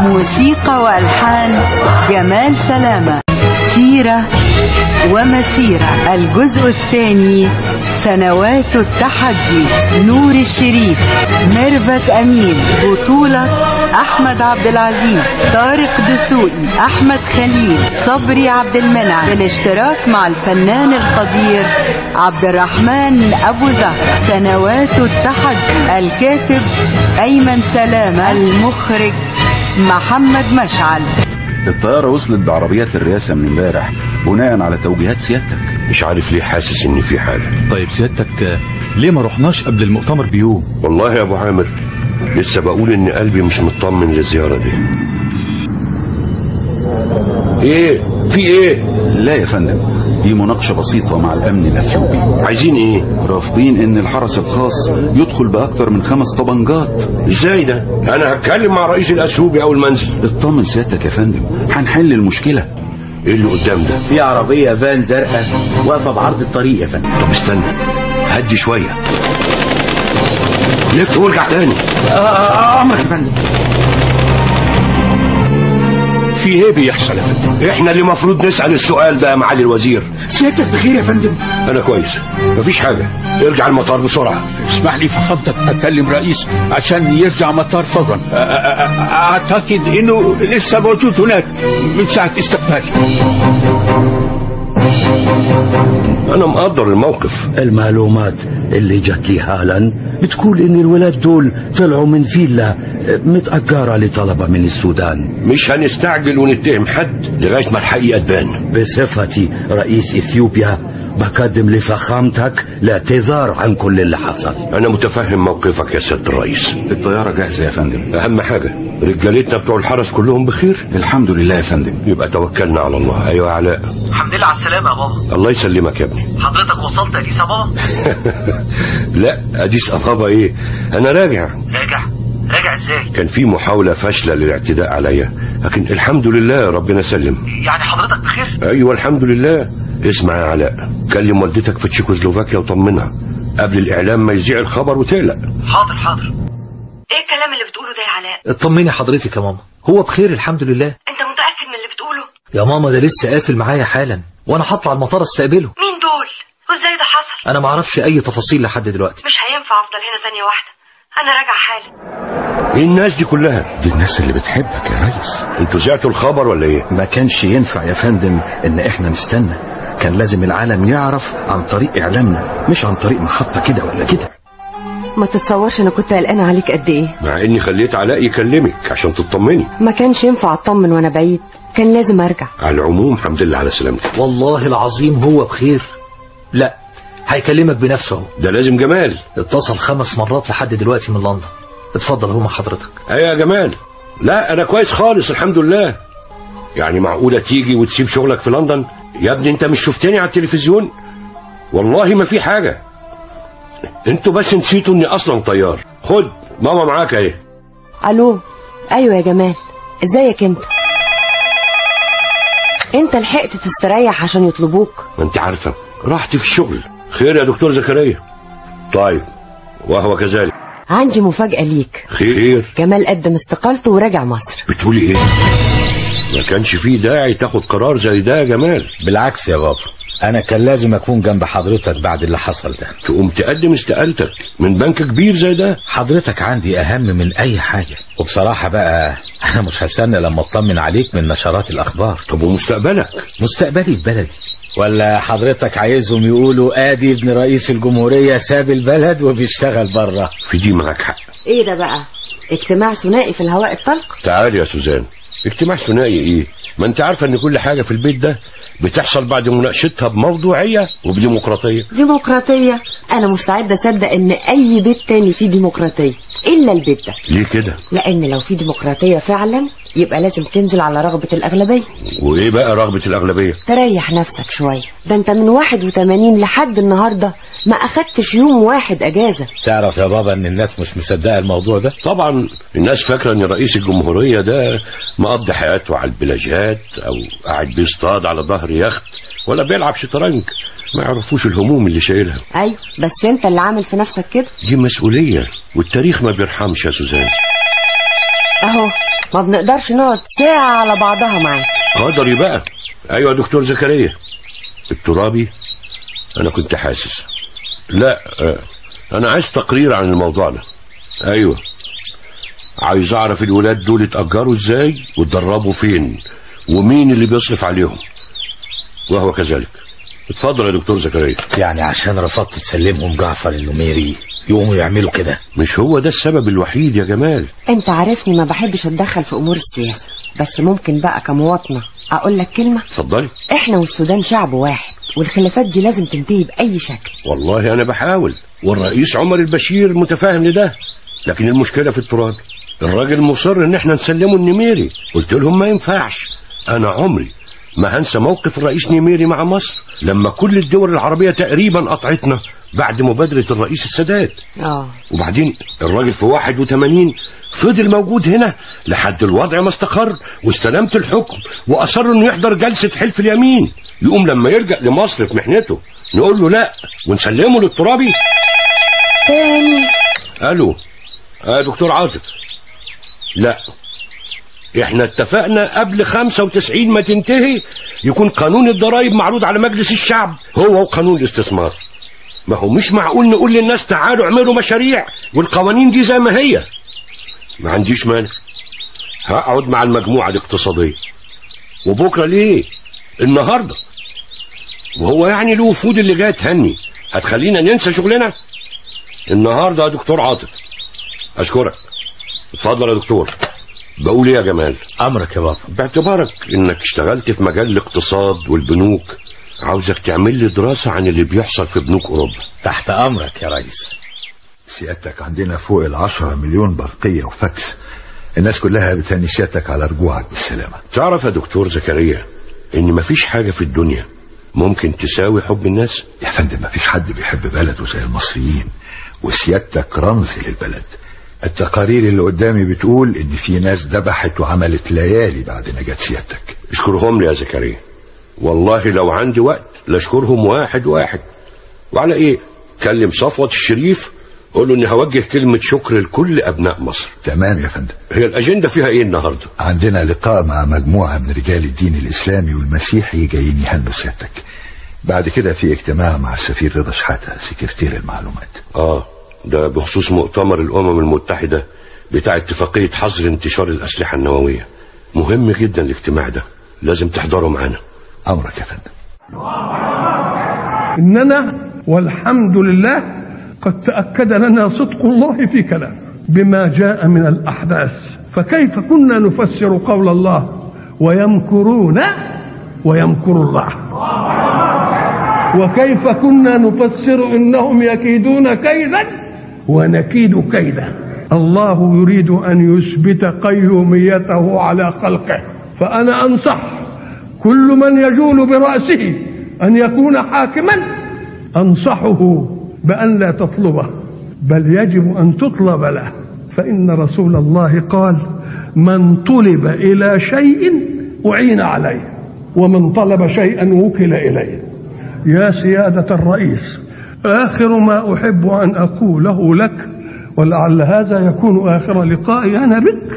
موسيقى والحان جمال سلامه سيره ومسيره الجزء الثاني سنوات التحدي نور الشريف ميرفت امين بطوله احمد عبد العزيز طارق دسوقي احمد خليل صبري عبد المنعم بالاشتراك مع الفنان القدير عبد الرحمن ابو زهر سنوات التحدي الكاتب ايمن سلامه المخرج محمد مشعل الطيارة وصلت بعربيات الرئاسة من امبارح بناء على توجيهات سيادتك مش عارف ليه حاسس ان في حاجة طيب سيادتك آه، ليه ما رحناش قبل المؤتمر بيوم والله يا ابو عامر لسه بقول ان قلبي مش مطمن للزيارة دي ايه في ايه لا يا فندم دي مناقشة بسيطة مع الأمن الأثيوبي عايزين ايه رافضين إن الحرس الخاص يدخل بأكتر من خمس طبنجات ازاي ده انا هتكلم مع رئيس الاثيوبي اول ما انزل اطمن سيادتك يا فندم هنحل المشكلة ايه اللي قدام ده في عربية فان زرقاء واقفة بعرض الطريق يا فندم طب استنى هدي شوية لف وارجع تاني أمرك يا فندم في ايه بيحصل يا فندم احنا اللي مفروض نسأل السؤال ده يا معالي الوزير سيادتك بخير يا فندم انا كويس مفيش حاجة ارجع المطار بسرعة اسمح لي فخامتك اكلم رئيس عشان يرجع مطار فورا أ- أ- أ- اعتقد انه لسه موجود هناك من ساعة استقبالي انا مقدر الموقف المعلومات اللي جات لي حالا بتقول ان الولاد دول طلعوا من فيلا متأجرة لطلبة من السودان مش هنستعجل ونتهم حد لغاية ما الحقيقة تبان بصفتي رئيس اثيوبيا بقدم لفخامتك الاعتذار عن كل اللي حصل انا متفهم موقفك يا سيادة الرئيس الطيارة جاهزة يا فندم اهم حاجة رجالتنا بتوع الحرس كلهم بخير الحمد لله يا فندم يبقى توكلنا على الله ايوه يا علاء الحمد لله على السلامة يا بابا الله يسلمك يا ابني حضرتك وصلت أديس أبابا لا اديس ابابا ايه انا راجع راجع راجع ازاي كان في محاولة فاشلة للاعتداء عليا لكن الحمد لله ربنا سلم يعني حضرتك بخير ايوه الحمد لله اسمع يا علاء كلم والدتك في تشيكوسلوفاكيا وطمنها قبل الاعلام ما يذيع الخبر وتقلق حاضر حاضر ايه الكلام اللي بتقوله ده يا علاء اطمني حضرتك يا ماما هو بخير الحمد لله انت متاكد من اللي بتقوله يا ماما ده لسه قافل معايا حالا وانا هطلع المطار استقبله مين دول وازاي ده حصل انا ما اعرفش اي تفاصيل لحد دلوقتي مش هينفع افضل هنا ثانيه واحده انا راجع حالا ايه الناس دي كلها دي الناس اللي بتحبك يا ريس انتوا زعتوا الخبر ولا ايه ما كانش ينفع يا فندم ان احنا نستنى كان لازم العالم يعرف عن طريق اعلامنا مش عن طريق محطة كده ولا كده ما تتصورش انا كنت قلقانه عليك قد ايه مع اني خليت علاء يكلمك عشان تطمني ما كانش ينفع اطمن وانا بعيد كان لازم ارجع على العموم الحمد لله على سلامتك والله العظيم هو بخير لا هيكلمك بنفسه اهو ده لازم جمال اتصل خمس مرات لحد دلوقتي من لندن اتفضل هو مع حضرتك ايوه يا جمال لا انا كويس خالص الحمد لله يعني معقولة تيجي وتسيب شغلك في لندن يا ابني انت مش شفتني على التلفزيون والله ما في حاجة انتوا بس نسيتوا اني اصلا طيار خد ماما معاك اهي الو ايوه يا جمال ازيك انت انت لحقت تستريح عشان يطلبوك ما انت عارفة راحتي في الشغل خير يا دكتور زكريا طيب وهو كذلك عندي مفاجأة ليك خير جمال قدم استقالته ورجع مصر بتقولي ايه ما كانش فيه داعي تاخد قرار زي ده يا جمال بالعكس يا بابا انا كان لازم اكون جنب حضرتك بعد اللي حصل ده تقوم تقدم استقالتك من بنك كبير زي ده حضرتك عندي اهم من اي حاجة وبصراحة بقى انا مش هستنى لما اطمن عليك من نشرات الاخبار طب ومستقبلك مستقبلي في بلدي ولا حضرتك عايزهم يقولوا ادي ابن رئيس الجمهورية ساب البلد وبيشتغل بره في دي معاك حق ايه ده بقى اجتماع ثنائي في الهواء الطلق تعالي يا سوزان اجتماع ثنائي ايه ما انت عارفه ان كل حاجه في البيت ده بتحصل بعد مناقشتها بموضوعيه وبديمقراطيه ديمقراطية انا مستعدة اصدق ان اي بيت تاني فيه ديمقراطية الا البيت ده ليه كده لان لو في ديمقراطية فعلا يبقى لازم تنزل على رغبة الاغلبية وايه بقى رغبه الاغلبيه تريح نفسك شوية ده انت من 81 لحد النهاردة ما اخدتش يوم واحد اجازة تعرف يا بابا ان الناس مش مصدقة الموضوع ده طبعا الناس فاكره ان رئيس الجمهوريه ده مقضي حياته على البلاجات او قاعد بيصطاد على ظهر يخت ولا بيلعب شطرنج ما يعرفوش الهموم اللي شايلها ايوه بس انت اللي عامل في نفسك كده دي مسؤوليه والتاريخ ما بيرحمش يا سوزان اهو ما بنقدرش نقعد ساعة على بعضها معاك قدري بقى ايوه يا دكتور زكريا الترابي انا كنت حاسس لا آه، انا عايز تقرير عن الموضوع ده ايوه عايز اعرف الولاد دول اتأجروا ازاي واتدربوا فين ومين اللي بيصرف عليهم وهو كذلك اتفضل يا دكتور زكريا يعني عشان رفضت تسلمهم جعفر النميري يقوموا يعملوا كده مش هو ده السبب الوحيد يا جمال انت عارفني ما بحبش اتدخل في امور السياسة بس ممكن بقى كمواطنة اقول لك كلمة اتفضلي احنا والسودان شعب واحد والخلافات دي لازم تنتهي باي شكل والله انا بحاول والرئيس عمر البشير متفاهم لده لكن المشكله في التراب الراجل مصر ان احنا نسلمه النميري قلت لهم ما ينفعش انا عمري ما هنسى موقف الرئيس نميري مع مصر لما كل الدول العربيه تقريبا قطعتنا بعد مبادره الرئيس السادات اه وبعدين الراجل في 81 فضل موجود هنا لحد الوضع ما استقر واستلمت الحكم واصر انه يحضر جلسه حلف اليمين يقوم لما يرجع لمصر في محنته نقول له لا ونسلمه للترابي تاني الو اه دكتور عاطف لا احنا اتفقنا قبل 95 ما تنتهي يكون قانون الضرائب معروض على مجلس الشعب هو وقانون الاستثمار ما هو مش معقول نقول للناس تعالوا اعملوا مشاريع والقوانين دي زي ما هي ما عنديش مانع هقعد مع المجموعة الاقتصادية وبكرة ليه النهاردة وهو يعني الوفود اللي جايه تهني هتخلينا ننسى شغلنا النهاردة يا دكتور عاطف اشكرك اتفضل يا دكتور بقول ايه يا جمال امرك يا بابا باعتبارك انك اشتغلت في مجال الاقتصاد والبنوك عاوزك تعمل لي دراسة عن اللي بيحصل في بنوك اوروبا تحت امرك يا ريس سيادتك عندنا فوق العشرة مليون برقية وفاكس الناس كلها بتهني سيادتك على رجوعك بالسلامة تعرف يا دكتور زكريا ان مفيش حاجة في الدنيا ممكن تساوي حب الناس يا فندم مفيش حد بيحب بلده زي المصريين وسيادتك رمز للبلد التقارير اللي قدامي بتقول ان في ناس ذبحت وعملت ليالي بعد نجاة سيادتك اشكرهم لي يا زكريا والله لو عندي وقت لاشكرهم واحد واحد وعلى ايه كلم صفوة الشريف قول له اني هوجه كلمة شكر لكل ابناء مصر تمام يا فندم هي الاجندة فيها ايه النهاردة عندنا لقاء مع مجموعة من رجال الدين الاسلامي والمسيحي جايين يهنوا سيادتك بعد كده في اجتماع مع السفير رضا شحاتة سكرتير المعلومات اه ده بخصوص مؤتمر الامم المتحدة بتاع اتفاقية حظر انتشار الاسلحة النووية مهم جدا الاجتماع ده لازم تحضروا معانا امرك يا فندم إننا والحمد لله قد تأكد لنا صدق الله في كلامه بما جاء من الأحداث فكيف كنا نفسر قول الله ويمكرون ويمكر الله وكيف كنا نفسر إنهم يكيدون كيدا ونكيد كيدا الله يريد أن يثبت قيوميته على خلقه فأنا أنصح كل من يجول برأسه أن يكون حاكما أنصحه بأن لا تطلبه بل يجب أن تطلب له فإن رسول الله قال من طلب إلى شيء أعين عليه ومن طلب شيئا وكل إليه يا سيادة الرئيس آخر ما أحب أن أقوله لك ولعل هذا يكون آخر لقائي أنا بك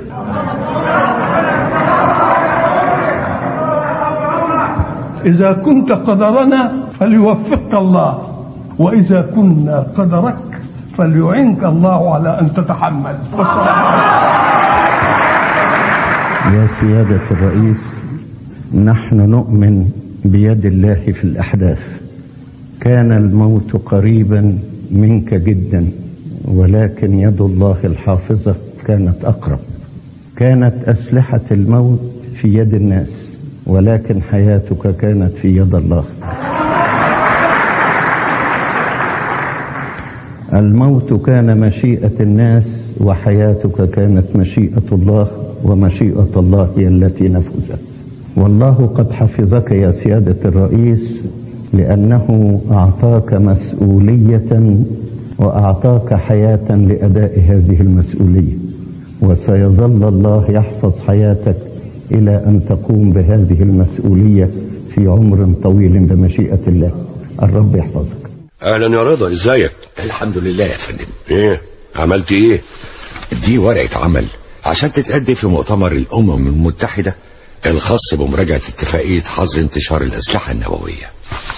إذا كنت قدرنا فليوفقك الله وإذا كنا قدرك فليعنك الله على أن تتحمل يا سيادة الرئيس نحن نؤمن بيد الله في الأحداث كان الموت قريبا منك جدا ولكن يد الله الحافظة كانت أقرب كانت أسلحة الموت في يد الناس ولكن حياتك كانت في يد الله الموت كان مشيئة الناس وحياتك كانت مشيئة الله ومشيئة الله هي التي نفذت والله قد حفظك يا سيادة الرئيس لأنه أعطاك مسؤولية وأعطاك حياة لأداء هذه المسؤولية وسيظل الله يحفظ حياتك إلى أن تقوم بهذه المسؤولية في عمر طويل بمشيئة الله الرب يحفظك اهلا يا رضا ازيك الحمد لله يا فندم ايه عملت ايه دي ورقة عمل عشان تتقدم في مؤتمر الأمم المتحدة الخاص بمراجعة اتفاقية حظر انتشار الأسلحة النووية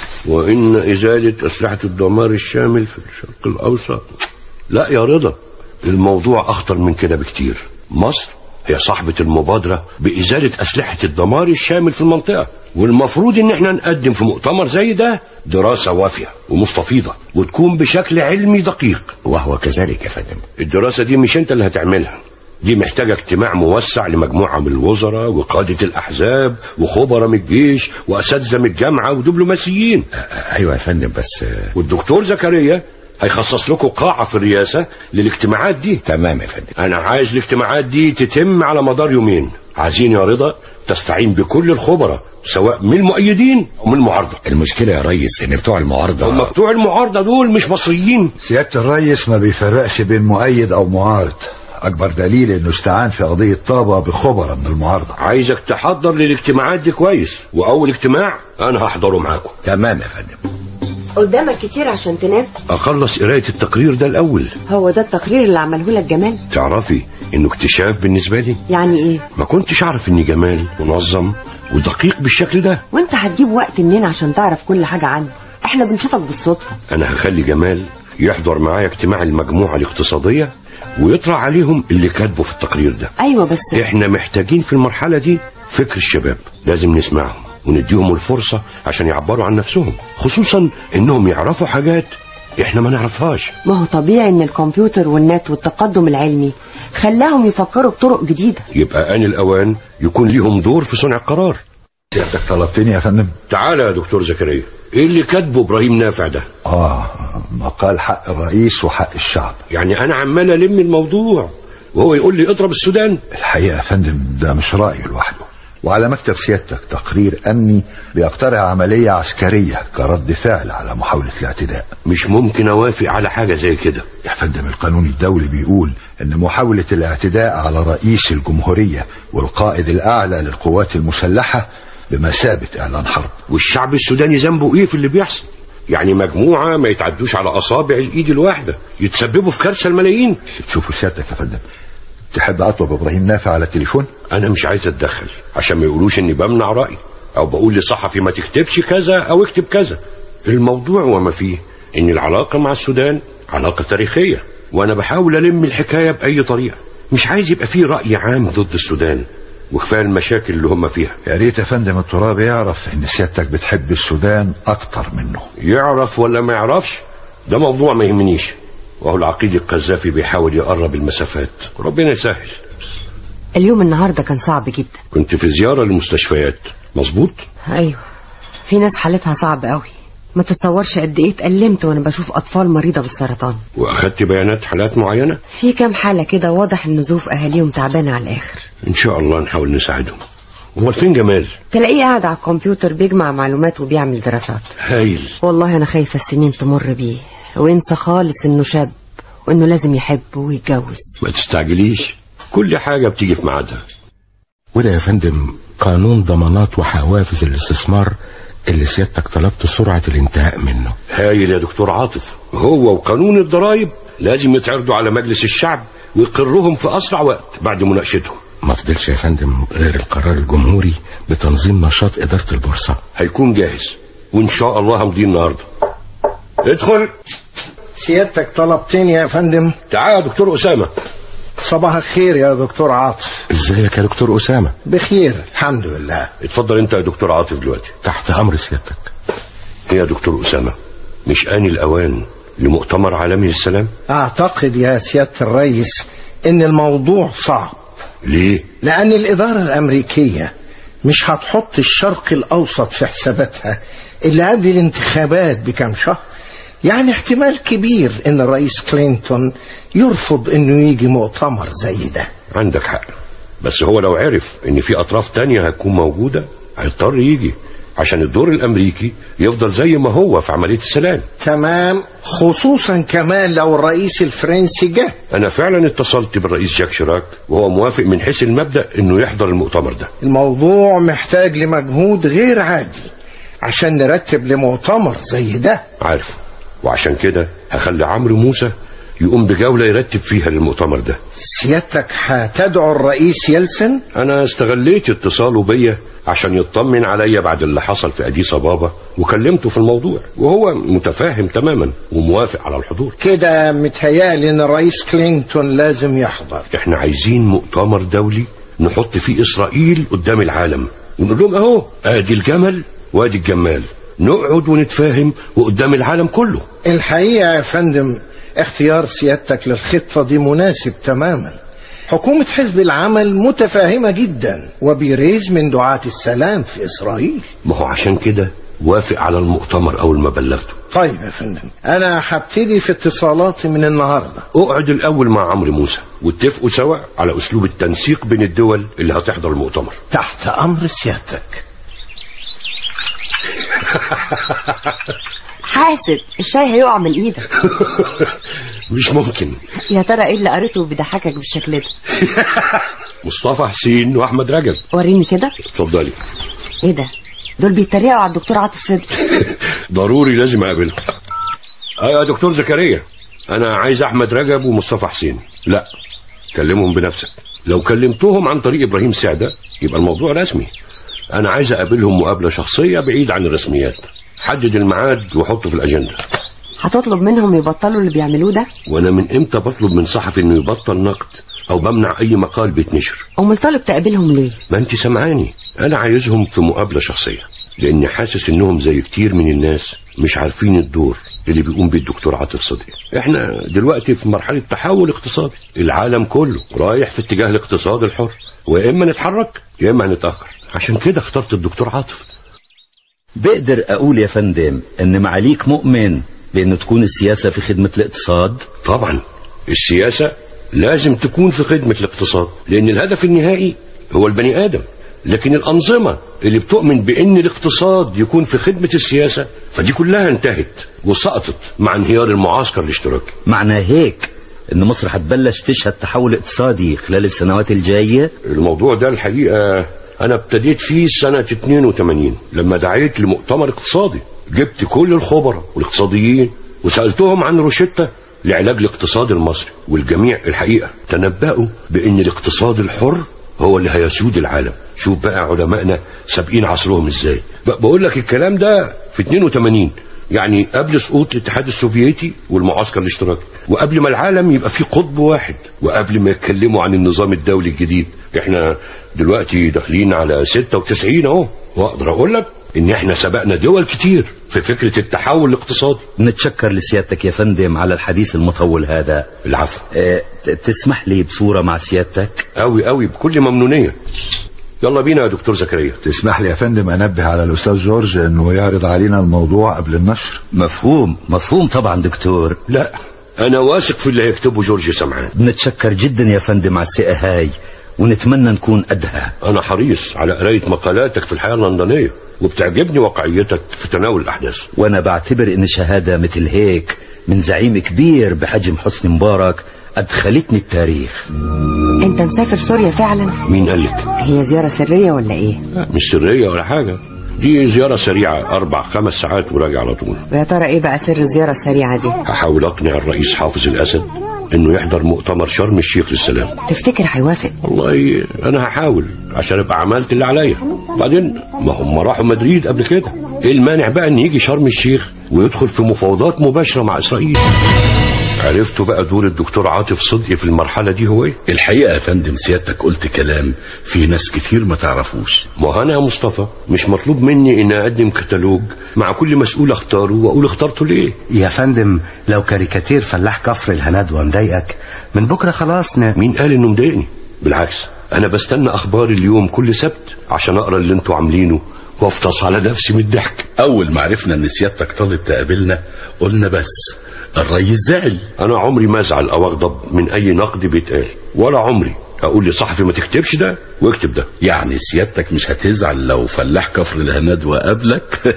وإن إزالة أسلحة الدمار الشامل في الشرق الأوسط لا يا رضا الموضوع أخطر من كده بكتير مصر هي صاحبة المبادرة بإزالة أسلحة الدمار الشامل في المنطقة والمفروض إن احنا نقدم في مؤتمر زي ده دراسة وافية ومستفيضة وتكون بشكل علمي دقيق وهو كذلك يا فندم الدراسة دي مش انت اللي هتعملها دي محتاجة اجتماع موسع لمجموعة من الوزراء وقادة الأحزاب وخبراء من الجيش وأساتذة من الجامعة ودبلوماسيين أيوة يا فندم بس والدكتور زكريا هيخصص لكم قاعة في الرئاسة للاجتماعات دي تمام يا فندم أنا عايز الاجتماعات دي تتم على مدار يومين عايزين يا رضا تستعين بكل الخبراء سواء من المؤيدين أو من المعارضة المشكلة يا ريس إن بتوع المعارضة هم بتوع المعارضة دول مش مصريين سيادة الرئيس ما بيفرقش بين مؤيد أو معارض أكبر دليل إنه استعان في قضية طابة بخبراء من المعارضة عايزك تحضر للاجتماعات دي كويس وأول اجتماع أنا هحضره معاكم تمام يا فندم قدامك كتير عشان تنام أخلص قراية التقرير ده الأول هو ده التقرير اللي عمله لك جمال تعرفي إنه اكتشاف بالنسبة لي يعني ايه ما كنتش أعرف إن جمال منظم ودقيق بالشكل ده وانت هتجيب وقت منين عشان تعرف كل حاجة عنه احنا بنشوفك بالصدفة أنا هخلي جمال يحضر معايا اجتماع المجموعة الاقتصادية ويطرح عليهم اللي كاتبه في التقرير ده ايوه بس احنا محتاجين في المرحلة دي فكر الشباب لازم نسمعهم ونديهم الفرصة عشان يعبروا عن نفسهم خصوصا انهم يعرفوا حاجات احنا ما نعرفهاش ما هو طبيعي ان الكمبيوتر والنت والتقدم العلمي خلاهم يفكروا بطرق جديدة يبقى آن الأوان يكون ليهم دور في صنع القرار سيادتك طلبتني يا فندم تعالى يا دكتور زكريا ايه اللي كاتبه ابراهيم نافع ده آه مقال حق الرئيس وحق الشعب يعني انا عمال الم الموضوع وهو يقول لي اضرب السودان الحقيقة يا فندم ده مش رأيه لوحده وعلى مكتب سيادتك تقرير أمني بيقترح عملية عسكرية كرد فعل على محاولة الاعتداء مش ممكن اوافق على حاجة زي كده يا فندم القانون الدولي بيقول ان محاولة الاعتداء على رئيس الجمهورية والقائد الاعلى للقوات المسلحة بمثابة اعلان حرب والشعب السوداني ذنبه ايه في اللي بيحصل يعني مجموعة ما يتعدوش على اصابع الايد الواحدة يتسببوا في كارثة الملايين شوفوا سيادتك يا فندم تحب اطلب ابراهيم نافع على التليفون انا مش عايز اتدخل عشان ما يقولوش اني بمنع رأيي او بقول لصحفي ما تكتبش كذا او اكتب كذا الموضوع وما فيه ان العلاقة مع السودان علاقة تاريخية وانا بحاول الم الحكاية باي طريقة مش عايز يبقى فيه رأي عام ضد السودان وكفايه المشاكل اللي هم فيها يا ريت يا فندم التراب يعرف ان سيادتك بتحب السودان اكتر منه يعرف ولا ما يعرفش ده موضوع ما يهمنيش وهو العقيد القذافي بيحاول يقرب المسافات ربنا يسهل اليوم النهاردة كان صعب جدا كنت في زيارة للمستشفيات مظبوط ايوه في ناس حالتها صعب قوي ما تتصورش قد ايه اتألمت وانا بشوف اطفال مريضة بالسرطان واخدت بيانات حالات معينة في كام حالة كده واضح ان ظروف اهاليهم تعبانة على الاخر ان شاء الله نحاول نساعدهم هو فين جمال تلاقيه قاعد على الكمبيوتر بيجمع معلومات وبيعمل دراسات هايل والله انا خايفة السنين تمر بيه وينسى خالص انه شاب وانه لازم يحب ويتجوز ما تستعجليش كل حاجة بتيجي في ميعادها وده يا فندم قانون ضمانات وحوافز الاستثمار اللي سيادتك طلبت سرعة الانتهاء منه هايل يا دكتور عاطف هو وقانون الضرائب لازم يتعرضوا على مجلس الشعب ويقرهم في أسرع وقت بعد مناقشتهم ما فضلش يا فندم غير القرار الجمهوري بتنظيم نشاط إدارة البورصة هيكون جاهز وإن شاء الله همضيه النهاردة ادخل سيادتك طلبتني يا فندم تعال يا دكتور أسامة صباح الخير يا دكتور عاطف ازيك يا دكتور أسامة بخير الحمد لله اتفضل انت يا دكتور عاطف دلوقتي تحت أمر سيادتك ايه يا دكتور أسامة مش آن الأوان لمؤتمر عالمي للسلام اعتقد يا سيادة الرئيس ان الموضوع صعب ليه لان الادارة الامريكية مش هتحط الشرق الاوسط في حساباتها الا قبل الانتخابات بكام شهر يعني احتمال كبير ان الرئيس كلينتون يرفض انه يجي مؤتمر زي ده عندك حق بس هو لو عرف ان في اطراف تانية هتكون موجودة هيضطر يجي عشان الدور الامريكي يفضل زي ما هو في عملية السلام تمام خصوصا كمان لو الرئيس الفرنسي جه انا فعلا اتصلت بالرئيس جاك شيراك وهو موافق من حيث المبدأ انه يحضر المؤتمر ده الموضوع محتاج لمجهود غير عادي عشان نرتب لمؤتمر زي ده عارف وعشان كده هخلي عمرو موسى يقوم بجولة يرتب فيها للمؤتمر ده سيادتك هتدعو الرئيس يلسن انا استغليت اتصاله بيا عشان يطمن عليا بعد اللي حصل في اديس ابابا وكلمته في الموضوع وهو متفاهم تماما وموافق على الحضور كده متهيألي ان الرئيس كلينتون لازم يحضر احنا عايزين مؤتمر دولي نحط فيه اسرائيل قدام العالم ونقول لهم اهو ادي الجمل وادي الجمال نقعد ونتفاهم وقدام العالم كله الحقيقة يا فندم اختيار سيادتك للخطة دي مناسب تماما حكومة حزب العمل متفاهمة جدا وبيريز من دعاة السلام في إسرائيل ما هو عشان كده وافق على المؤتمر اول ما بلغته طيب يا فندم أنا هبتدي في اتصالاتي من النهاردة اقعد الاول مع عمرو موسى واتفقوا سوا على اسلوب التنسيق بين الدول اللي هتحضر المؤتمر تحت أمر سيادتك حاسب الشاي هيقع من ايدك مش ممكن يا ترى ايه اللي قريته بيضحكك بالشكل ده مصطفى حسين واحمد رجب وريني كده اتفضلي ايه ده دول بيتريقوا على الدكتور عاطف صدقي ضروري لازم اقابلهم ايوه يا دكتور زكريا انا عايز احمد رجب ومصطفى حسين لا كلمهم بنفسك لو كلمتهم عن طريق ابراهيم سعده يبقى الموضوع رسمي انا عايز اقابلهم مقابله شخصيه بعيد عن الرسميات حدد الميعاد وحطه في الاجنده هتطلب منهم يبطلوا اللي بيعملوه ده وانا من امتى بطلب من صحفي انه يبطل نقد او بمنع اي مقال بيتنشر امال طالب تقابلهم ليه ما انت سمعاني انا عايزهم في مقابله شخصيه لاني حاسس انهم زي كتير من الناس مش عارفين الدور اللي بيقوم بيه الدكتور عاطف صدقي احنا دلوقتي في مرحله تحول اقتصادي العالم كله رايح في اتجاه الاقتصاد الحر ويا اما نتحرك يا اما نتاخر عشان كده اخترت الدكتور عاطف بقدر اقول يا فندم ان معاليك مؤمن بان تكون السياسة في خدمة الاقتصاد طبعا السياسة لازم تكون في خدمة الاقتصاد لأن الهدف النهائي هو البني آدم لكن الأنظمة اللي بتؤمن بأن الاقتصاد يكون في خدمة السياسة فدي كلها انتهت وسقطت مع انهيار المعسكر الاشتراكي معنى هيك ان مصر هتبلش تشهد تحول اقتصادي خلال السنوات الجاية الموضوع ده الحقيقة أنا ابتديت فيه سنة 82 لما دعيت لمؤتمر اقتصادي جبت كل الخبراء والاقتصاديين وسألتهم عن روشتة لعلاج الاقتصاد المصري والجميع الحقيقة تنبأوا بأن الاقتصاد الحر هو اللي هيسود العالم شوف بقى علمائنا سابقين عصرهم ازاي بقول لك الكلام ده في 82 يعني قبل سقوط الاتحاد السوفيتي والمعسكر الاشتراكي وقبل ما العالم يبقى فيه قطب واحد وقبل ما يتكلموا عن النظام الدولي الجديد احنا دلوقتي داخلين على 96 اهو واقدر اقول لك ان احنا سبقنا دول كتير في فكرة التحول الاقتصادي نتشكر لسيادتك يا فندم على الحديث المطول هذا العفو اه تسمح لي بصورة مع سيادتك قوي قوي بكل ممنونية يلا بينا يا دكتور زكريا تسمح لي يا فندم انبه على الاستاذ جورج انه يعرض علينا الموضوع قبل النشر مفهوم مفهوم طبعا دكتور لا انا واثق في اللي هيكتبه جورج سمعان بنتشكر جدا يا فندم على الثقة هاي ونتمنى نكون قدها انا حريص على قراية مقالاتك في الحياة اللندنية وبتعجبني واقعيتك في تناول الاحداث وانا بعتبر ان شهادة مثل هيك من زعيم كبير بحجم حسني مبارك ادخلتني التاريخ انت مسافر سوريا فعلا مين قال لك هي زيارة سرية ولا ايه مش سرية ولا حاجة دي زيارة سريعة أربع خمس ساعات وراجع على طول ويا ترى ايه بقى سر الزيارة السريعة دي هحاول أقنع الرئيس حافظ الأسد إنه يحضر مؤتمر شرم الشيخ للسلام تفتكر هيوافق والله أنا هحاول عشان أبقى عملت اللي عليا بعدين ما هم راحوا مدريد قبل كده إيه المانع بقى إن يجي شرم الشيخ ويدخل في مفاوضات مباشرة مع إسرائيل عرفتوا بقى دور الدكتور عاطف صدقي في المرحلة دي هو ايه؟ الحقيقة يا فندم سيادتك قلت كلام في ناس كتير ما تعرفوش ما انا يا مصطفى مش مطلوب مني ان اقدم كتالوج مع كل مسؤول اختاره واقول اخترته ليه يا فندم لو كاريكاتير فلاح كفر الهندوة مضايقك من بكرة خلاص ن... مين قال انه مضايقني بالعكس انا بستنى اخبار اليوم كل سبت عشان اقرا اللي انتوا عاملينه وافطس على نفسي من الضحك اول ما عرفنا ان سيادتك طالب تقابلنا قلنا بس الريس زعل انا عمري ما ازعل او اغضب من اي نقد بيتقال ولا عمري اقول لصحفي ما تكتبش ده واكتب ده يعني سيادتك مش هتزعل لو فلاح كفر الهندوة قابلك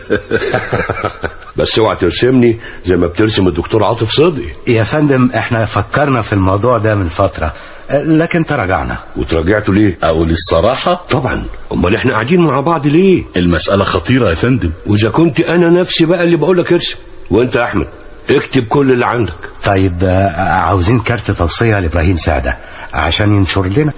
بس اوعى ترسمني زي ما بترسم الدكتور عاطف صدقي يا فندم احنا فكرنا في الموضوع ده من فترة لكن تراجعنا وتراجعتوا ليه اقول الصراحة طبعا امال احنا قاعدين مع بعض ليه المسألة خطيرة يا فندم واذا كنت انا نفسي بقى اللي بقول لك ارسم وانت يا احمد اكتب كل اللي عندك طيب آه، عاوزين كارت توصية لإبراهيم سعدة عشان ينشر لنا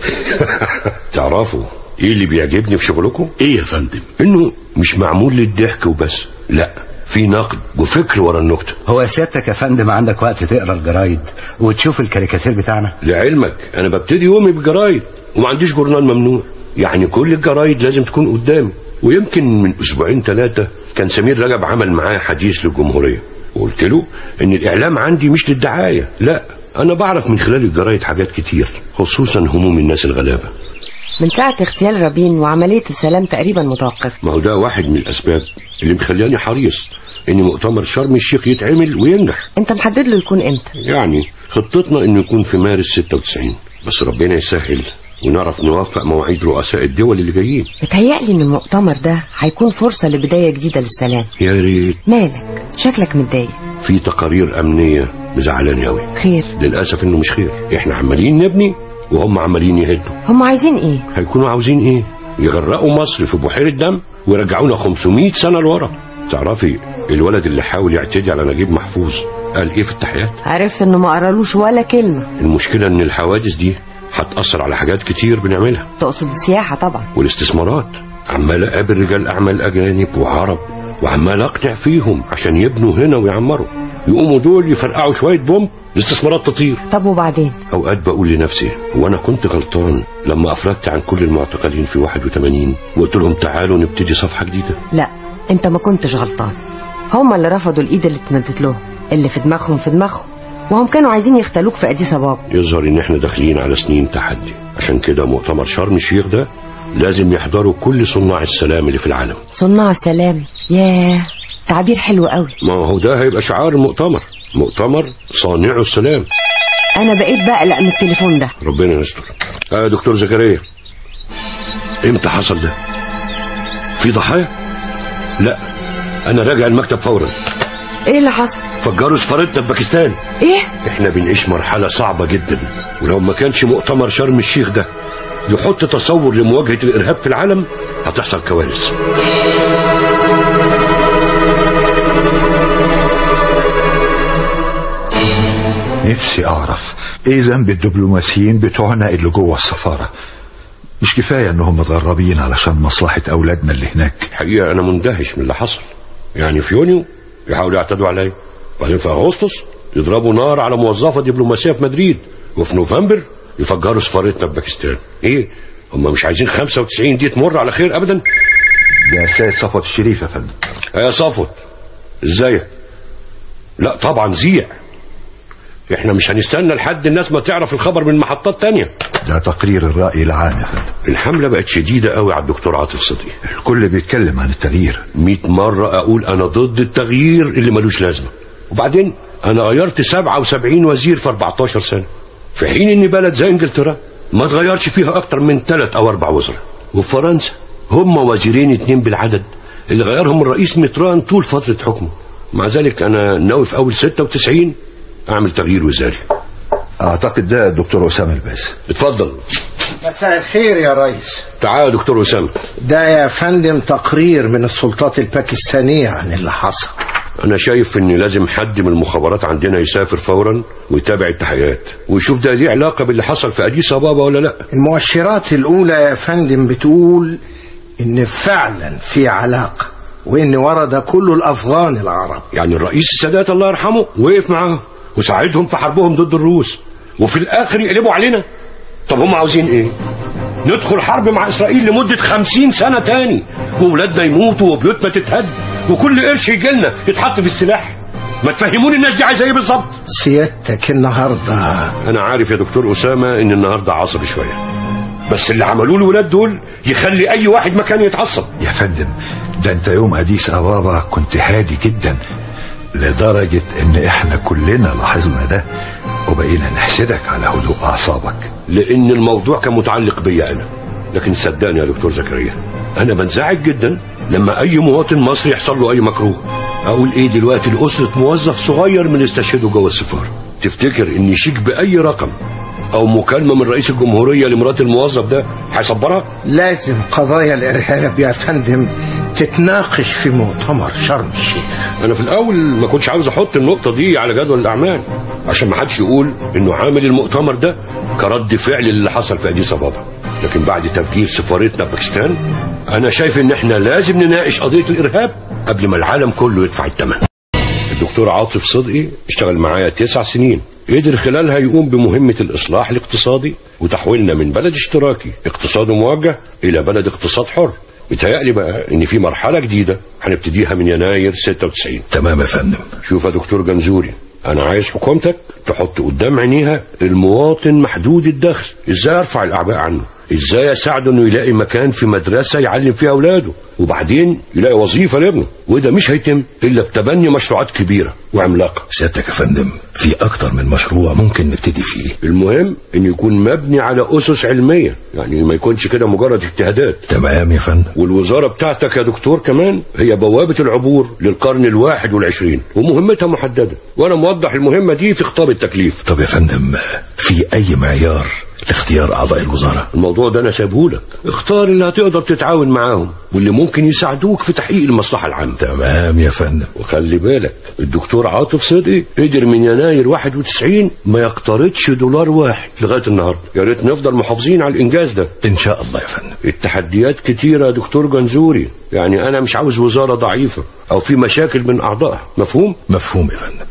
تعرفوا ايه اللي بيعجبني في شغلكم ايه يا فندم انه مش معمول للضحك وبس لا في نقد وفكر ورا النكته هو سيادتك يا فندم عندك وقت تقرا الجرايد وتشوف الكاريكاتير بتاعنا لعلمك انا ببتدي يومي بجرايد وما عنديش جورنال ممنوع يعني كل الجرايد لازم تكون قدامي ويمكن من اسبوعين ثلاثه كان سمير رجب عمل معايا حديث للجمهوريه وقلت له ان الاعلام عندي مش للدعايه لا انا بعرف من خلال الجرايد حاجات كتير خصوصا هموم الناس الغلابه من ساعة اغتيال رابين وعملية السلام تقريبا متوقفة ما هو ده واحد من الاسباب اللي مخلياني حريص ان مؤتمر شرم الشيخ يتعمل وينجح انت محدد له يكون امتى يعني خطتنا انه يكون في مارس 96 بس ربنا يسهل ونعرف نوفق مواعيد رؤساء الدول اللي جايين متهيألي ان المؤتمر ده هيكون فرصة لبداية جديدة للسلام يا ريت مالك شكلك متضايق في تقارير امنيه مزعلاني قوي خير للاسف انه مش خير احنا عمالين نبني وهم عمالين يهدوا هم عايزين ايه هيكونوا عاوزين ايه يغرقوا مصر في بحيره دم ويرجعونا 500 سنه لورا تعرفي الولد اللي حاول يعتدي على نجيب محفوظ قال ايه في التحيات عرفت انه ما قرالوش ولا كلمة المشكله ان الحوادث دي هتاثر على حاجات كتير بنعملها تقصد السياحة طبعا والاستثمارات عمال اقابل رجال اعمال اجانب وعرب وعمال اقنع فيهم عشان يبنوا هنا ويعمروا يقوموا دول يفرقعوا شويه بومب الاستثمارات تطير طب وبعدين اوقات بقول لنفسي وانا كنت غلطان لما افرجت عن كل المعتقلين في 81 وقلت لهم تعالوا نبتدي صفحه جديده لا انت ما كنتش غلطان هم اللي رفضوا الايد اللي اتمدت لهم اللي في دماغهم في دماغهم وهم كانوا عايزين يختلوك في اديس ابابا يظهر ان احنا داخلين على سنين تحدي عشان كده مؤتمر شرم الشيخ ده لازم يحضروا كل صناع السلام اللي في العالم صناع السلام ياه تعبير حلو قوي ما هو ده هيبقى شعار المؤتمر مؤتمر صانعوا السلام انا بقيت بقلق من التليفون ده ربنا يستر اه دكتور زكريا امتى حصل ده في ضحايا لا انا راجع المكتب فورا ايه اللي حصل فجروا سفارتنا في باكستان ايه احنا بنعيش مرحله صعبه جدا ولو ما كانش مؤتمر شرم الشيخ ده يحط تصور لمواجهه الارهاب في العالم هتحصل كوارث نفسي اعرف ايه ذنب الدبلوماسيين بتوعنا اللي جوه السفارة مش كفاية انهم متغربين علشان مصلحة اولادنا اللي هناك الحقيقه انا مندهش من اللي حصل يعني في يونيو يحاولوا يعتدوا عليا وبعدين في اغسطس يضربوا نار على موظفه دبلوماسيه في مدريد وفي نوفمبر يفجروا سفارتنا في باكستان ايه هم مش عايزين 95 دي تمر على خير ابدا ده السيد صفوت الشريف يا فندم يا صفوت ازيك لا طبعا زيع احنا مش هنستنى لحد الناس ما تعرف الخبر من محطات تانية ده تقرير الرأي العام يا فندم الحملة بقت شديدة قوي على الدكتور عاطف صدقي الكل بيتكلم عن التغيير 100 مرة اقول انا ضد التغيير اللي ملوش لازمة وبعدين انا غيرت 77 وزير في 14 سنة في حين ان بلد زي انجلترا ما تغيرش فيها اكتر من ثلاث او اربع وزراء وفي فرنسا هم وزيرين اتنين بالعدد اللي غيرهم الرئيس متران طول فترة حكمه مع ذلك انا ناوي في اول 96 اعمل تغيير وزاري اعتقد ده الدكتور اسامه الباز اتفضل مساء الخير يا ريس تعال يا دكتور اسامه ده يا فندم تقرير من السلطات الباكستانية عن اللي حصل انا شايف ان لازم حد من المخابرات عندنا يسافر فورا ويتابع التحقيقات ويشوف ده ليه علاقه باللي حصل في اديس ابابا ولا لا المؤشرات الأولى يا فندم بتقول إن فعلا في علاقة وإن ورا ده كله الأفغان العرب يعني الرئيس السادات الله يرحمه وقف معاهم وساعدهم في حربهم ضد الروس وفي الاخر يقلبوا علينا طب هم عاوزين ايه ندخل حرب مع اسرائيل لمدة خمسين سنة تاني وولادنا يموتوا وبيوتنا تتهد وكل قرش يجيلنا يتحط في السلاح ما تفهموني الناس دي عايزه ايه بالظبط سيادتك النهاردة انا عارف يا دكتور اسامه ان النهارده عصبي شويه بس اللي عملوه الولاد دول يخلي اي واحد مكان يتعصب يا فندم ده انت يوم اديس ابابا كنت هادي جدا لدرجة ان احنا كلنا لاحظنا ده وبقينا نحسدك على هدوء اعصابك لان الموضوع كان متعلق بيا انا لكن صدقني يا دكتور زكريا انا بنزعج جدا لما اي مواطن مصري يحصل له اي مكروه اقول ايه دلوقتي لاسره موظف صغير من استشهدوا جوه السفاره تفتكر ان يشيك باي رقم او مكالمه من رئيس الجمهوريه لمرات الموظف ده هيصبرها لازم قضايا الإرهاب يا فندم تتناقش في مؤتمر شرم الشيخ انا في الاول ما كنتش عاوز احط النقطه دي على جدول الاعمال عشان ما حدش يقول انه عامل المؤتمر ده كرد فعل اللي حصل في اديس ابابا لكن بعد تفجير سفارتنا باكستان انا شايف ان احنا لازم نناقش قضيه الارهاب قبل ما العالم كله يدفع الثمن الدكتور عاطف صدقي اشتغل معايا تسع سنين قدر خلالها يقوم بمهمة الإصلاح الاقتصادي وتحويلنا من بلد اشتراكي اقتصاد موجه إلى بلد اقتصاد حر بيتهيألي بقى إن في مرحلة جديدة هنبتديها من يناير 96 تمام يا فندم شوف يا دكتور جنزوري أنا عايز حكومتك تحط قدام عينيها المواطن محدود الدخل إزاي أرفع الأعباء عنه ازاي اساعده انه يلاقي مكان في مدرسة يعلم فيها اولاده وبعدين يلاقي وظيفة لابنه وده مش هيتم الا بتبني مشروعات كبيرة وعملاقة سيادتك يا فندم في اكتر من مشروع ممكن نبتدي فيه المهم انه يكون مبني على اسس علمية يعني ما يكونش كده مجرد اجتهادات تمام يا فندم والوزارة بتاعتك يا دكتور كمان هي بوابة العبور للقرن الواحد والعشرين ومهمتها محددة وانا موضح المهمة دي في خطاب التكليف طب يا فندم في اي معيار لاختيار اعضاء الوزاره الموضوع ده انا سايبهولك اختار اللي هتقدر تتعاون معاهم واللي ممكن يساعدوك في تحقيق المصلحه العامه تمام يا فندم وخلي بالك الدكتور عاطف صدقي قدر من يناير 91 ما يقترضش دولار واحد لغايه النهارده يا ريت نفضل محافظين على الانجاز ده ان شاء الله يا فندم التحديات كتيره يا دكتور جنزوري يعني انا مش عاوز وزاره ضعيفه او في مشاكل من اعضائها مفهوم مفهوم يا فندم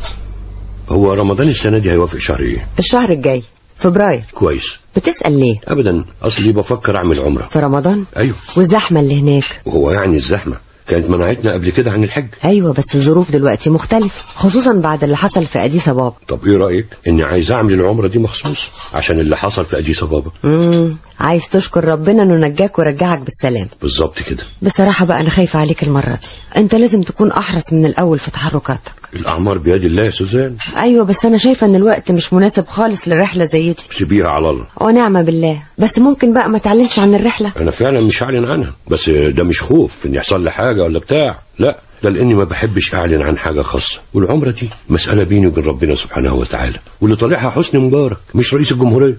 هو رمضان السنه دي هيوافق شهر ايه الشهر الجاي فبراير كويس بتسأل ليه ابدا اصلي بفكر اعمل عمره في رمضان ايوه والزحمة اللي هناك وهو يعني الزحمه كانت منعتنا قبل كده عن الحج ايوه بس الظروف دلوقتي مختلفة خصوصا بعد اللي حصل في اديس ابابا طب ايه رايك اني عايز اعمل العمره دي مخصوص عشان اللي حصل في اديس ابابا امم عايز تشكر ربنا انه نجاك ورجعك بالسلام بالظبط كده بصراحة بقى انا خايفة عليك المرة دي انت لازم تكون احرص من الاول في تحركاتك الاعمار بيد الله يا سوزان ايوه بس انا شايفة ان الوقت مش مناسب خالص لرحلة زي دي سيبيها على الله ونعمة بالله بس ممكن بقى ما تعلنش عن الرحلة انا فعلا مش هعلن عنها بس ده مش خوف ان يحصل لي حاجه ولا بتاع لا ده لاني ما بحبش اعلن عن حاجه خاصه والعمره دي مساله بيني وبين ربنا سبحانه وتعالى واللي طالعها حسني مبارك مش رئيس الجمهوريه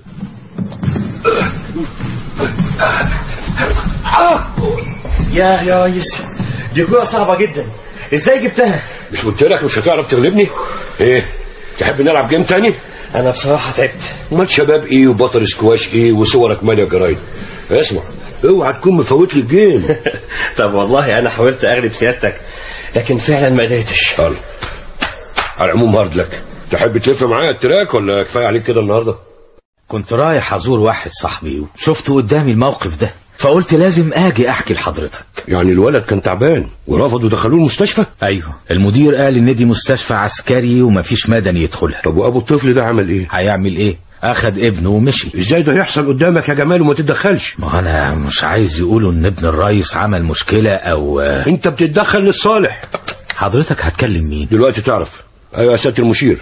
يا يا ريس دي كورة صعبة جدا ازاي جبتها؟ مش قلت لك مش هتعرف تغلبني ايه تحب نلعب جيم تاني انا بصراحة تعبت امال شباب ايه وبطل سكواش ايه وصورك ماليه جرايد اسمع اوعى تكون مفوت لي الجيم طب والله انا حاولت اغلب سيادتك لكن فعلا ما قدرتش يلا على العموم هارد لك تحب تلف معايا التراك ولا كفايه عليك كده النهارده كنت رايح ازور واحد صاحبي وشفت قدامي الموقف ده فقلت لازم اجي احكي لحضرتك يعني الولد كان تعبان ورفضوا دخلوه المستشفى ايوه المدير قال ان دي مستشفى عسكري ومفيش مدني يدخلها طب وابو الطفل ده عمل ايه هيعمل ايه اخد ابنه ومشي ازاي ده يحصل قدامك يا جمال وما تتدخلش ما انا مش عايز يقولوا ان ابن الرئيس عمل مشكلة او انت بتتدخل للصالح حضرتك هتكلم مين دلوقتي تعرف ايوه يا سياده المشير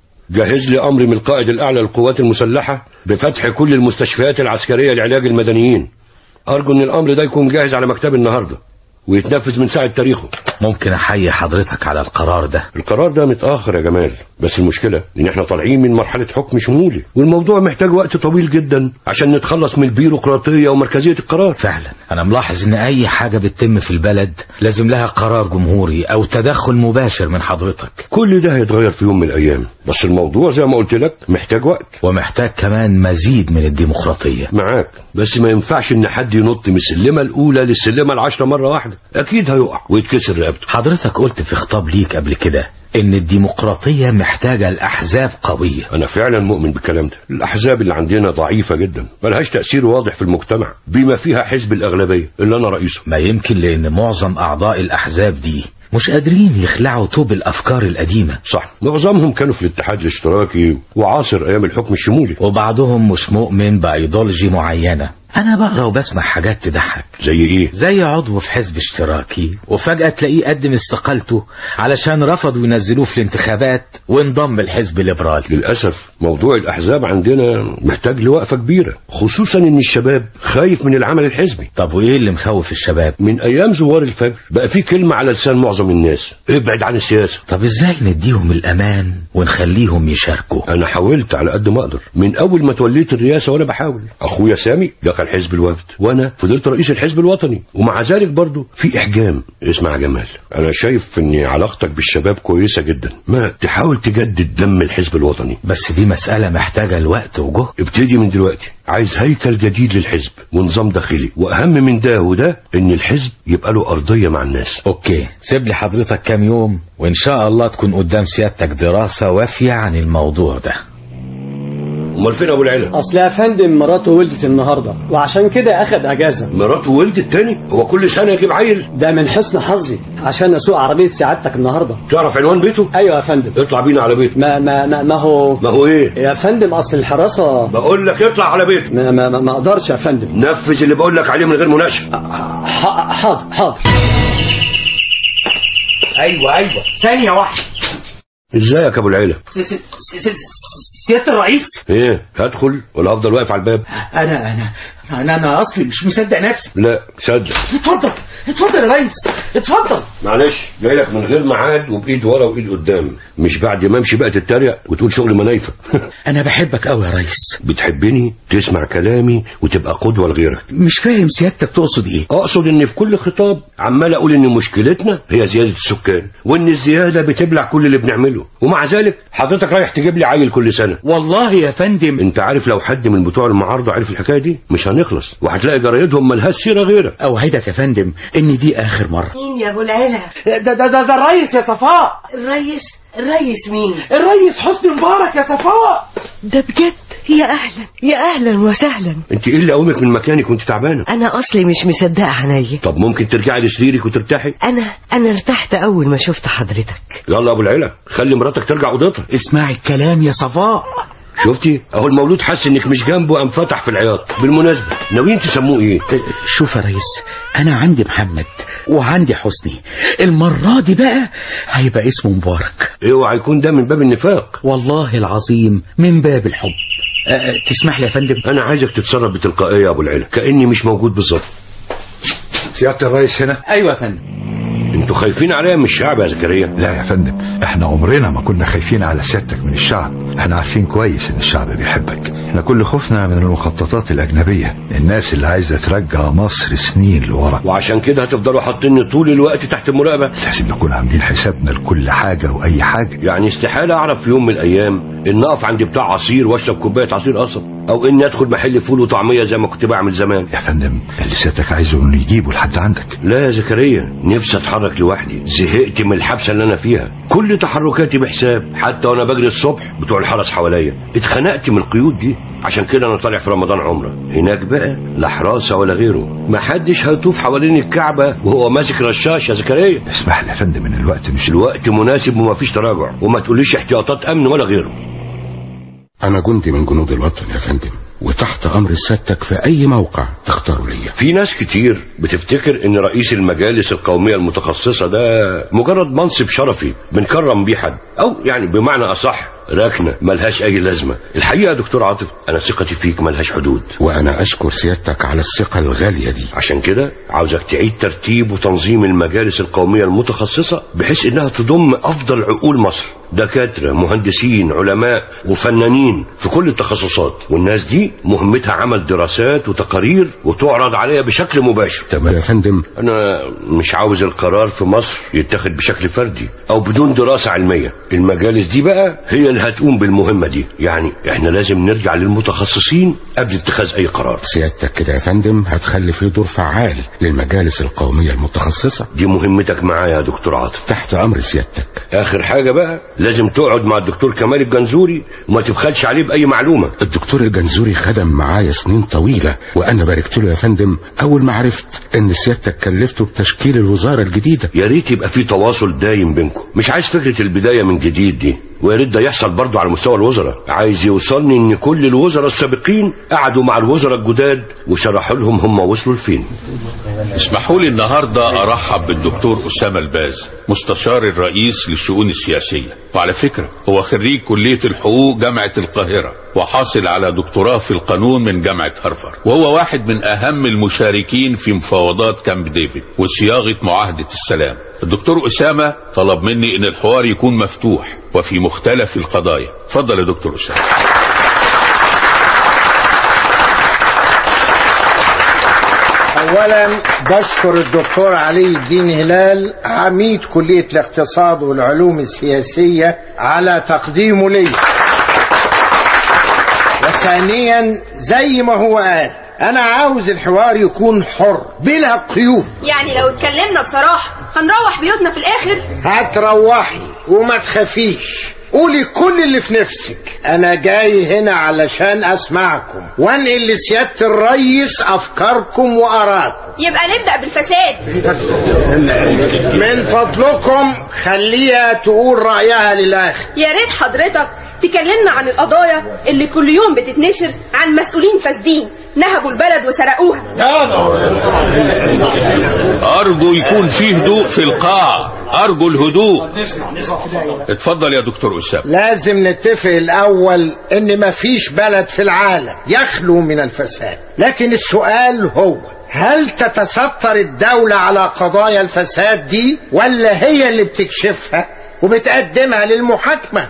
جهز لي امر من القائد الاعلى للقوات المسلحه بفتح كل المستشفيات العسكريه لعلاج المدنيين ارجو ان الامر ده يكون جاهز على مكتبي النهارده ويتنفذ من ساعه تاريخه ممكن احيي حضرتك على القرار ده القرار ده متاخر يا جمال بس المشكله ان احنا طالعين من مرحله حكم شمولي والموضوع محتاج وقت طويل جدا عشان نتخلص من البيروقراطيه ومركزيه القرار فعلا انا ملاحظ ان اي حاجه بتتم في البلد لازم لها قرار جمهوري او تدخل مباشر من حضرتك كل ده هيتغير في يوم من الايام بس الموضوع زي ما قلت لك محتاج وقت ومحتاج كمان مزيد من الديمقراطيه معاك بس ما ينفعش ان حد ينط من السلمه الاولى للسلمه العشره مره واحده اكيد هيقع ويتكسر رقبته حضرتك قلت في خطاب ليك قبل كده ان الديمقراطية محتاجة الاحزاب قوية انا فعلا مؤمن بالكلام ده الاحزاب اللي عندنا ضعيفة جدا ملهاش تأثير واضح في المجتمع بما فيها حزب الاغلبية اللي انا رئيسه ما يمكن لان معظم اعضاء الاحزاب دي مش قادرين يخلعوا طوب الافكار القديمة صح معظمهم كانوا في الاتحاد الاشتراكي وعاصر ايام الحكم الشمولي وبعضهم مش مؤمن بايديولوجي معينة انا بقرا وبسمع حاجات تضحك زي ايه زي عضو في حزب اشتراكي وفجأة تلاقيه قدم استقالته علشان رفضوا ينزلوه في الانتخابات وانضم الحزب الليبرالي للأسف موضوع الأحزاب عندنا محتاج لوقفة كبيرة خصوصا إن الشباب خايف من العمل الحزبي طب وإيه اللي مخوف الشباب من أيام زوار الفجر بقى في كلمة على لسان معظم الناس ابعد عن السياسة طب إزاي نديهم الأمان ونخليهم يشاركوا أنا حاولت على قد ما أقدر من أول ما توليت الرئاسة وأنا بحاول أخويا سامي دخل دخل حزب الوفد وانا فضلت رئيس الحزب الوطني ومع ذلك برضو في احجام اسمع يا جمال انا شايف ان علاقتك بالشباب كويسه جدا ما تحاول تجدد دم الحزب الوطني بس دي مسألة محتاجة الوقت وجهد ابتدي من دلوقتي عايز هيكل جديد للحزب ونظام داخلي واهم من ده وده ان الحزب يبقى له ارضيه مع الناس اوكي سيب لي حضرتك كام يوم وان شاء الله تكون قدام سيادتك دراسة وافية عن الموضوع ده امال فين ابو العلا اصل يا فندم مراته ولدت النهارده وعشان كده اخد اجازه مراته ولدت تاني هو كل سنه يجيب عيل ده من حسن حظي عشان اسوق عربيه سعادتك النهارده تعرف عنوان بيته ايوه يا فندم اطلع بينا على بيته ما ما ما, ما هو ما هو ايه يا فندم اصل الحراسه بقول لك اطلع على بيته ما ما, ما, ما اقدرش يا فندم نفذ اللي بقول لك عليه من غير مناقشه ح- حاضر حاضر ايوه ايوه ثانيه واحده ازيك يا ابو العلا س- س- س- س- سياده الرئيس ايه هدخل ولا افضل واقف على الباب انا انا انا انا اصلي مش مصدق نفسي لا صدق اتفضل اتفضل يا ريس اتفضل معلش جاي لك من غير ميعاد وبايد ورا وايد قدام مش بعد ما امشي بقى تتريق وتقول شغل منايفه انا بحبك قوي يا ريس بتحبني تسمع كلامي وتبقى قدوه لغيرك مش فاهم سيادتك تقصد ايه اقصد ان في كل خطاب عمال اقول ان مشكلتنا هي زياده السكان وان الزياده بتبلع كل اللي بنعمله ومع ذلك حضرتك رايح تجيب لي عيل كل سنه والله يا فندم انت عارف لو حد من بتوع المعارضه عرف الحكايه دي مش هنخلص وهتلاقي جرايدهم ملهاش سيره غيرك اوعدك يا فندم ان دي اخر مره مين يا ابو العلا ده ده ده, ده الريس يا صفاء الريس الريس مين الريس حسني مبارك يا صفاء ده بجد يا اهلا يا اهلا وسهلا انت ايه اللي قومك من مكانك وانت تعبانه انا اصلي مش مصدقه عينيا طب ممكن ترجعي لسريرك وترتاحي انا انا ارتحت اول ما شفت حضرتك يلا يا ابو العلا خلي مراتك ترجع اوضتها اسمعي الكلام يا صفاء شفتي اهو المولود حس انك مش جنبه قام فتح في العياط بالمناسبه ناويين تسموه ايه شوف يا ريس انا عندي محمد وعندي حسني المرة دي بقى هيبقى اسمه مبارك اوعى يكون ده من باب النفاق والله العظيم من باب الحب أه تسمح لي يا فندم انا عايزك تتصرف بتلقائيه يا ابو العلا كاني مش موجود بالظبط سيادة الرئيس هنا ايوه يا فندم انتوا خايفين عليا من الشعب يا زكريا لا يا فندم احنا عمرنا ما كنا خايفين على سيادتك من الشعب احنا عارفين كويس ان الشعب بيحبك احنا كل خوفنا من المخططات الاجنبية الناس اللي عايزة ترجع مصر سنين لورا وعشان كده هتفضلوا حاطيني طول الوقت تحت المراقبه لازم نكون عاملين حسابنا لكل حاجة واي حاجة يعني استحاله اعرف في يوم من الايام ان اقف عند بتاع عصير واشرب كوبايه عصير قصب او اني ادخل محل فول وطعميه زي ما كنت بعمل زمان يا فندم اللي سيادتك عايزه انه يجيبه لحد عندك لا يا زكريا نفسي اتحرك لوحدي زهقت من الحبسه اللي انا فيها كل تحركاتي بحساب حتى وانا بجري الصبح بتوع الحرس حواليا اتخنقت من القيود دي عشان كده انا طالع في رمضان عمره هناك بقى لا حراسه ولا غيره محدش هيطوف حوالين الكعبه وهو ماسك رشاش يا زكريا اسمح لي يا فندم ان الوقت مش الوقت مناسب ومفيش تراجع وما تقوليش احتياطات امن ولا غيره أنا جندي من جنود الوطن يا فندم وتحت أمر سيادتك في أي موقع تختاروا ليا في ناس كتير بتفتكر ان رئيس المجالس القومية المتخصصة ده مجرد منصب شرفي بنكرم بيه حد او يعني بمعنى اصح ركنة ملهاش اي لازمة الحقيقة يا دكتور عاطف انا ثقتي فيك ملهاش حدود وأنا أشكر سيادتك على الثقة الغالية دي عشان كده عاوزك تعيد ترتيب وتنظيم المجالس القومية المتخصصة بحيث انها تضم افضل عقول مصر دكاترة مهندسين علماء وفنانين في كل التخصصات والناس دي مهمتها عمل دراسات وتقارير وتعرض عليها بشكل مباشر تمام يا فندم انا مش عاوز القرار في مصر يتخذ بشكل فردي او بدون دراسة علمية المجالس دي بقى هي اللي هتقوم بالمهمة دي يعني احنا لازم نرجع للمتخصصين قبل اتخاذ اي قرار سيادتك كده يا فندم هتخلي في دور فعال للمجالس القومية المتخصصة دي مهمتك معايا يا دكتور عاطف تحت أمر سيادتك اخر حاجة بقى لازم تقعد مع الدكتور كمال الجنزوري وما تبخلش عليه باي معلومة الدكتور الجنزوري خدم معايا سنين طويلة وأنا باركت له يا فندم أول ما عرفت إن سيادتك كلفته بتشكيل الوزارة الجديدة يا ريت يبقى في تواصل دايم بينكم مش عايز فكرة البداية من جديد دي ويا ريت ده يحصل برضه على مستوى الوزراء عايز يوصلني ان كل الوزراء السابقين قعدوا مع الوزراء الجداد وشرحوا لهم هم وصلوا لفين اسمحوا لي النهارده ارحب بالدكتور اسامه الباز مستشار الرئيس للشؤون السياسيه وعلى فكره هو خريج كليه الحقوق جامعه القاهره وحاصل على دكتوراه في القانون من جامعه هارفارد وهو واحد من اهم المشاركين في مفاوضات كامب ديفيد وصياغه معاهده السلام الدكتور اسامه طلب مني ان الحوار يكون مفتوح وفي مختلف القضايا اتفضل يا دكتور اسامه اولا بشكر الدكتور علي الدين هلال عميد كلية الاقتصاد والعلوم السياسية على تقديمه لي وثانيا زي ما هو قال انا عاوز الحوار يكون حر بلا قيود يعني لو اتكلمنا بصراحة هنروح بيوتنا في الآخر هتروحي وما تخافيش قولي كل اللي في نفسك انا جاي هنا علشان اسمعكم وانقل لسيادة الريس افكاركم واراءكم يبقى نبدأ بالفساد من فضلكم خليها تقول رأيها للاخر يا ريت حضرتك تكلمنا عن القضايا اللي كل يوم بتتنشر عن مسؤولين فاسدين نهبوا البلد وسرقوها أرجو يكون فيه هدوء في القاعة أرجو الهدوء اتفضل يا دكتور أسامة لازم نتفق الاول ان مفيش بلد في العالم يخلو من الفساد لكن السؤال هو هل تتستر الدولة على قضايا الفساد دي ولا هي اللي بتكشفها وبتقدمها للمحاكمة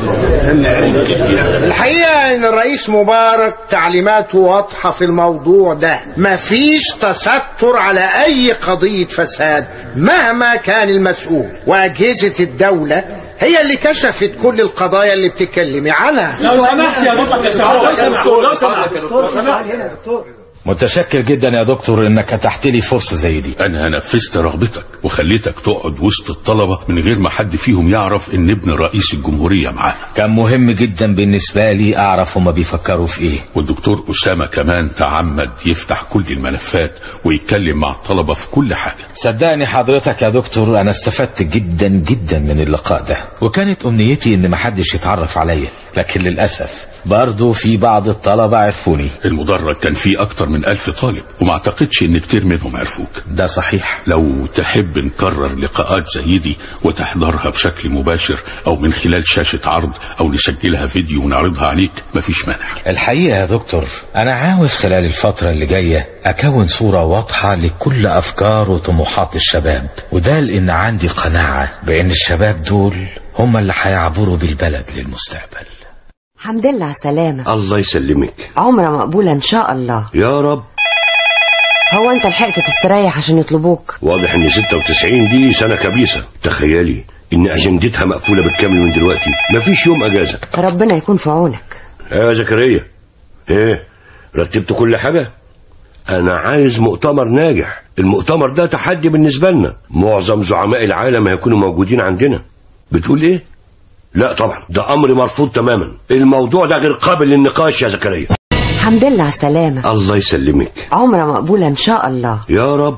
الحقيقة ان الرئيس مبارك تعليماته واضحة في الموضوع ده مفيش تستر على اي قضية فساد مهما كان المسؤول واجهزة الدولة هي اللي كشفت كل القضايا اللي بتتكلمي عنها لو سمحت يا دكتور يا سعادة لو سمحت لو سمحت يا دكتور سمحت هنا يا دكتور متشكر جدا يا دكتور انك اتحت لي فرصه زي دي أنا نفذت رغبتك وخليتك تقعد وسط الطلبة من غير ما حد فيهم يعرف إن ابن رئيس الجمهورية معانا كان مهم جدا بالنسبه لي اعرف هما بيفكروا في ايه والدكتور أسامة كمان تعمد يفتح كل الملفات ويتكلم مع الطلبة في كل حاجة صدقني حضرتك يا دكتور انا استفدت جدا جدا من اللقاء ده وكانت امنيتي ان محدش يتعرف عليا لكن للاسف برضه في بعض الطلبة عرفوني المدرج كان فيه أكتر من ألف طالب وما أعتقدش إن كتير منهم عرفوك ده صحيح لو تحب نكرر لقاءات زي دي وتحضرها بشكل مباشر أو من خلال شاشة عرض أو نسجلها فيديو ونعرضها عليك مفيش مانع الحقيقة يا دكتور أنا عاوز خلال الفترة اللي جاية أكون صورة واضحة لكل أفكار وطموحات الشباب وده لأن عندي قناعة بأن الشباب دول هم اللي هيعبروا بالبلد للمستقبل الحمد لله على السلامة الله يسلمك عمرة مقبولة إن شاء الله يا رب هو أنت لحقت تستريح عشان يطلبوك واضح ان 96 دي سنة كبيسة تخيلي ان اجندتها مقفولة بالكامل من دلوقتي مفيش يوم اجازة ربنا يكون في عونك يا زكريا ايه رتبت كل حاجة انا عايز مؤتمر ناجح المؤتمر ده تحدي بالنسبة لنا معظم زعماء العالم هيكونوا موجودين عندنا بتقول ايه لا طبعا ده امر مرفوض تماما الموضوع ده غير قابل للنقاش يا زكريا الحمد لله على السلامة الله يسلمك عمرة مقبولة إن شاء الله يا رب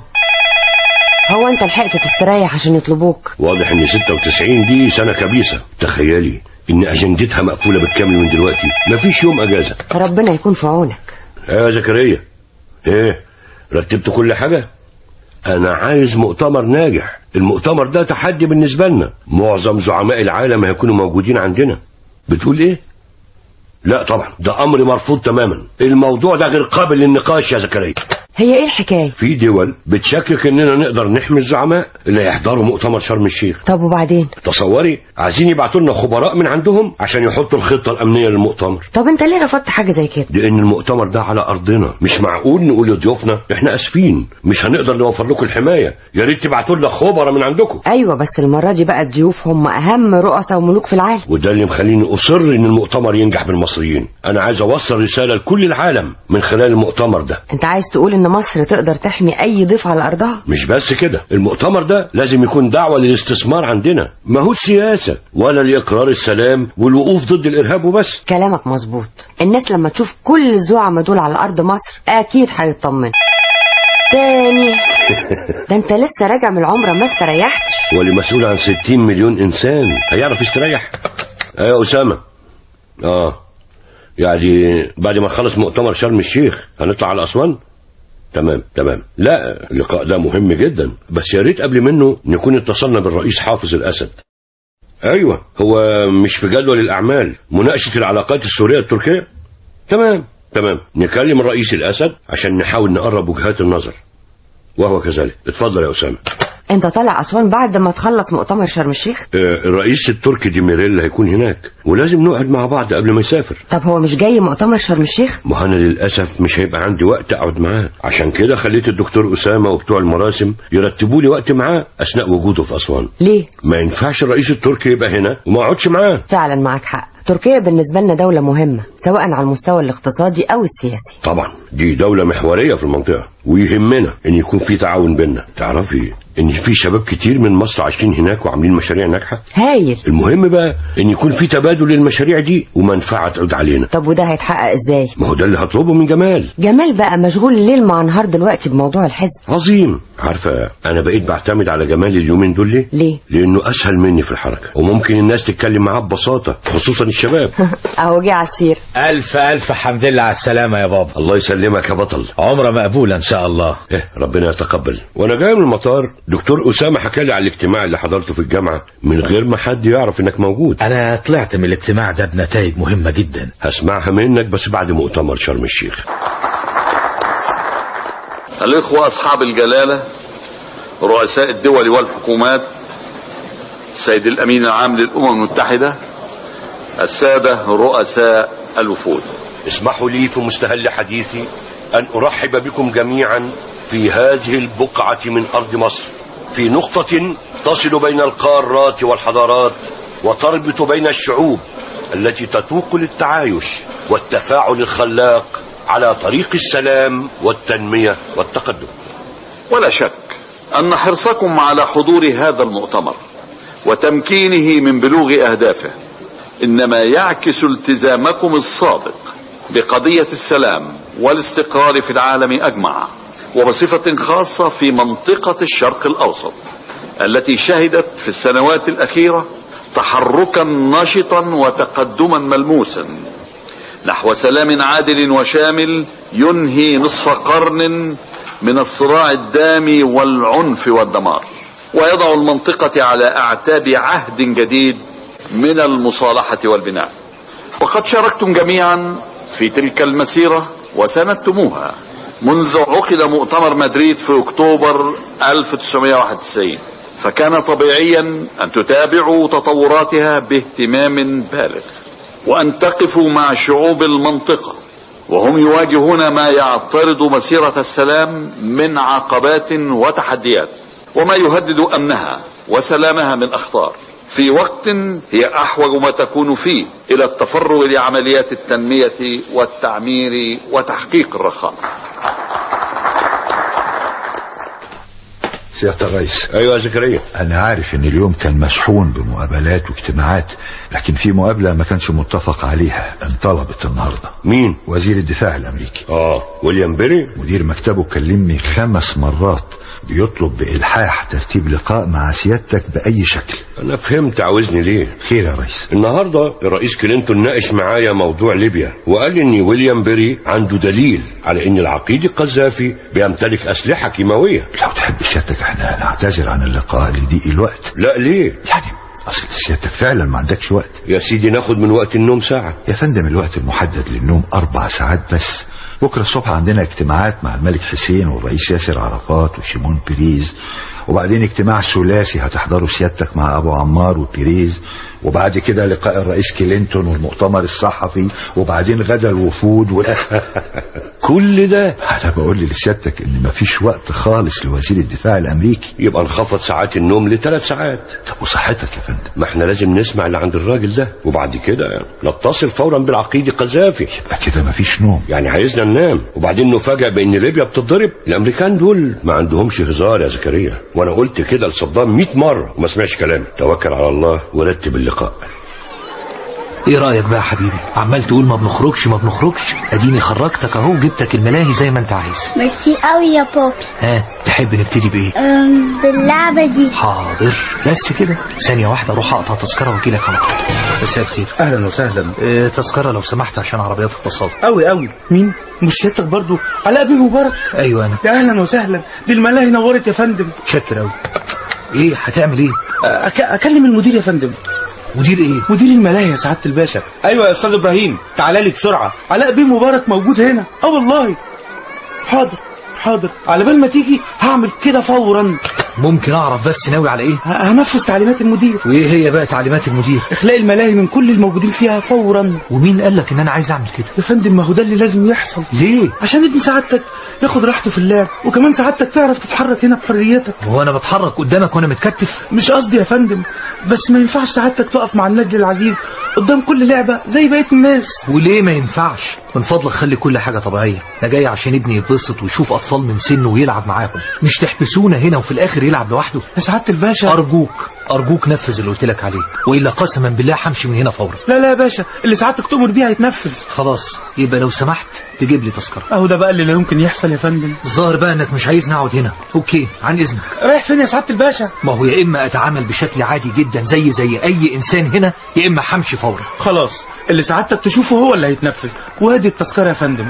هو أنت لحقت تستريح عشان يطلبوك واضح ان 96 دي سنة كبيسة تخيلي ان اجندتها مقفولة بالكامل من دلوقتي مفيش يوم اجازة ربنا يكون في عونك يا زكريا ايه رتبت كل حاجة انا عايز مؤتمر ناجح المؤتمر ده تحدي بالنسبة لنا معظم زعماء العالم هيكونوا موجودين عندنا بتقول ايه لا طبعا ده امر مرفوض تماما الموضوع ده غير قابل للنقاش يا زكريا هي إيه الحكاية في دول بتشكك اننا نقدر نحمي الزعماء اللي هيحضروا مؤتمر شرم الشيخ طب وبعدين تصوري عايزين يبعتوا لنا خبراء من عندهم عشان يحطوا الخطة الامنية للمؤتمر طب أنت ليه رفضت حاجة زي كده لان المؤتمر ده على ارضنا مش معقول نقول لضيوفنا احنا اسفين مش هنقدر نوفر لكم الحمايه يا ريت تبعتوا لنا خبراء من عندكم أيوة بس المرة دي بقى الضيوف هم أهم رؤساء وملوك في العالم وده اللي مخليني اصر ان المؤتمر ينجح بالمصريين انا عايز اوصل رساله لكل العالم من خلال المؤتمر ده أنت عايز تقول إن مصر تقدر تحمي أي ضيف على أرضها مش بس كده المؤتمر ده لازم يكون دعوه للاستثمار عندنا ما هو سياسه ولا لاقرار السلام والوقوف ضد الارهاب وبس كلامك مظبوط الناس لما تشوف كل الزعماء دول على أرض مصر أكيد هيطمن تاني ده انت لسه راجع من العمرة ما استريحتش واللي مسؤول عن 60 مليون انسان هيعرف يستريح ايه يا اسامه اه يعني بعد ما نخلص مؤتمر شرم الشيخ هنطلع على اسوان تمام تمام لا اللقاء ده مهم جدا بس يا ريت قبل منه نكون اتصلنا بالرئيس حافظ الاسد ايوه هو مش في جدول الاعمال مناقشه العلاقات السوريه التركيه تمام تمام نكلم الرئيس الاسد عشان نحاول نقرب وجهات النظر وهو كذلك اتفضل يا اسامه انت طالع اسوان بعد ما تخلص مؤتمر شرم الشيخ آه، الرئيس التركي ديميريل هيكون هناك ولازم نقعد مع بعض قبل ما يسافر طب هو مش جاي مؤتمر شرم الشيخ ما انا للاسف مش هيبقى عندي وقت اقعد معاه عشان كده خليت الدكتور اسامه وبتوع المراسم يرتبوا لي وقت معاه اثناء وجوده في اسوان ليه ما ينفعش الرئيس التركي يبقى هنا وما اقعدش معاه فعلا معاك حق تركيا بالنسبة لنا دولة مهمة سواء على المستوى الاقتصادي أو السياسي طبعا دي دولة محورية في المنطقة ويهمنا ان يكون في تعاون بيننا تعرفي ان في شباب كتير من مصر عايشين هناك وعاملين مشاريع ناجحة هايل المهم بقى ان يكون في تبادل للمشاريع دي ومنفعة تعود علينا طب وده هيتحقق ازاي ما هو ده اللي هطلبه من جمال جمال بقى مشغول الليل مع نهار دلوقتي بموضوع الحزب عظيم عارفة انا بقيت بعتمد على جمال اليومين دول ليه ليه لانه اسهل مني في الحركة وممكن الناس تتكلم معاه ببساطة خصوصا الشباب اهو جه على السير ألف ألف حمد لله على السلامة يا بابا الله يسلمك يا بطل عمرة مقبولة إن شاء الله إيه ربنا يتقبل وانا جاي من المطار دكتور اسامه حكى لي على الاجتماع اللي حضرته في الجامعه من غير ما حد يعرف انك موجود أنا طلعت من الاجتماع ده بنتائج مهمة جدا هسمعها منك بس بعد مؤتمر شرم الشيخ الإخوة أصحاب الجلالة رؤساء الدول والحكومات السيد الأمين العام للأمم المتحدة السادة رؤساء الوفود اسمحوا لي في مستهل حديثي ان ارحب بكم جميعا في هذه البقعه من ارض مصر في نقطه تصل بين القارات والحضارات وتربط بين الشعوب التي تتوق للتعايش والتفاعل الخلاق على طريق السلام والتنميه والتقدم ولا شك أن حرصكم على حضور هذا المؤتمر وتمكينه من بلوغ أهدافه إنما يعكس التزامكم الصادق بقضية السلام والاستقرار في العالم أجمع وبصفة خاصة في منطقة الشرق الأوسط التي شهدت في السنوات الأخيرة تحركا نشطا وتقدما ملموسا نحو سلام عادل وشامل ينهي نصف قرن من الصراع الدامي والعنف والدمار ويضع المنطقة على أعتاب عهد جديد من المصالحة والبناء وقد شاركتم جميعا في تلك المسيرة وسندتموها منذ عقد مؤتمر مدريد في أكتوبر 1991 فكان طبيعيا أن تتابعوا تطوراتها باهتمام بالغ وأن تقفوا مع شعوب المنطقة وهم يواجهون ما يعترض مسيرة السلام من عقبات وتحديات وما يهدد أمنها وسلامها من أخطار في وقت هي أحوج ما تكون فيه إلى التفرغ لعمليات التنمية والتعمير وتحقيق الرخاء سيادة الرئيس ايوه يا زكريا انا عارف ان اليوم كان مسحون بمقابلات واجتماعات لكن في مقابلة ما كانش متفق عليها انطلبت النهاردة مين وزير الدفاع الامريكي اه ويليام بيري مدير مكتبه كلمني خمس مرات بيطلب بإلحاح ترتيب لقاء مع سيادتك بأي شكل انا فهمت عاوزني ليه خير يا ريس النهارده الرئيس كلينتون ناقش معايا موضوع ليبيا وقال ان ويليام بيري عنده دليل على ان العقيد القذافي بيمتلك اسلحه كيماويه لو تحب سيادتك احنا نعتذر عن اللقاء لضيق الوقت لا ليه يعني اصل سيادتك فعلا ما عندكش وقت يا سيدي ناخد من وقت النوم ساعه يا فندم الوقت المحدد للنوم اربع ساعات بس بكرة الصبح عندنا اجتماعات مع الملك حسين والرئيس ياسر عرفات وشيمون بيريز وبعدين اجتماع ثلاثي هتحضره سيادتك مع ابو عمار وبيريز وبعد كده لقاء الرئيس كلينتون والمؤتمر الصحفي وبعدين غدا الوفود و... كل ده انا بقول لسيادتك ان مفيش وقت خالص لوزير الدفاع الامريكي يبقى نخفض ساعات النوم لثلاث ساعات طب وصحتك يا فندم ما احنا لازم نسمع اللي عند الراجل ده وبعد كده نتصل فورا بالعقيد القذافي يبقى كده مفيش نوم يعني عايزنا ننام وبعدين نفاجئ بان ليبيا بتتضرب الامريكان دول ما عندهمش هزار يا زكريا وانا قلت كده لصدام 100 مره وما سمعش كلامي توكل على الله ورتب اللقاء ايه رايك بقى يا حبيبي عمال تقول ما بنخرجش ما بنخرجش اديني خرجتك اهو جبتك الملاهي زي ما انت عايز ميرسي قوي يا بابي ها تحب نبتدي بايه أم، باللعبة دي حاضر بس كده ثانيه واحده اروح اقطع تذكره واجيلك على طول مساء الخير اهلا وسهلا اه تذكره لو سمحت عشان عربيات التصادم قوي قوي مين مش سيادتك برضو علاء بيه مبارك ايوه انا يا اهلا وسهلا دي الملاهي نورت يا فندم شكر قوي ايه هتعمل ايه أك... اكلم المدير يا فندم مدير ايه مدير الملاهي يا سعاده الباشا ايوه يا استاذ ابراهيم تعالى لي بسرعه علاء بيه مبارك موجود هنا اه والله حاضر حاضر على بال ما تيجي هعمل كده فورا ممكن اعرف بس ناوي على ايه هنفذ تعليمات المدير وايه هي بقى تعليمات المدير اخلاء الملاهي من كل الموجودين فيها فورا ومين قال لك ان انا عايز اعمل كده يا فندم ما هو ده اللي لازم يحصل ليه عشان ابن سعادتك ياخد راحته في اللعب وكمان سعادتك تعرف تتحرك هنا بحريتك هو انا بتحرك قدامك وانا متكتف مش قصدي يا فندم بس ما ينفعش سعادتك تقف مع النجل العزيز قدام كل لعبة زي بقية الناس وليه ما ينفعش من فضلك خلي كل حاجة طبيعية انا جاي عشان ابني يتبسط ويشوف اطفال من سنه ويلعب معاهم مش تحبسونا هنا وفي الاخر يلعب لوحده يا سعادة الباشا ارجوك ارجوك نفذ اللي قلت لك عليه والا قسما بالله همشي من هنا فورا لا لا يا باشا اللي سعادتك تؤمر بيه هيتنفذ خلاص يبقى لو سمحت تجيب لي تذكرة اهو ده بقى اللي لا يمكن يحصل يا فندم الظاهر بقى انك مش عايزني اقعد هنا اوكي عن اذنك رايح فين يا سعادة الباشا ما هو يا اما اتعامل بشكل عادي جدا زي زي اي انسان هنا يا اما همشي فورا خلاص اللي سعادتك تشوفه هو اللي هيتنفذ وادي التذكرة يا فندم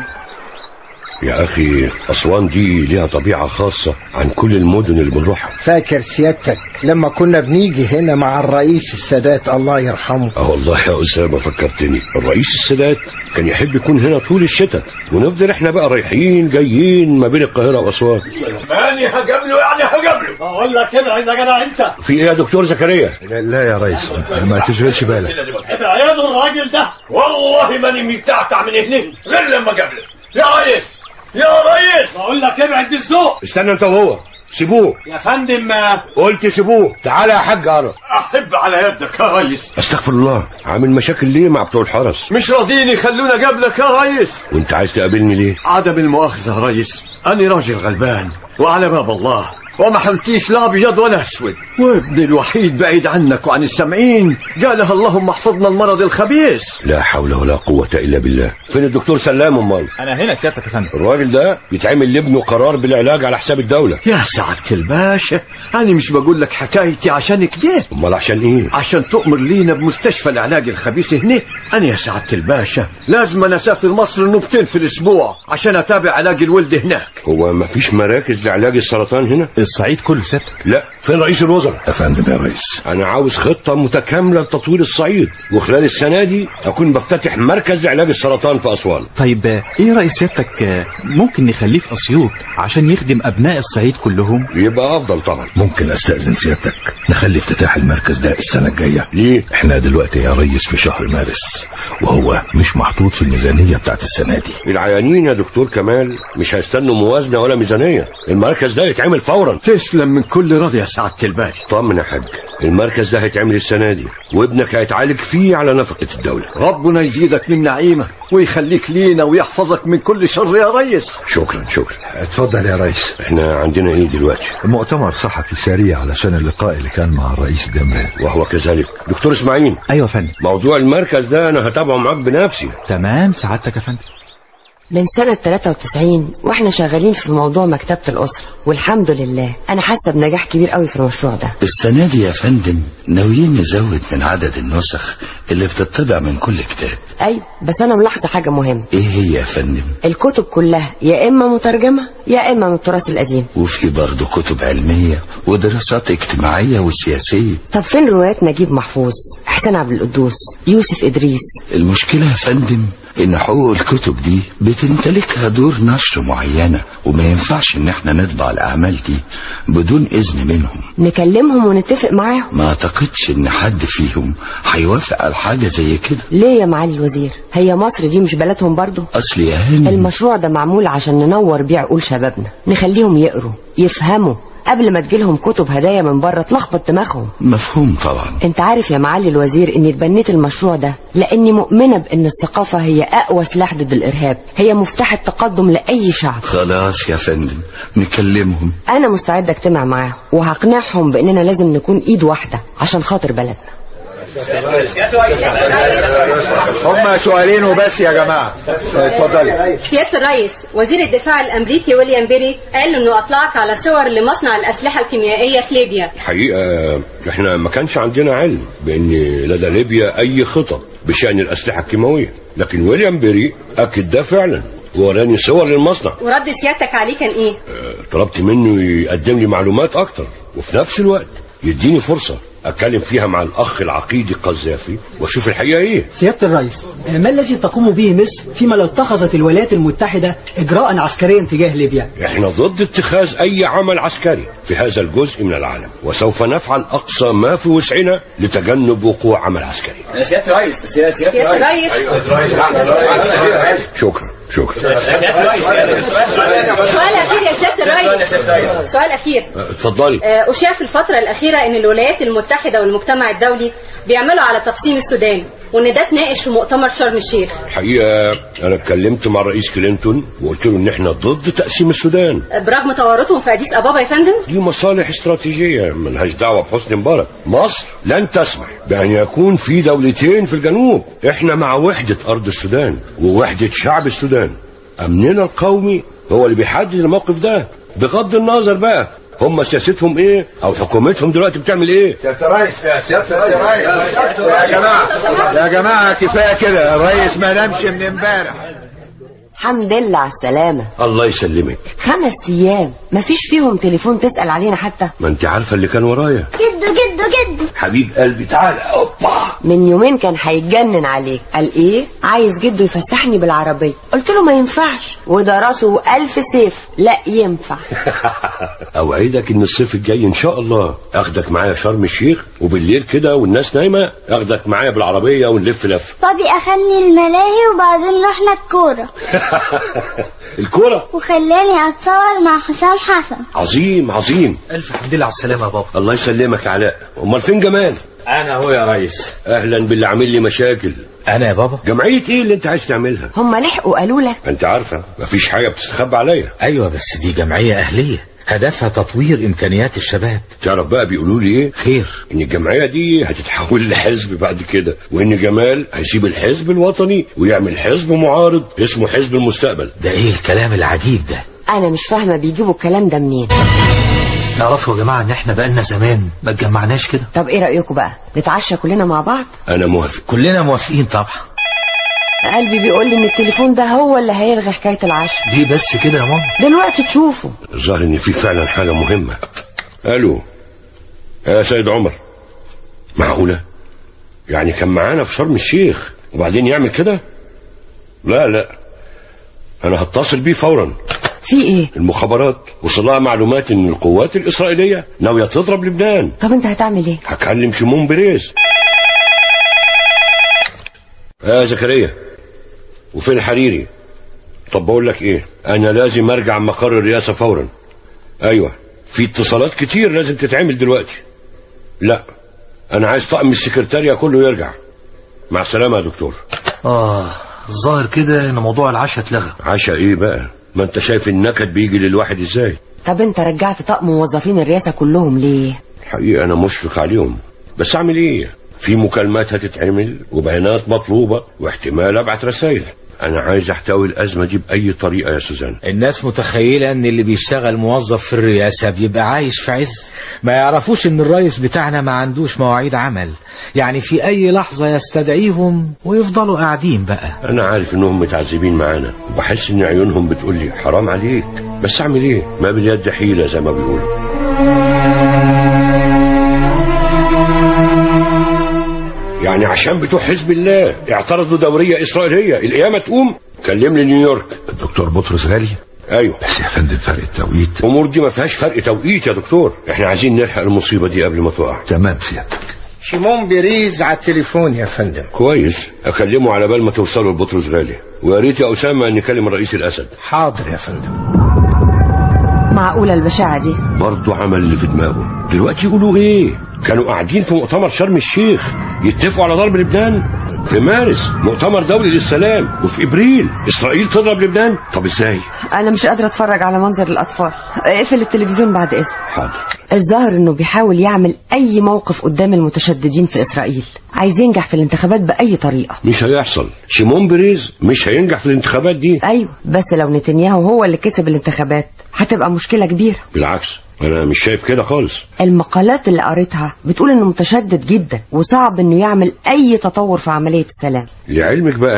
يا أخي أسوان دي ليها طبيعة خاصة عن كل المدن اللي بنروحها فاكر سيادتك لما كنا بنيجي هنا مع الرئيس السادات الله يرحمه اه والله يا أسامة فكرتني الرئيس السادات كان يحب يكون هنا طول الشتاء ونفضل احنا بقى رايحين جايين ما بين القاهرة وأسوان ماني هقابله يعني هقابله اقول لك كده اذا جدع انت في ايه يا دكتور زكريا لا, لا يا ريس ما تشغلش بالك ابعد الراجل ده والله ماني متعتع من هنا غير لما قابله يا ريس يا ريس بقول لك ابعد الذوق استنى انت وهو سيبوه يا فندم قلت سيبوه تعالى يا حاج قرب احب على يدك يا ريس استغفر الله عامل مشاكل ليه مع بتوع الحرس مش راضيين يخلونا قبلك يا ريس وانت عايز تقابلني ليه عدم المؤاخذة يا ريس أنا راجل غلبان وعلى باب الله وما حلتيش لا ابيض ولا اسود وابني الوحيد بعيد عنك وعن السامعين قالها اللهم احفظنا المرض الخبيث لا حول ولا قوة إلا بالله فين الدكتور سلام امال انا هنا سيادتك يا فندم الراجل ده يتعمل لابنه قرار بالعلاج على حساب الدولة يا سعادة الباشا أنا مش بقول لك حكايتي عشان كده امال عشان ايه عشان تؤمر لينا بمستشفى العلاج الخبيث هنا أنا يا سعادة الباشا لازم أنا أسافر مصر نوبتين في الأسبوع عشان أتابع علاج الولد هناك هو ما فيش مراكز لعلاج السرطان هنا الصعيد كله سيادتك لا فين رئيس الوزراء يا فندم يا ريس انا عاوز خطة متكاملة لتطوير الصعيد وخلال السنة دي اكون بفتتح مركز لعلاج السرطان في اسوان طيب ايه رأي سيادتك آه، ممكن نخليه في اسيوط عشان يخدم ابناء الصعيد كلهم يبقى افضل طبعا ممكن استأذن سيادتك نخلي افتتاح المركز ده السنة الجاية ليه احنا دلوقتي يا ريس في شهر مارس وهو مش محطوط في الميزانية بتاعت السنة دي العيانين يا دكتور كمال مش هيستنوا موازنة ولا ميزانية المركز ده يتعمل فورا تسلم من كل راضي يا سعادة الباشا طمن يا حاج المركز ده هيتعمل السنة دي وابنك هيتعالج فيه على نفقة الدولة ربنا يزيدك من نعيمة ويخليك لينا ويحفظك من كل شر يا ريس شكرا شكرا اتفضل يا ريس احنا عندنا ايه دلوقتي مؤتمر صحفي سريع علشان اللقاء اللي كان مع الرئيس دمري وهو كذلك دكتور اسماعيل ايوه يا فندم موضوع المركز ده انا هتابعه معاك بنفسي تمام سعادتك يا فندم من سنة 93 واحنا شغالين في موضوع مكتبة الأسرة والحمد لله أنا حاسة بنجاح كبير قوي في المشروع ده السنة دي يا فندم ناويين نزود من عدد النسخ اللي بتطبع من كل كتاب أيوة بس أنا ملاحظة حاجة مهمة ايه هي يا فندم الكتب كلها يا إما مترجمة يا إما من التراث القديم وفي برضه كتب علمية ودراسات اجتماعية وسياسية طب فين روايات نجيب محفوظ حسين عبد القدوس يوسف إدريس المشكلة يا فندم ان حقوق الكتب دي بتمتلكها دور نشر معينة وما ينفعش ان احنا نطبع الاعمال دي بدون اذن منهم نكلمهم ونتفق معاهم ما اعتقدش ان حد فيهم هيوافق على حاجة زي كده ليه يا معالي الوزير هي مصر دي مش بلدهم برضو اصل يا هاني المشروع ده معمول عشان ننور بيه عقول شبابنا نخليهم يقروا يفهموا قبل ما تجيلهم كتب هدايا من بره تلخبط دماغهم مفهوم طبعا انت عارف يا معالي الوزير اني اتبنيت المشروع ده لاني مؤمنة بان الثقافة هي اقوى سلاح ضد الارهاب هي مفتاح التقدم لاي شعب خلاص يا فندم نكلمهم انا مستعدة اجتمع معاهم وهقنعهم باننا لازم نكون ايد واحدة عشان خاطر بلدنا هم سؤالين وبس يا جماعة اتفضلي سيادة الرئيس وزير الدفاع الأمريكي ويليام بيري قال إنه أطلعك على صور لمصنع الأسلحة الكيميائية في ليبيا الحقيقة احنا ما كانش عندنا علم بان لدى ليبيا اي خطط بشأن الاسلحة الكيماوية لكن ويليام بيري اكد ده فعلا وراني صور للمصنع ورد سيادتك عليه كان إيه؟ اه، طلبت منه يقدم لي معلومات اكتر وفي نفس الوقت يديني فرصة اتكلم فيها مع الاخ العقيدي القذافي واشوف الحقيقة ايه سيادة الرئيس ما الذي تقوم به مصر فيما لو اتخذت الولايات المتحدة إجراء عسكريا تجاه ليبيا احنا ضد اتخاذ اي عمل عسكري في هذا الجزء من العالم وسوف نفعل اقصى ما في وسعنا لتجنب وقوع عمل عسكري سيادة الرئيس سيادة سيادة الرئيس شكرا شكرا سؤال أخير يا سيادة الرئيس سؤال أخير اتفضلي آه، أشاع في الفترة الأخيرة أن الولايات المتحدة والمجتمع الدولي بيعملوا على تقسيم السودان وأن ده اتناقش في مؤتمر شرم الشيخ الحقيقة انا اتكلمت مع الرئيس كلينتون وقلت له ان احنا ضد تقسيم السودان آه، برغم تورطهم في أديس أبابا يا فندم دي مصالح استراتيجية ملهاش دعوة بحسني مبارك مصر لن تسمح بأن يكون في دولتين في الجنوب احنا مع وحدة أرض السودان ووحدة شعب السودان أمننا القومي هو اللي بيحدد الموقف ده بغض النظر بقى هم سياستهم ايه او حكومتهم دلوقتي بتعمل ايه سيادة الرئيس سيادة الرئيس يا جماعة يا جماعة كفاية كده الرئيس ما نامش من امبارح الحمد لله على السلامة الله يسلمك خمس أيام مفيش فيهم تليفون تسأل علينا حتى ما انت عارفة اللي كان ورايا جدو جدو جدو حبيب قلبي تعالى اوبا من يومين كان هيتجنن عليك قال ايه عايز جده يفسحني بالعربية قلت له ما ينفعش وده راسه ألف سيف لا ينفع اوعدك ان الصيف الجاي ان شاء الله اخدك معايا شرم الشيخ وبالليل كده والناس نايمة اخدك معايا بالعربية ونلف لف بابي أخدني الملاهي وبعدين رحنا الكورة الكرة وخلاني أتصور مع حسام حسن عظيم عظيم الف حمد لله على السلامه يا بابا الله يسلمك يا علاء امال فين جمال انا هو يا ريس اهلا باللي عامل لي مشاكل انا يا بابا جمعيه ايه اللي انت عايز تعملها هم لحقوا قالوا لك انت عارفه مفيش حاجه بتستخبى عليا ايوه بس دي جمعيه اهليه هدفها تطوير امكانيات الشباب تعرف بقى بيقولوا لي ايه خير ان الجمعيه دي هتتحول لحزب بعد كده وان جمال هيسيب الحزب الوطني ويعمل حزب معارض اسمه حزب المستقبل ده ايه الكلام العجيب ده انا مش فاهمة بيجيبوا الكلام ده منين تعرفوا يا جماعه ان احنا بقالنا زمان ما اتجمعناش كده طب ايه رأيكم بقى نتعشى كلنا مع بعض انا موافق كلنا موافقين طبعا قلبي بيقول لي ان التليفون ده هو اللي هيلغي حكاية العشاء ليه بس كده يا ماما دلوقتي تشوفوا الظاهر ان في فعلا حاجه مهمه الو يا سيد عمر معقوله يعني كان معانا في شرم الشيخ وبعدين يعمل كده لا لا انا هتصل بيه فورا في ايه المخابرات وصلها معلومات ان القوات الاسرائيليه ناويه تضرب لبنان طب انت هتعمل ايه هكلم شيمون بيريز يا زكريا وفين حريري طب بقول لك ايه انا لازم ارجع مقر الرئاسه فورا ايوه في اتصالات كتير لازم تتعمل دلوقتي لا انا عايز طقم السكرتارية كله يرجع مع السلامه يا دكتور اه الظاهر كده ان موضوع العشاء اتلغى عشاء ايه بقى ما انت شايف النكد بيجي للواحد ازاي طب انت رجعت طقم موظفين الرئاسة كلهم ليه الحقيقه انا مشفق عليهم بس اعمل ايه في مكالمات هتتعمل وبيانات مطلوبه واحتمال ابعت رسائل انا عايز احتوي الازمه دي باي طريقه يا سوزان الناس متخيلة ان اللي بيشتغل موظف في الرئاسة بيبقى عايش في عز ما يعرفوش ان الرئيس بتاعنا ما عندوش مواعيد عمل يعني في اي لحظة يستدعيهم ويفضلوا قاعدين بقى انا عارف انهم متعذبين معانا وبحس ان عيونهم بتقول لي حرام عليك بس اعمل ايه ما باليد حيله زي ما بيقولوا يعني عشان بتوع حزب الله اعترضوا دورية إسرائيلية القيامة تقوم كلم لي نيويورك الدكتور بطرس غالي ايوه بس يا فندم فرق التوقيت الامور دي ما فيهاش فرق توقيت يا دكتور احنا عايزين نلحق المصيبه دي قبل ما تقع تمام سيادتك شيمون بيريز على التليفون يا فندم كويس اكلمه على بال ما توصلوا لبطرس غالي ويا ريت يا اسامه نكلم الرئيس الاسد حاضر يا فندم معقولة البشاعة دي برضه عمل اللي في دماغه دلوقتي يقولوا ايه كانوا قاعدين في مؤتمر شرم الشيخ يتفقوا على ضرب لبنان في مارس مؤتمر دولي للسلام وفي ابريل اسرائيل تضرب لبنان طب ازاي انا مش قادرة اتفرج على منظر الاطفال اقفل التلفزيون بعد اذن حاضر الظاهر انه بيحاول يعمل اي موقف قدام المتشددين في اسرائيل عايز ينجح في الانتخابات باي طريقة مش هيحصل شيمون بريز مش هينجح في الانتخابات دي ايوه بس لو نتنياهو هو اللي كسب الانتخابات هتبقى مشكلة كبيرة بالعكس انا مش شايف كده خالص المقالات اللي قريتها بتقول انه متشدد جدا وصعب انه يعمل اي تطور في عملية السلام لعلمك بقى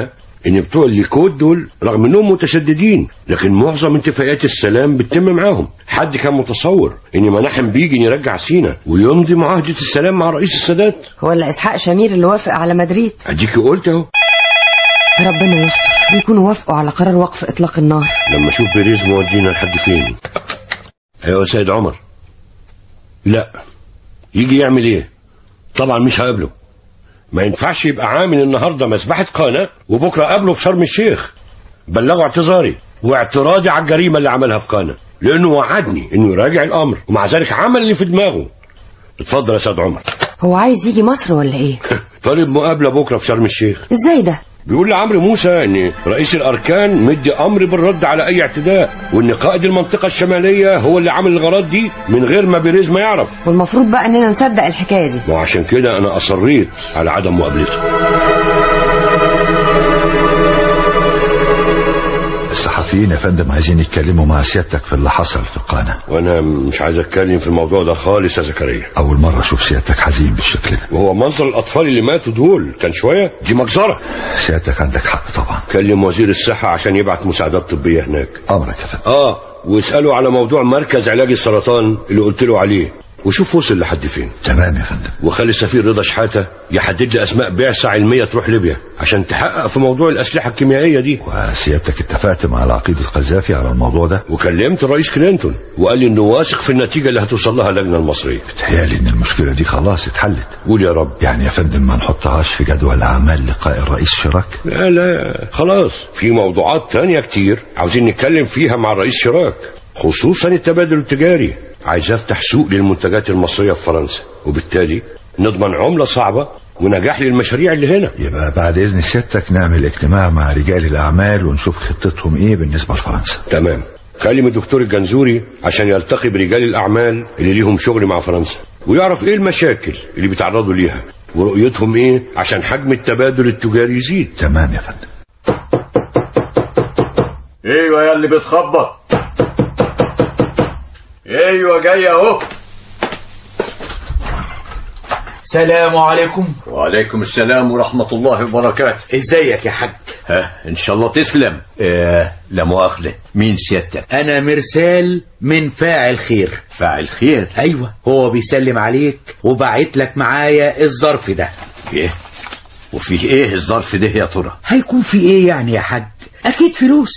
ان بتوع الليكود دول رغم انهم متشددين لكن معظم اتفاقيات السلام بتتم معاهم حد كان متصور ان مناحم بيجي يرجع سينا ويمضي معاهدة السلام مع رئيس السادات ولا اسحاق شمير اللي وافق على مدريد اديكي قلت اهو ربنا يستر ويكونوا وافقوا على قرار وقف اطلاق النار لما اشوف بيريز مودينا لحد فين ايوه يا سيد عمر لا يجي يعمل ايه طبعا مش هقابله ما ينفعش يبقى عامل النهارده مسبحة قانا وبكره قابله في شرم الشيخ بلغوا اعتذاري واعتراضي على الجريمة اللي عملها في قانا لانه وعدني انه يراجع الامر ومع ذلك عمل اللي في دماغه اتفضل يا سيد عمر هو عايز يجي مصر ولا ايه طالب مقابلة بكره في شرم الشيخ ازاي ده بيقول لعمرو موسى ان رئيس الاركان مدي امر بالرد على اي اعتداء وان قائد المنطقه الشماليه هو اللي عامل الغارات دي من غير ما بيريز ما يعرف والمفروض بقى اننا نصدق الحكايه دي وعشان كده انا اصريت على عدم مقابلته الصحفيين يا فندم عايزين يتكلموا مع سيادتك في اللي حصل في قانا وانا مش عايز اتكلم في الموضوع ده خالص يا زكريا اول مره اشوف سيادتك حزين بالشكل ده وهو منظر الاطفال اللي ماتوا دول كان شويه دي مجزره سيادتك عندك حق طبعا كلم وزير الصحه عشان يبعت مساعدات طبيه هناك امرك يا فندم اه واساله على موضوع مركز علاج السرطان اللي قلت له عليه وشوف وصل لحد فين تمام يا فندم وخلي السفير رضا شحاته يحدد لي اسماء بعثه علميه تروح ليبيا عشان تحقق في موضوع الاسلحه الكيميائيه دي وسيادتك اتفقت مع العقيد القذافي على الموضوع ده وكلمت الرئيس كلينتون وقال لي انه واثق في النتيجه اللي هتوصل لها اللجنه المصريه بتهيالي ان المشكله دي خلاص اتحلت قول يا رب يعني يا فندم ما نحطهاش في جدول اعمال لقاء الرئيس شراك لا لا خلاص في موضوعات تانية كتير عاوزين نتكلم فيها مع الرئيس شراك خصوصا التبادل التجاري عايز افتح سوق للمنتجات المصريه في فرنسا وبالتالي نضمن عمله صعبه ونجاح للمشاريع اللي هنا يبقى بعد اذن سيادتك نعمل اجتماع مع رجال الاعمال ونشوف خطتهم ايه بالنسبه لفرنسا تمام كلم الدكتور الجنزوري عشان يلتقي برجال الاعمال اللي ليهم شغل مع فرنسا ويعرف ايه المشاكل اللي بيتعرضوا ليها ورؤيتهم ايه عشان حجم التبادل التجاري يزيد تمام يا فندم ايوه يا اللي بتخبط ايوه جاي اهو سلام عليكم وعليكم السلام ورحمة الله وبركاته ازيك يا حاج ها ان شاء الله تسلم اه لا مؤاخذة مين سيادتك انا مرسال من فاعل خير فاعل خير ايوه هو بيسلم عليك وبعت لك معايا الظرف ده ايه وفيه ايه الظرف ده يا ترى هيكون في ايه يعني يا حاج اكيد فلوس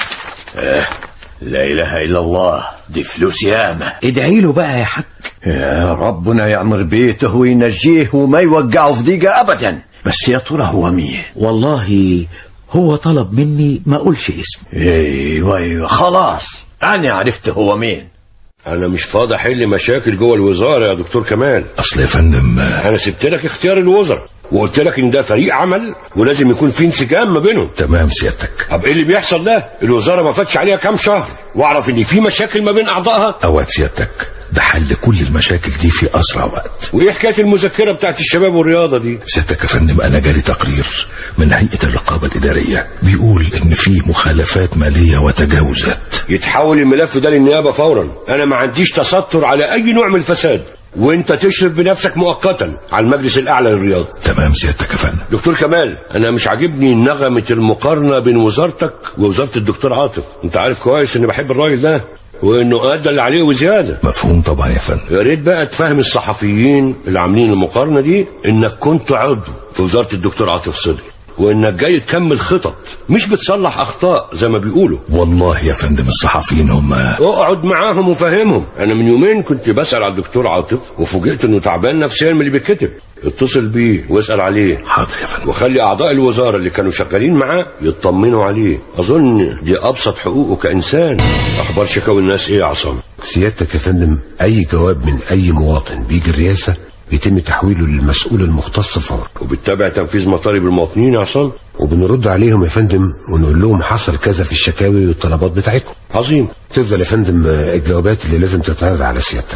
اه لا اله الا الله دي فلوس ياما ادعي له بقى يا حاج يا ربنا يعمر بيته وينجيه وما يوقعه في ضيقه ابدا بس يا ترى هو مين والله هو طلب مني ما اقولش اسمه ايوه ايوه خلاص انا عرفت هو مين انا مش فاضي احل مشاكل جوه الوزاره يا دكتور كمال اصل يا فندم انا سبت لك اختيار الوزراء وقلت لك ان ده فريق عمل ولازم يكون في انسجام ما بينهم تمام سيادتك طب ايه اللي بيحصل ده الوزاره ما فاتش عليها كام شهر واعرف ان في مشاكل ما بين اعضائها اوعد سيادتك ده حل كل المشاكل دي في اسرع وقت وايه حكايه المذكره بتاعت الشباب والرياضه دي سيادتك يا فندم انا جالي تقرير من هيئه الرقابه الاداريه بيقول ان في مخالفات ماليه وتجاوزات يتحول الملف ده للنيابه فورا انا ما عنديش تستر على اي نوع من الفساد وانت تشرف بنفسك مؤقتا على المجلس الاعلى للرياضه تمام سيادتك يا فندم دكتور كمال انا مش عاجبني نغمه المقارنه بين وزارتك ووزاره الدكتور عاطف انت عارف كويس اني بحب الراجل ده وانه ادى اللي عليه وزياده مفهوم طبعا يا فندم يا ريت بقى تفهم الصحفيين اللي عاملين المقارنه دي انك كنت عضو في وزاره الدكتور عاطف صدقي وانك جاي تكمل خطط مش بتصلح اخطاء زي ما بيقولوا والله يا فندم الصحفيين هم اقعد معاهم وفهمهم انا من يومين كنت بسال على الدكتور عاطف وفوجئت انه تعبان نفسيا من اللي بيتكتب اتصل بيه واسال عليه حاضر يا فندم وخلي اعضاء الوزاره اللي كانوا شغالين معاه يطمنوا عليه اظن دي ابسط حقوقه كانسان اخبار شكاوي الناس ايه يا عصام سيادتك يا فندم اي جواب من اي مواطن بيجي الرئاسه بيتم تحويله للمسؤول المختص فورا وبتتابع تنفيذ مطالب المواطنين يا عصام وبنرد عليهم يا فندم ونقول لهم حصل كذا في الشكاوي والطلبات بتاعتكم عظيم تفضل يا فندم الجوابات اللي لازم تتعرض على سيادتك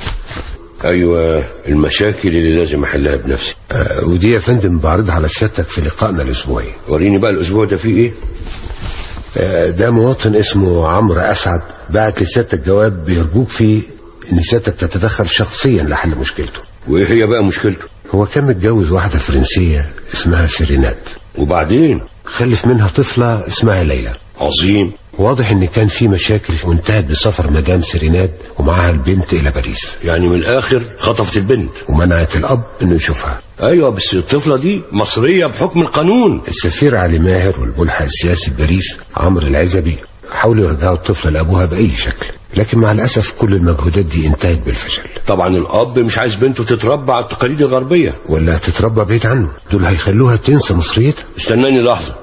ايوه المشاكل اللي لازم احلها بنفسي آه ودي يا فندم بعرضها على سيادتك في لقائنا الاسبوعي وريني بقى الاسبوع ده فيه ايه آه ده مواطن اسمه عمرو اسعد بعت لسيادتك جواب بيرجوك فيه ان سيادتك تتدخل شخصيا لحل مشكلته وايه هي بقى مشكلته هو كان متجوز واحدة فرنسية اسمها سيرينات وبعدين خلف منها طفلة اسمها ليلى عظيم واضح ان كان في مشاكل وانتهت بسفر مدام سيريناد ومعها البنت الى باريس يعني من الاخر خطفت البنت ومنعت الاب انه يشوفها ايوه بس الطفله دي مصريه بحكم القانون السفير علي ماهر والملحق السياسي بباريس عمرو العزبي حاولوا يرجعوا الطفله لابوها باي شكل لكن مع الاسف كل المجهودات دي انتهت بالفشل طبعا الاب مش عايز بنته تتربى على التقاليد الغربيه ولا تتربى بعيد عنه دول هيخلوها تنسى مصريتها استناني لحظه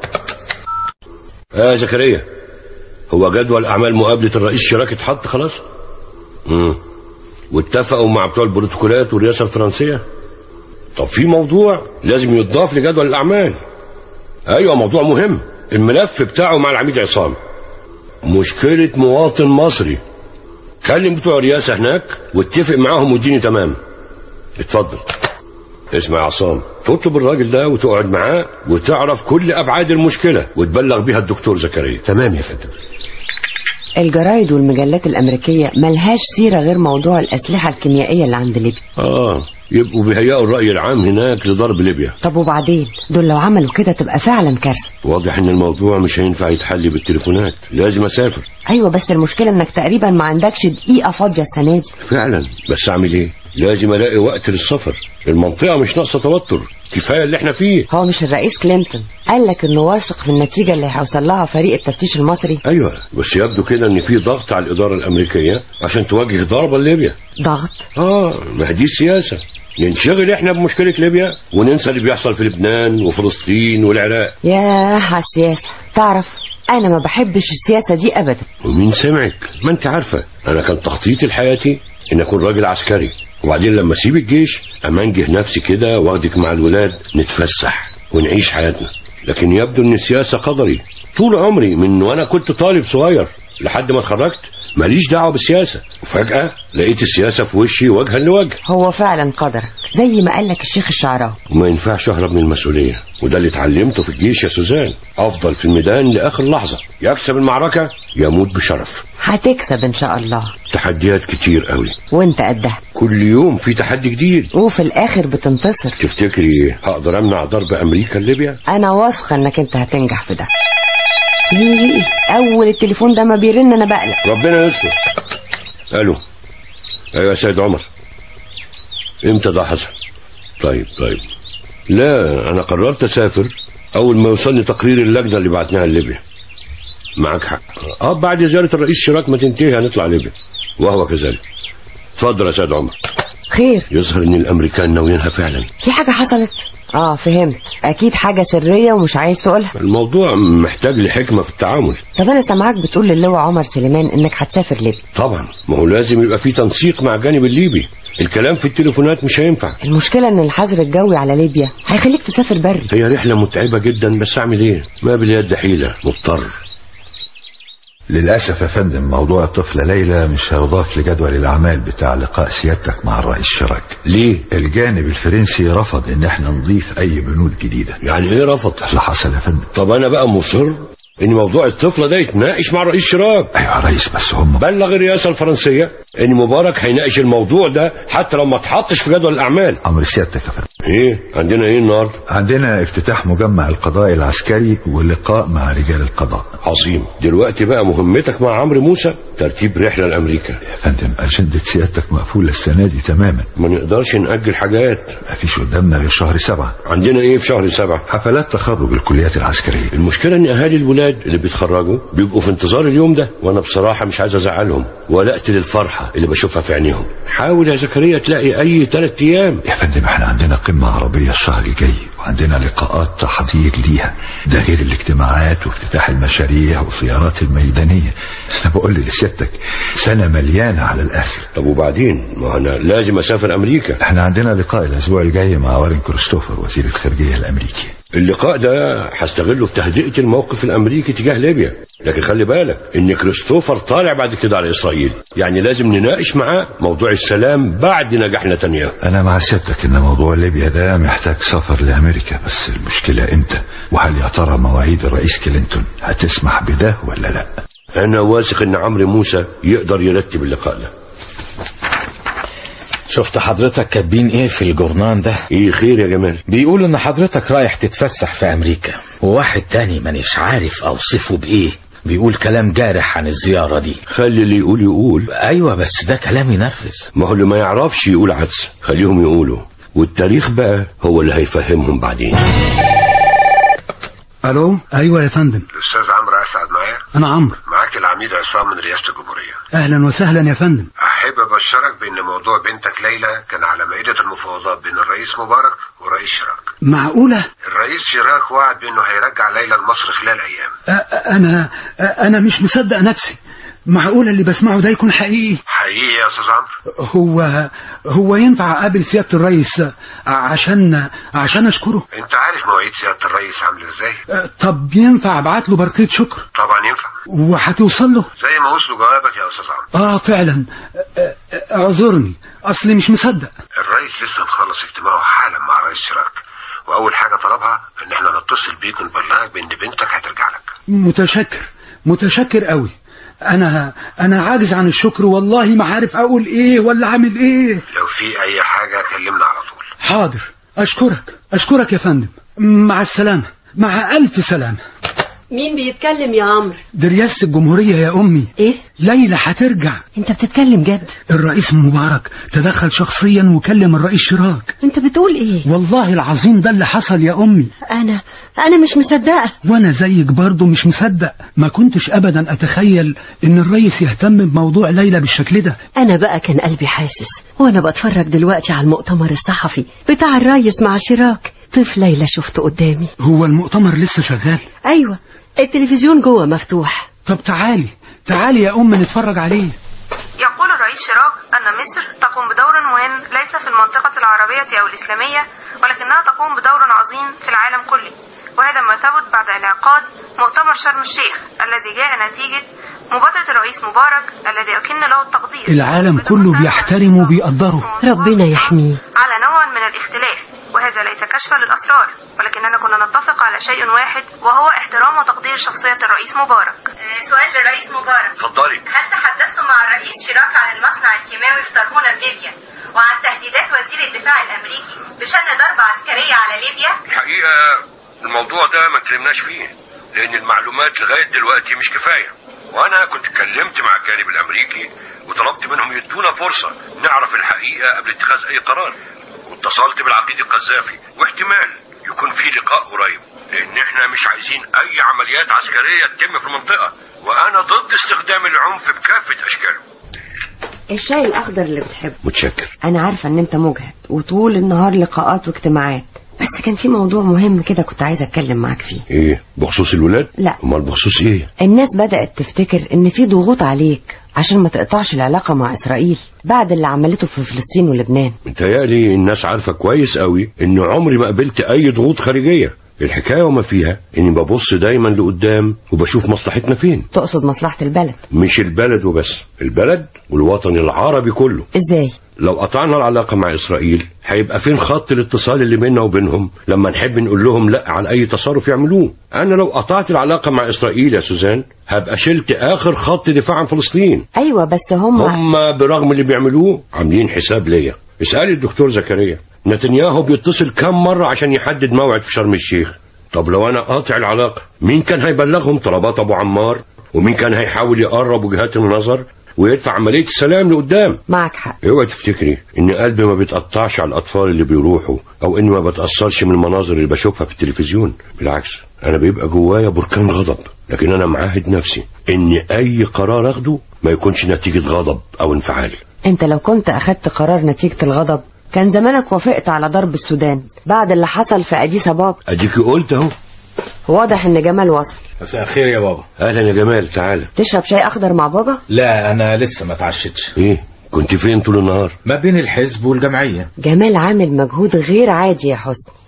اه زكريا هو جدول اعمال مقابله الرئيس شراك اتحط خلاص امم واتفقوا مع بتوع البروتوكولات والرئاسه الفرنسيه طب في موضوع لازم يضاف لجدول الاعمال ايوه موضوع مهم الملف بتاعه مع العميد عصام مشكله مواطن مصري كلم بتوع الرئاسه هناك واتفق معاهم واديني تمام اتفضل اسمع يا عصام تطلب الراجل ده وتقعد معاه وتعرف كل ابعاد المشكله وتبلغ بيها الدكتور زكريا تمام يا فندم الجرايد والمجلات الأمريكية ملهاش سيرة غير موضوع الأسلحة الكيميائية اللي عند ليبيا اه يبقوا بيهيئوا الراي العام هناك لضرب ليبيا طب وبعدين دول لو عملوا كده تبقى فعلا كارثة واضح ان الموضوع مش هينفع يتحل بالتليفونات لازم اسافر أيوة بس المشكلة إنك تقريبا ما عندكش دقيقة فاضية السنة دي فعلا بس اعمل ايه لازم الاقي وقت للسفر المنطقه مش ناقصه توتر كفايه اللي احنا فيه هو مش الرئيس كلينتون قال لك إنه واثق في النتيجة اللي هيوصل لها فريق التفتيش المصري ايوه بس يبدو كده ان في ضغط على الاداره الامريكيه عشان تواجه ضربه ليبيا ضغط اه ما هي دي السياسه ننشغل احنا بمشكله ليبيا وننسى اللي بيحصل في لبنان وفلسطين والعراق ياه على السياسة تعرف أنا ما بحبش السياسة دي أبدا ومين سمعك ما انت عارفه انا كان تخطيطي لحياتي ان اكون راجل عسكري وبعدين لما اسيب الجيش امنجه نفسي كده واخدك مع الولاد نتفسح ونعيش حياتنا لكن يبدو ان السياسه قدري طول عمري من وانا كنت طالب صغير لحد ما اتخرجت ماليش دعوه بالسياسه وفجاه لقيت السياسه في وشي وجها لوجه هو فعلا قدرك زي ما قال لك الشيخ الشعراوي وما ينفعش اهرب من المسؤوليه وده اللي اتعلمته في الجيش يا سوزان افضل في الميدان لاخر لحظه يكسب المعركه يموت بشرف هتكسب إن شاء الله تحديات كتير قوي وانت قدها كل يوم في تحدي جديد وفي الآخر بتنتصر تفتكري هقدر امنع ضرب امريكا لليبيا أنا واثقة إنك أنت هتنجح في ده ايه أول التليفون ده ما بيرن أنا بقلق ربنا يستر الو ايوه يا سيد عمر امتى ده حصل طيب طيب لا انا قررت اسافر اول ما يوصلني تقرير اللجنه اللي بعتناها لليبيا معك حق اه بعد زياره الرئيس شراك ما تنتهي هنطلع ليبيا وهو كذلك اتفضل يا سيد عمر خير يظهر ان الامريكان ناويينها فعلا في حاجة حصلت اه فهمت اكيد حاجة سرية ومش عايز تقولها الموضوع محتاج لحكمه في التعامل طب انا سامعاك بتقول للواء عمر سليمان انك هتسافر ليبيا طبعا ما هو لازم يبقى في تنسيق مع الجانب الليبي الكلام في التليفونات مش هينفع المشكلة ان الحظر الجوي على ليبيا هيخليك تسافر بري هي رحله متعبه جدا بس اعمل ايه ما باليد حيله مضطر للأسف يا فندم موضوع الطفلة ليلى مش هيضاف لجدول الأعمال بتاع لقاء سيادتك مع الرئيس شراك ليه؟ الجانب الفرنسي رفض إن احنا نضيف أي بنود جديدة يعني إيه رفض؟ اللي حصل يا فندم طب أنا بقى مصر ان موضوع الطفله ده يتناقش مع رئيس شراك ايوه يا ريس بس هم بلغ الرئاسه الفرنسيه ان مبارك هيناقش الموضوع ده حتى لو ما اتحطش في جدول الاعمال امر سيادتك يا فندم ايه عندنا ايه النهارده عندنا افتتاح مجمع القضاء العسكري ولقاء مع رجال القضاء عظيم دلوقتي بقى مهمتك مع عمرو موسى ترتيب رحله لامريكا يا فندم اجنده سيادتك مقفوله السنه دي تماما ما نقدرش ناجل حاجات مفيش قدامنا غير شهر سبعة عندنا ايه في شهر سبعة حفلات تخرج الكليات العسكريه المشكله ان اهالي الولاد اللي بيتخرجوا بيبقوا في انتظار اليوم ده وانا بصراحه مش عايز ازعلهم ولا اقتل الفرحه اللي بشوفها في عينيهم حاول يا زكريا تلاقي اي ثلاث ايام يا فندم احنا عندنا قمه عربيه الشهر الجاي وعندنا لقاءات تحضير ليها ده غير الاجتماعات وافتتاح المشاريع والزيارات الميدانيه انا بقول لسيادتك سنه مليانه على الاخر طب وبعدين ما انا لازم اسافر امريكا احنا عندنا لقاء الاسبوع الجاي مع وارن كريستوفر وزير الخارجيه الامريكي اللقاء ده هستغله في تهدئه الموقف الامريكي تجاه ليبيا لكن خلي بالك ان كريستوفر طالع بعد كده على اسرائيل يعني لازم نناقش معاه موضوع السلام بعد نجاح نتنياهو انا مع سيادتك ان موضوع ليبيا ده محتاج سفر لامريكا بس المشكله امتى وهل يا ترى مواعيد الرئيس كلينتون هتسمح بده ولا لا انا واثق ان عمرو موسى يقدر يرتب اللقاء ده شفت حضرتك كاتبين ايه في الجورنان ده ايه خير يا جمال بيقولوا ان حضرتك رايح تتفسح في امريكا وواحد تاني مانيش عارف اوصفه بايه بيقول كلام جارح عن الزيارة دي خلي اللي يقول يقول ايوه بس ده كلام ينرفز ما هو اللي ما يعرفش يقول عدس خليهم يقولوا والتاريخ بقى هو اللي هيفهمهم بعدين الو ايوه يا فندم الاستاذ عمرو اسعد معايا انا عمرو معاك العميد عصام من رئاسه الجمهوريه اهلا وسهلا يا فندم احب ابشرك بان موضوع بنتك ليلى كان على مائده المفاوضات بين الرئيس مبارك ورئيس شراك معقوله الرئيس شراك وعد بانه هيرجع ليلى لمصر خلال ايام أ- انا أ- انا مش مصدق نفسي معقوله اللي بسمعه ده يكون حقيقي حقيقي يا استاذ عمرو هو هو ينفع اقابل سياده الرئيس عشان عشان اشكره انت عارف مواعيد سياده الرئيس عامله ازاي أ، طب ينفع ابعت له برقيه شكر طبعا ينفع وهتوصل له زي ما وصلوا جوابك يا استاذ عمرو اه فعلا أ- أ- اعذرني اصلي مش مصدق الرئيس لسه مخلص اجتماعه حالا مع رئيس شراك واول حاجه طلبها ان احنا نتصل بيك ونبلغك بان بنتك هترجع لك متشكر متشكر قوي انا انا عاجز عن الشكر والله ما عارف اقول ايه ولا اعمل ايه لو في اي حاجه كلمنا على طول حاضر اشكرك اشكرك يا فندم مع السلامه مع الف سلامه مين بيتكلم يا عمرو دي رئاسة الجمهورية يا أمي إيه؟ ليلى هترجع انت بتتكلم جد الرئيس مبارك تدخل شخصيا وكلم الرئيس شراك انت بتقول ايه والله العظيم ده اللي حصل يا أمي انا انا مش مصدقه وأنا زيك برضه مش مصدق ما كنتش أبدا أتخيل إن الرئيس يهتم بموضوع ليلى بالشكل ده انا بقى كان قلبي حاسس وانا بتفرج دلوقتي على المؤتمر الصحفي بتاع الريس مع شراك طفل ليلى شفته قدامي هو المؤتمر لسه شغال ايوه التلفزيون جوه مفتوح طب تعالي تعالي يا أم نتفرج عليه يقول الرئيس شراك أن مصر تقوم بدور مهم ليس في المنطقة العربية أو الإسلامية ولكنها تقوم بدور عظيم في العالم كله وهذا ما ثبت بعد انعقاد مؤتمر شرم الشيخ الذي جاء نتيجة مبادرة الرئيس مبارك الذي يكن له التقدير العالم كله بيحترمه وبيقدره ربنا يحميه على نوع من الاختلاف وهذا ليس كشفا للأسرار ولكننا كنا نتفق على شيء واحد وهو احترام وتقدير شخصية الرئيس مبارك سؤال للرئيس مبارك اتفضلي هل تحدثتم مع الرئيس شراك عن المصنع الكيماوي في طرهونة في ليبيا وعن تهديدات وزير الدفاع الأمريكي بشن ضربة عسكرية على ليبيا؟ الحقيقة الموضوع ده ما اتكلمناش فيه لأن المعلومات لغاية دلوقتي مش كفاية وأنا كنت اتكلمت مع الجانب الأمريكي وطلبت منهم يدونا فرصة نعرف الحقيقة قبل اتخاذ أي قرار واتصلت بالعقيد القذافي واحتمال يكون في لقاء قريب لأن احنا مش عايزين أي عمليات عسكرية تتم في المنطقة وأنا ضد استخدام العنف بكافة أشكاله الشاي الاخضر اللي بتحبه متشكر انا عارفه ان انت مجهد وطول النهار لقاءات واجتماعات بس كان في موضوع مهم كده كنت عايزه اتكلم معاك فيه إيه بخصوص الولاد؟ لا. أمال بخصوص إيه؟ الناس بدأت تفتكر ان في ضغوط عليك عشان ما تقطعش العلاقة مع اسرائيل بعد اللي عملته في فلسطين ولبنان متهيألي الناس عارفة كويس قوي إن عمري ما قبلت أي ضغوط خارجية الحكاية وما فيها إني ببص دايما لقدام وبشوف مصلحتنا فين تقصد مصلحة البلد مش البلد وبس البلد والوطن العربي كله ازاي لو قطعنا العلاقة مع إسرائيل هيبقى فين خط الاتصال اللي بيننا وبينهم لما نحب نقول لهم لا على أي تصرف يعملوه أنا لو قطعت العلاقة مع إسرائيل يا سوزان هبقى شلت آخر خط دفاع عن فلسطين ايوه بس هم هم برغم اللي بيعملوه عاملين حساب ليا اسألي الدكتور زكريا نتنياهو بيتصل كم مرة عشان يحدد موعد في شرم الشيخ طب لو أنا قاطع العلاقة مين كان هيبلغهم طلبات أبو عمار ومين كان هيحاول يقرب وجهات النظر ويدفع عملية السلام لقدام معك حق اوعي تفتكري ان قلبي ما بيتقطعش على الاطفال اللي بيروحوا او اني ما بتاثرش من المناظر اللي بشوفها في التلفزيون بالعكس انا بيبقى جوايا بركان غضب لكن انا معاهد نفسي ان اي قرار اخده ما يكونش نتيجه غضب او انفعال انت لو كنت اخدت قرار نتيجة الغضب كان زمانك وافقت على ضرب السودان بعد اللي حصل في اديس ابابا اديكي قلت اهو واضح ان جمال وصل مساء الخير يا بابا اهلا يا جمال تعالى تشرب شاي اخضر مع بابا لا انا لسه ما اتعشتش ايه كنت فين طول النهار ما بين الحزب والجمعية جمال عامل مجهود غير عادي يا حسني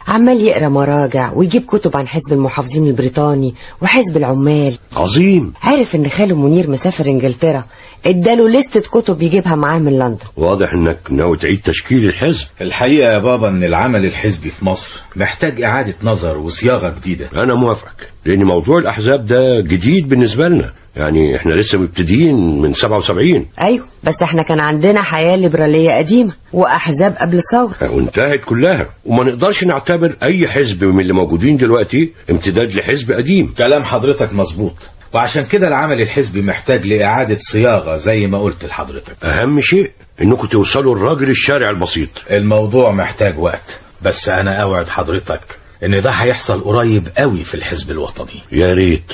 عمال يقرا مراجع ويجيب كتب عن حزب المحافظين البريطاني وحزب العمال عظيم عارف ان خاله منير مسافر انجلترا اداله لستة كتب يجيبها معاه من لندن واضح انك ناوي تعيد تشكيل الحزب الحقيقة يا بابا ان العمل الحزبي في مصر محتاج اعادة نظر وصياغة جديدة انا موافقك لان موضوع الاحزاب ده جديد بالنسبة لنا يعني احنا لسه مبتدئين من 77 ايوه بس احنا كان عندنا حياة ليبرالية قديمة واحزاب قبل الثورة وانتهت كلها وما نقدرش نعتبر اي حزب من اللي موجودين دلوقتي امتداد لحزب قديم كلام حضرتك مظبوط وعشان كده العمل الحزبي محتاج لإعادة صياغة زي ما قلت لحضرتك اهم شيء انكم توصلوا الراجل الشارع البسيط الموضوع محتاج وقت بس انا اوعد حضرتك ان ده هيحصل قريب قوي في الحزب الوطني يا ريت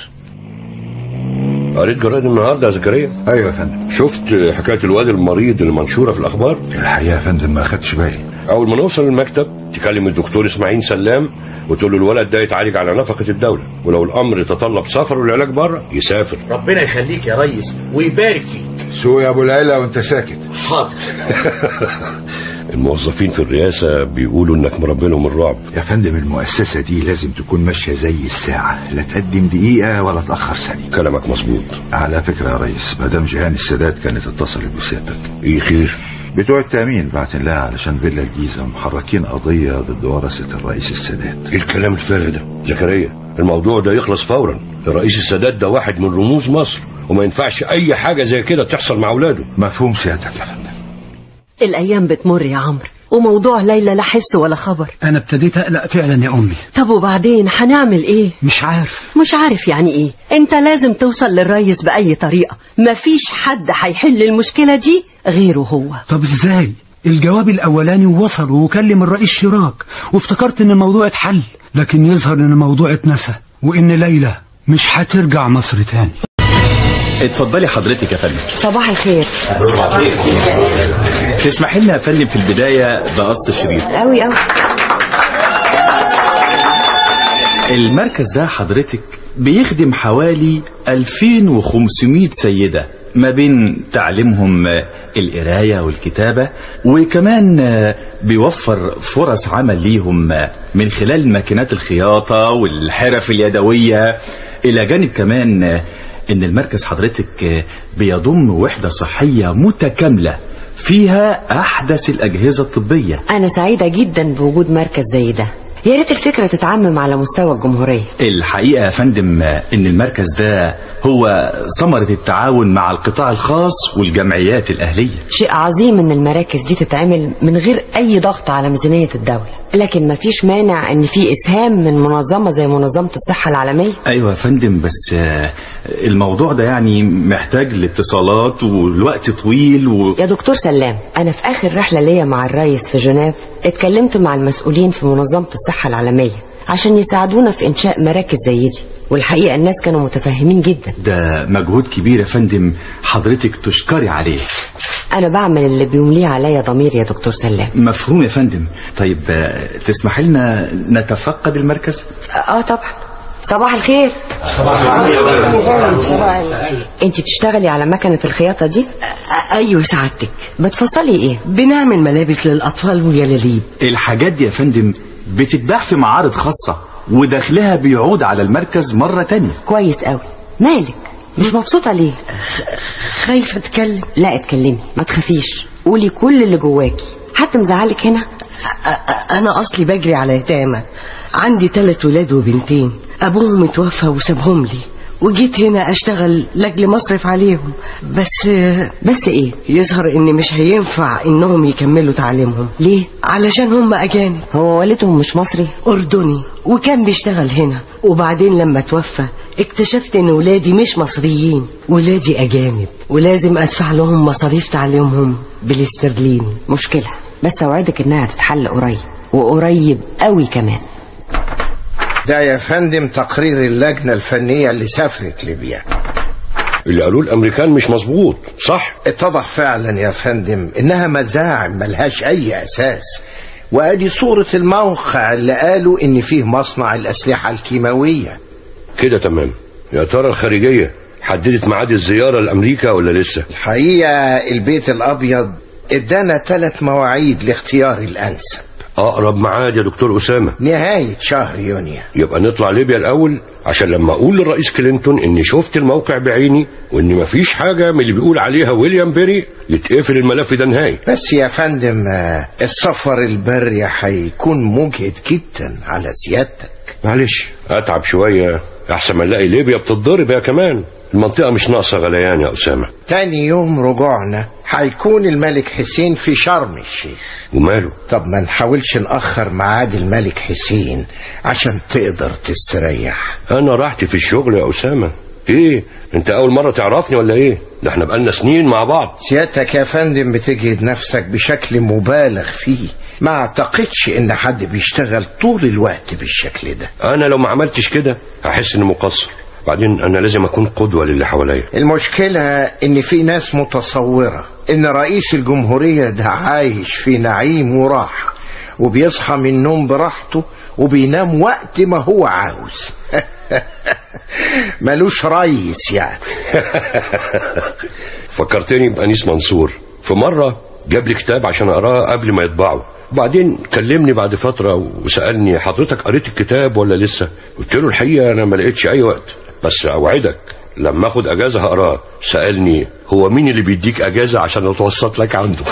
قريت جرايد النهارده يا زكريا ايوه يا فندم شفت حكايه الواد المريض اللي منشوره في الاخبار الحقيقه يا فندم ما خدتش بالي اول ما نوصل المكتب تكلم الدكتور اسماعيل سلام وتقول له الولد ده يتعالج على نفقه الدوله ولو الامر يتطلب سفر والعلاج بره يسافر ربنا يخليك يا ريس ويبارك فيك سوق يا ابو العلا وانت ساكت حاضر الموظفين في الرئاسه بيقولوا انك مربينهم الرعب يا فندم المؤسسة دي لازم تكون ماشية زي الساعة لا تقدم دقيقة ولا تأخر ثانية كلامك مظبوط على فكرة يا ريس مدام جيهان السادات كانت اتصلت بسيادتك ايه خير بتوع التأمين بعتن لها علشان فيلا الجيزة محركين قضية ضد ورثة الرئيس السادات ايه الكلام الفارغ ده زكريا الموضوع ده يخلص فورا الرئيس السادات ده واحد من رموز مصر وما ينفعش اي حاجه زي كده تحصل مع اولاده مفهوم سيادتك يا فندم الأيام بتمر يا عمرو وموضوع ليلى لا حس ولا خبر انا ابتديت اقلق فعلا يا امي طب وبعدين هنعمل ايه مش عارف مش عارف يعني ايه انت لازم توصل للريس بأي طريقة مفيش حد هيحل المشكلة دي غيره هو طب ازاي الجواب الاولاني وصل وكلم الرئيس شراك وافتكرت ان الموضوع اتحل لكن يظهر ان الموضوع اتنسى وان ليلى مش هترجع مصر تاني اتفضلي حضرتك يا فندم صباح الخير تسمح لنا يا فندم في البداية بقص الشريط قوي قوي المركز ده حضرتك بيخدم حوالي 2500 سيدة ما بين تعليمهم آه، القراية والكتابة وكمان آه، بيوفر فرص عمل ليهم آه، من خلال ماكينات الخياطة والحرف اليدوية إلى جانب كمان آه، إن المركز حضرتك آه، بيضم وحدة صحية متكاملة فيها أحدث الأجهزة الطبية انا سعيدة جدا بوجود مركز زي ده يا ريت الفكرة تتعمم على مستوى الجمهورية الحقيقة يا فندم آه، ان المركز ده هو ثمرة التعاون مع القطاع الخاص والجمعيات الاهلية شيء عظيم ان المراكز دي تتعمل من غير اي ضغط على ميزانية الدولة لكن مفيش مانع ان في اسهام من منظمة زي منظمة الصحة العالمية ايوه يا فندم بس آه، الموضوع ده يعني محتاج لاتصالات والوقت طويل و... يا دكتور سلام انا في اخر رحلة ليا مع الريس في جنيف اتكلمت مع المسؤولين في منظمة الصحة العالمية عشان يساعدونا في انشاء مراكز زي دي والحقيقة الناس كانوا متفهمين جدا ده مجهود كبير يا فندم حضرتك تشكري عليه انا بعمل اللي بيمليه عليا ضمير يا دكتور سلام مفهوم يا فندم طيب آه، تسمح لنا نتفقد المركز اه طبعا صباح الخير انت بتشتغلي على مكنة الخياطة دي ايوه سعادتك بتفصلي ايه بنعمل ملابس للاطفال وجلاليب الحاجات دي يا فندم بتتباع في معارض خاصة ودخلها بيعود على المركز مرة تانية كويس قوي مالك مش مبسوطة ليه خايفة اتكلم لا اتكلمي ما تخافيش قولي كل اللي جواكي حد مزعلك هنا أ- أ- انا اصلي بجري على يتامى عندي ثلاث ولاد وبنتين ابوهم اتوفى وسابهم لي وجيت هنا اشتغل لاجل مصرف عليهم بس بس ايه يظهر ان مش هينفع انهم يكملوا تعليمهم ليه علشان هم اجانب هو والدهم مش مصري اردني وكان بيشتغل هنا وبعدين لما توفى اكتشفت ان ولادي مش مصريين ولادي اجانب ولازم ادفع لهم مصاريف تعليمهم بالاسترليني مشكلة بس اوعدك انها هتتحل قريب وقريب قوي كمان ده يا فندم تقرير اللجنة الفنية اللي سافرت ليبيا اللي قالوه الامريكان مش مظبوط صح اتضح فعلا يا فندم انها مزاعم ملهاش اي اساس وادي صورة الموقع اللي قالوا ان فيه مصنع الاسلحة الكيماوية كده تمام يا ترى الخارجيه حددت ميعاد الزياره لامريكا ولا لسه الحقيقة البيت الابيض ادانا ثلاث مواعيد لاختيار الانسب اقرب ميعاد يا دكتور اسامه نهاية شهر يونيو يبقى نطلع ليبيا الاول عشان لما اقول للرئيس كلينتون اني شفت الموقع بعيني وان مفيش حاجه من اللي بيقول عليها ويليام بيري يتقفل الملف ده نهائي بس يا فندم آه، السفر البري هيكون مجهد جدا على سيادتك معلش اتعب شويه احسن ما نلاقي ليبيا بتتضرب يا كمان المنطقه مش ناقصه غليان يا اسامه تاني يوم رجوعنا هيكون الملك حسين في شرم الشيخ وماله طب ما نحاولش نأخر ميعاد الملك حسين عشان تقدر تستريح انا راحتي في الشغل يا اسامه ايه انت اول مره تعرفني ولا ايه ده احنا بقالنا سنين مع بعض سيادتك يا فندم بتجهد نفسك بشكل مبالغ فيه ما اعتقدش ان حد بيشتغل طول الوقت بالشكل ده انا لو ما عملتش كده هحس اني مقصر بعدين انا لازم اكون قدوه للي حواليا المشكلة ان في ناس متصورة ان رئيس الجمهورية ده عايش في نعيم وراحة وبيصحى من النوم براحته وبينام وقت ما هو عاوز ملوش رئيس يعني فكرتني بأنيس منصور في مرة جاب لي كتاب عشان أقراه قبل ما يطبعه وبعدين كلمني بعد فترة وسألني حضرتك قريت الكتاب ولا لسه قلت له الحقيقة أنا ما لقيتش أي وقت بس أوعدك لما اخد اجازة هقراه سألني هو مين اللي بيديك اجازة عشان اتوسط لك عنده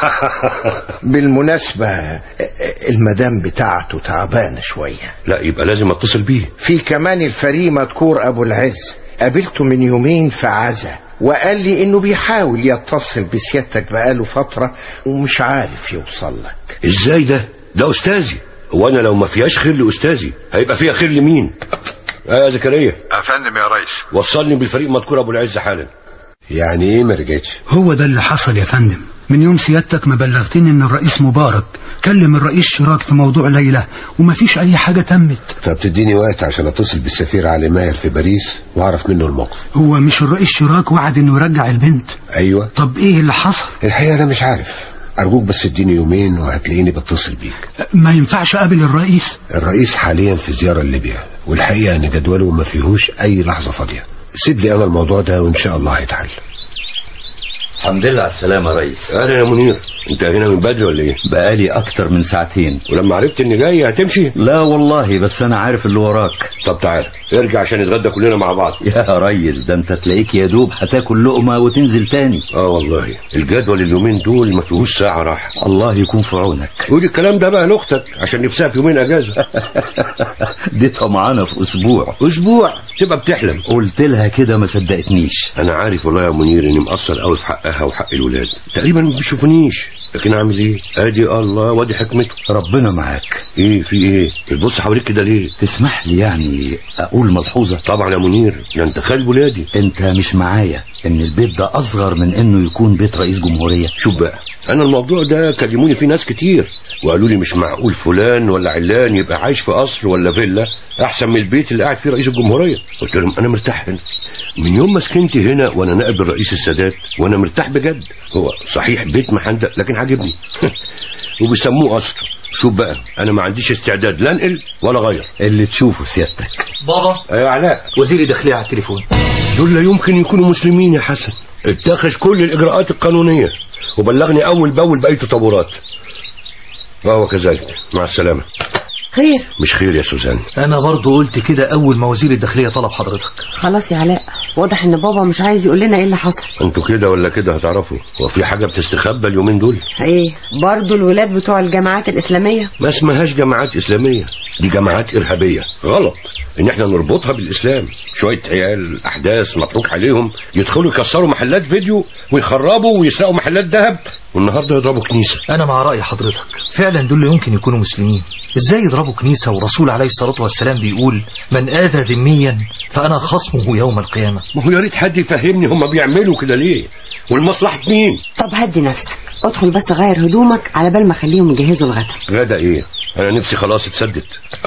بالمناسبة المدام بتاعته تعبانة شوية لا يبقى لازم اتصل بيه في كمان الفريق مذكور ابو العز قابلته من يومين في عزا وقال لي انه بيحاول يتصل بسيادتك بقاله فترة ومش عارف يوصل لك ازاي ده ده استاذي هو انا لو ما فيهاش خير لاستاذي هيبقى فيها خير لمين آه يا زكريا افندم يا ريس وصلني بالفريق مذكور ابو العز حالا يعني ايه ما رجعتش هو ده اللي حصل يا فندم من يوم سيادتك ما بلغتني ان الرئيس مبارك كلم الرئيس شراك في موضوع ليلى ومفيش اي حاجة تمت طب تديني وقت عشان اتصل بالسفير علي ماهر في باريس واعرف منه الموقف هو مش الرئيس شراك وعد انه يرجع البنت ايوه طب ايه اللي حصل الحقيقه انا مش عارف ارجوك بس اديني يومين وهتلاقيني بتصل بيك ما ينفعش اقابل الرئيس الرئيس حاليا في زيارة لليبيا والحقيقة ان جدوله ما فيهوش اي لحظة فاضية سيب لي انا الموضوع ده وان شاء الله هيتحل الحمد لله على السلامة يا ريس اهلا يا منير انت هنا من بدري ولا ايه بقالي اكتر من ساعتين ولما عرفت اني جاي هتمشي لا والله بس انا عارف اللي وراك طب تعال ارجع عشان نتغدى كلنا مع بعض يا ريس ده انت تلاقيك يا دوب هتاكل لقمة وتنزل تاني اه والله الجدول اليومين دول ما فيهوش ساعة راحة الله يكون في عونك قول الكلام ده بقى لاختك عشان نفسها في يومين اجازة دي طمعانة في اسبوع اسبوع تبقى بتحلم قلت لها كده ما صدقتنيش انا عارف والله يا منير اني مقصر قوي في حقها وحق الولاد تقريبا ما بيشوفونيش لكن اعمل ايه ادي الله وادي حكمته ربنا معاك ايه في ايه بتبص حواليك كده ليه تسمح لي يعني اقول ملحوظة طبعا يا منير ده انت خال ولادي انت مش معايا ان البيت ده اصغر من انه يكون بيت رئيس جمهورية شوف بقى انا الموضوع ده كلموني فيه ناس كتير وقالوا لي مش معقول فلان ولا علان يبقى عايش في قصر ولا فيلا احسن من البيت اللي قاعد فيه رئيس الجمهوريه قلت لهم انا مرتاح هنا من يوم ما سكنت هنا وانا نائب الرئيس السادات وانا مرتاح بجد هو صحيح بيت محندق لكن عاجبني وبيسموه قصر شوف بقى انا ما عنديش استعداد لا انقل ولا اغير اللي تشوفه سيادتك بابا يا علاء وزير الداخلية على التليفون دول لا يمكن يكونوا مسلمين يا حسن اتخذ كل الاجراءات القانونيه وبلغني اول باول باي تطورات وهو كذلك مع السلامه خير مش خير يا سوزان انا برضو قلت كده اول ما وزير الداخلية طلب حضرتك خلاص يا علاء واضح ان بابا مش عايز يقول لنا ايه اللي حصل انتوا كده ولا كده هتعرفوا هو في حاجه بتستخبى اليومين دول ايه برضو الولاد بتوع الجامعات الاسلامية ما اسمهاش جماعات اسلاميه دي جماعات ارهابيه غلط ان احنا نربطها بالاسلام شويه عيال احداث متروك عليهم يدخلوا يكسروا محلات فيديو ويخربوا ويسرقوا محلات ذهب والنهارده يضربوا كنيسه انا مع رأي حضرتك فعلا دول يمكن يكونوا مسلمين ازاي يضربوا كنيسة ورسول عليه الصلاة والسلام بيقول من اذى ذميا فانا خصمه يوم القيامة ما هو يا ريت حد يفهمني هم بيعملوا كده ليه والمصلحه مين طب هدي نفسك ادخل بس غير هدومك على بال ما اخليهم يجهزوا الغدا غدا ايه انا نفسي خلاص اتسدت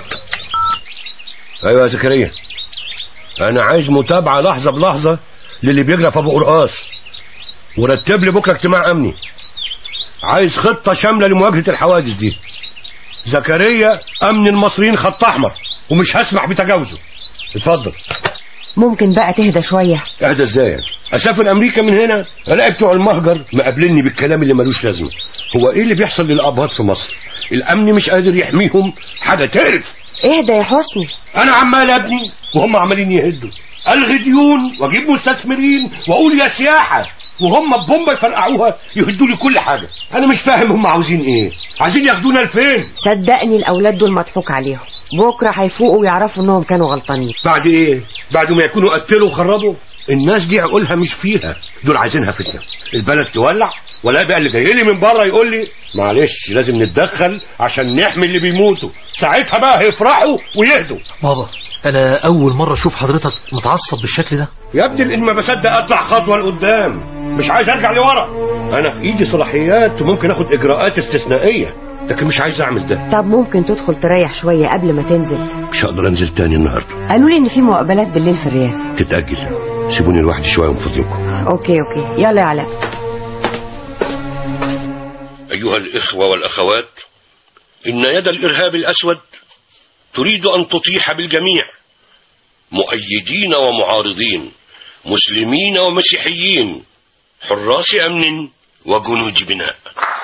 ايوه يا زكريا انا عايز متابعه لحظه بلحظه للي بيجرى في ابو قرقاص ورتب لي بكره اجتماع امني عايز خطه شامله لمواجهه الحوادث دي زكريا امن المصريين خط احمر ومش هسمح بتجاوزه اتفضل ممكن بقى تهدى شوية اهدى ازاي يعني؟ اسافر امريكا من هنا الاقي بتوع المهجر مقابلني بالكلام اللي ملوش لازمه هو ايه اللي بيحصل للابهات في مصر الامن مش قادر يحميهم حاجه تقرف اهدى يا حسني انا عمال ابني وهم عمالين يهدوا الغي ديون واجيب مستثمرين واقول يا سياحه وهم ببومبا يفرقعوها يهدوا لي كل حاجه انا مش فاهم هم عاوزين ايه عايزين ياخدونا لفين صدقني الاولاد دول مضحوك عليهم بكره هيفوقوا ويعرفوا انهم كانوا غلطانين بعد ايه بعد ما يكونوا قتلوا وخربوا الناس دي عقولها مش فيها دول عايزينها فتنه البلد تولع ولا بقى اللي جاي لي من بره يقول لي معلش لازم نتدخل عشان نحمي اللي بيموتوا ساعتها بقى هيفرحوا ويهدوا بابا انا اول مرة اشوف حضرتك متعصب بالشكل ده يا ابني لان ما بصدق اطلع خطوه لقدام مش عايز ارجع لورا انا في ايدي صلاحيات وممكن اخد اجراءات استثنائيه لكن مش عايز اعمل ده طب ممكن تدخل تريح شويه قبل ما تنزل مش هقدر انزل تاني النهارده قالوا لي ان في مقابلات بالليل في الرياسه تتاجل سيبوني لوحدي شويه من فضلكم اوكي اوكي يلا يا علاء أيها الإخوة والأخوات إن يد الإرهاب الأسود تريد أن تطيح بالجميع مؤيدين ومعارضين مسلمين ومسيحيين حراس أمن وجنود بناء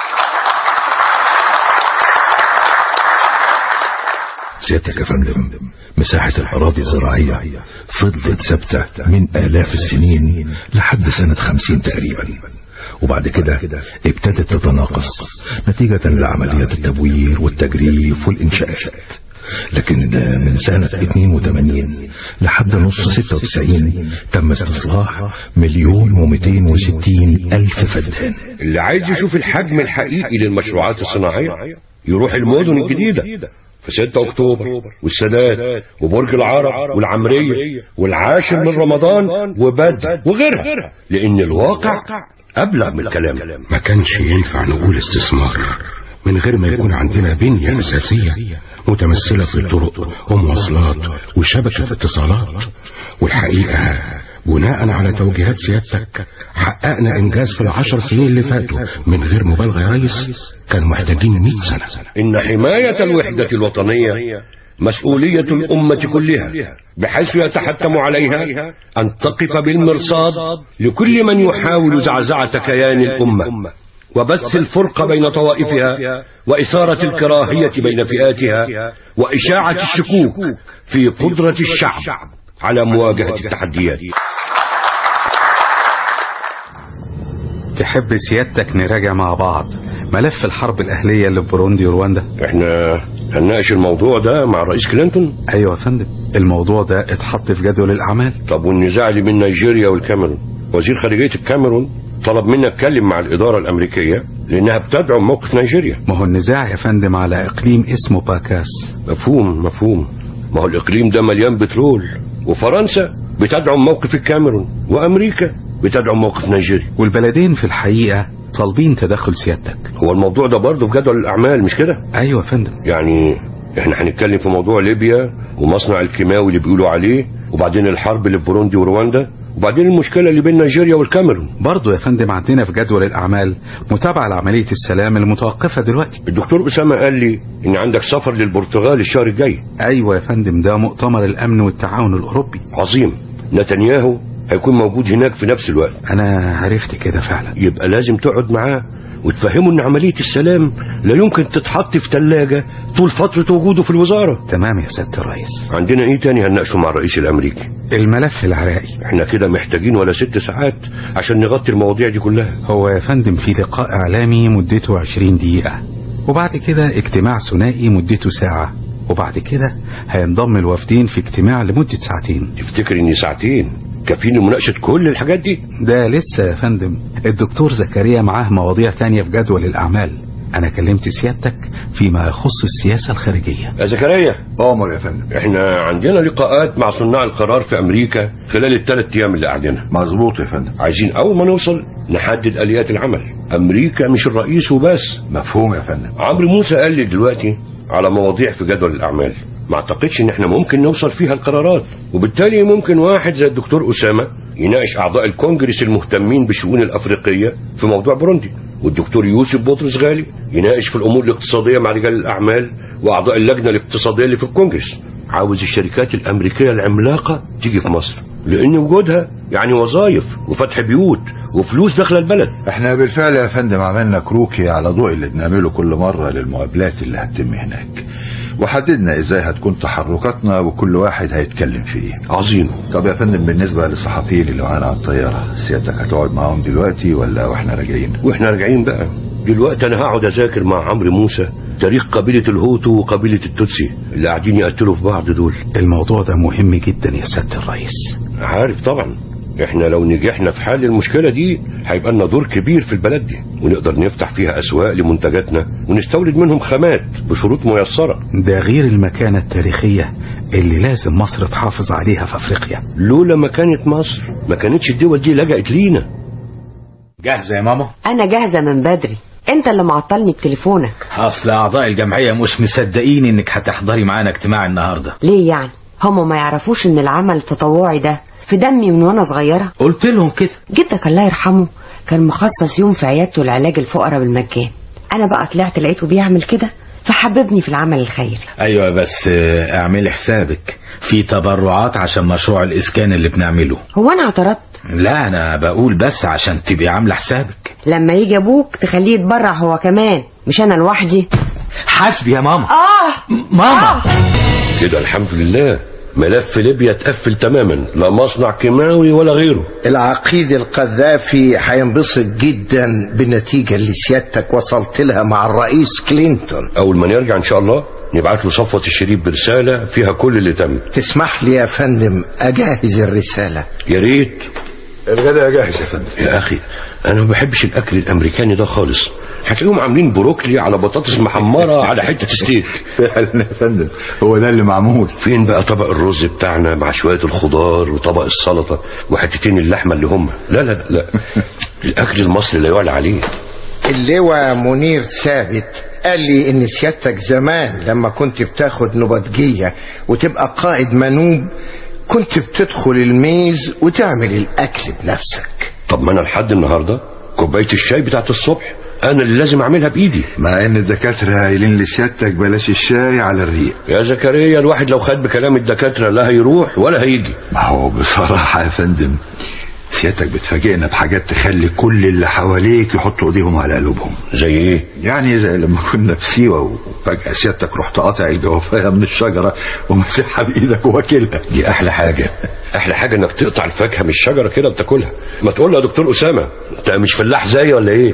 سيادتك يا فندم مساحة الأراضي الزراعية فضلت ثابتة من آلاف السنين لحد سنة خمسين تقريبا وبعد كده ابتدت تتناقص نتيجة لعمليات التبوير والتجريف والإنشاءات لكن من سنة 82 لحد نص 96 تم استصلاح مليون ومئتين وستين ألف فدان اللي عايز يشوف الحجم الحقيقي للمشروعات الصناعية يروح المدن الجديدة في 6 أكتوبر والسادات وبرج العرب والعمرية والعاشر من رمضان وبدر وغيرها لأن الواقع أبلغ من الكلام ما كانش ينفع نقول استثمار من غير ما يكون عندنا بنية أساسية متمثلة في طرق ومواصلات وشبكة اتصالات والحقيقة بناء على توجيهات سيادتك حققنا إنجاز في العشر سنين اللي فاتوا من غير مبالغة يا ريس كانوا محتاجين 100 سنة إن حماية الوحدة الوطنية مسؤولية الأمة كلها بحيث يتحتم عليها أن تقف بالمرصاد لكل من يحاول زعزعة كيان الأمة وبث الفرق بين طوائفها وإثارة الكراهية بين فئاتها وإشاعة الشكوك في قدرة الشعب على مواجهة التحديات تحب سيادتك نراجع مع بعض ملف الحرب الأهلية اللي في بوروندي ورواندا احنا هنناقش الموضوع ده مع الرئيس كلينتون ايوه يا فندم الموضوع ده اتحط في جدول الأعمال طب والنزاع اللي بين نيجيريا والكاميرون وزير خارجية الكاميرون طلب مني اتكلم مع الإدارة الأمريكية لأنها بتدعم موقف نيجيريا ما هو النزاع يا فندم على إقليم اسمه باكاس مفهوم مفهوم ما هو الإقليم ده مليان بترول وفرنسا بتدعم موقف الكاميرون وأمريكا بتدعم موقف نيجيريا والبلدين في الحقيقة طالبين تدخل سيادتك هو الموضوع ده برضه في جدول الأعمال مش كده أيوة يا فندم يعني احنا هنتكلم في موضوع ليبيا ومصنع الكيماوي اللي بيقولوا عليه وبعدين الحرب اللي في بوروندي ورواندا وبعدين المشكلة اللي بين نيجيريا والكاميرون برضه يا فندم عندنا في جدول الأعمال متابعة لعملية السلام المتوقفة دلوقتي الدكتور أسامة قال لي إن عندك سفر للبرتغال الشهر الجاي أيوة يا فندم ده مؤتمر الأمن والتعاون الأوروبي عظيم نتنياهو هيكون موجود هناك في نفس الوقت أنا عرفت كده فعلا يبقى لازم تقعد معاه وتفهموا ان عملية السلام لا يمكن تتحط في ثلاجة طول فترة وجوده في الوزارة تمام يا سيادة الرئيس عندنا ايه تاني هنناقشه مع الرئيس الامريكي الملف العراقي احنا كده محتاجين ولا ست ساعات عشان نغطي المواضيع دي كلها هو يا فندم في لقاء اعلامي مدته 20 دقيقة وبعد كده اجتماع ثنائي مدته ساعة وبعد كده هينضم الوفدين في اجتماع لمدة ساعتين تفتكر اني ساعتين كافيين لمناقشة كل الحاجات دي ده لسه يا فندم الدكتور زكريا معاه مواضيع تانية في جدول الأعمال أنا كلمت سيادتك فيما يخص السياسة الخارجية يا زكريا أمر يا فندم احنا عندنا لقاءات مع صناع القرار في أمريكا خلال الثلاث أيام اللي قاعدينها مظبوط يا فندم عايزين أول ما نوصل نحدد آليات العمل أمريكا مش الرئيس وبس مفهوم يا فندم عمرو موسى قال لي دلوقتي على مواضيع في جدول الأعمال ما اعتقدش ان احنا ممكن نوصل فيها القرارات وبالتالي ممكن واحد زي الدكتور أسامة يناقش أعضاء الكونجرس المهتمين بالشؤون الأفريقية في موضوع بروندي والدكتور يوسف بطرس غالي يناقش في الأمور الاقتصادية مع رجال الأعمال وأعضاء اللجنة الاقتصادية اللي في الكونجرس عاوز الشركات الأمريكية العملاقة تيجي في مصر لان وجودها يعني وظائف وفتح بيوت وفلوس داخل البلد احنا بالفعل يا فندم عملنا كروكي على ضوء اللي بنعمله كل مرة للمقابلات اللي هتتم هناك وحددنا ازاي هتكون تحركاتنا وكل واحد هيتكلم في ايه عظيم طب يا فندم بالنسبة للصحفيين اللي معانا على الطيارة سيادتك هتقعد معاهم دلوقتي ولا واحنا راجعين واحنا راجعين بقى دلوقتي انا هقعد اذاكر مع عمرو موسى تاريخ قبيلة الهوتو وقبيلة التوتسي اللي قاعدين يقتلوا في بعض دول الموضوع ده مهم جدا يا سيادة الرئيس عارف طبعا احنا لو نجحنا في حل المشكلة دي هيبقى لنا دور كبير في البلد دي ونقدر نفتح فيها اسواق لمنتجاتنا ونستورد منهم خامات بشروط ميسرة ده غير المكانة التاريخية اللي لازم مصر تحافظ عليها في افريقيا لولا ما كانت مصر ما كانتش الدول دي لجأت لينا جاهزة يا ماما انا جاهزة من بدري انت اللي معطلني بتليفونك اصل اعضاء الجمعية مش مصدقين انك هتحضري معانا اجتماع النهاردة ليه يعني هم ما يعرفوش ان العمل التطوعي ده في دمي من وانا صغيرة قلت لهم كده جدك الله يرحمه كان مخصص يوم في عيادته لعلاج الفقراء بالمجان انا بقى طلعت لقيته بيعمل كده فحببني في العمل الخيري ايوه بس آه، اعملي حسابك في تبرعات عشان مشروع الاسكان اللي بنعمله هو انا اعترضت لا انا بقول بس عشان تبقي عامله حسابك لما يجي ابوك تخليه يتبرع هو كمان مش انا لوحدي حاسبي يا ماما اه ماما كده الحمد لله ملف ليبيا اتقفل تماما لا مصنع كيماوي ولا غيره العقيد القذافي هينبسط جدا بالنتيجة اللي سيادتك وصلت لها مع الرئيس كلينتون اول ما نرجع ان شاء الله نبعت له صفوة الشريف برسالة فيها كل اللي تم تسمح لي يا فندم اجهز الرسالة يا ريت الغداء جاهز يا فندم يا اخي انا ما بحبش الاكل الامريكاني ده خالص هتلاقيهم عاملين بروكلي على بطاطس محمره على حته ستيك فعلا يا فندم هو ده اللي معمول فين بقى طبق الرز بتاعنا مع شويه الخضار وطبق السلطه وحتتين اللحمه اللي هم لا لا لا, لا. الاكل المصري لا يعلى عليه اللواء منير ثابت قال لي ان سيادتك زمان لما كنت بتاخد نبطجية وتبقى قائد منوب كنت بتدخل الميز وتعمل الاكل بنفسك طب ما انا لحد النهارده كوبايه الشاي بتاعت الصبح انا اللي لازم اعملها بايدي مع ان الدكاترة قايلين لسيادتك بلاش الشاي على الريق يا زكريا الواحد لو خد بكلام الدكاتره لا هيروح ولا هيجي ما هو بصراحة يا فندم سيادتك بتفاجئنا بحاجات تخلي كل اللي حواليك يحطوا ايديهم على قلوبهم زي ايه يعني زي لما كنا في سيوة وفجأة سيادتك رحت قاطع الجوافية من الشجرة ومسحها بإيدك واكلها دي احلى حاجه احلى حاجه انك تقطع الفاكهه من الشجره كده وتاكلها ما تقول له يا دكتور اسامه انت مش فلاح زيي ولا ايه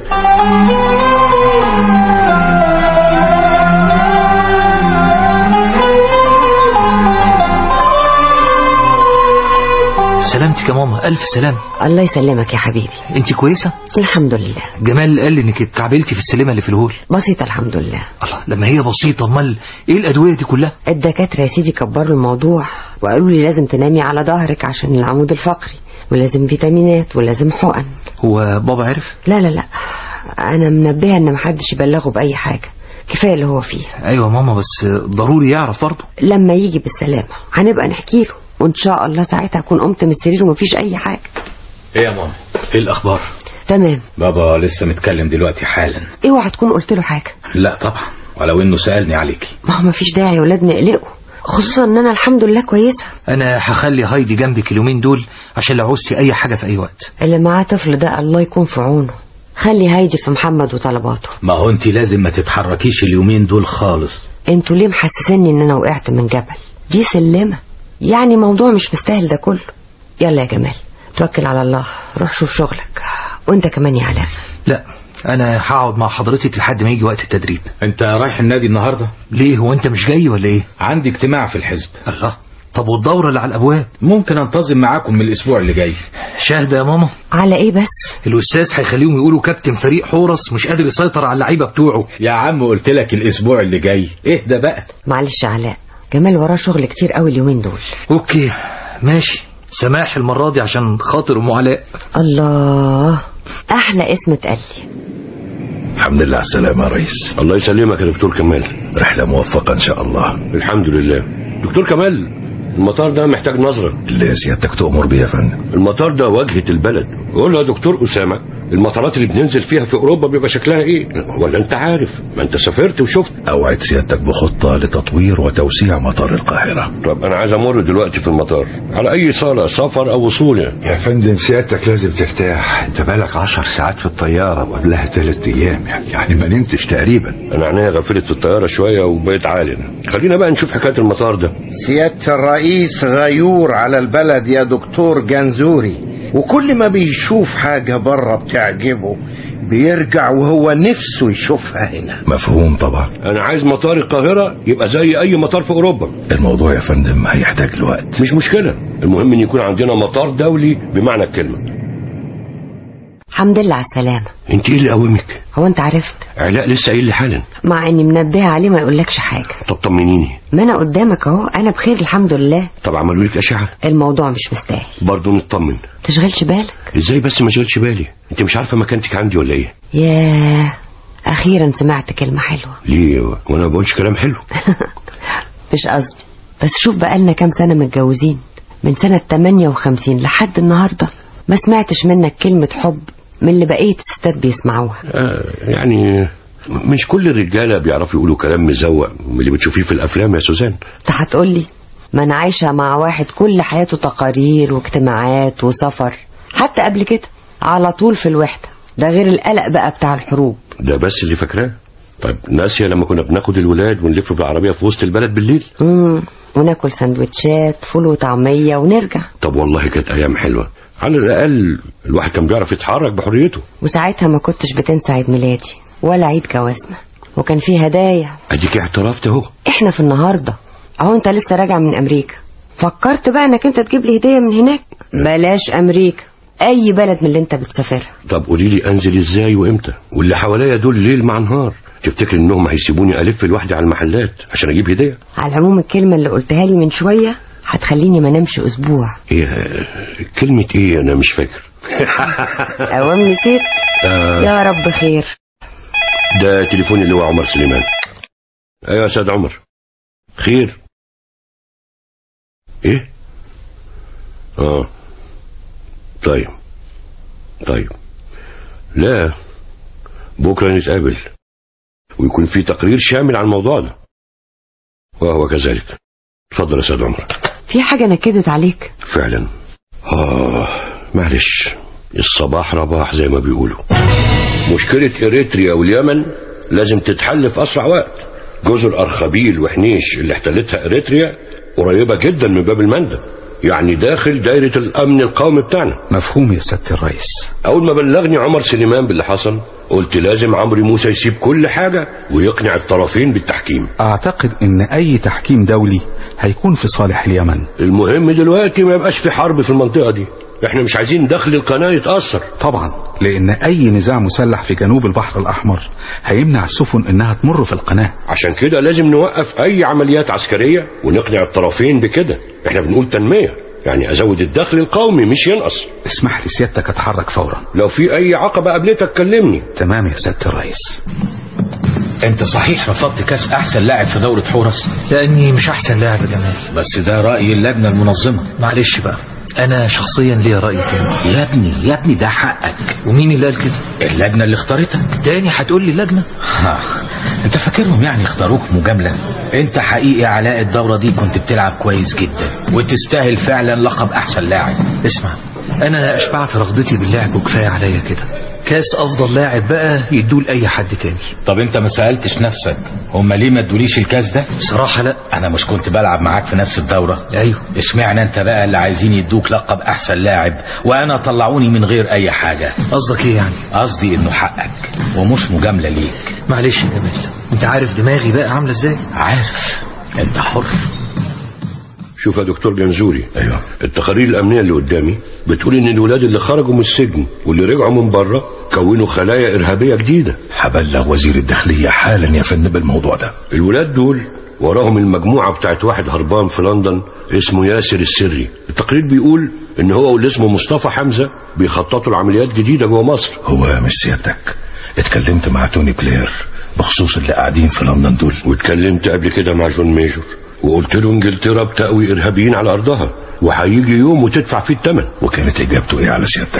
سلامتك يا ماما الف سلام الله يسلمك يا حبيبي انت كويسه الحمد لله جمال قال لي انك اتكعبلتي في السلمه اللي في الهول بسيطة الحمد لله الله لما هي بسيطه امال ايه الادويه دي كلها الدكاترة يا سيدي كبروا الموضوع وقالوا لي لازم تنامي على ظهرك عشان العمود الفقري ولازم فيتامينات ولازم حقن هو بابا عرف لا لا لا انا منبهه ان محدش يبلغه باي حاجه كفايه اللي هو فيه ايوه ماما بس ضروري يعرف برضه لما يجي بالسلامه هنبقى نحكي له وان شاء الله ساعتها اكون قمت من السرير ومفيش اي حاجه ايه يا ماما ايه الاخبار تمام بابا لسه متكلم دلوقتي حالا اوعى تكون قلت له حاجه لا طبعا ولو انه سالني عليكي ما هو مفيش داعي يا ولاد نقلقه خصوصا ان انا الحمد لله كويسه انا هخلي هايدي جنبك اليومين دول عشان لو عوزتي اي حاجه في اي وقت اللي معاه طفل ده الله يكون في عونه خلي هايدي في محمد وطلباته ما هو انت لازم ما تتحركيش اليومين دول خالص انتوا ليه محسسني ان انا وقعت من جبل دي سلمه يعني موضوع مش مستاهل ده كله يلا يا جمال توكل على الله روح شوف شغلك وانت كمان يا علاء لا انا هقعد مع حضرتك لحد ما يجي وقت التدريب انت رايح النادي النهارده ليه هو انت مش جاي ولا ايه عندي اجتماع في الحزب الله طب والدوره اللي على الابواب ممكن انتظم معاكم من الاسبوع اللي جاي شاهده يا ماما على ايه بس الاستاذ هيخليهم يقولوا كابتن فريق حورس مش قادر يسيطر على اللعيبه بتوعه يا عم قلت لك الاسبوع اللي جاي اهدى بقى معلش يا علاء جمال وراه شغل كتير قوي اليومين دول اوكي ماشي سماح المره دي عشان خاطر ام علاء الله احلى اسم اتقال لي الحمد لله على السلامة يا ريس الله يسلمك يا دكتور كمال رحلة موفقة إن شاء الله الحمد لله دكتور كمال المطار ده محتاج نظرة اللي سيادتك تؤمر بيه يا فندم المطار ده واجهة البلد قول له يا دكتور أسامة المطارات اللي بننزل فيها في اوروبا بيبقى شكلها ايه ولا انت عارف ما انت سافرت وشفت اوعد سيادتك بخطة لتطوير وتوسيع مطار القاهرة طب انا عايز امر دلوقتي في المطار على اي صالة سفر او وصول يعني. يا فندم سيادتك لازم ترتاح انت بالك عشر ساعات في الطيارة وقبلها ثلاث ايام يعني, يعني ما نمتش تقريبا انا عينيا غفلت في الطيارة شوية وبقيت عالي خلينا بقى نشوف حكاية المطار ده سيادة الرئيس غيور على البلد يا دكتور جنزوري وكل ما بيشوف حاجة بره بتعجبه بيرجع وهو نفسه يشوفها هنا مفهوم طبعا انا عايز مطار القاهرة يبقى زي اي مطار في اوروبا الموضوع يا فندم هيحتاج لوقت مش مشكلة المهم ان يكون عندنا مطار دولي بمعنى الكلمة الحمد لله على السلامة انت ايه اللي قومك هو انت عرفت علاء لسه قايل لي حالا مع اني منبهة عليه ما يقولكش حاجة طب طمنيني ما انا قدامك اهو انا بخير الحمد لله طب عملوا لك اشعة الموضوع مش مستاهل برضه نطمن تشغلش بالك ازاي بس ما شغلش بالي انت مش عارفة مكانتك عندي ولا ايه ياه اخيرا سمعت كلمة حلوة ليه وانا ما بقولش كلام حلو مش قصدي بس شوف بقالنا كام سنة متجوزين من سنة 58 لحد النهاردة ما سمعتش منك كلمة حب من اللي بقية الستات بيسمعوها آه يعني مش كل الرجالة بيعرفوا يقولوا كلام مزوق من اللي بتشوفيه في الافلام يا سوزان انت هتقولي ما انا عايشة مع واحد كل حياته تقارير واجتماعات وسفر حتى قبل كده على طول في الوحدة ده غير القلق بقى بتاع الحروب ده بس اللي فاكراه طيب ناسية لما كنا بناخد الولاد ونلف بالعربية في وسط البلد بالليل امم وناكل سندوتشات فول وطعمية ونرجع طب والله كانت ايام حلوة على الاقل الواحد كان بيعرف يتحرك بحريته وساعتها ما كنتش بتنسى عيد ميلادي ولا عيد جوازنا وكان فيه هدايا اديك اعترفت اهو احنا في النهاردة اهو انت لسه راجع من امريكا فكرت بقى انك انت تجيب لي هدية من هناك بلاش امريكا اي بلد من اللي انت بتسافرها طب قولي لي انزل ازاي وامتى واللي حواليا دول ليل مع نهار تفتكر انهم هيسيبوني الف لوحدي على المحلات عشان اجيب هديه على العموم الكلمة اللي قلتها لي من شوية هتخليني ما نمشي اسبوع ايه كلمه ايه انا مش فاكر اوام نسيت آه. يا رب خير ده تليفوني اللي هو عمر سليمان ايوه يا استاذ عمر خير ايه اه طيب طيب لا بكره نتقابل ويكون في تقرير شامل عن الموضوع ده وهو كذلك اتفضل يا استاذ عمر في حاجة نكدت عليك فعلا اه معلش الصباح رباح زي ما بيقولوا مشكلة اريتريا واليمن لازم تتحل في اسرع وقت جزر ارخبيل وحنيش اللي احتلتها اريتريا قريبة جدا من باب المندب يعني داخل دايرة الامن القومي بتاعنا مفهوم يا سيادة الرئيس اول ما بلغني عمر سليمان باللي حصل قلت لازم عمرو موسى يسيب كل حاجة ويقنع الطرفين بالتحكيم اعتقد ان اي تحكيم دولي هيكون في صالح اليمن المهم دلوقتي ما يبقاش في حرب في المنطقة دي احنا مش عايزين دخل القناة يتأثر طبعا لان اي نزاع مسلح في جنوب البحر الاحمر هيمنع السفن انها تمر في القناة عشان كده لازم نوقف اي عمليات عسكرية ونقنع الطرفين بكده احنا بنقول تنمية يعني ازود الدخل القومي مش ينقص اسمح لي سيادتك اتحرك فورا لو في اي عقبة قابلتك كلمني تمام يا سيادة الرئيس انت صحيح رفضت كاس احسن لاعب في دورة حورس لاني مش احسن لاعب يا جمال بس ده رأي اللجنة المنظمة معلش بقى انا شخصيا ليا راي تاني يا ابني يا ابني ده حقك ومين اللي قال كده اللجنة اللي اختارتك تاني هتقول لي اللجنه ها. انت فاكرهم يعني اختاروك مجاملة انت حقيقي علاء الدورة دي كنت بتلعب كويس جدا وتستاهل فعلا لقب احسن لاعب اسمع انا اشبعت رغبتي باللعب وكفايه عليا كده كاس افضل لاعب بقى يدوه لاي حد تاني طب انت ما سألتش نفسك هما ليه ما ادوليش الكاس ده بصراحه لا انا مش كنت بلعب معاك في نفس الدورة ايوه اشمعنى انت بقى اللي عايزين يدوك لقب احسن لاعب وانا طلعوني من غير اي حاجة قصدك ايه يعني قصدي انه حقك ومش مجاملة ليك معلش يا جمال انت عارف دماغي بقى عامله ازاي عارف انت حر شوف يا دكتور جنزوري ايوه التقارير الامنيه اللي قدامي بتقول ان الولاد اللي خرجوا من السجن واللي رجعوا من بره كونوا خلايا ارهابيه جديده هبلغ وزير الداخلية حالا يا فندم بالموضوع ده الولاد دول وراهم المجموعه بتاعت واحد هربان في لندن اسمه ياسر السري التقرير بيقول ان هو واللي اسمه مصطفى حمزه بيخططوا لعمليات جديده جوه مصر هو مش سيادتك اتكلمت مع توني بلير بخصوص اللي قاعدين في لندن دول واتكلمت قبل كده مع جون ميجور وقلت له انجلترا بتقوي ارهابيين على ارضها وهيجي يوم وتدفع فيه الثمن وكانت اجابته ايه على سيادتك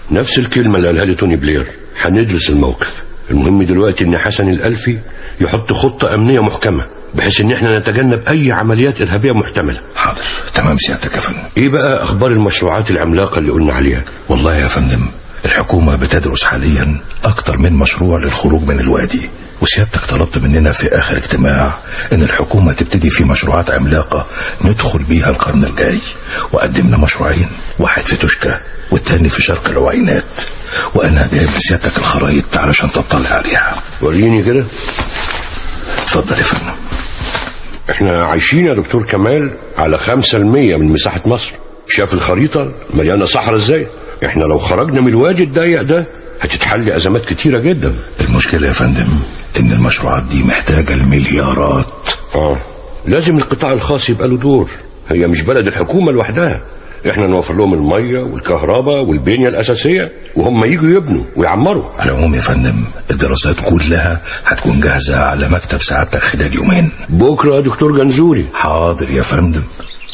نفس الكلمة اللي قالها لي توني بلير هندرس الموقف المهم دلوقتي ان حسن الألفي يحط خطة أمنية محكمة بحيث ان احنا نتجنب اي عمليات ارهابية محتملة حاضر تمام سيادتك يا فندم ايه بقى اخبار المشروعات العملاقة اللي قلنا عليها والله يا فندم الحكومة بتدرس حاليا أكتر من مشروع للخروج من الوادي وسيادتك طلبت مننا في آخر اجتماع إن الحكومة تبتدي في مشروعات عملاقة ندخل بيها القرن الجاي وقدمنا مشروعين واحد في توشكا والتاني في شرق العوينات وأنا جايب لسيادتك الخرايط علشان تطلع عليها وريني كده اتفضل يا فندم احنا عايشين يا دكتور كمال على خمسة المية من مساحة مصر شاف الخريطة مليانة صحراء ازاي احنا لو خرجنا من الوادي الضيق ده هتتحل ازمات كتيرة جدا المشكلة يا فندم ان المشروعات دي محتاجة المليارات اه لازم القطاع الخاص يبقى له دور هي مش بلد الحكومة لوحدها احنا نوفر لهم المية والكهرباء والبنية الاساسية وهم يجوا يبنوا ويعمروا على العموم يا فندم الدراسات كلها هتكون جاهزة على مكتب سعادتك خلال يومين بكرة يا دكتور جنزوري حاضر يا فندم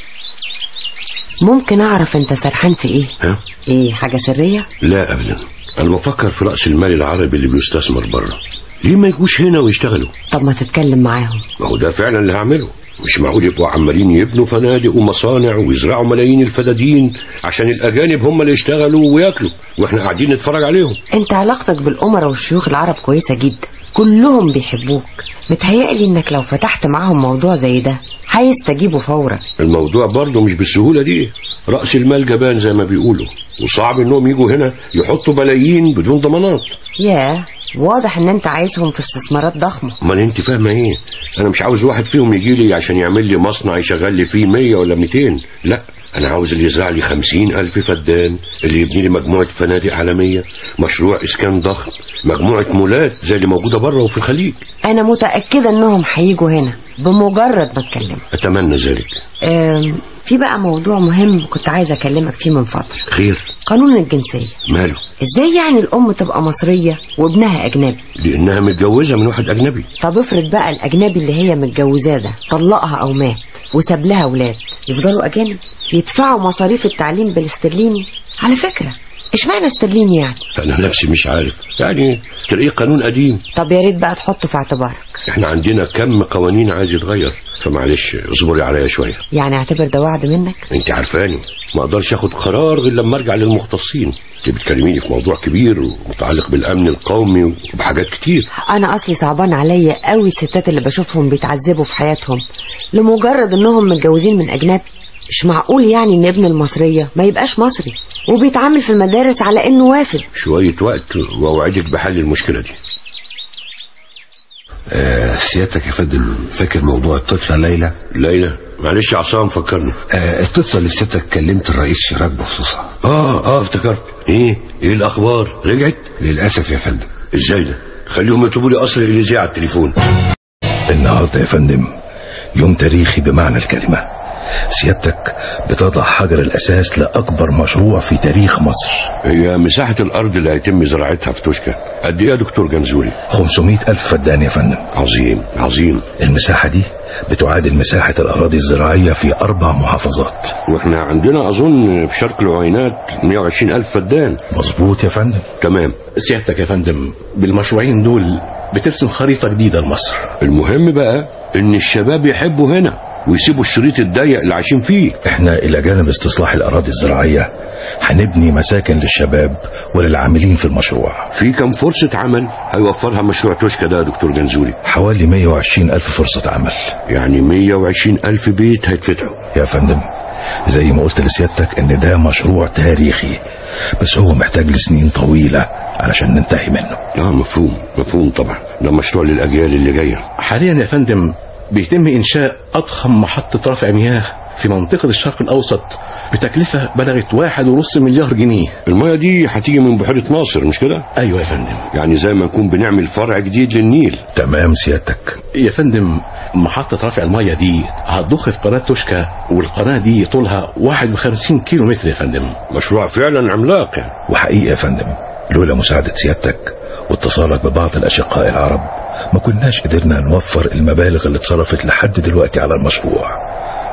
ممكن اعرف انت سرحان في ايه ها؟ ايه حاجة سرية لا ابدا انا بفكر في رأس المال العربي اللي بيستثمر بره ليه ما يجوش هنا ويشتغلوا طب ما تتكلم معاهم ما هو ده فعلا اللي هعمله مش معقول يبقوا عمالين يبنوا فنادق ومصانع ويزرعوا ملايين الفدادين عشان الاجانب هم اللي يشتغلوا وياكلوا واحنا قاعدين نتفرج عليهم انت علاقتك بالامراء والشيوخ العرب كويسة جدا كلهم بيحبوك متهيألي انك لو فتحت معاهم موضوع زي ده هيستجيبوا فورا الموضوع برضه مش بالسهولة دي رأس المال جبان زي ما بيقولوا وصعب انهم يجوا هنا يحطوا ملايين بدون ضمانات ياه واضح ان انت عايزهم في استثمارات ضخمة امال انت فاهمة ايه انا مش عاوز واحد فيهم يجي لي عشان يعمل لي مصنع يشغل لي فيه 100 ولا 200 لا انا عاوز اللي يزرع لي 50 الف فدان اللي يبني لي مجموعة فنادق عالمية مشروع اسكان ضخم مجموعة مولات زي اللي موجودة بره وفي الخليج انا متأكدة انهم هيجوا هنا بمجرد ما اتكلم اتمنى ذلك أم، في بقى موضوع مهم كنت عايزة اكلمك فيه من فترة خير قانون الجنسية ماله ازاي يعني الام تبقى مصرية وابنها اجنبي لانها متجوزة من واحد اجنبي طب افرض بقى الاجنبي اللي هي متجوزاه ده طلقها او مات وساب لها اولاد يفضلوا اجانب يدفعوا مصاريف التعليم بالاسترليني على فكرة اشمعنى استرليني يعني انا نفسي مش عارف يعني تلاقيه قانون قديم طب يا ريت بقى تحطه في اعتبارك احنا عندنا كم قوانين عايز يتغير فمعلش اصبري عليا شوية يعني اعتبر ده وعد منك انت عارفاني ما اقدرش اخد قرار غير لما ارجع للمختصين انت بتكلميني في موضوع كبير ومتعلق بالامن القومي وبحاجات كتير انا اصلي صعبان عليا قوي الستات اللي بشوفهم بيتعذبوا في حياتهم لمجرد انهم متجوزين من اجنبي مش معقول يعني ان ابن المصرية ما يبقاش مصري وبيتعامل في المدارس على انه وافد شوية وقت واوعدك بحل المشكلة دي آه سيادتك يا فندم فاكر موضوع الطفلة ليلى ليلى معلش يا عصام فكرني آه الطفلة اللي سيادتك كلمت الرئيس شراك بخصوصها اه اه افتكرت ايه ايه الاخبار رجعت للأسف يا فندم ازاي ده خليهم يطلبوا لي قصر الاليزيه على التليفون النهاردة يا فندم يوم تاريخي بمعنى الكلمة سيادتك بتضع حجر الأساس لأكبر مشروع في تاريخ مصر هي مساحة الأرض اللي هيتم زراعتها في توشكا قد إيه يا دكتور جنزوري 500 ألف فدان يا فندم عظيم عظيم المساحة دي بتعادل مساحة الأراضي الزراعية في أربع محافظات واحنا عندنا أظن في شرق العوينات 120 ألف فدان مظبوط يا فندم تمام سيادتك يا فندم بالمشروعين دول بترسم خريطة جديدة لمصر المهم بقى إن الشباب يحبوا هنا ويسيبوا الشريط الضيق اللي عايشين فيه احنا الى جانب استصلاح الاراضي الزراعية هنبني مساكن للشباب وللعاملين في المشروع في كم فرصة عمل هيوفرها مشروع توشكا ده يا دكتور جنزوري حوالي 120 الف فرصة عمل يعني 120 ألف بيت هيتفتحوا يا فندم زي ما قلت لسيادتك ان ده مشروع تاريخي بس هو محتاج لسنين طويلة علشان ننتهي منه اه مفهوم مفهوم طبعا ده مشروع للأجيال اللي جاية حاليا يا فندم بيتم إنشاء أضخم محطة رفع مياه في منطقة الشرق الأوسط بتكلفة بلغت واحد ونص مليار جنيه المياه دي هتيجي من بحيرة ناصر مش كده؟ أيوة يا فندم يعني زي ما نكون بنعمل فرع جديد للنيل تمام سيادتك يا فندم محطة رفع المياه دي هتضخ في قناة توشكا والقناة دي طولها 51 كيلو متر يا فندم مشروع فعلا عملاق يعني. وحقيقة يا فندم لولا مساعدة سيادتك واتصالك ببعض الأشقاء العرب ما كناش قدرنا نوفر المبالغ اللي اتصرفت لحد دلوقتي على المشروع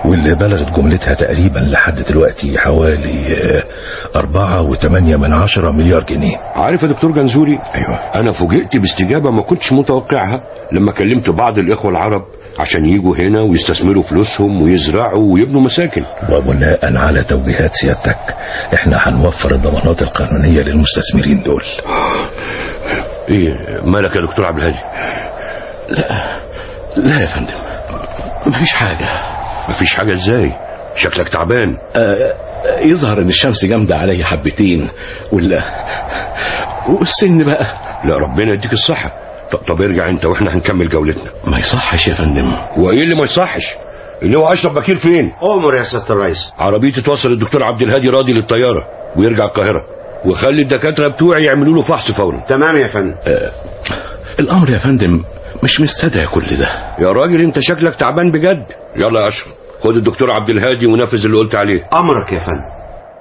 واللي بلغت جملتها تقريبا لحد دلوقتي حوالي آه، أربعة وثمانية من عشرة مليار جنيه عارف يا دكتور جنزوري أيوة انا فوجئت باستجابه ما كنتش متوقعها لما كلمت بعض الاخوه العرب عشان يجوا هنا ويستثمروا فلوسهم ويزرعوا ويبنوا مساكن وبناء على توجيهات سيادتك احنا هنوفر الضمانات القانونية للمستثمرين دول ايه مالك يا دكتور عبد الهادي لا يا فندم مفيش حاجة مفيش حاجه ازاي شكلك تعبان آه يظهر ان الشمس جامدة عليا حبتين ولا والسن بقى لا ربنا يديك الصحه طب, طب ارجع انت واحنا هنكمل جولتنا ما يصحش يا فندم وايه اللي ما يصحش اللي هو اشرف بكير فين امر يا سياده الرئيس عربيتي توصل الدكتور عبد الهادي راضي للطياره ويرجع القاهره وخلي الدكاتره بتوعي يعملوا له فحص فورا تمام يا فندم آه الامر يا فندم مش مستدعي كل ده يا راجل انت شكلك تعبان بجد يلا يا اشرف خد الدكتور عبد الهادي ونفذ اللي قلت عليه امرك يا فندم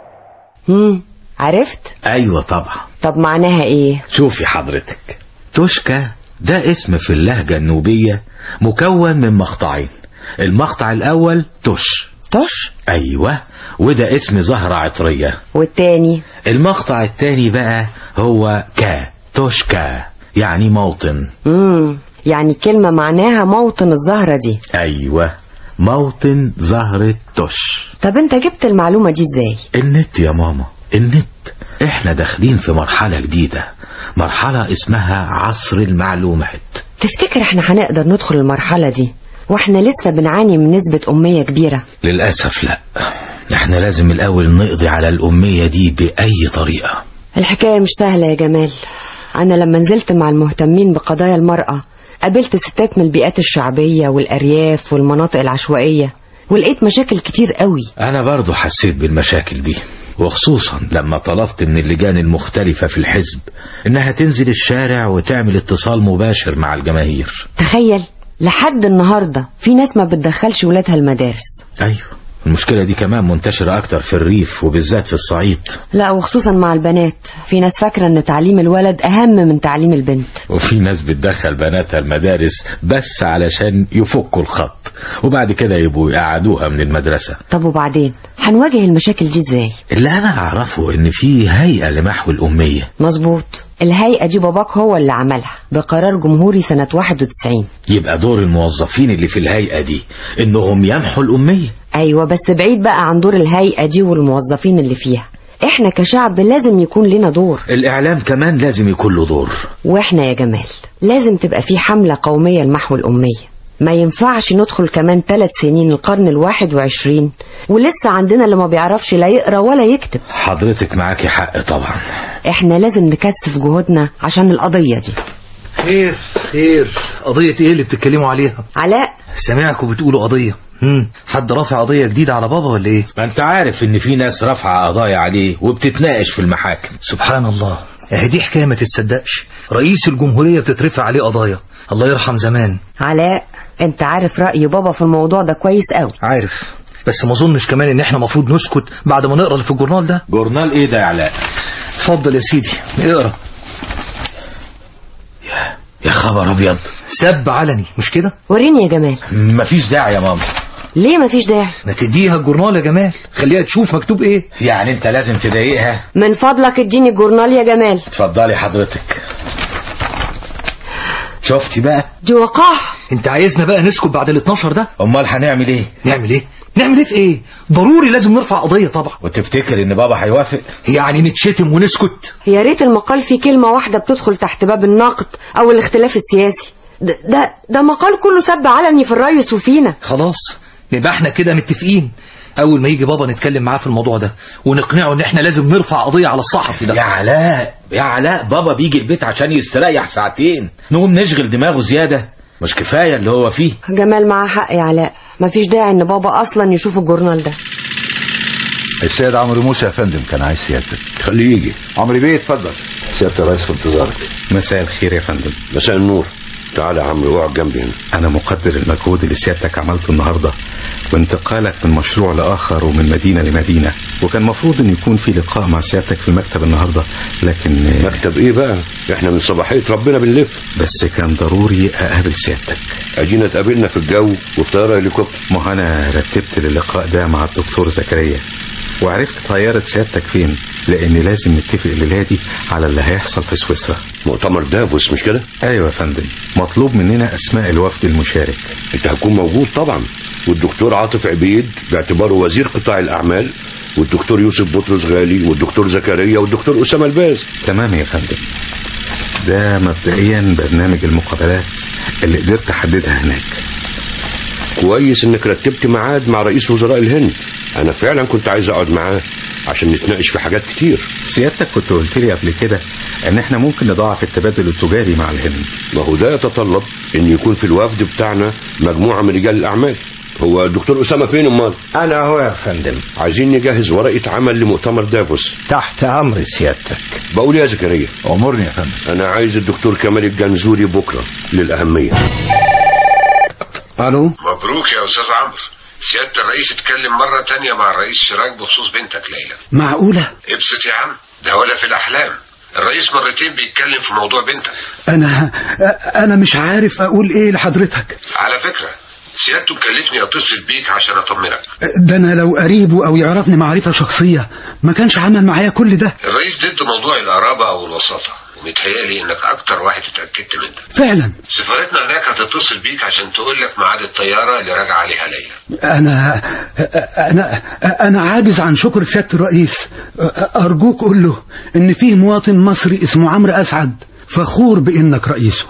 هم عرفت ايوه طبعا طب معناها ايه شوفي حضرتك توشكا ده اسم في اللهجة النوبية مكون من مقطعين المقطع الاول توش توش ايوه وده اسم زهرة عطرية والتاني المقطع التاني بقى هو كا توشكا يعني موطن امم يعني كلمة معناها موطن الزهرة دي ايوه موطن زهرة توش طب انت جبت المعلومة دي ازاي النت يا ماما النت احنا داخلين في مرحلة جديدة مرحلة اسمها عصر المعلومات تفتكر احنا هنقدر ندخل المرحلة دي واحنا لسه بنعاني من نسبة أمية كبيرة للأسف لا احنا لازم الأول نقضي على الأمية دي بأي طريقة الحكاية مش سهلة يا جمال أنا لما نزلت مع المهتمين بقضايا المرأة قابلت ستات من البيئات الشعبية والأرياف والمناطق العشوائية ولقيت مشاكل كتير قوي أنا برضو حسيت بالمشاكل دي وخصوصا لما طلبت من اللجان المختلفة في الحزب إنها تنزل الشارع وتعمل اتصال مباشر مع الجماهير تخيل لحد النهاردة في ناس ما بتدخلش ولادها المدارس أيوة المشكلة دي كمان منتشرة أكتر في الريف وبالذات في الصعيد لا وخصوصا مع البنات في ناس فاكرة ان تعليم الولد اهم من تعليم البنت وفي ناس بتدخل بناتها المدارس بس علشان يفكوا الخط وبعد كده يبقوا يقعدوها من المدرسة طب وبعدين هنواجه المشاكل دي ازاي اللي أنا أعرفه إن في هيئة لمحو الأمية مظبوط الهيئة دي باباك هو اللي عملها بقرار جمهوري سنة 91 يبقى دور الموظفين اللي في الهيئة دي إنهم يمحوا الأمية ايوه بس بعيد بقى عن دور الهيئة دي والموظفين اللي فيها احنا كشعب لازم يكون لنا دور الإعلام كمان لازم يكون له دور واحنا يا جمال لازم تبقى في حملة قومية لمحو الأمية ما ينفعش ندخل كمان ثلاث سنين القرن الواحد وعشرين ولسه عندنا اللي ما بيعرفش لا يقرأ ولا يكتب حضرتك معاكي حق طبعا احنا لازم نكثف جهودنا عشان القضية دي خير خير قضية ايه اللي بتتكلموا عليها علاء سامعكم بتقولوا قضية هم حد رافع قضية جديدة على بابا ولا ايه ما انت عارف ان في ناس رافعة قضايا عليه وبتتناقش في المحاكم سبحان الله اهي دي حكاية ما تتصدقش رئيس الجمهورية بتترفع عليه قضايا الله يرحم زمان علاء انت عارف رأي بابا في الموضوع ده كويس قوي عارف بس ما اظنش كمان ان احنا المفروض نسكت بعد ما نقرا اللي في الجورنال ده جورنال ايه ده يا علاء اتفضل يا سيدي اقرا يا خبر ابيض سب علني مش كده وريني يا جمال مفيش داعي يا ماما ليه مفيش داعي ما تديها الجورنال يا جمال خليها تشوف مكتوب ايه يعني انت لازم تضايقها من فضلك اديني الجورنال يا جمال اتفضلي حضرتك شفتي بقى دي وقاح انت عايزنا بقى نسكت بعد ال 12 ده امال هنعمل ايه نعمل ايه نعمل ايه في ايه ضروري لازم نرفع قضية طبعا وتفتكر ان بابا هيوافق يعني نتشتم ونسكت يا ريت المقال فيه كلمة واحدة بتدخل تحت باب النقد او الاختلاف السياسي ده ده, ده مقال كله سب علني في الرئيس وفينا خلاص نبقى احنا كده متفقين اول ما يجي بابا نتكلم معاه في الموضوع ده ونقنعه ان احنا لازم نرفع قضية على الصحفي ده يا علاء يا علاء بابا بيجي البيت عشان يستريح ساعتين نقوم نشغل دماغه زيادة مش كفاية اللي هو فيه جمال معاه حق يا علاء مفيش داعي ان بابا اصلا يشوف الجورنال ده السيد عمرو موسى يا فندم كان عايز سيادتك خليه يجي عمرو بيه اتفضل سيادة الرئيس في انتظارك مساء الخير يا فندم مساء النور تعالى يا عمرو اقعد جنبي هنا أنا مقدر المجهود اللي سيادتك عملته النهاردة وانتقالك من مشروع لآخر ومن مدينة لمدينة وكان مفروض أن يكون في لقاء مع سيادتك في المكتب النهاردة لكن مكتب ايه بقى احنا من صباحيه ربنا بنلف بس كان ضروري أقابل سيادتك ادينا اتقابلنا في الجو وفي طياره هليكوبتر ما أنا رتبت للقاء ده مع الدكتور زكريا وعرفت طيارة سيادتك فين لأن لازم نتفق الليلة دي على اللي هيحصل في سويسرا مؤتمر دافوس مش كده أيوة يا فندم مطلوب مننا أسماء الوفد المشارك انت هتكون موجود طبعا والدكتور عاطف عبيد باعتباره وزير قطاع الاعمال والدكتور يوسف بطرس غالي والدكتور زكريا والدكتور اسامه الباز تمام يا فندم ده مبدئيا برنامج المقابلات اللي قدرت احددها هناك كويس انك رتبت ميعاد مع رئيس وزراء الهند انا فعلا كنت عايز اقعد معاه عشان نتناقش في حاجات كتير سيادتك كنت قلت لي قبل كده ان احنا ممكن نضاعف التبادل التجاري مع الهند ما هو ده يتطلب ان يكون في الوفد بتاعنا مجموعه من رجال الاعمال هو الدكتور اسامه فين امال انا هو يا فندم عايزين نجهز ورقه عمل لمؤتمر دافوس تحت امر سيادتك بقول يا زكريا امرني يا فندم انا عايز الدكتور كمال الجنزوري بكره للاهميه الو مبروك يا استاذ عمرو سيادة الرئيس اتكلم مرة تانية مع الرئيس شراك بخصوص بنتك ليلى معقولة ابسط يا عم ده ولا في الأحلام الرئيس مرتين بيتكلم في موضوع بنتك انا انا مش عارف اقول ايه لحضرتك على فكرة سيادته كلفني اتصل بيك عشان اطمنك ده انا لو قريبه او يعرفني معرفة شخصية ما كانش عمل معايا كل ده الرئيس ضد موضوع القرابة او الوساطة ومتهيألي انك اكتر واحد اتأكدت منه فعلا سفارتنا هناك هتتصل بيك عشان تقول لك ميعاد الطيارة اللي راجع عليها ليلى انا انا انا عاجز عن شكر سيادة الرئيس ارجوك قول له ان فيه مواطن مصري اسمه عمرو اسعد فخور بانك رئيسه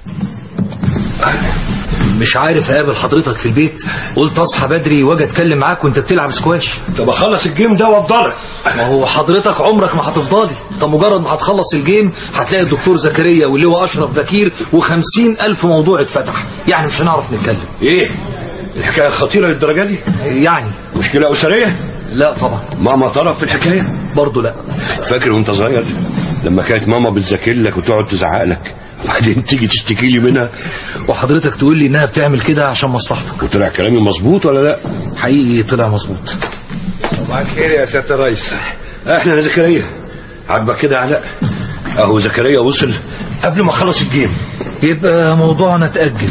مش عارف اقابل حضرتك في البيت قلت اصحى بدري واجي اتكلم معاك وانت بتلعب سكواش طب اخلص الجيم ده وافضلك ما هو حضرتك عمرك ما هتفضلي انت مجرد ما هتخلص الجيم هتلاقي الدكتور زكريا واللواء اشرف بكير وخمسين الف موضوع اتفتح يعني مش هنعرف نتكلم ايه الحكايه خطيره للدرجه دي يعني مشكله اسريه لا طبعا ماما طرف في الحكايه برضه لا فاكر وانت صغير لما كانت ماما بتذاكر لك وتقعد تزعق لك وبعدين تيجي تشتكي لي منها وحضرتك تقول لي انها بتعمل كده عشان مصلحتك وطلع كلامي مظبوط ولا لا حقيقي طلع مظبوط صباح الخير يا سياده الرئيس اهلا يا زكريا عاجبك كده يا علاء اهو زكريا وصل قبل ما خلص الجيم يبقى موضوعنا اتأجل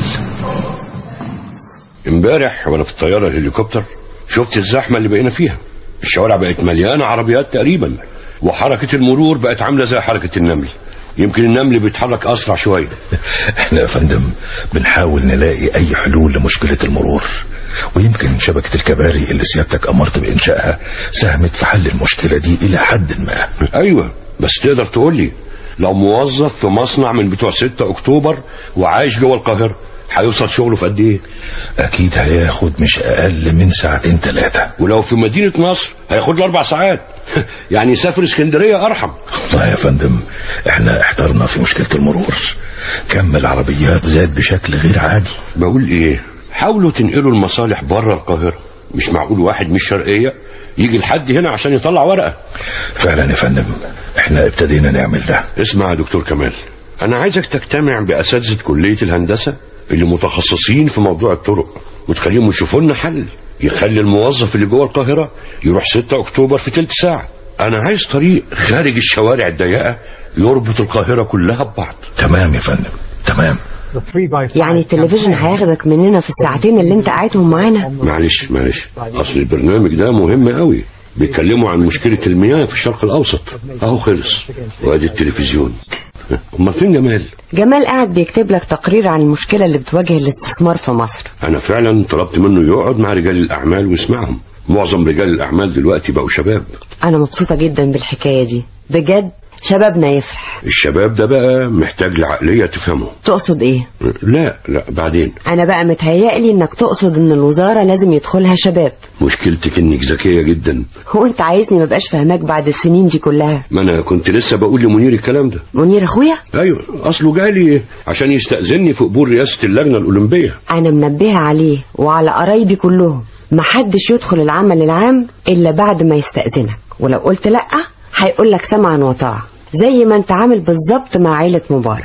امبارح وانا في الطياره الهليكوبتر شفت الزحمه اللي بقينا فيها الشوارع بقت مليانه عربيات تقريبا وحركه المرور بقت عامله زي حركه النمل يمكن النمل بيتحرك اسرع شويه احنا يا فندم بنحاول نلاقي اي حلول لمشكله المرور ويمكن شبكه الكباري اللي سيادتك امرت بانشائها ساهمت في حل المشكله دي الى حد ما ايوه بس تقدر تقول لي لو موظف في مصنع من بتوع 6 اكتوبر وعايش جوه القاهره هيوصل شغله في قد ايه اكيد هياخد مش اقل من ساعتين ثلاثه ولو في مدينه نصر هياخد له اربع ساعات يعني يسافر اسكندريه ارحم والله يا فندم احنا احترنا في مشكله المرور كم العربيات زاد بشكل غير عادي بقول ايه حاولوا تنقلوا المصالح بره القاهره مش معقول واحد من الشرقيه يجي لحد هنا عشان يطلع ورقه فعلا يا فندم احنا ابتدينا نعمل ده اسمع يا دكتور كمال انا عايزك تجتمع باساتذه كليه الهندسه اللي متخصصين في موضوع الطرق وتخليهم يشوفوا لنا حل يخلي الموظف اللي جوه القاهره يروح 6 اكتوبر في تلت ساعه انا عايز طريق خارج الشوارع الضيقه يربط القاهره كلها ببعض تمام يا فندم تمام يعني التلفزيون هياخدك مننا في الساعتين اللي انت قاعدهم معانا معلش معلش اصل البرنامج ده مهم قوي بيتكلموا عن مشكله المياه في الشرق الاوسط اهو خلص وادي التلفزيون امال فين جمال جمال قاعد بيكتب لك تقرير عن المشكلة اللي بتواجه الاستثمار في مصر انا فعلا طلبت منه يقعد مع رجال الاعمال ويسمعهم معظم رجال الاعمال دلوقتي بقوا شباب انا مبسوطة جدا بالحكاية دي بجد شبابنا يفرح الشباب ده بقى محتاج لعقليه تفهمه تقصد ايه لا لا بعدين انا بقى متهيألي انك تقصد ان الوزارة لازم يدخلها شباب مشكلتك انك ذكيه جدا هو انت عايزني مبقاش فاهماك بعد السنين دي كلها ما انا كنت لسه بقول لمنير الكلام ده منير اخويا ايوه اصله جالي عشان يستأذني في قبول رئاسه اللجنه الاولمبيه انا منبهة عليه وعلى قرايبي كلهم محدش يدخل العمل العام الا بعد ما يستأذنك ولو قلت لأ هيقول لك سمعا وطاعة زي ما انت عامل بالظبط مع عيلة مبارك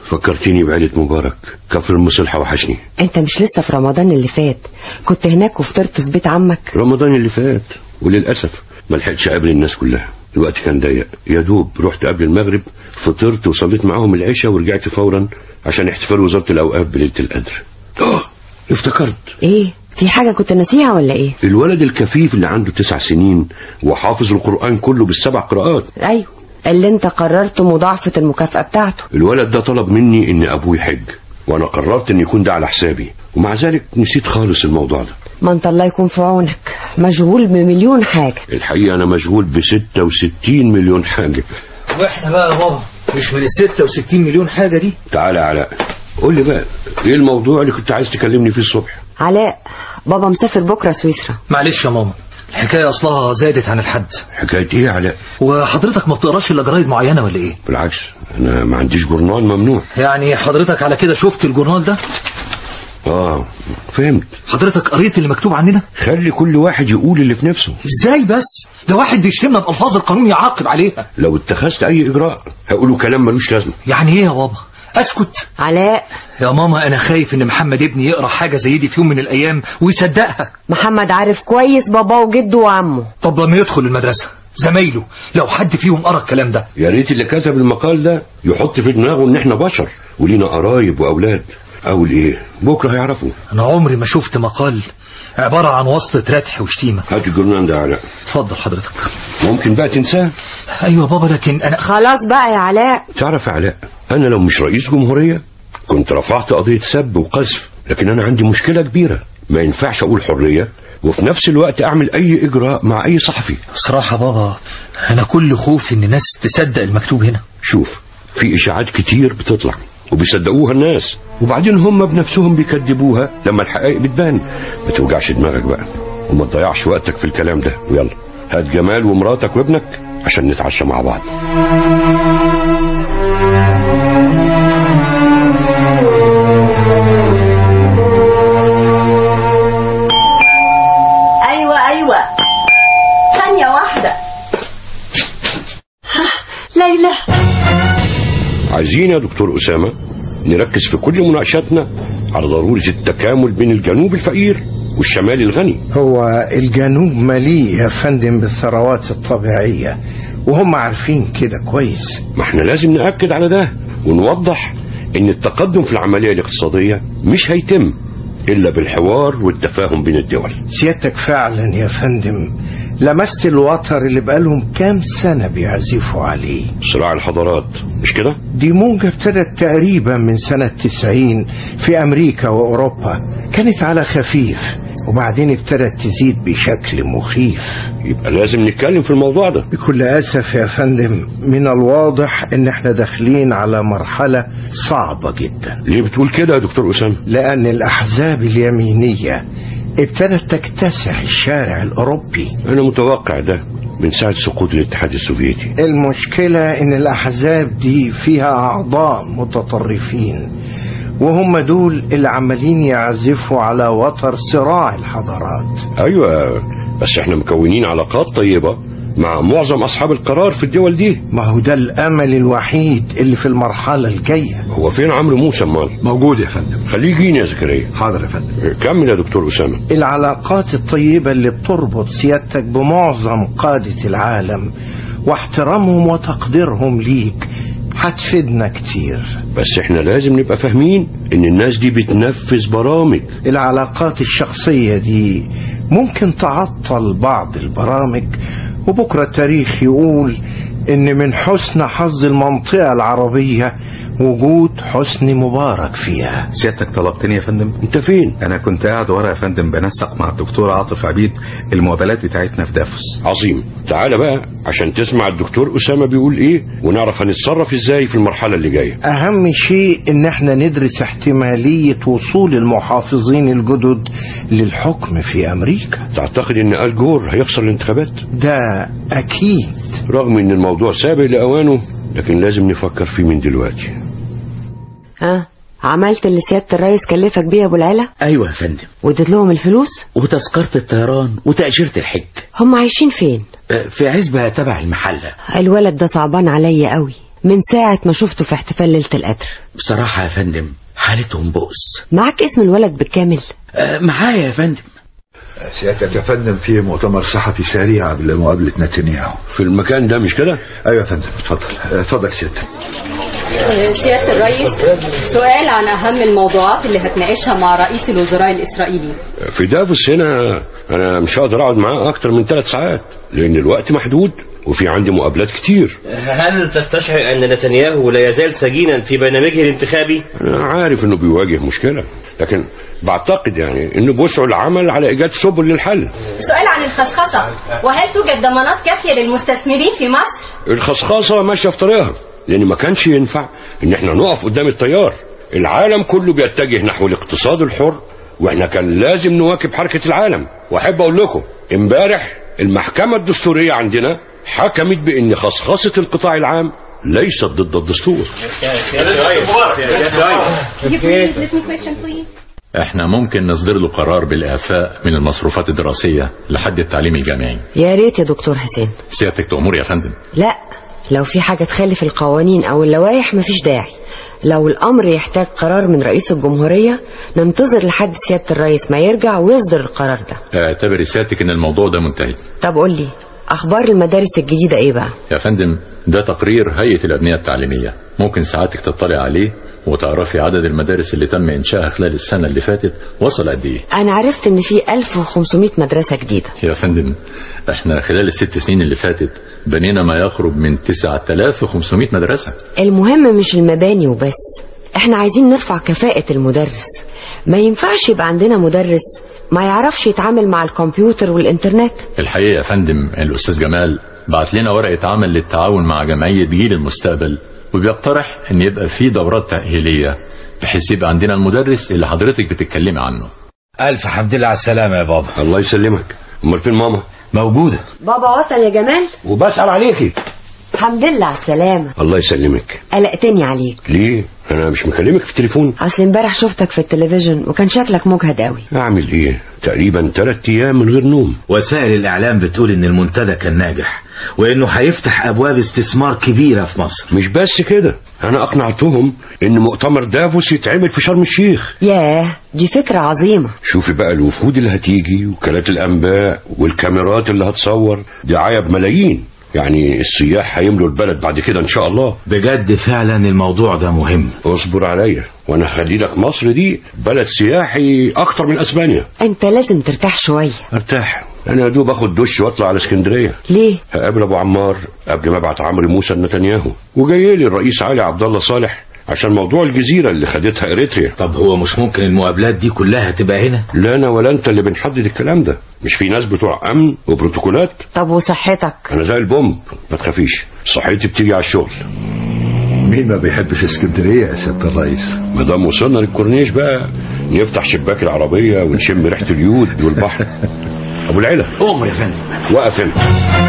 فكرتيني بعيلة مبارك كفر المصلحة وحشني انت مش لسه في رمضان اللي فات كنت هناك وفطرت في بيت عمك رمضان اللي فات وللأسف ما لحقتش أقابل الناس كلها الوقت كان ضيق يا دوب رحت قبل المغرب فطرت وصليت معاهم العشاء ورجعت فورا عشان احتفال وزارة الأوقاف بليلة القدر اه افتكرت ايه في حاجة كنت ناسيها ولا ايه الولد الكفيف اللي عنده تسع سنين وحافظ القرآن كله بالسبع قراءات ايوه اللي انت قررت مضاعفة المكافأة بتاعته الولد ده طلب مني ان ابوه يحج وانا قررت ان يكون ده على حسابي ومع ذلك نسيت خالص الموضوع ده ما انت الله يكون في عونك مشغول بمليون حاجة الحقيقة انا مشغول ب 66 مليون حاجة واحنا بقى يا بابا مش من ال 66 مليون حاجة دي تعالى علاء قول لي بقى ايه الموضوع اللي كنت عايز تكلمني فيه الصبح علاء بابا مسافر بكرة سويسرا معلش يا ماما الحكاية أصلها زادت عن الحد حكاية ايه يا علاء وحضرتك ما بتقراش إلا جرايد معينة ولا إيه بالعكس انا ما عنديش جورنال ممنوع يعني حضرتك على كده شفت الجورنال ده اه فهمت حضرتك قريت اللي مكتوب عننا خلي كل واحد يقول اللي في نفسه ازاي بس ده واحد بيشتمنا بألفاظ القانون يعاقب عليها لو اتخذت اي اجراء هيقولوا كلام ملوش لازمه يعني ايه يا بابا اسكت علاء يا ماما انا خايف ان محمد ابني يقرا حاجه زي دي في يوم من الايام ويصدقها محمد عارف كويس باباه وجده وعمه طب لما يدخل المدرسه زمايله لو حد فيهم قرا الكلام ده يا ريت اللي كتب المقال ده يحط في دماغه ان احنا بشر ولينا قرايب واولاد اقول ايه بكره هيعرفوا انا عمري ما شفت مقال عباره عن واسطه ردح وشتيمه هات الجرنان ده يا علاء اتفضل حضرتك ممكن بقى تنساه ايوه بابا لكن انا خلاص بقى يا علاء تعرف يا علاء انا لو مش رئيس جمهوريه كنت رفعت قضيه سب وقذف لكن انا عندي مشكله كبيره ما ينفعش اقول حريه وفي نفس الوقت اعمل اي اجراء مع اي صحفي بصراحه بابا انا كل خوفي ان الناس تصدق المكتوب هنا شوف في اشاعات كتير بتطلع وبيصدقوها الناس وبعدين هم بنفسهم بيكذبوها لما الحقائق بتبان ما توجعش دماغك بقى وما تضيعش وقتك في الكلام ده ويلا هات جمال ومراتك وابنك عشان نتعشى مع بعض ايوه ايوه ثانية واحدة ها، ليلى عايزين يا دكتور أسامة نركز في كل مناقشاتنا على ضرورة التكامل بين الجنوب الفقير والشمال الغني هو الجنوب مليء يا فندم بالثروات الطبيعية وهم عارفين كده كويس ما احنا لازم نأكد على ده ونوضح ان التقدم في العملية الاقتصادية مش هيتم الا بالحوار والتفاهم بين الدول سيادتك فعلا يا فندم لمست الوتر اللي بقالهم كام سنة بيعزفوا عليه صراع الحضارات مش كده دي موجة ابتدت تقريبا من سنة تسعين في أمريكا وأوروبا كانت على خفيف وبعدين ابتدت تزيد بشكل مخيف يبقى لازم نتكلم في الموضوع ده بكل أسف يا فندم من الواضح ان احنا داخلين على مرحلة صعبة جدا ليه بتقول كده يا دكتور أسامة لأن الأحزاب اليمينية ابتدت تكتسح الشارع الأوروبي انا متوقع ده من ساعة سقوط الاتحاد السوفيتي المشكلة ان الأحزاب دي فيها أعضاء متطرفين وهم دول اللي عمالين يعزفوا على وتر صراع الحضارات ايوه بس احنا مكونين علاقات طيبة مع معظم اصحاب القرار في الدول دي ما هو ده الأمل الوحيد اللي في المرحلة الجاية هو فين عمرو موسى امال موجود يا فندم خليه يجيني يا زكريا حاضر يا فندم كمل يا دكتور أسامة العلاقات الطيبة اللي بتربط سيادتك بمعظم قادة العالم واحترامهم وتقديرهم ليك هتفيدنا كتير بس احنا لازم نبقى فاهمين ان الناس دي بتنفذ برامج العلاقات الشخصية دي ممكن تعطل بعض البرامج وبكرة التاريخ يقول ان من حسن حظ المنطقة العربية وجود حسني مبارك فيها سيادتك طلبتني يا فندم انت فين انا كنت قاعد ورا يا فندم بنسق مع الدكتور عاطف عبيد المقابلات بتاعتنا في دافوس عظيم تعال بقى عشان تسمع الدكتور أسامة بيقول ايه ونعرف هنتصرف ازاي في المرحلة اللي جاية اهم شيء ان احنا ندرس احتمالية وصول المحافظين الجدد للحكم في امريكا تعتقد ان آل جور هيخسر الانتخابات ده اكيد رغم ان الموضوع سابق لأوانه لكن لازم نفكر فيه من دلوقتي ها عملت اللي سيادة الرئيس كلفك بيه يا ابو العلا ايوه يا فندم واديت لهم الفلوس وتذكرة الطيران وتأشيرة الحج هم عايشين فين آه، في عزبة تبع المحلة الولد ده صعبان عليا قوي من ساعة ما شفته في احتفال ليلة القدر بصراحة يا فندم حالتهم بؤس معاك اسم الولد بالكامل آه، معايا يا فندم سيادتك يا فندم في مؤتمر صحفي سريع قبل مقابلة نتنياهو في المكان ده مش كده؟ ايوه يا فندم اتفضل اتفضل سيادتك سيادة الرئيس سؤال عن أهم الموضوعات اللي هتناقشها مع رئيس الوزراء الإسرائيلي في دافوس هنا انا مش هقدر اقعد معاه اكتر من ثلاث ساعات لان الوقت محدود وفي عندي مقابلات كتير هل تستشعر أن نتنياهو لا يزال سجينا في برنامجه الانتخابي؟ انا عارف انه بيواجه مشكلة لكن بعتقد يعني انه بيسعوا العمل على ايجاد سبل للحل سؤال عن الخصخصة وهل توجد ضمانات كافية للمستثمرين في مصر؟ الخصخاصة ماشية في طريقها لان ما كانش ينفع ان احنا نقف قدام التيار العالم كله بيتجه نحو الاقتصاد الحر واحنا كان لازم نواكب حركة العالم واحب اقول لكم امبارح المحكمة الدستورية عندنا حكمت بان خصخصة القطاع العام ليست ضد الدستور احنا ممكن نصدر له قرار بالإعفاء من المصروفات الدراسية لحد التعليم الجامعي يا ريت يا دكتور حسين سيادتك تأمر يا فندم لا لو في حاجة تخالف القوانين أو اللوائح مفيش داعي لو الأمر يحتاج قرار من رئيس الجمهورية ننتظر لحد سيادة الرئيس ما يرجع ويصدر القرار ده اعتبري سيادتك ان الموضوع ده منتهي طب قول لي أخبار المدارس الجديدة إيه بقى؟ يا فندم ده تقرير هيئة الأبنية التعليمية ممكن ساعتك تطلع عليه وتعرفي عدد المدارس اللي تم إنشائها خلال السنة اللي فاتت وصل قد إيه أنا عرفت إن في 1500 مدرسة جديدة يا فندم احنا خلال الست سنين اللي فاتت بنينا ما يقرب من 9500 مدرسة المهم مش المباني وبس احنا عايزين نرفع كفاءة المدرس ما ينفعش يبقى عندنا مدرس ما يعرفش يتعامل مع الكمبيوتر والإنترنت الحقيقة يا فندم الأستاذ جمال بعت لنا ورقة عمل للتعاون مع جمعية جيل المستقبل وبيقترح ان يبقى في دورات تأهيلية بحيث يبقى عندنا المدرس اللي حضرتك بتتكلمي عنه ألف حمد لله على السلامة يا بابا الله يسلمك امال فين ماما موجودة بابا وصل يا جمال وبسأل عليكي الحمد لله على السلامة الله يسلمك قلقتني عليك ليه انا مش مكلمك في التليفون أصل امبارح شفتك في التلفزيون وكان شكلك مجهد قوي اعمل ايه تقريبا ثلاث ايام من غير نوم وسائل الإعلام بتقول إن المنتدى كان ناجح وإنه هيفتح أبواب استثمار كبيرة في مصر مش بس كده انا اقنعتهم ان مؤتمر دافوس يتعمل في شرم الشيخ ياه دي فكرة عظيمة شوفي بقى الوفود اللي هتيجي وكالات الانباء والكاميرات اللي هتصور دعاية بملايين يعني السياح هيملوا البلد بعد كده ان شاء الله بجد فعلا الموضوع ده مهم اصبر عليا وانا هخلي لك مصر دي بلد سياحي اكتر من اسبانيا انت لازم ترتاح شوية ارتاح انا يا دوب اخد دش واطلع على اسكندريه ليه هقابل ابو عمار قبل ما ابعت عمرو موسى لنتنياهو وجاي لي الرئيس علي عبد الله صالح عشان موضوع الجزيره اللي خدتها اريتريا طب هو مش ممكن المقابلات دي كلها تبقى هنا لا انا ولا انت اللي بنحدد الكلام ده مش في ناس بتوع امن وبروتوكولات طب وصحتك انا زي البومب ما تخافيش صحتي بتيجي على الشغل مين ما بيحبش اسكندريه يا سياده الرئيس ما دام وصلنا للكورنيش بقى نفتح شباك العربيه ونشم ريحه اليود والبحر ابو العلا أمر يا فندم وقف هنا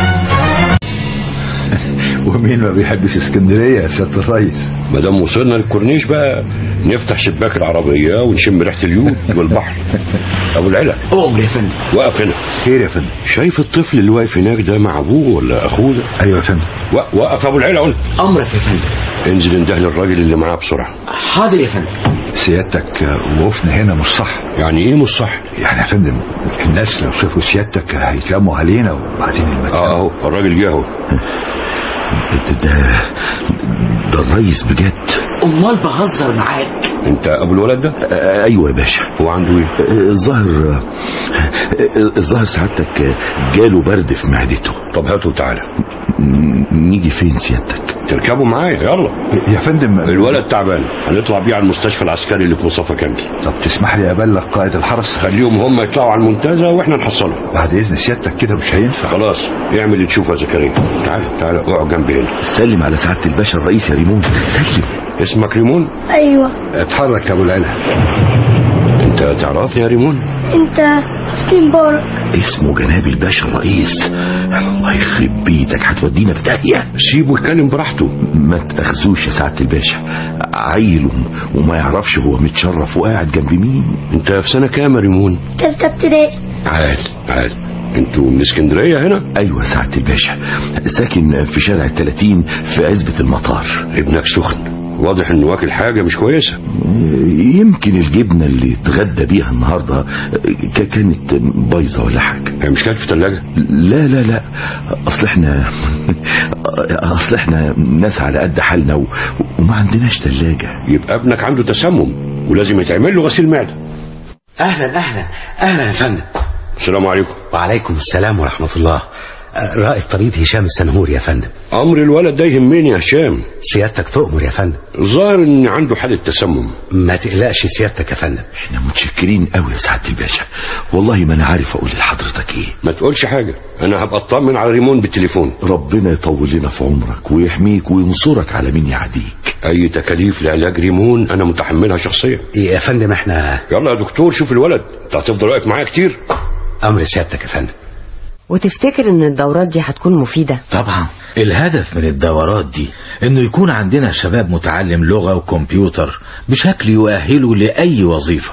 ومين ما بيحبش اسكندريه يا سياده الرئيس ما دام وصلنا للكورنيش بقى نفتح شباك العربيه ونشم ريحه اليود والبحر ابو العلا أمر يا فندم وقف هنا خير يا فندم شايف الطفل اللي واقف هناك ده مع ابوه ولا اخوه ده ايوه يا فندم وق- وقف ابو العلا قلت أمرك يا فندم انزل انده للراجل اللي معاه بسرعه حاضر يا فندم سيادتك وقفنا هنا مش صح يعني ايه مش صح يعني يا فندم الناس لو شافوا سيادتك هيتلموا علينا وبعدين المكان اه اهو الراجل جه اهو ده ده الريس بجد أمال بهزر معاك انت ابو الولد ده آه ايوه يا باشا هو عنده ايه آه، الظاهر آه، الظاهر سعادتك آه، جاله برد في معدته طب هاته وتعالى م- نيجي فين سيادتك تركبوا معايا يلا يا فندم الولد تعبان هنطلع بيه على المستشفى العسكري اللي في مصطفى كامل طب تسمح لي ابلغ قائد الحرس خليهم هم يطلعوا على المنتزه واحنا نحصلهم بعد اذن سيادتك كده مش هينفع خلاص اعمل اللي تشوفه يا زكريا تعال تعال اقعد جنبي هنا سلم على سعاده الباشا الرئيس يا ريمون سلم اسمك ريمون ايوه اتحرك يا ابو العلا انت تعرفني يا ريمون انت حسني مبارك اسمه جناب الباشا الرئيس الله يخرب بيتك هتودينا في داهيه سيبه يتكلم براحته ما تاخذوش يا سعاده الباشا عيل وم- وما يعرفش هو متشرف وقاعد جنب مين انت في سنه كام يا ريمون تالتة ابتدائي تعال تعال انتوا من اسكندريه هنا ايوه سعاده الباشا ساكن في شارع 30 في عزبه المطار ابنك سخن واضح انه واكل حاجه مش كويسه يمكن الجبنه اللي اتغدى بيها النهارده ك- كانت بايظه ولا حاجه هي مش كانت في ثلاجه لا لا لا اصل احنا اصل احنا ناس على قد حالنا و... وما عندناش ثلاجه يبقى ابنك عنده تسمم ولازم يتعمل له غسيل معده اهلا اهلا اهلا يا فندم السلام عليكم وعليكم السلام ورحمه الله آه، رائد طبيب هشام السنهور يا فندم امر الولد ده يهمني يا هشام سيادتك تؤمر يا فندم الظاهر ان عنده حاله تسمم ما تقلقش سيادتك يا فندم احنا متشكرين قوي يا سعاده الباشا والله ما انا عارف اقول لحضرتك ايه ما تقولش حاجه انا هبقى اطمن على ريمون بالتليفون ربنا يطول لنا في عمرك ويحميك وينصرك على مين يعديك اي تكاليف لعلاج ريمون انا متحملها شخصيا يا فندم احنا يلا يا دكتور شوف الولد انت هتفضل واقف معايا كتير امر سيادتك يا فندم وتفتكر ان الدورات دي هتكون مفيدة طبعا الهدف من الدورات دي انه يكون عندنا شباب متعلم لغة وكمبيوتر بشكل يؤهله لأي وظيفة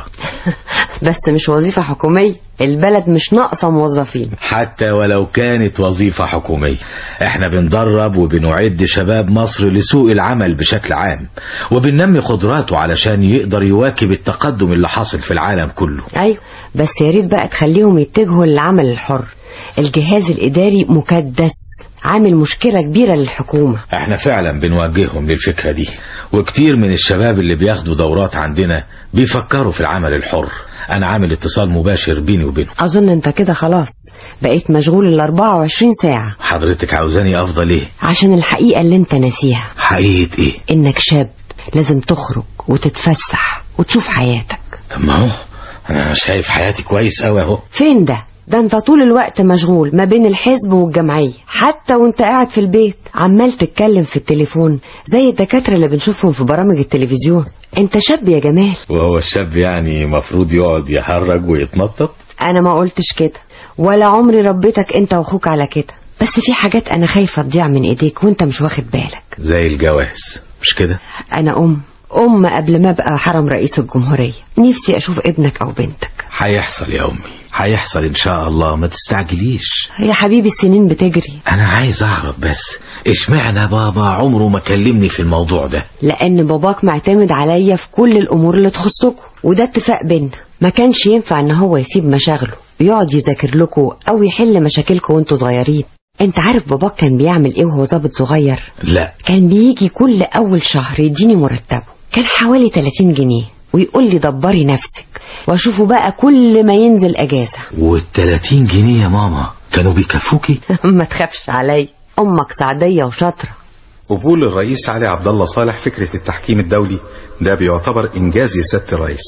بس مش وظيفة حكومية البلد مش ناقصة موظفين حتى ولو كانت وظيفة حكومية احنا بندرب وبنعد شباب مصر لسوق العمل بشكل عام وبننمي قدراته علشان يقدر يواكب التقدم اللي حاصل في العالم كله ايوه بس يا ريت بقى تخليهم يتجهوا للعمل الحر الجهاز الاداري مكدس عامل مشكلة كبيرة للحكومة احنا فعلا بنوجههم للفكرة دي وكتير من الشباب اللي بياخدوا دورات عندنا بيفكروا في العمل الحر انا عامل اتصال مباشر بيني وبينهم اظن انت كده خلاص بقيت مشغول ال 24 ساعة حضرتك عاوزاني افضل ايه عشان الحقيقة اللي انت ناسيها حقيقة ايه انك شاب لازم تخرج وتتفسح وتشوف حياتك طب ما هو انا شايف حياتي كويس قوي اهو فين ده ده انت طول الوقت مشغول ما بين الحزب والجمعية حتى وانت قاعد في البيت عمال تتكلم في التليفون زي الدكاترة اللي بنشوفهم في برامج التلفزيون انت شاب يا جمال وهو الشاب يعني مفروض يقعد يهرج ويتنطط انا ما قلتش كده ولا عمري ربيتك انت واخوك على كده بس في حاجات انا خايفة تضيع من ايديك وانت مش واخد بالك زي الجواز مش كده انا ام ام قبل ما ابقى حرم رئيس الجمهورية نفسي اشوف ابنك او بنتك هيحصل يا امي هيحصل ان شاء الله ما تستعجليش يا حبيبي السنين بتجري انا عايز اعرف بس اشمعنى بابا عمره ما كلمني في الموضوع ده لان باباك معتمد عليا في كل الامور اللي تخصكم وده اتفاق بينا ما كانش ينفع ان هو يسيب مشاغله ويقعد يذاكر لكم او يحل مشاكلكم وانتوا صغيرين انت عارف باباك كان بيعمل ايه وهو ظابط صغير لا كان بيجي كل اول شهر يديني مرتبه كان حوالي 30 جنيه ويقول لي دبري نفسك واشوفه بقى كل ما ينزل اجازه والتلاتين جنيه يا ماما كانوا بيكفوكي ما تخافش علي امك سعديه وشاطره قبول الرئيس علي عبد الله صالح فكرة التحكيم الدولي ده بيعتبر إنجاز يا سيادة الرئيس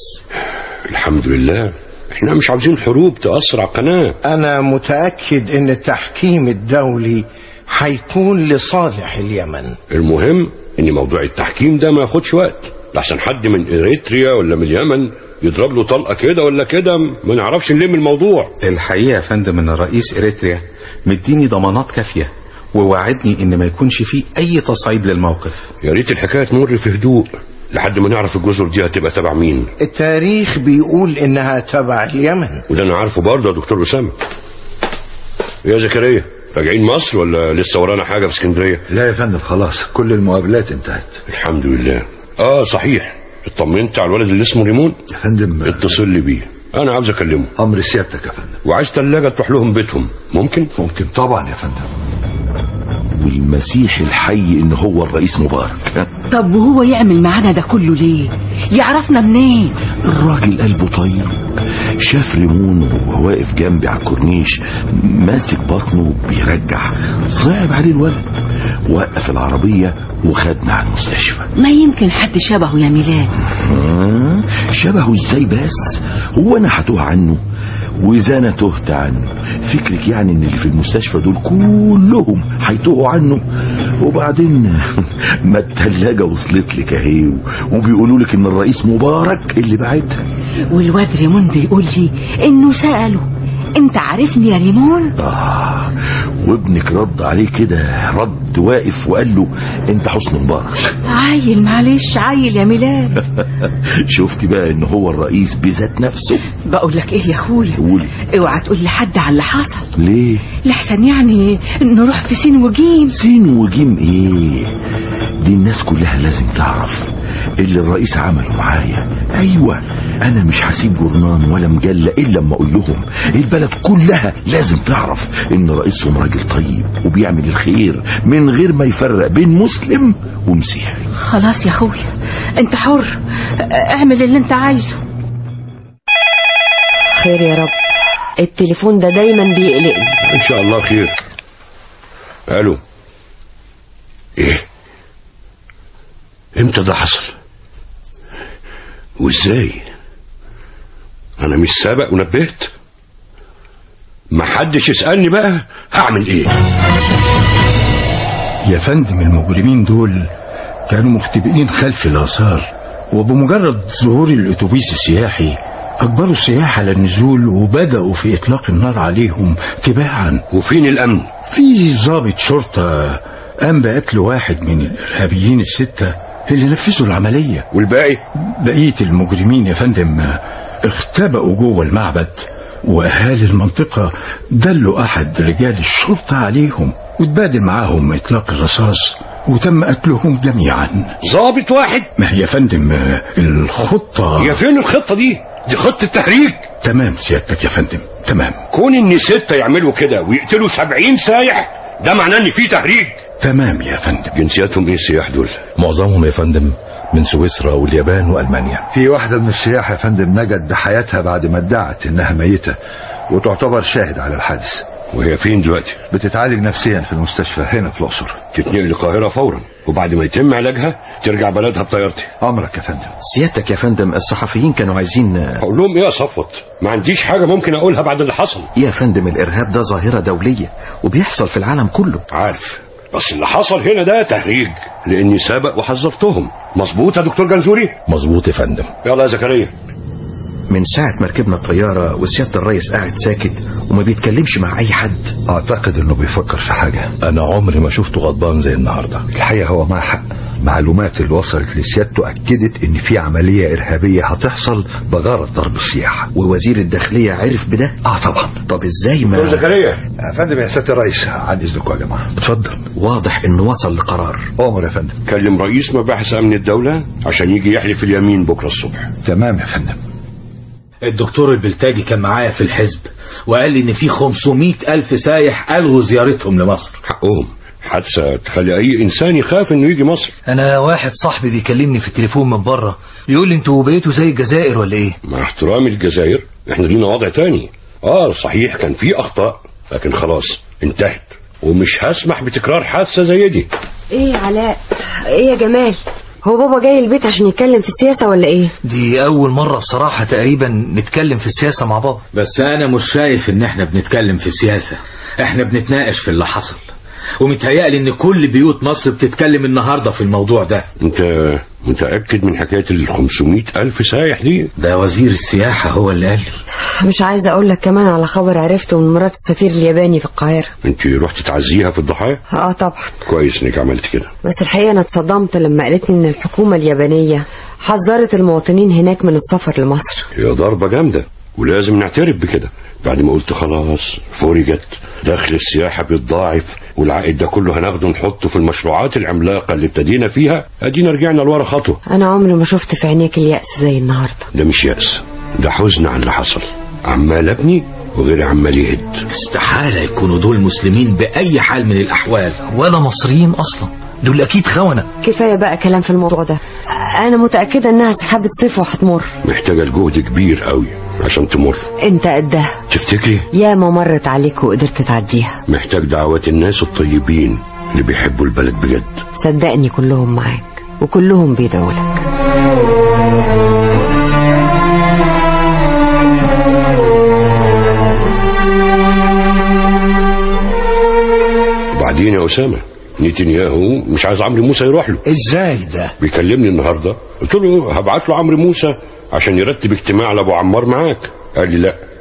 الحمد لله احنا مش عاوزين حروب تأثر على القناة أنا متأكد إن التحكيم الدولي هيكون لصالح اليمن المهم ان موضوع التحكيم ده ما ياخدش وقت لحسن حد من اريتريا ولا من اليمن يضرب له طلقه كده ولا كده ما نعرفش نلم الموضوع الحقيقة يا فندم ان الرئيس اريتريا مديني ضمانات كافية ووعدني ان ما يكونش فيه اي تصعيد للموقف يا ريت الحكايه تمر في هدوء لحد ما نعرف الجزر دي هتبقى تبع مين التاريخ بيقول إنها تبع اليمن وده انا عارفه برضه يا دكتور اسامه يا زكريا راجعين مصر ولا لسه ورانا حاجه في اسكندريه لا يا فندم خلاص كل المقابلات انتهت الحمد لله اه صحيح اطمنت على الولد اللي اسمه ريمون يا فندم اتصل لي بيه انا عاوز اكلمه امر سيادتك يا فندم وعايز ثلاجه تروح لهم بيتهم ممكن ممكن طبعا يا فندم والمسيح الحي ان هو الرئيس مبارك طب وهو يعمل معانا ده كله ليه يعرفنا منين الراجل قلبه طيب شاف ريمون وهو واقف جنبي على الكورنيش ماسك بطنه بيرجع صعب عليه الولد وقف العربية وخدنا على المستشفى ما يمكن حد شبهه يا ميلاد آه، شبهه ازاي بس هو انا هتوه عنه واذا انا تهت عنه فكرك يعني ان اللي في المستشفى دول كلهم هيتوهوا عنه وبعدين ما التلاجة وصلت لك اهي وبيقولوا لك ان الرئيس مبارك اللي بعتها والواد ريمون بيقول لي انه سأله انت عارفني يا ريمون آه وابنك رد عليه كده رد واقف وقال له انت حسن مبارك عايل معلش عايل يا ميلاد شفت بقى ان هو الرئيس بذات نفسه بقول لك ايه يا اخويا قولي اوعى تقول لحد على اللي حصل ليه لحسن يعني نروح في سين وجيم سين وجيم ايه دي الناس كلها لازم تعرف اللي الرئيس عمله معايا ايوه انا مش هسيب جورنان ولا مجله الا لما اقول لهم البلد كلها لازم تعرف ان رئيسهم راجل طيب وبيعمل الخير من غير ما يفرق بين مسلم ومسيحي خلاص يا اخويا انت حر اعمل اللي انت عايزه خير يا رب التليفون ده دايما بيقلقني ان شاء الله خير الو ايه امتى ده حصل وازاي انا مش سابق ونبهت ما حدش يسالني بقى هعمل ايه يا فندم المجرمين دول كانوا مختبئين خلف الآثار وبمجرد ظهور الأتوبيس السياحي أجبروا السياح على النزول وبدأوا في إطلاق النار عليهم تباعا وفين الأمن؟ في ضابط شرطة قام بقتل واحد من الإرهابيين الستة اللي نفذوا العملية والباقي؟ بقية المجرمين يا فندم اختبأوا جوه المعبد وأهالي المنطقة دلوا أحد رجال الشرطة عليهم وتبادل معاهم إطلاق الرصاص وتم قتلهم جميعا ضابط واحد ما هي يا فندم الخطة يا فين الخطة دي دي خطة تهريج تمام سيادتك يا فندم تمام كون ان ستة يعملوا كده ويقتلوا سبعين سايح ده معناه ان في تهريج تمام يا فندم جنسياتهم ايه السياح دول معظمهم يا فندم من سويسرا واليابان والمانيا في واحدة من السياح يا فندم نجت بحياتها بعد ما ادعت انها ميتة وتعتبر شاهد على الحادث وهي فين دلوقتي بتتعالج نفسيا في المستشفى هنا في الاقصر تتنقل القاهرة فورا وبعد ما يتم علاجها ترجع بلدها بطيارتي امرك يا فندم سيادتك يا فندم الصحفيين كانوا عايزين اقول لهم ايه يا صفوت ما عنديش حاجة ممكن اقولها بعد اللي حصل يا فندم الارهاب ده ظاهرة دولية وبيحصل في العالم كله عارف بس اللي حصل هنا ده تهريج لاني سابق وحذرتهم مظبوط يا دكتور جنزوري مظبوط يا فندم يلا يا زكريا من ساعة ما ركبنا الطيارة وسيادة الرئيس قاعد ساكت وما بيتكلمش مع أي حد اعتقد انه بيفكر في حاجة انا عمري ما شفته غضبان زي النهاردة الحقيقة هو معاه حق معلومات اللي وصلت لسيادته اكدت ان في عملية ارهابية هتحصل بغرض ضرب السياح ووزير الداخلية عرف بده اه طبعا طب ازاي ما دكتور زكريا يا فندم يا سيادة الرئيس عن اذنكم يا جماعة اتفضل واضح انه وصل لقرار امر يا فندم كلم رئيس مباحث امن الدولة عشان يجي يحلف اليمين بكرة الصبح تمام يا فندم الدكتور البلتاجي كان معايا في الحزب وقال لي ان في 500 الف سايح الغوا زيارتهم لمصر حقهم حادثة تخلي اي انسان يخاف انه يجي مصر انا واحد صاحبي بيكلمني في التليفون من بره بيقول لي انتوا بقيتوا زي الجزائر ولا ايه مع احترامي للجزائر احنا لينا وضع تاني اه صحيح كان في اخطاء لكن خلاص انتهت ومش هسمح بتكرار حادثة زي دي ايه علاء ايه يا جمال هو بابا جاي البيت عشان يتكلم في السياسة ولا ايه دي اول مرة بصراحة تقريبا نتكلم في السياسة مع بابا بس انا مش شايف ان احنا بنتكلم في السياسة احنا بنتناقش في اللي حصل ومتهيألي ان كل بيوت مصر بتتكلم النهاردة في الموضوع ده انت متأكد من حكاية ال 500 ألف سايح دي ده وزير السياحة هو اللي قال لي مش عايزة اقول لك كمان على خبر عرفته من مرات السفير الياباني في القاهرة انت رحت تعزيها في الضحايا اه طبعا كويس انك عملت كده بس الحقيقة انا اتصدمت لما قالت لي ان الحكومة اليابانية حذرت المواطنين هناك من السفر لمصر هي ضربة جامدة ولازم نعترف بكده بعد ما قلت خلاص فرجت دخل السياحة بيتضاعف والعائد ده كله هناخده نحطه في المشروعات العملاقة اللي ابتدينا فيها ادينا رجعنا لورا خطوة انا عمري ما شفت في عينيك اليأس زي النهاردة ده مش يأس ده حزن على اللي حصل عمال ابني وغيري عمال يهد استحالة يكونوا دول مسلمين بأي حال من الأحوال ولا مصريين اصلا دول اكيد خونة كفاية بقى كلام في الموضوع ده انا متأكدة انها سحابة صيف وهتمر محتاجة لجهد كبير قوي عشان تمر انت قدها تفتكري يا ما مرت عليك وقدرت تعديها محتاج دعوات الناس الطيبين اللي بيحبوا البلد بجد صدقني كلهم معاك وكلهم بيدعوا لك وبعدين يا أسامة نتنياهو مش عايز عمرو موسى يروح له ازاي ده بيكلمني النهاردة قلت له هبعت له عمرو موسى عشان يرتب اجتماع لأبو عمار معاك قال لي لا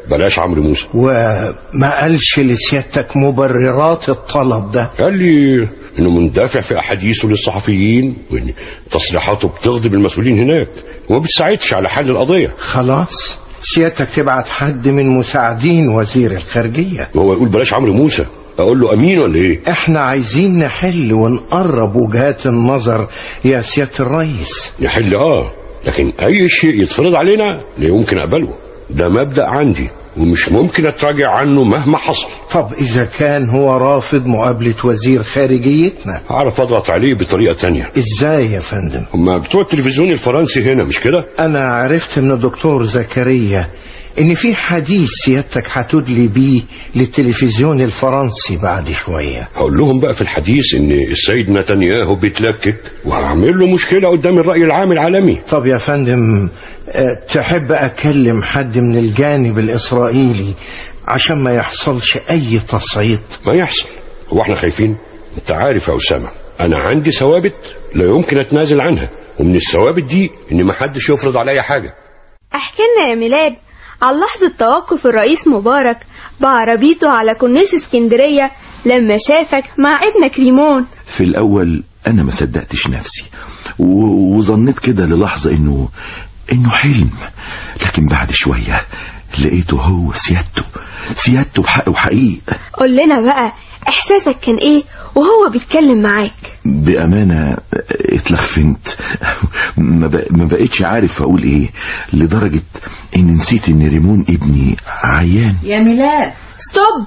بلاش عمرو موسى وما قالش لسيادتك مبررات الطلب ده قال لي انه مندفع في احاديثه للصحفيين وان تصريحاته بتغضب المسؤولين هناك وما بتساعدش على حل القضيه خلاص سيادتك تبعت حد من مساعدين وزير الخارجية وهو يقول بلاش عمرو موسى اقول له امين ولا ايه احنا عايزين نحل ونقرب وجهات النظر يا سيادة الرئيس نحل اه لكن اي شيء يتفرض علينا لا يمكن اقبله ده مبدأ عندي ومش ممكن اتراجع عنه مهما حصل طب اذا كان هو رافض مقابلة وزير خارجيتنا هعرف اضغط عليه بطريقة تانية ازاي يا فندم هما بتوع التلفزيون الفرنسي هنا مش كده انا عرفت من الدكتور زكريا ان في حديث سيادتك هتدلي بيه للتلفزيون الفرنسي بعد شوية هقول لهم بقى في الحديث ان السيد نتنياهو بيتلكك وهعمل له مشكلة قدام الرأي العام العالمي طب يا فندم أه، تحب اكلم حد من الجانب الاسرائيلي عشان ما يحصلش اي تصعيد ما يحصل هو احنا خايفين انت عارف يا اسامة انا عندي ثوابت لا يمكن اتنازل عنها ومن الثوابت دي ان ما حدش يفرض عليا حاجة احكي لنا يا ميلاد عن لحظة توقف الرئيس مبارك بعربيته على كورنيش اسكندرية لما شافك مع ابنك ريمون في الأول أنا ما صدقتش نفسي و- وظنيت كده للحظة إنه إنه حلم لكن بعد شوية لقيته هو سيادته سيادته بحق وحقيقة قول لنا بقى احساسك كان ايه وهو بيتكلم معاك بأمانة اتلخفنت ما بق- ما بقتش عارف أقول إيه لدرجة إن نسيت إن ريمون ابني عيان يا ميلاد ستوب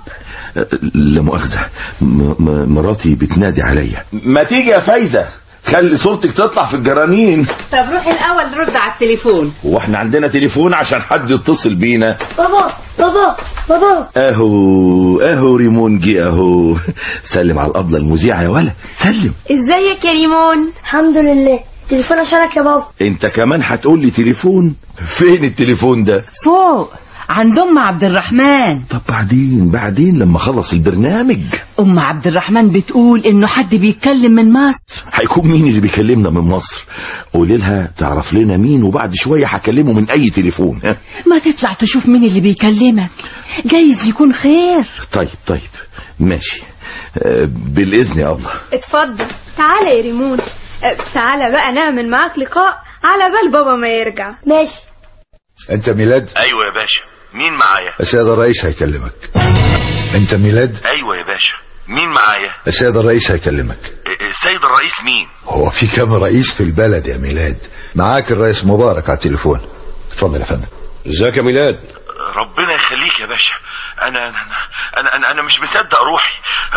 لا مؤاخذة م- م- مراتي بتنادي عليا ما تيجي يا فايدة خلي صورتك تطلع في الجرانين طب روح الاول رد على التليفون واحنا عندنا تليفون عشان حد يتصل بينا بابا بابا بابا اهو اهو ريمون جه اهو سلم على الابله المذيعه يا ولا سلم ازيك يا ريمون الحمد لله تليفون عشانك يا بابا انت كمان هتقول لي تليفون فين التليفون ده فوق عند ام عبد الرحمن طب بعدين بعدين لما خلص البرنامج ام عبد الرحمن بتقول انه حد بيتكلم من مصر هيكون مين اللي بيكلمنا من مصر قولي لها تعرف لنا مين وبعد شويه هكلمه من اي تليفون ها؟ ما تطلع تشوف مين اللي بيكلمك جايز يكون خير طيب طيب ماشي آه، بالاذن يا ابله اتفضل تعالى يا ريمون اه، تعالى بقى نعمل معاك لقاء على بال بابا ما يرجع ماشي انت ميلاد ايوه يا باشا مين معايا السيد الرئيس هيكلمك انت ميلاد ايوه يا باشا مين معايا السيد الرئيس هيكلمك السيد الرئيس مين هو في كام رئيس في البلد يا ميلاد معاك الرئيس مبارك على التليفون اتفضل يا فندم ازيك يا ميلاد ربنا يخليك يا باشا انا انا انا انا, أنا مش مصدق روحي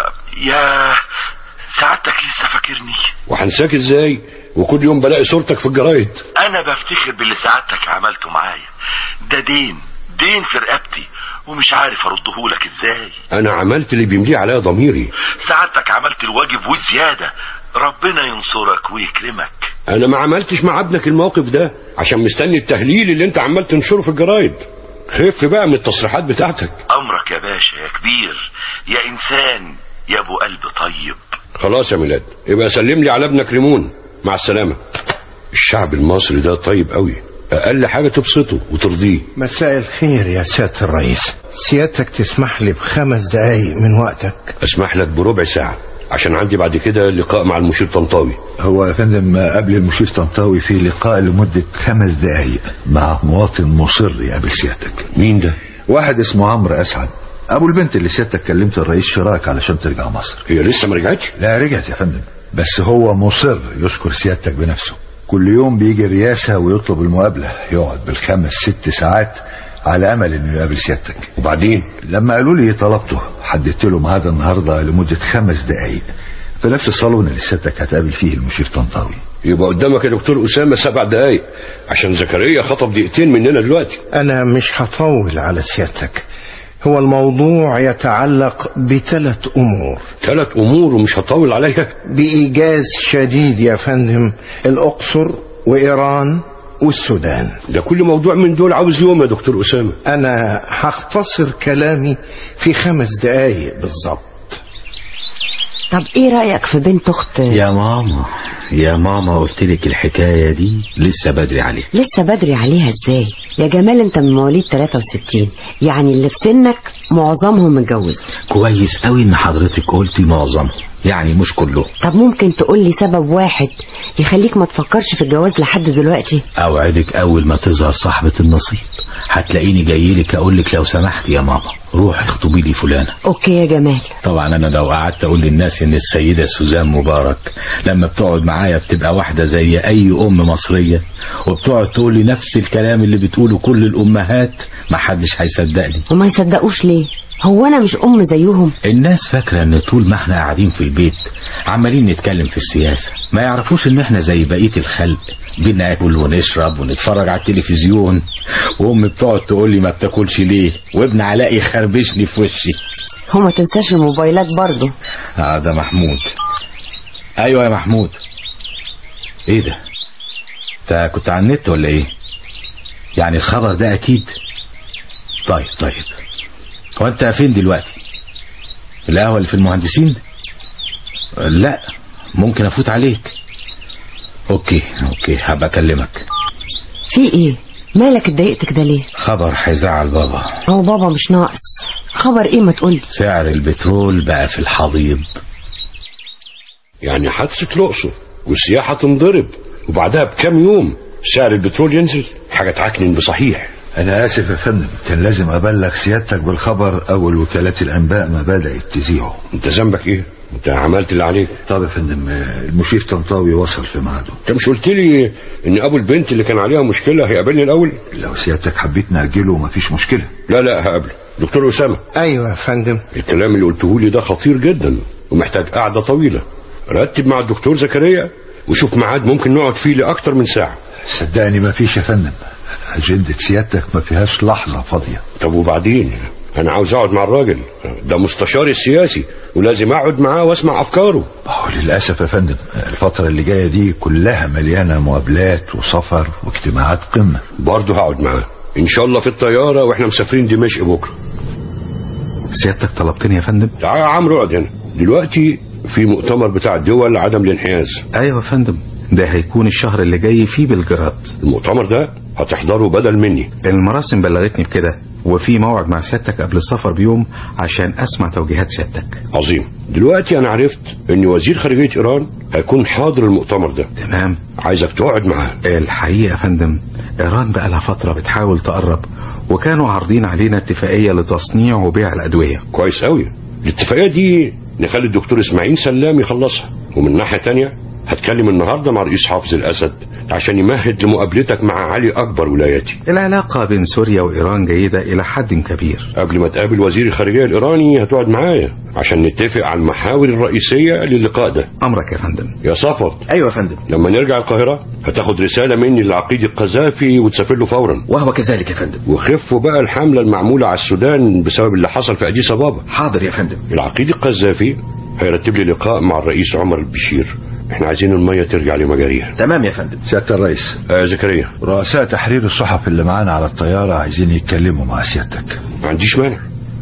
يا سعادتك لسه فاكرني وهنساك ازاي وكل يوم بلاقي صورتك في الجرايد انا بفتخر باللي سعادتك عملته معايا ده دين دين في رقبتي ومش عارف اردهولك ازاي انا عملت اللي بيمليه عليا ضميري سعادتك عملت الواجب وزيادة ربنا ينصرك ويكرمك انا ما عملتش مع ابنك الموقف ده عشان مستني التهليل اللي انت عمال تنشره في الجرايد خف بقى من التصريحات بتاعتك امرك يا باشا يا كبير يا انسان يا ابو قلب طيب خلاص يا ميلاد يبقى سلم لي على ابنك ريمون مع السلامة الشعب المصري ده طيب قوي اقل حاجة تبسطه وترضيه مساء الخير يا سيادة الرئيس سيادتك تسمح لي بخمس دقايق من وقتك اسمح لك بربع ساعة عشان عندي بعد كده لقاء مع المشير طنطاوي هو يا فندم قبل المشير طنطاوي في لقاء لمدة خمس دقايق مع مواطن مصر يقابل سيادتك مين ده؟ واحد اسمه عمرو اسعد ابو البنت اللي سيادتك كلمت الرئيس شراك علشان ترجع مصر هي لسه ما رجعتش؟ لا رجعت يا فندم بس هو مصر يشكر سيادتك بنفسه كل يوم بيجي الرئاسة ويطلب المقابلة يقعد بالخمس ست ساعات على امل انه يقابل سيادتك وبعدين لما قالوا لي طلبته حددت له ميعاد النهارده لمده خمس دقائق في نفس الصالون اللي سيادتك هتقابل فيه المشير طنطاوي يبقى قدامك يا دكتور أسامة سبع دقايق عشان زكريا خطب دقيقتين مننا دلوقتي أنا مش هطول على سيادتك هو الموضوع يتعلق بثلاث أمور ثلاث أمور ومش هطول عليها بإيجاز شديد يا فندم الأقصر وإيران والسودان ده كل موضوع من دول عاوز يوم يا دكتور أسامة أنا هختصر كلامي في خمس دقايق بالظبط طب ايه رأيك في بنت اخت يا ماما يا ماما قلت لك الحكاية دي لسه بدري عليها لسه بدري عليها ازاي يا جمال انت من مواليد 63 يعني اللي في سنك معظمهم متجوز كويس قوي ان حضرتك قلتي معظمهم يعني مش كلهم طب ممكن تقول لي سبب واحد يخليك ما تفكرش في الجواز لحد دلوقتي اوعدك اول ما تظهر صاحبة النصيب هتلاقيني جاي لك اقول لك لو سمحت يا ماما روحي اخطبي لي فلانة اوكي يا جمال طبعا انا لو قعدت اقول للناس ان السيدة سوزان مبارك لما بتقعد معايا بتبقى واحدة زي اي ام مصرية وبتقعد تقول لي نفس الكلام اللي بتقوله كل الامهات ما حدش هيصدقني وما يصدقوش ليه هو انا مش ام زيهم الناس فاكرة ان طول ما احنا قاعدين في البيت عمالين نتكلم في السياسة ما يعرفوش ان احنا زي بقية الخلق بناكل ونشرب ونتفرج على التلفزيون وامي بتقعد تقول لي ما بتاكلش ليه وابن علاء يخربشني في وشي وما تنساش الموبايلات برضو اه ده محمود ايوه يا محمود ايه ده انت كنت على النت ولا ايه يعني الخبر ده اكيد طيب طيب هو انت فين دلوقتي القهوه اللي في المهندسين لا ممكن افوت عليك اوكي اوكي هبقى اكلمك في ايه مالك اتضايقت كده ليه خبر هيزعل بابا هو بابا مش ناقص خبر ايه ما تقولي سعر البترول بقى في الحضيض يعني حادثة الأقصر والسياحة تنضرب وبعدها بكام يوم سعر البترول ينزل حاجة تعكنن بصحيح أنا آسف يا فندم كان لازم أبلغ سيادتك بالخبر أول وكالات الأنباء ما بدأت تذيعه أنت ذنبك إيه؟ أنت عملت اللي عليك طب يا فندم المشير طنطاوي وصل في ميعاده أنت مش قلت لي إن أبو البنت اللي كان عليها مشكلة هيقابلني الأول؟ لو سيادتك حبيت نأجله مفيش مشكلة لا لا هقابله دكتور أسامة أيوة يا فندم الكلام اللي قلته لي ده خطير جدا ومحتاج قعدة طويلة رتب مع الدكتور زكريا وشوف ميعاد ممكن نقعد فيه لأكتر من ساعة صدقني مفيش يا فندم أجندة سيادتك ما فيهاش لحظة فاضية طب وبعدين أنا عاوز أقعد مع الراجل ده مستشاري السياسي ولازم أقعد معاه وأسمع أفكاره هو للأسف يا فندم الفترة اللي جاية دي كلها مليانة مقابلات وسفر واجتماعات قمة برضه هقعد معاه إن شاء الله في الطيارة وإحنا مسافرين دمشق بكرة سيادتك طلبتني يا فندم تعال يا عمرو اقعد هنا دلوقتي في مؤتمر بتاع الدول عدم الانحياز ايوه يا فندم ده هيكون الشهر اللي جاي فيه بلجراد المؤتمر ده هتحضره بدل مني المراسم بلغتني بكده وفي موعد مع سيادتك قبل السفر بيوم عشان اسمع توجيهات سيادتك عظيم دلوقتي انا عرفت ان وزير خارجية ايران هيكون حاضر المؤتمر ده تمام عايزك تقعد معاه الحقيقة يا فندم ايران بقى لها فترة بتحاول تقرب وكانوا عارضين علينا اتفاقية لتصنيع وبيع الادوية كويس قوي الاتفاقية دي نخلي الدكتور اسماعيل سلام يخلصها ومن ناحية تانية هتكلم النهاردة مع رئيس حافظ الاسد عشان يمهد لمقابلتك مع علي اكبر ولاياتي العلاقة بين سوريا وايران جيدة الى حد كبير قبل ما تقابل وزير الخارجية الايراني هتقعد معايا عشان نتفق على المحاور الرئيسية للقاء ده امرك يا فندم يا صفر ايوه يا فندم لما نرجع القاهرة هتاخد رسالة مني لعقيد القذافي وتسافر له فورا وهو كذلك يا فندم وخفوا بقى الحملة المعمولة على السودان بسبب اللي حصل في اديس ابابا حاضر يا فندم العقيد القذافي هيرتب لي لقاء مع الرئيس عمر البشير احنا عايزين المية ترجع لمجاريها تمام يا فندم سيادة الرئيس آه زكريا رؤساء تحرير الصحف اللي معانا على الطيارة عايزين يتكلموا مع سيادتك ما عنديش مانع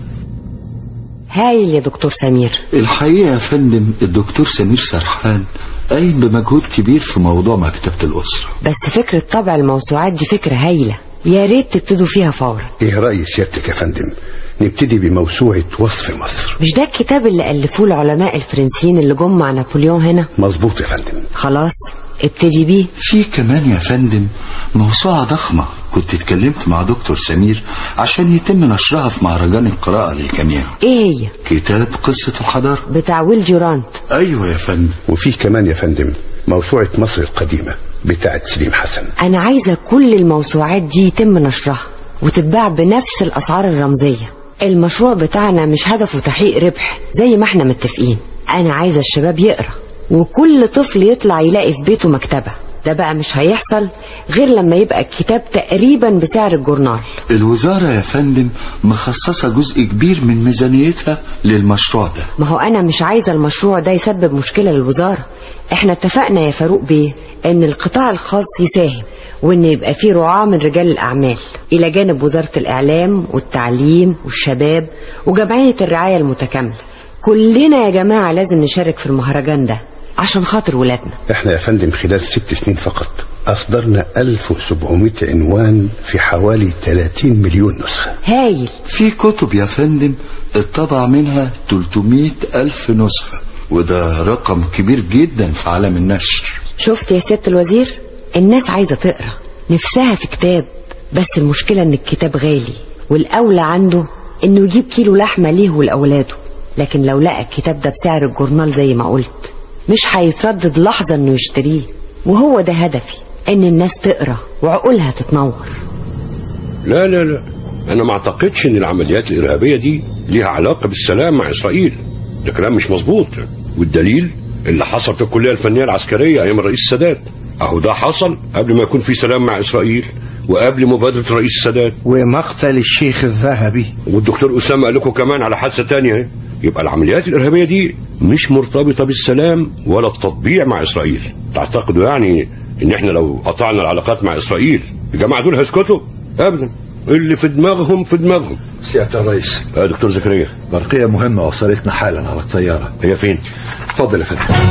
هايل يا دكتور سمير الحقيقة يا فندم الدكتور سمير سرحان قايم بمجهود كبير في موضوع مكتبة الأسرة بس فكرة طبع الموسوعات دي فكرة هايلة يا ريت تبتدوا فيها فورا ايه رأي سيادتك يا فندم نبتدي بموسوعة وصف مصر مش ده الكتاب اللي ألفوه العلماء الفرنسيين اللي جم مع نابليون هنا مظبوط يا فندم خلاص ابتدي بيه في كمان يا فندم موسوعة ضخمة كنت اتكلمت مع دكتور سمير عشان يتم نشرها في مهرجان القراءة للجميع ايه هي كتاب قصة الحضارة بتاع ويل جورانت ايوه يا فندم وفيه كمان يا فندم موسوعة مصر القديمة بتاعت سليم حسن انا عايزة كل الموسوعات دي يتم نشرها وتتباع بنفس الاسعار الرمزية المشروع بتاعنا مش هدفه تحقيق ربح زي ما احنا متفقين انا عايزة الشباب يقرأ وكل طفل يطلع يلاقي في بيته مكتبة ده بقى مش هيحصل غير لما يبقى الكتاب تقريبا بسعر الجورنال الوزارة يا فندم مخصصة جزء كبير من ميزانيتها للمشروع ده ما هو انا مش عايزة المشروع ده يسبب مشكلة للوزارة احنا اتفقنا يا فاروق بيه ان القطاع الخاص يساهم وان يبقى فيه رعاة من رجال الاعمال الى جانب وزارة الاعلام والتعليم والشباب وجمعية الرعاية المتكاملة كلنا يا جماعة لازم نشارك في المهرجان ده عشان خاطر ولادنا احنا يا فندم خلال ست سنين فقط أصدرنا 1700 عنوان في حوالي 30 مليون نسخة هايل في كتب يا فندم اتطبع منها 300 ألف نسخة وده رقم كبير جدا في عالم النشر شفت يا سيادة الوزير الناس عايزة تقرا نفسها في كتاب بس المشكلة ان الكتاب غالي والأولى عنده انه يجيب كيلو لحمة ليه ولأولاده لكن لو لقى الكتاب ده بسعر الجورنال زي ما قلت مش هيتردد لحظة انه يشتريه وهو ده هدفي ان الناس تقرا وعقولها تتنور لا لا لا انا ما اعتقدش ان العمليات الارهابيه دي ليها علاقه بالسلام مع اسرائيل ده كلام مش مظبوط والدليل اللي حصل في الكليه الفنيه العسكريه ايام الرئيس السادات اهو ده حصل قبل ما يكون في سلام مع اسرائيل وقبل مبادره الرئيس السادات ومقتل الشيخ الذهبي والدكتور اسامه قال لكم كمان على حادثه تانية اهي يبقى العمليات الارهابيه دي مش مرتبطه بالسلام ولا التطبيع مع اسرائيل تعتقدوا يعني ان احنا لو قطعنا العلاقات مع اسرائيل الجماعه دول هيسكتوا ابدا اللي في دماغهم في دماغهم سيادة الرئيس يا دكتور زكريا برقية مهمة وصلتنا حالا على الطيارة هي فين اتفضل يا فندم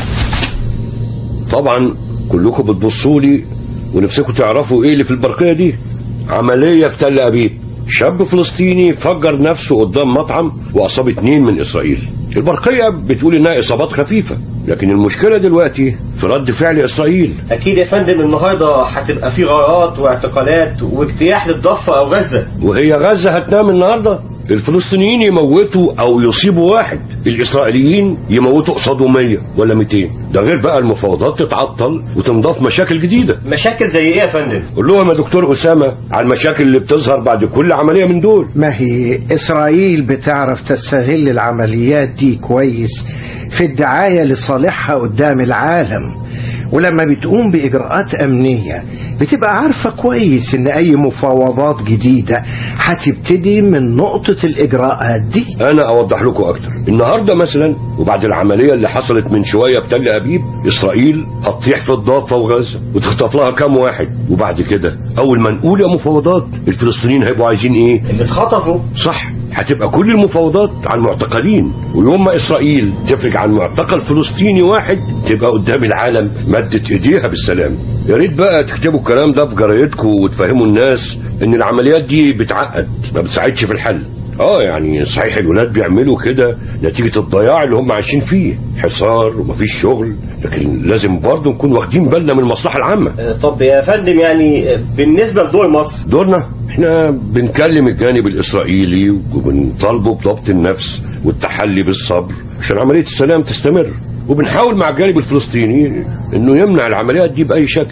طبعا كلكم بتبصوا لي ونفسكم تعرفوا ايه اللي في البرقيه دي عمليه في تل ابيب شاب فلسطيني فجر نفسه قدام مطعم واصاب اتنين من اسرائيل البرقيه بتقول انها اصابات خفيفه لكن المشكله دلوقتي في رد فعل اسرائيل اكيد يا فندم النهارده هتبقى في غارات واعتقالات واجتياح للضفه او غزه وهي غزه هتنام النهارده الفلسطينيين يموتوا او يصيبوا واحد الاسرائيليين يموتوا قصاده 100 ولا 200 ده غير بقى المفاوضات تتعطل وتنضاف مشاكل جديده مشاكل زي ايه يا فندم قول لهم يا دكتور اسامه على المشاكل اللي بتظهر بعد كل عمليه من دول ما هي إسرائيل بتعرف تستغل العمليات دي كويس في الدعاية لصالحها قدام العالم ولما بتقوم بإجراءات أمنية بتبقى عارفة كويس إن أي مفاوضات جديدة هتبتدي من نقطة الإجراءات دي انا اوضح لكم اكتر النهارده مثلا وبعد العمليه اللي حصلت من شويه في تل ابيب اسرائيل هتطيح في الضفه وغزه وتخطف لها كام واحد وبعد كده اول ما نقول يا مفاوضات الفلسطينيين هيبقوا عايزين ايه اللي اتخطفوا صح هتبقى كل المفاوضات عن معتقلين ويوم ما اسرائيل تفرج عن معتقل فلسطيني واحد تبقى قدام العالم مدت ايديها بالسلام يا ريت بقى تكتبوا الكلام ده في جرايدكم وتفهموا الناس ان العمليات دي بتعقد ما بتساعدش في الحل اه يعني صحيح الولاد بيعملوا كده نتيجة الضياع اللي هم عايشين فيه حصار ومفيش شغل لكن لازم برضه نكون واخدين بالنا من المصلحة العامة طب يا فندم يعني بالنسبه لدول مصر دورنا احنا بنكلم الجانب الاسرائيلي وبنطالبه بضبط النفس والتحلي بالصبر عشان عملية السلام تستمر وبنحاول مع الجانب الفلسطيني انه يمنع العمليات دي باي شكل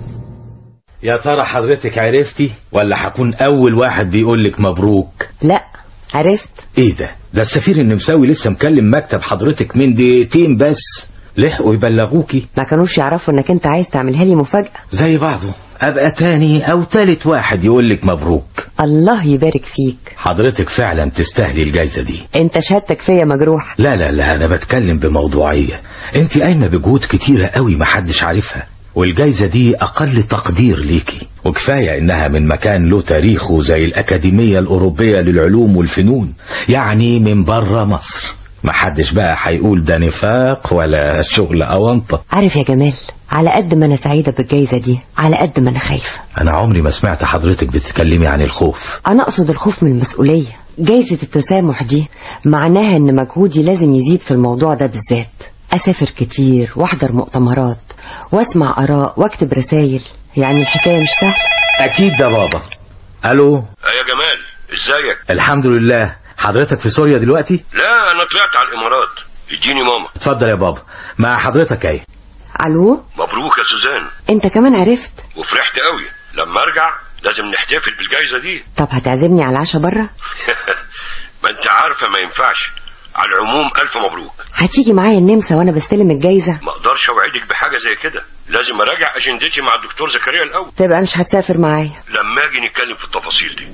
يا ترى حضرتك عرفتي ولا هكون اول واحد بيقول لك مبروك لا عرفت ايه ده ده السفير النمساوي لسه مكلم مكتب حضرتك من دقيقتين بس لحقوا يبلغوكي ما كانوش يعرفوا انك انت عايز تعملها لي مفاجأة زي بعضه ابقى تاني او تالت واحد يقول لك مبروك الله يبارك فيك حضرتك فعلا تستاهلي الجايزة دي انت شهادتك فيا مجروح لا لا لا انا بتكلم بموضوعية انت قايمة بجهود كتيرة قوي محدش عارفها والجايزة دي أقل تقدير ليكي وكفاية إنها من مكان له تاريخه زي الأكاديمية الأوروبية للعلوم والفنون يعني من بره مصر محدش بقى هيقول ده نفاق ولا شغل أونطة عارف يا جمال على قد ما انا سعيدة بالجايزة دي على قد ما انا خايفة أنا عمري ما سمعت حضرتك بتتكلمي عن الخوف انا اقصد الخوف من المسؤولية جايزة التسامح دي معناها ان مجهودي لازم يزيد في الموضوع ده بالذات اسافر كتير واحضر مؤتمرات واسمع اراء واكتب رسايل يعني الحكاية مش سهلة أكيد ده بابا ألو يا جمال ازيك الحمد لله حضرتك في سوريا دلوقتي لا انا طلعت على الامارات اديني ماما اتفضل يا بابا مع حضرتك اهي الو مبروك يا سوزان انت كمان عرفت وفرحت قوي لما ارجع لازم نحتفل بالجائزه دي طب هتعزمني على العشاء بره ما انت عارفه ما ينفعش على العموم الف مبروك هتيجي معايا النمسا وانا بستلم الجايزة ما اقدرش اوعدك بحاجه زي كده لازم اراجع اجندتي مع الدكتور زكريا الاول تبقى مش هتسافر معايا لما اجي نتكلم في التفاصيل دي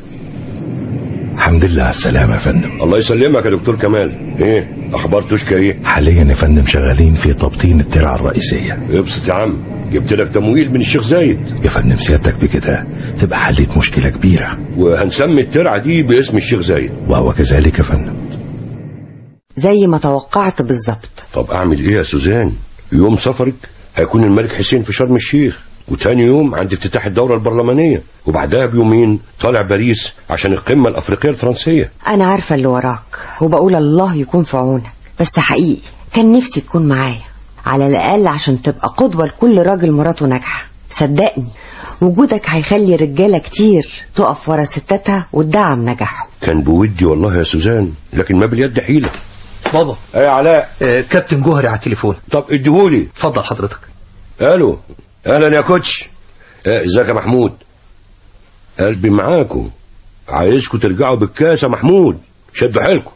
الحمد لله على السلامة يا فندم الله يسلمك يا دكتور كمال ايه اخبار تشكى ايه حاليا يا فندم شغالين في تبطين الترعة الرئيسية ابسط يا عم جبت لك تمويل من الشيخ زايد يا فندم سيادتك بكده تبقى حليت مشكلة كبيرة وهنسمي الترعه دي باسم الشيخ زايد وهو كذلك يا فندم زي ما توقعت بالظبط طب اعمل ايه يا سوزان يوم سفرك هيكون الملك حسين في شرم الشيخ وتاني يوم عند افتتاح الدورة البرلمانية وبعدها بيومين طالع باريس عشان القمة الأفريقية الفرنسية انا عارفة اللي وراك وبقول الله يكون في عونك بس حقيقي كان نفسي تكون معايا على الاقل عشان تبقى قدوة لكل راجل مراته ناجحة صدقني وجودك هيخلي رجالة كتير تقف ورا ستاتها وتدعم نجاحهم كان بودي والله يا سوزان لكن ما باليد حيلة بابا ايه علاء آه كابتن جوهري على التليفون طب اديهولي اتفضل حضرتك الو اهلا يا كوتش آه، ازيك يا محمود قلبي معاكم عايزكم ترجعوا بالكاس يا محمود شدوا حيلكم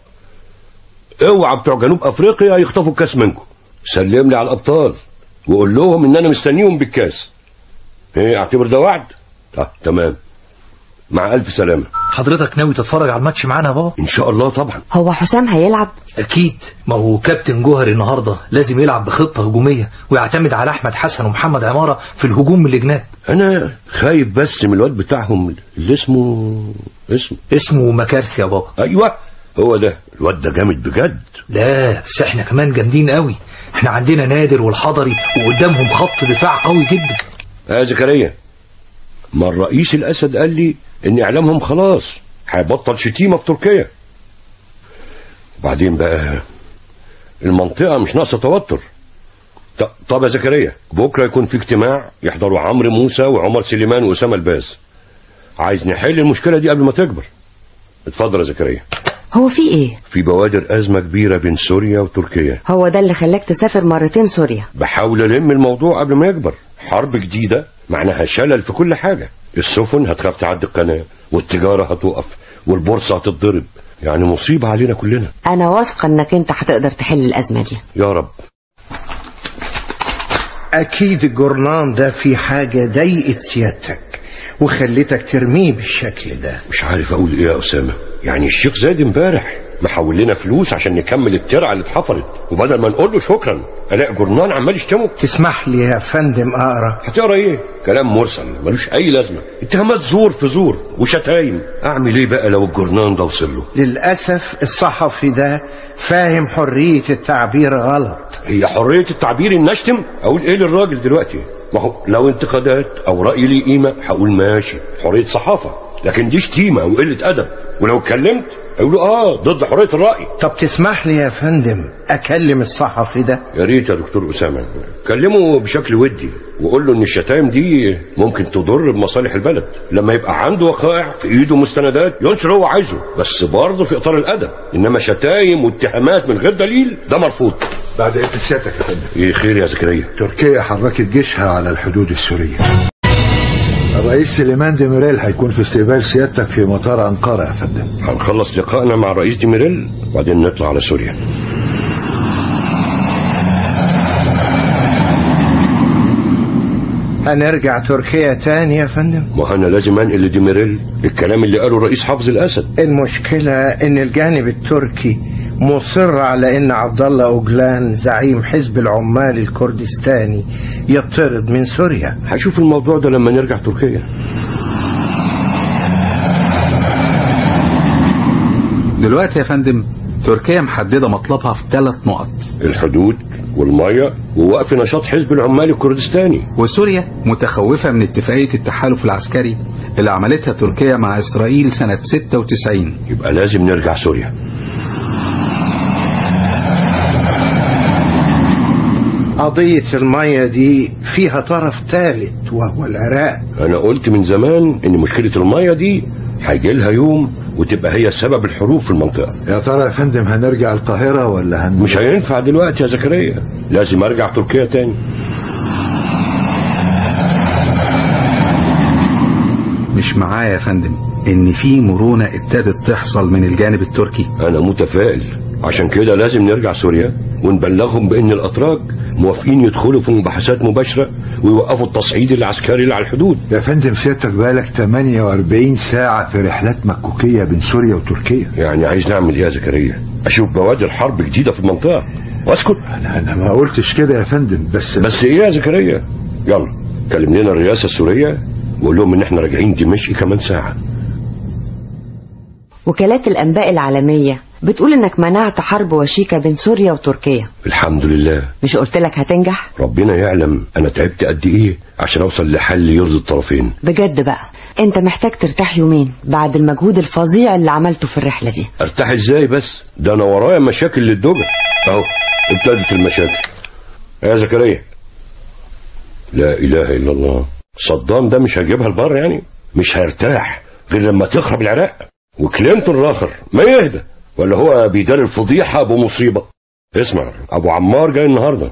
اوعى بتوع جنوب افريقيا يخطفوا الكاس منكم سلم لي على الابطال وقول لهم ان انا مستنيهم بالكاس ايه اعتبر ده وعد اه تمام مع الف سلامه حضرتك ناوي تتفرج على الماتش معانا يا بابا ان شاء الله طبعا هو حسام هيلعب اكيد ما هو كابتن جوهري النهارده لازم يلعب بخطه هجوميه ويعتمد على احمد حسن ومحمد عماره في الهجوم من الجناب انا خايف بس من الواد بتاعهم اللي اسمه اسمه اسمه مكارثي يا بابا ايوه هو ده الواد ده جامد بجد لا بس احنا كمان جامدين قوي احنا عندنا نادر والحضري وقدامهم خط دفاع قوي جدا يا زكريا ما الرئيس الاسد قال لي ان اعلامهم خلاص هيبطل شتيمه في تركيا وبعدين بقى المنطقه مش ناقصه توتر ط- طب يا زكريا بكره يكون في اجتماع يحضروا عمرو موسى وعمر سليمان واسامه الباز عايز نحل المشكله دي قبل ما تكبر اتفضل يا زكريا هو في ايه في بوادر ازمه كبيره بين سوريا وتركيا هو ده اللي خلاك تسافر مرتين سوريا بحاول الم الموضوع قبل ما يكبر حرب جديدة معناها شلل في كل حاجة السفن هتخاف تعدي القناة والتجارة هتوقف والبورصة هتتضرب يعني مصيبة علينا كلنا انا واثقة انك انت هتقدر تحل الازمة دي يا رب أكيد الجورنان ده في حاجة ضايقت سيادتك وخلتك ترميه بالشكل ده مش عارف اقول ايه يا اسامة يعني الشيخ زايد امبارح محول لنا فلوس عشان نكمل الترعة اللي اتحفرت وبدل ما نقول له شكرا الاقي جورنان عمال يشتمه تسمح لي يا فندم أقرأ هتقرا ايه كلام مرسل ملوش اي لازمة اتهامات زور في زور وشتايم اعمل ايه بقى لو الجورنان ده وصل له للأسف الصحفي ده فاهم حرية التعبير غلط هي حرية التعبير ان اشتم اقول ايه للراجل دلوقتي ما هو لو انتقادات او رأي ليه قيمة هقول ماشي حرية صحافة لكن دي شتيمة وقلة ادب ولو اتكلمت اقول اه ضد حرية الرأي طب تسمح لي يا فندم أكلم الصحفي ده يا ريت يا دكتور أسامة كلمه بشكل ودي وقول له ان الشتايم دي ممكن تضر بمصالح البلد لما يبقى عنده وقائع في ايده مستندات ينشر هو عايزه بس برضه في اطار الادب انما شتايم واتهامات من غير دليل ده مرفوض بعد اذن سيادتك يا فندم ايه خير يا زكريا تركيا حركت جيشها على الحدود السورية الرئيس سليمان ديميريل هيكون في استقبال سيادتك في مطار أنقرة يا فندم هنخلص لقائنا مع الرئيس ديميريل وبعدين نطلع على سوريا هنرجع تركيا تاني يا فندم ما انا لازم انقل لديميريل الكلام اللي قاله الرئيس حافظ الاسد المشكلة ان الجانب التركي مصر على ان عبد الله اوجلان زعيم حزب العمال الكردستاني يطرد من سوريا هشوف الموضوع ده لما نرجع تركيا دلوقتي يا فندم تركيا محددة مطلبها في ثلاث نقط الحدود والمية ووقف نشاط حزب العمال الكردستاني وسوريا متخوفة من اتفاقية التحالف العسكري اللي عملتها تركيا مع إسرائيل سنة 96 يبقى لازم نرجع سوريا قضية المية دي فيها طرف ثالث وهو العراق انا قلت من زمان ان مشكلة المية دي هيجي لها يوم وتبقى هي سبب الحروب في المنطقة يا ترى يا فندم هنرجع القاهرة ولا هن... مش هينفع دلوقتي يا زكريا لازم ارجع تركيا تاني مش معايا يا فندم ان في مرونة ابتدت تحصل من الجانب التركي انا متفائل عشان كده لازم نرجع سوريا ونبلغهم بان الاتراك موافقين يدخلوا في مباحثات مباشرة ويوقفوا التصعيد العسكري اللي على الحدود يا فندم سيادتك بقالك 48 ساعة في رحلات مكوكية بين سوريا وتركيا يعني عايز نعمل ايه يا زكريا اشوف بوادر حرب جديدة في المنطقة واسكت انا انا ما قلتش كده يا فندم بس بس ايه يا زكريا يلا كلم لنا الرئاسة السورية وقول لهم ان احنا راجعين دمشق كمان ساعة وكالات الأنباء العالمية بتقول إنك منعت حرب وشيكة بين سوريا وتركيا الحمد لله مش قلت لك هتنجح ربنا يعلم انا تعبت قد ايه عشان اوصل لحل يرضي الطرفين بجد بقى انت محتاج ترتاح يومين بعد المجهود الفظيع اللي عملته في الرحلة دي ارتاح ازاي بس ده انا ورايا مشاكل للدجى اهو ابتدت المشاكل يا زكريا لا اله الا الله صدام ده مش هيجيبها البر يعني مش هيرتاح غير لما تخرب العراق وكلينتون راخر ما يهدى ولا هو بيدار الفضيحة بمصيبة اسمع ابو عمار جاي النهاردة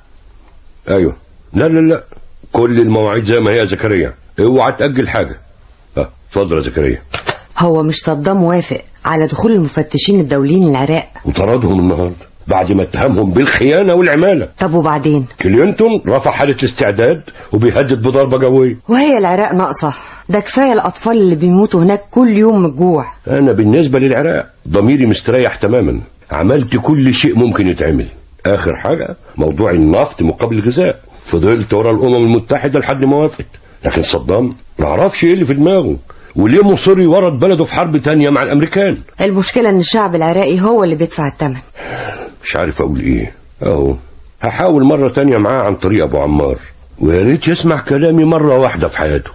ايوه لا لا لا كل المواعيد زي ما هي يا زكريا اوعى تأجل حاجة اه اتفضل يا زكريا هو مش صدام وافق على دخول المفتشين الدوليين العراق وطردهم النهارده بعد ما اتهمهم بالخيانة والعمالة طب وبعدين كلينتون رفع حالة الاستعداد وبيهدد بضربة جوية وهي العراق ناقصة ده كفاية الأطفال اللي بيموتوا هناك كل يوم من الجوع أنا بالنسبة للعراق ضميري مستريح تماما عملت كل شيء ممكن يتعمل آخر حاجة موضوع النفط مقابل الغذاء فضلت ورا الأمم المتحدة لحد ما وافقت لكن صدام معرفش ايه اللي في دماغه وليه مصر يورط بلده في حرب تانية مع الأمريكان المشكلة إن الشعب العراقي هو اللي بيدفع الثمن مش عارف أقول إيه أهو هحاول مرة تانية معاه عن طريق أبو عمار ويا ريت يسمع كلامي مرة واحدة في حياته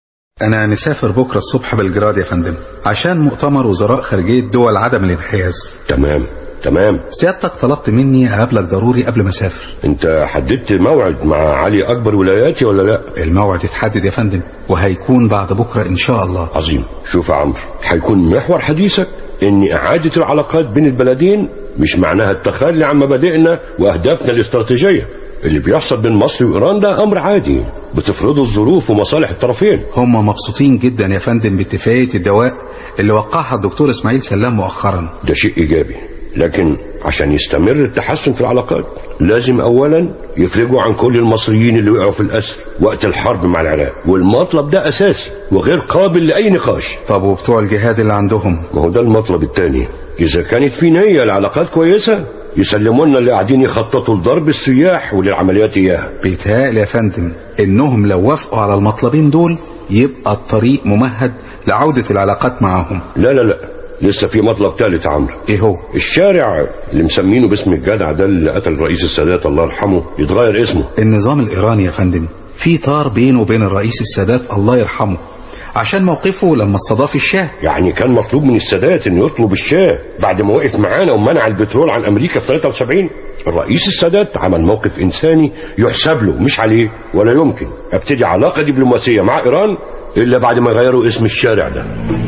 أنا مسافر بكرة الصبح بلجراد يا فندم عشان مؤتمر وزراء خارجية دول عدم الانحياز تمام تمام سيادتك طلبت مني أقابلك ضروري قبل ما أسافر أنت حددت موعد مع علي أكبر ولاياتي ولا لا؟ الموعد اتحدد يا فندم وهيكون بعد بكرة إن شاء الله عظيم شوف يا عمرو هيكون محور حديثك ان اعادة العلاقات بين البلدين مش معناها التخلي عن مبادئنا واهدافنا الاستراتيجية اللي بيحصل بين مصر وايران ده امر عادي بتفرضه الظروف ومصالح الطرفين هم مبسوطين جدا يا فندم باتفاقية الدواء اللي وقعها الدكتور اسماعيل سلام مؤخرا ده شيء ايجابي لكن عشان يستمر التحسن في العلاقات لازم اولا يفرجوا عن كل المصريين اللي وقعوا في الاسر وقت الحرب مع العراق والمطلب ده اساسي وغير قابل لاي نقاش طب وبتوع الجهاد اللي عندهم ما هو ده المطلب الثاني اذا كانت في نيه العلاقات كويسه يسلموا لنا اللي قاعدين يخططوا لضرب السياح وللعمليات اياها بيتهيألي يا فندم انهم لو وافقوا على المطلبين دول يبقى الطريق ممهد لعودة العلاقات معهم لا لا لا لسه في مطلب ثالث يا عمرو ايه هو الشارع اللي مسمينه باسم الجدع ده اللي قتل رئيس السادات الله يرحمه يتغير اسمه النظام الايراني يا فندم في طار بينه وبين الرئيس السادات الله يرحمه عشان موقفه لما استضاف الشاه يعني كان مطلوب من السادات انه يطلب الشاه بعد ما وقف معانا ومنع البترول عن امريكا في 73 الرئيس السادات عمل موقف انساني يحسب له مش عليه ولا يمكن ابتدي علاقه دبلوماسيه مع ايران الا بعد ما يغيروا اسم الشارع ده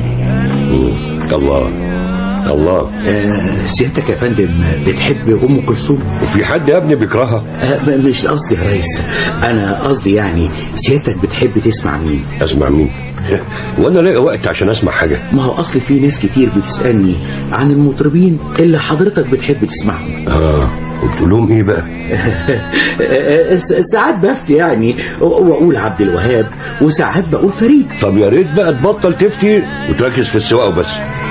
مم. الله الله آه سيادتك يا فندم بتحب ام كلثوم وفي حد يا ابني بيكرهها آه مش قصدي يا ريس انا قصدي يعني سيادتك بتحب تسمع مين اسمع مين وانا لاقي وقت عشان اسمع حاجه ما هو اصل في ناس كتير بتسالني عن المطربين اللي حضرتك بتحب تسمعهم اه قلت لهم ايه بقى ساعات بفتي يعني واقول عبد الوهاب وساعات بقول فريد طب يا ريت بقى تبطل تفتي وتركز في السواقه وبس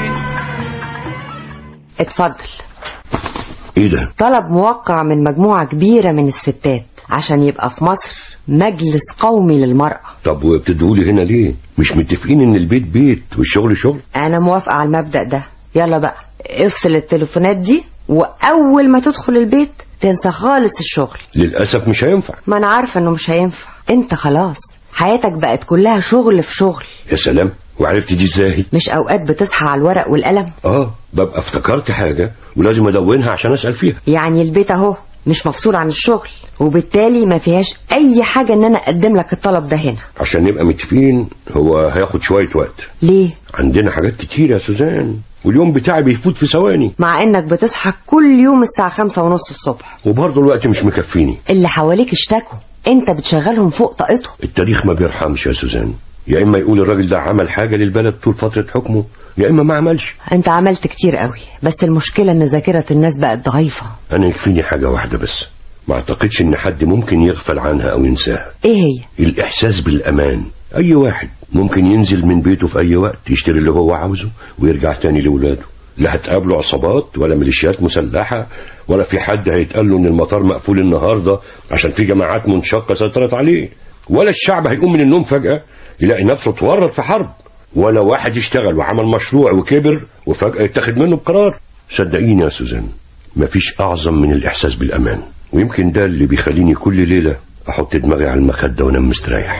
اتفضل ايه ده طلب موقع من مجموعة كبيرة من الستات عشان يبقى في مصر مجلس قومي للمرأة طب وبتدقولي هنا ليه مش متفقين ان البيت بيت والشغل شغل انا موافقة على المبدأ ده يلا بقى افصل التليفونات دي واول ما تدخل البيت تنسى خالص الشغل للاسف مش هينفع ما انا عارفة انه مش هينفع انت خلاص حياتك بقت كلها شغل في شغل يا سلام وعرفت دي ازاي مش اوقات بتصحى على الورق والقلم اه ببقى افتكرت حاجة ولازم ادونها عشان اسأل فيها يعني البيت اهو مش مفصول عن الشغل وبالتالي ما فيهاش اي حاجة ان انا اقدم لك الطلب ده هنا عشان نبقى متفقين هو هياخد شوية وقت ليه عندنا حاجات كتير يا سوزان واليوم بتاعي بيفوت في ثواني مع انك بتصحى كل يوم الساعة خمسة ونص الصبح وبرضه الوقت مش مكفيني اللي حواليك اشتكوا انت بتشغلهم فوق طاقتهم التاريخ ما بيرحمش يا سوزان يا اما يقول الراجل ده عمل حاجة للبلد طول فترة حكمه يا اما ما عملش انت عملت كتير قوي بس المشكلة ان ذاكرة الناس بقت ضعيفة انا يكفيني حاجة واحدة بس ما اعتقدش ان حد ممكن يغفل عنها او ينساها ايه هي الاحساس بالامان اي واحد ممكن ينزل من بيته في اي وقت يشتري اللي هو عاوزه ويرجع تاني لاولاده لا هتقابله عصابات ولا ميليشيات مسلحة ولا في حد هيتقال له ان المطار مقفول النهاردة عشان في جماعات منشقة سيطرت عليه ولا الشعب هيقوم من النوم فجأة يلاقي نفسه اتورط في حرب ولا واحد اشتغل وعمل مشروع وكبر وفجأة يتخذ منه بقرار صدقيني يا سوزان مفيش أعظم من الإحساس بالأمان ويمكن ده اللي بيخليني كل ليلة أحط دماغي على المخدة وأنام مستريح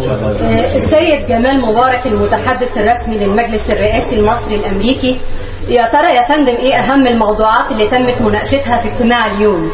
السيد جمال مبارك المتحدث الرسمي للمجلس الرئاسي المصري الامريكي يا ترى يا فندم ايه اهم الموضوعات اللي تمت مناقشتها في اجتماع اليوم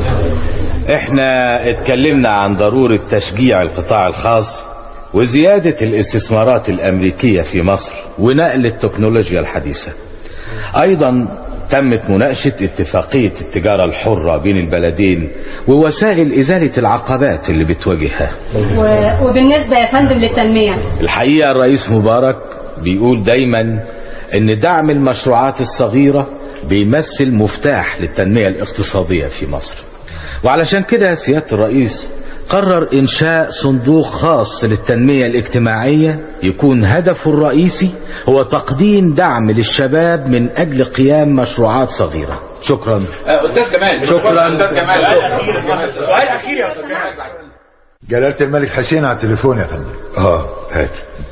احنا اتكلمنا عن ضرورة تشجيع القطاع الخاص وزيادة الاستثمارات الامريكية في مصر ونقل التكنولوجيا الحديثة ايضا تمت مناقشة اتفاقية التجارة الحرة بين البلدين ووسائل ازالة العقبات اللي بتواجهها و- وبالنسبه يا فندم للتنميه الحقيقة الرئيس مبارك بيقول دايما ان دعم المشروعات الصغيرة بيمثل مفتاح للتنمية الاقتصادية في مصر وعلشان كده سيادة الرئيس قرر انشاء صندوق خاص للتنمية الاجتماعية يكون هدفه الرئيسي هو تقديم دعم للشباب من اجل قيام مشروعات صغيرة شكرا استاذ كمال شكراً. استاذ كمال سؤال اخير يا استاذ كمال جلالة الملك حسين على التليفون يا فندم اه هات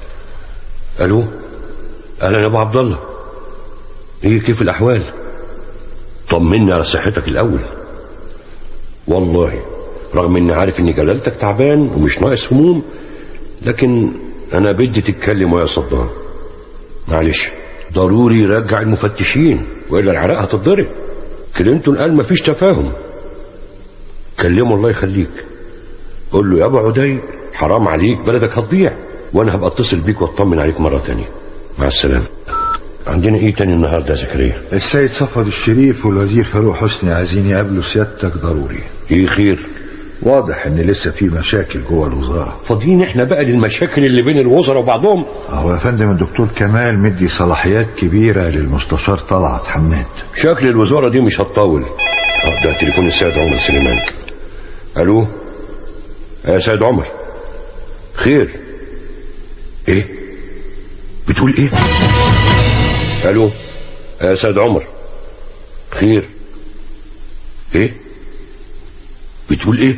الو اهلا يا ابو عبد الله ايه كيف الاحوال طمني على صحتك الاول والله رغم اني عارف ان جلالتك تعبان ومش ناقص هموم لكن انا بدي تتكلم ويا صدام معلش ضروري يرجع المفتشين والا العراق هتتضرب كلينتون قال مفيش تفاهم كلمه الله يخليك قول له يا ابو عدي حرام عليك بلدك هتضيع وانا هبقى اتصل بيك واطمن عليك مره تانية مع السلامه عندنا ايه تاني النهارده يا زكريا السيد صفوت الشريف والوزير فاروق حسني عايزين يقابلوا سيادتك ضروري ايه خير واضح ان لسه في مشاكل جوه الوزاره فاضيين احنا بقى للمشاكل اللي بين الوزراء وبعضهم هو يا فندم الدكتور كمال مدي صلاحيات كبيره للمستشار طلعت حماد شكل الوزاره دي مش هتطول اه ده تليفون السيد عمر سليمان الو يا سيد عمر خير ايه بتقول ايه الو يا سيد عمر خير ايه بتقول ايه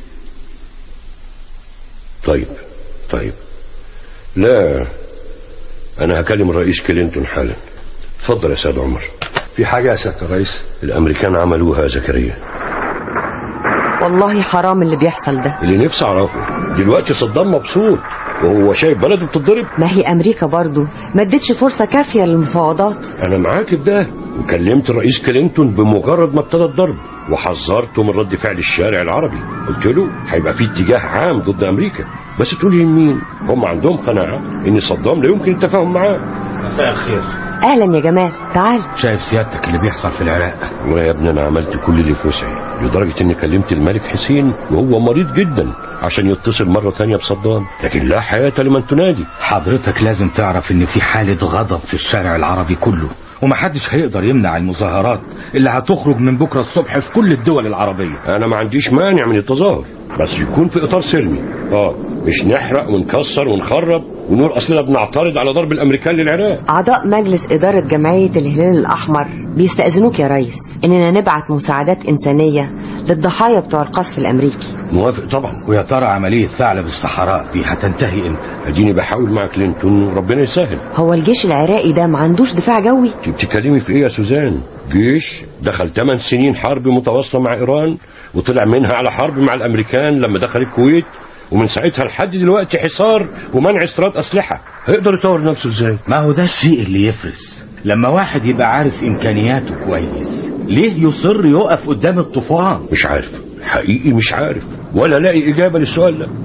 طيب طيب لا انا هكلم الرئيس كلينتون حالا اتفضل يا سيد عمر في حاجه يا سياده الرئيس الامريكان عملوها يا زكريا والله حرام اللي بيحصل ده اللي نفسي اعرفه دلوقتي صدام مبسوط وهو شايف بلده بتتضرب ما هي امريكا برضو ما ادتش فرصة كافية للمفاوضات انا معاك في ده وكلمت الرئيس كلينتون بمجرد ما ابتدى الضرب وحذرته من رد فعل الشارع العربي قلت له هيبقى في اتجاه عام ضد امريكا بس تقول لي مين هم عندهم قناعه ان صدام لا يمكن التفاهم معاه مساء الخير اهلا يا جمال تعال شايف سيادتك اللي بيحصل في العراق والله يا ابني انا عملت كل اللي في وسعي لدرجه اني كلمت الملك حسين وهو مريض جدا عشان يتصل مره تانية بصدام لكن لا حياه لمن تنادي حضرتك لازم تعرف ان في حالة غضب في الشارع العربي كله ومحدش هيقدر يمنع المظاهرات اللي هتخرج من بكرة الصبح في كل الدول العربية انا ما عنديش مانع من التظاهر بس يكون في اطار سلمي اه مش نحرق ونكسر ونخرب ونقول اصلنا بنعترض على ضرب الامريكان للعراق اعضاء مجلس ادارة جمعية الهلال الاحمر بيستأذنوك يا ريس اننا نبعت مساعدات انسانية للضحايا بتوع القصف الامريكي موافق طبعا ويا ترى عملية ثعلب الصحراء دي هتنتهي امتى اديني بحاول مع كلينتون وربنا يسهل هو الجيش العراقي ده ما عندوش دفاع جوي انت بتتكلمي في ايه يا سوزان جيش دخل 8 سنين حرب متواصله مع ايران وطلع منها على حرب مع الامريكان لما دخل الكويت ومن ساعتها لحد دلوقتي حصار ومنع استيراد اسلحه هيقدر يطور نفسه ازاي ما هو ده الشيء اللي يفرس لما واحد يبقى عارف امكانياته كويس ليه يصر يقف قدام الطوفان مش عارف حقيقي مش عارف ولا لاقي اجابه للسؤال ده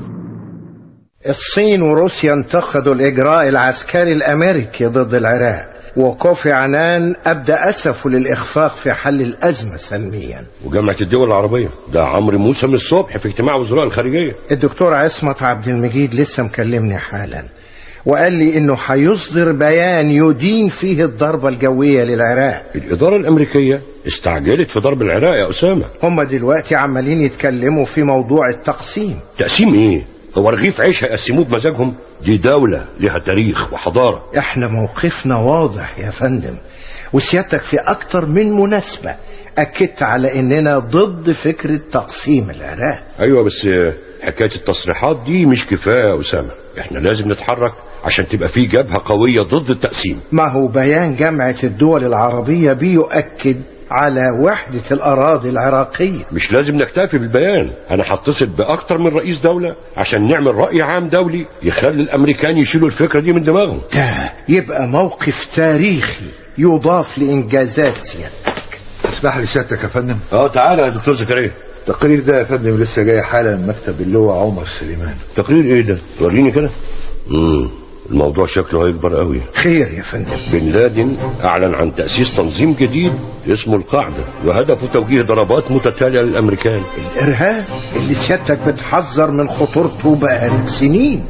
الصين وروسيا انتقدوا الإجراء العسكري الأمريكي ضد العراق وكوفي عنان أبدى أسفه للإخفاق في حل الأزمة سلميا وجامعه الدول العربيه ده عمرو موسى من الصبح في اجتماع وزراء الخارجيه الدكتور عصمت عبد المجيد لسه مكلمني حالا وقال لي انه هيصدر بيان يدين فيه الضربة الجوية للعراق الاداره الامريكيه استعجلت في ضرب العراق يا اسامه هم دلوقتي عمالين يتكلموا في موضوع التقسيم تقسيم ايه هو رغيف عيش هيقسموه بمزاجهم دي دولة لها تاريخ وحضارة احنا موقفنا واضح يا فندم وسيادتك في اكتر من مناسبة اكدت على اننا ضد فكرة تقسيم العراق ايوه بس حكايه التصريحات دي مش كفايه يا اسامه احنا لازم نتحرك عشان تبقى في جبهه قويه ضد التقسيم ما هو بيان جامعة الدول العربية بيؤكد على وحدة الأراضي العراقية مش لازم نكتفي بالبيان انا هتصل باكتر من رئيس دوله عشان نعمل راي عام دولي يخلي الامريكان يشيلوا الفكره دي من دماغهم ده يبقى موقف تاريخي يضاف لإنجازات سيادتك اسمح لي سيادتك يا فندم اه تعالى يا دكتور زكريا التقرير ده يا فندم لسه جاي حالا من مكتب اللواء عمر سليمان تقرير ايه ده وريني كده امم الموضوع شكله هيكبر قوي خير يا فندم بن لادن اعلن عن تاسيس تنظيم جديد اسمه القاعده وهدفه توجيه ضربات متتاليه للامريكان الإرهاب اللي سيادتك بتحذر من خطورته بقالك سنين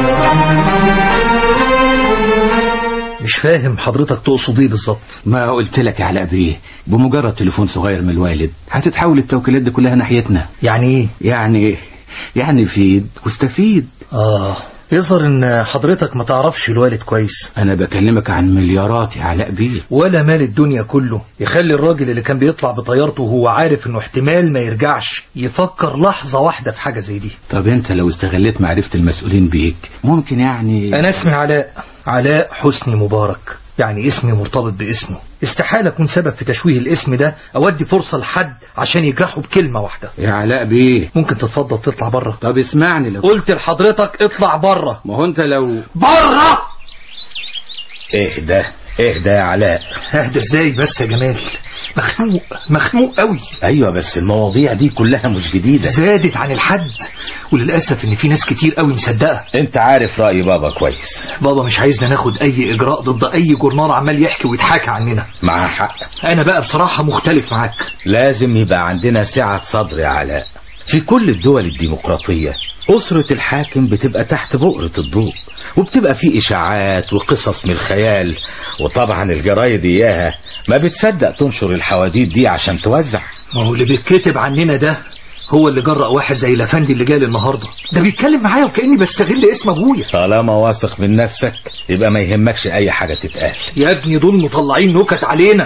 مش فاهم حضرتك تقصد ايه بالظبط ما قلت لك يا علاء بيه بمجرد تليفون صغير من الوالد هتتحول التوكيلات دي كلها ناحيتنا يعني ايه يعني يعني فيد واستفيد اه يظهر ان حضرتك ما تعرفش الوالد كويس انا بكلمك عن مليارات يا علاء بيه ولا مال الدنيا كله يخلي الراجل اللي كان بيطلع بطيارته وهو عارف انه احتمال ما يرجعش يفكر لحظة واحدة في حاجة زي دي طب انت لو استغليت معرفة المسؤولين بيك ممكن يعني انا اسمي علاء علاء حسني مبارك يعني اسمي مرتبط باسمه استحالة اكون سبب في تشويه الاسم ده اودي فرصة لحد عشان يجرحه بكلمة واحدة يا علاء بيه ممكن تتفضل تطلع بره طب اسمعني لو قلت لحضرتك اطلع بره ما هو انت لو بره اهدى اهدى يا علاء اهدى ازاي بس يا جمال مخنوق مخنوق قوي ايوه بس المواضيع دي كلها مش جديدة زادت عن الحد وللاسف ان في ناس كتير قوي مصدقه انت عارف رأي بابا كويس بابا مش عايزنا ناخد اي اجراء ضد اي جورنال عمال يحكي ويتحاكى عننا مع حق انا بقى بصراحه مختلف معاك لازم يبقى عندنا سعة صدر يا علاء في كل الدول الديمقراطية أسرة الحاكم بتبقى تحت بؤرة الضوء وبتبقى في إشاعات وقصص من الخيال وطبعا الجرايد إياها ما بتصدق تنشر الحواديت دي عشان توزع ما هو اللي بيتكتب عننا ده هو اللي جرأ واحد زي لافندي اللي جالي النهارده ده بيتكلم معايا وكأني بستغل اسم ابويا طالما واثق من نفسك يبقى ما يهمكش أي حاجة تتقال يا ابني دول مطلعين نكت علينا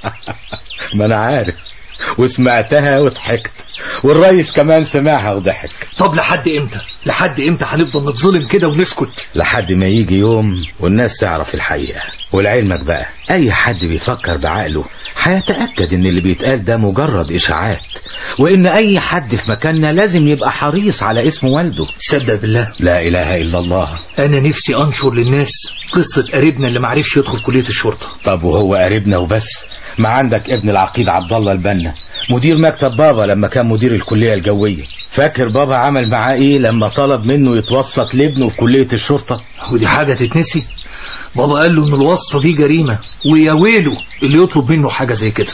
ما أنا عارف وسمعتها وضحكت والرئيس كمان سمعها وضحك طب لحد امتى لحد امتى هنفضل نتظلم كده ونسكت لحد ما يجي يوم والناس تعرف الحقيقة ولعلمك بقى اي حد بيفكر بعقله هيتأكد ان اللي بيتقال ده مجرد اشاعات وان اي حد في مكاننا لازم يبقى حريص على اسم والده صدق بالله لا اله الا الله انا نفسي انشر للناس قصة قريبنا اللي معرفش يدخل كلية الشرطة طب وهو قريبنا وبس ما عندك ابن العقيد عبد الله البنا مدير مكتب بابا لما كان مدير الكلية الجوية فاكر بابا عمل معاه ايه لما طلب منه يتوسط لابنه في كلية الشرطة ودي حاجة تتنسي بابا قال له ان الواسطة دي جريمة ويا ويله اللي يطلب منه حاجة زي كده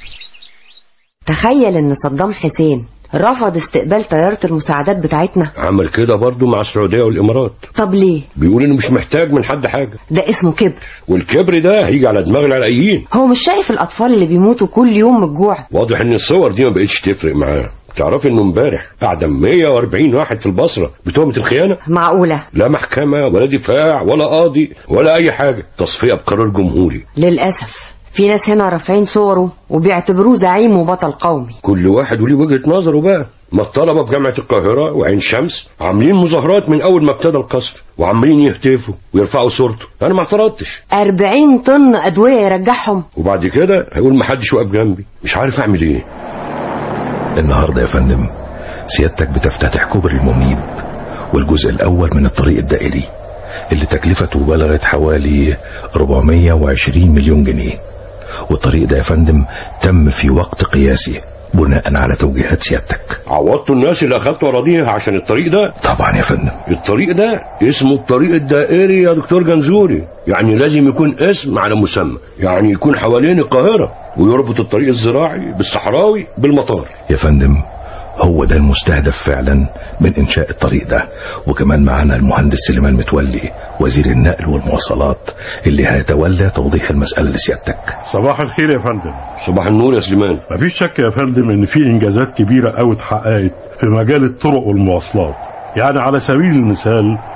تخيل ان صدام حسين رفض استقبال طيارة المساعدات بتاعتنا عمل كده برضه مع السعوديه والامارات طب ليه بيقول انه مش محتاج من حد حاجه ده اسمه كبر والكبر ده هيجي على دماغ العراقيين هو مش شايف الاطفال اللي بيموتوا كل يوم من الجوع واضح ان الصور دي ما بقتش تفرق معاه تعرفي انه امبارح اعدم 140 واحد في البصره بتهمه الخيانه معقولة لا محكمه ولا دفاع ولا قاضي ولا اي حاجه تصفيه بقرار جمهوري للأسف في ناس هنا رافعين صوره وبيعتبروه زعيم وبطل قومي كل واحد وليه وجهه نظره بقى ما الطلبه في جامعه القاهره وعين شمس عاملين مظاهرات من اول ما ابتدى القصف وعمالين يهتفوا ويرفعوا صورته انا ما اعترضتش 40 طن أدوية يرجعهم وبعد كده هيقول ما حدش واقف جنبي مش عارف اعمل ايه النهارده يا فندم سيادتك بتفتتح كوبري المنيب والجزء الأول من الطريق الدائري اللي تكلفته بلغت حوالي 420 مليون جنيه والطريق ده يا فندم تم في وقت قياسي بناء على توجيهات سيادتك عوضتوا الناس اللي اخدت اراضيها عشان الطريق ده طبعا يا فندم الطريق ده اسمه الطريق الدائري يا دكتور جنزوري يعني لازم يكون اسم على مسمى يعني يكون حوالين القاهرة ويربط الطريق الزراعي بالصحراوي بالمطار يا فندم هو ده المستهدف فعلا من انشاء الطريق ده وكمان معانا المهندس سليمان متولي وزير النقل والمواصلات اللي هيتولى توضيح المسألة لسيادتك صباح الخير يا فندم صباح النور يا سليمان مفيش شك يا فندم ان في انجازات كبيره قوي اتحققت في مجال الطرق والمواصلات يعني على سبيل المثال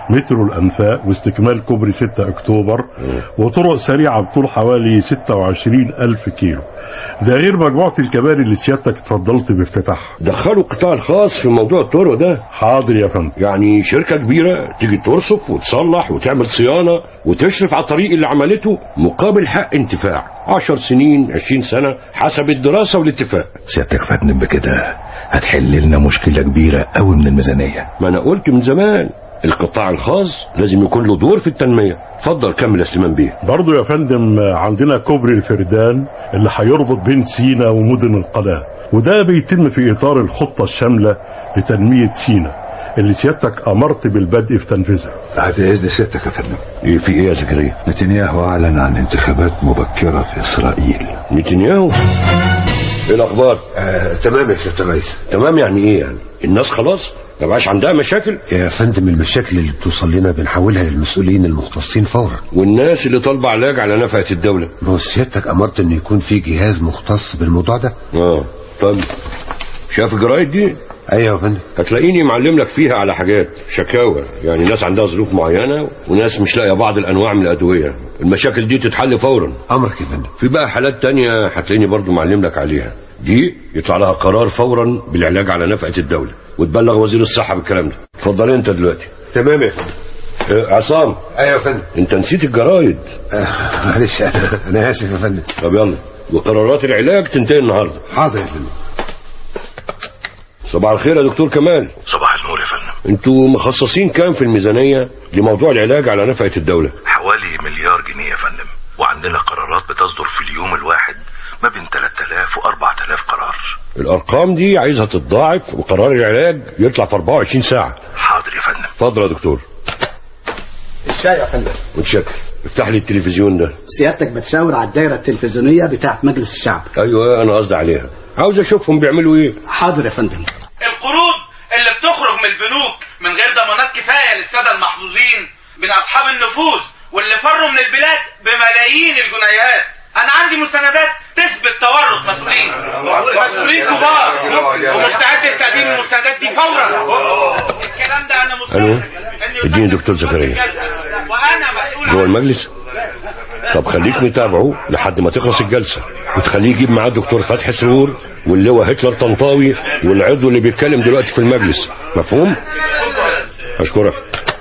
مترو الأنفاق واستكمال كوبري 6 أكتوبر وطرق سريعة بطول حوالي 26 ألف كيلو ده غير مجموعة الكباري اللي سيادتك اتفضلت بافتتاحها دخلوا القطاع الخاص في موضوع الطرق ده حاضر يا فندم يعني شركة كبيرة تيجي ترصف وتصلح وتعمل صيانة وتشرف على الطريق اللي عملته مقابل حق انتفاع عشر سنين عشرين سنة حسب الدراسة والاتفاق سيادتك فاتن بكده هتحل لنا مشكلة كبيرة قوي من الميزانية ما انا قلت من زمان القطاع الخاص لازم يكون له دور في التنمية اتفضل كمل يا سليمان بيه برضو يا فندم عندنا كوبري الفردان اللي هيربط بين سينا ومدن القناة وده بيتم في إطار الخطة الشاملة لتنمية سينا اللي سيادتك أمرت بالبدء في تنفيذها بعد إذن سيادتك يا فندم ايه في ايه يا زكريا نتنياهو أعلن عن انتخابات مبكرة في إسرائيل نتنياهو ايه الاخبار آه، تمام يا سيادة الرئيس تمام يعني ايه يعني الناس خلاص ما بقاش عندها مشاكل يا فندم المشاكل اللي بتوصل لنا بنحولها للمسؤولين المختصين فورا والناس اللي طالبه علاج على نفقة الدولة ما هو سيادتك امرت ان يكون في جهاز مختص بالموضوع ده اه طب شاف الجرايد دي ايوه يا فندم هتلاقيني معلم لك فيها على حاجات شكاوى يعني ناس عندها ظروف معينة وناس مش لاقيه بعض الانواع من الادوية المشاكل دي تتحل فورا امرك يا فندم في بقى حالات تانية هتلاقيني برضو معلم لك عليها دي يطلع لها قرار فورا بالعلاج على نفقة الدولة وتبلغ وزير الصحة بالكلام ده اتفضل انت دلوقتي تمام يا فندم اه، عصام ايوه يا فندم انت نسيت الجرايد آه، معلش انا اسف يا فندم طب يلا وقرارات العلاج تنتهي النهارده حاضر يا فندم صباح الخير يا دكتور كمال صباح النور يا فندم انتوا مخصصين كام في الميزانية لموضوع العلاج على نفقة الدولة حوالي مليار جنيه يا فندم وعندنا قرارات بتصدر في اليوم الواحد ما بين 3000 و 4000 قرار الارقام دي عايزها تتضاعف وقرار العلاج يطلع في 24 ساعة حاضر يا فندم اتفضل يا دكتور الشاي يا فندم متشكر افتح لي التلفزيون ده سيادتك بتشاور على الدايره التلفزيونيه بتاعه مجلس الشعب ايوه انا قصدي عليها عاوز اشوفهم بيعملوا ايه حاضر يا فندم القروض اللي بتخرج من البنوك من غير ضمانات كفايه للساده المحظوظين من اصحاب النفوذ واللي فروا من البلاد بملايين الجنيهات انا عندي مستندات تثبت تورط مسؤولين مسؤولين كبار ومستعد لتقديم المستندات دي فورا الكلام ده انا مصر الو اديني دكتور زكريا وانا مسؤول جوه المجلس طب خليك متابعه لحد ما تخلص الجلسة وتخليه يجيب معاه الدكتور فتحي سرور واللواء هتلر طنطاوي والعضو اللي بيتكلم دلوقتي في المجلس مفهوم؟ أشكرك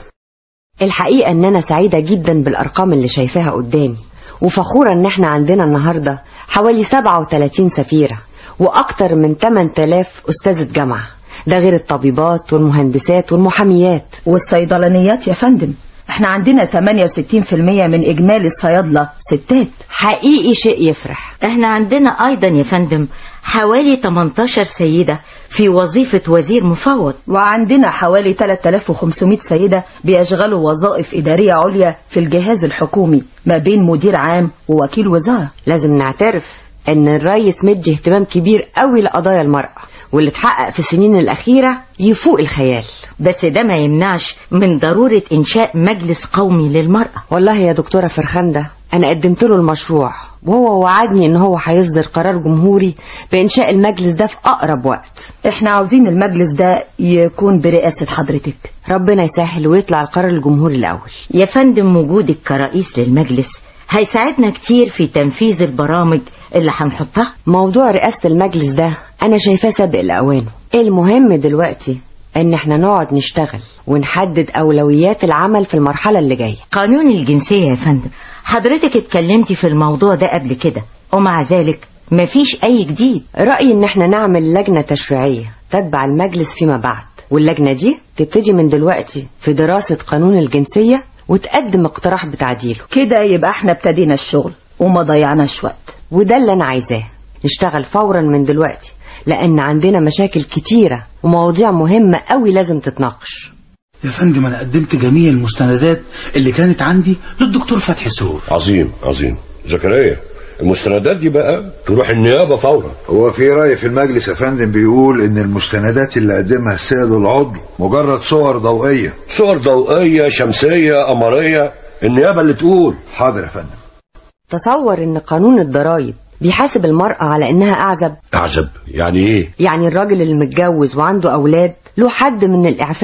الحقيقة ان انا سعيدة جدا بالارقام اللي شايفاها قدامي وفخورة ان احنا عندنا النهاردة حوالي 37 سفيرة واكتر من 8000 استاذة جامعة ده غير الطبيبات والمهندسات والمحاميات والصيدلانيات يا فندم احنا عندنا 68% من اجمالي الصيادلة ستات حقيقي شيء يفرح احنا عندنا ايضا يا فندم حوالي 18 سيدة في وظيفة وزير مفوض وعندنا حوالي 3500 سيدة بيشغلوا وظائف إدارية عليا في الجهاز الحكومي ما بين مدير عام ووكيل وزارة لازم نعترف ان الرئيس مدي اهتمام كبير قوي لقضايا المرأة واللي اتحقق في السنين الأخيرة يفوق الخيال بس ده ما يمنعش من ضرورة إنشاء مجلس قومي للمرأة والله يا دكتورة فرخندة أنا قدمت له المشروع وهو وعدني إن هو هيصدر قرار جمهوري بإنشاء المجلس ده في أقرب وقت احنا عاوزين المجلس ده يكون برئاسة حضرتك ربنا يسهل ويطلع القرار الجمهوري الأول يا فندم وجودك كرئيس للمجلس هيساعدنا كتير في تنفيذ البرامج اللي هنحطها موضوع رئاسة المجلس ده أنا شايفاه سابق لأوانه المهم دلوقتي ان احنا نقعد نشتغل ونحدد اولويات العمل في المرحلة اللي جاية قانون الجنسية يا فندم حضرتك اتكلمتي في الموضوع ده قبل كده ومع ذلك مفيش اي جديد رأيي ان احنا نعمل لجنة تشريعية تتبع المجلس فيما بعد واللجنة دي تبتدي من دلوقتي في دراسة قانون الجنسية وتقدم اقتراح بتعديله كده يبقى احنا ابتدينا الشغل وما ضيعناش وقت وده اللي انا عايزاه نشتغل فورا من دلوقتي لان عندنا مشاكل كتيرة ومواضيع مهمة قوي لازم تتناقش يا فندم انا قدمت جميع المستندات اللي كانت عندي للدكتور فتحي سرور عظيم عظيم زكريا المستندات دي بقى تروح النيابة فورا هو في رأي في المجلس يا فندم بيقول ان المستندات اللي قدمها السيد العضو مجرد صور ضوئية صور ضوئية شمسية قمرية النيابة اللي تقول حاضر يا فندم تصور ان قانون الضرايب بيحاسب المرأة على انها اعزب أعزب يعني ايه يعني الراجل اللي متجوز وعنده اولاد له حد من الاعفاء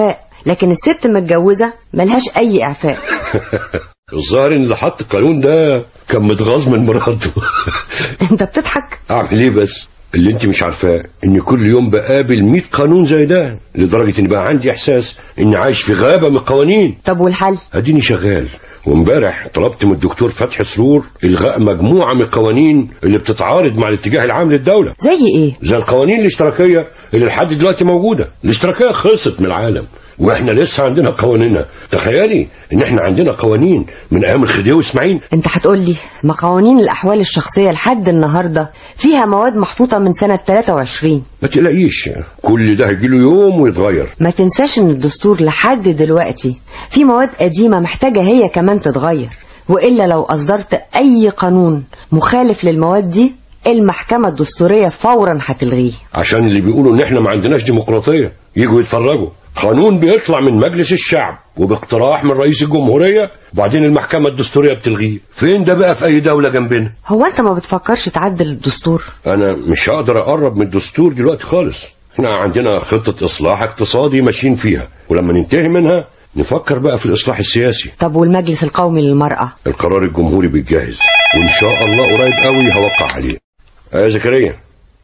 لكن الست متجوزة ملهاش أي إعفاء الظاهر ان اللي حط القانون ده كان متغاظ من مراته أنت بتضحك اعمل ايه بس اللي انت مش عارفاه ان كل يوم بقابل 100 قانون زي ده لدرجه ان بقى عندي احساس اني عايش في غابه من القوانين طب والحل اديني شغال وامبارح طلبت من الدكتور فتحي سرور الغاء مجموعه من القوانين اللي بتتعارض مع الاتجاه العام للدوله زي ايه زي القوانين الاشتراكيه اللي لحد دلوقتي موجوده الاشتراكيه خلصت من العالم واحنا لسه عندنا قوانيننا تخيلي ان احنا عندنا قوانين من ايام الخديوي اسماعيل انت هتقول لي ما قوانين الاحوال الشخصيه لحد النهارده فيها مواد محطوطه من سنه 23 ما تقلقيش كل ده هيجيله يوم ويتغير ما تنساش ان الدستور لحد دلوقتي في مواد قديمه محتاجه هي كمان تتغير والا لو اصدرت اي قانون مخالف للمواد دي المحكمه الدستوريه فورا هتلغيه عشان اللي بيقولوا ان احنا ما عندناش ديمقراطيه يجوا يتفرجوا قانون بيطلع من مجلس الشعب وباقتراح من رئيس الجمهورية وبعدين المحكمة الدستورية بتلغيه فين ده بقى في أي دولة جنبنا هو انت ما بتفكرش تعدل الدستور أنا مش هقدر أقرب من الدستور دلوقتي خالص احنا عندنا خطة إصلاح اقتصادي ماشيين فيها ولما ننتهي منها نفكر بقى في الإصلاح السياسي طب والمجلس القومي للمرأة القرار الجمهوري بيتجهز وإن شاء الله قريب قوي هوقع عليه يا زكريا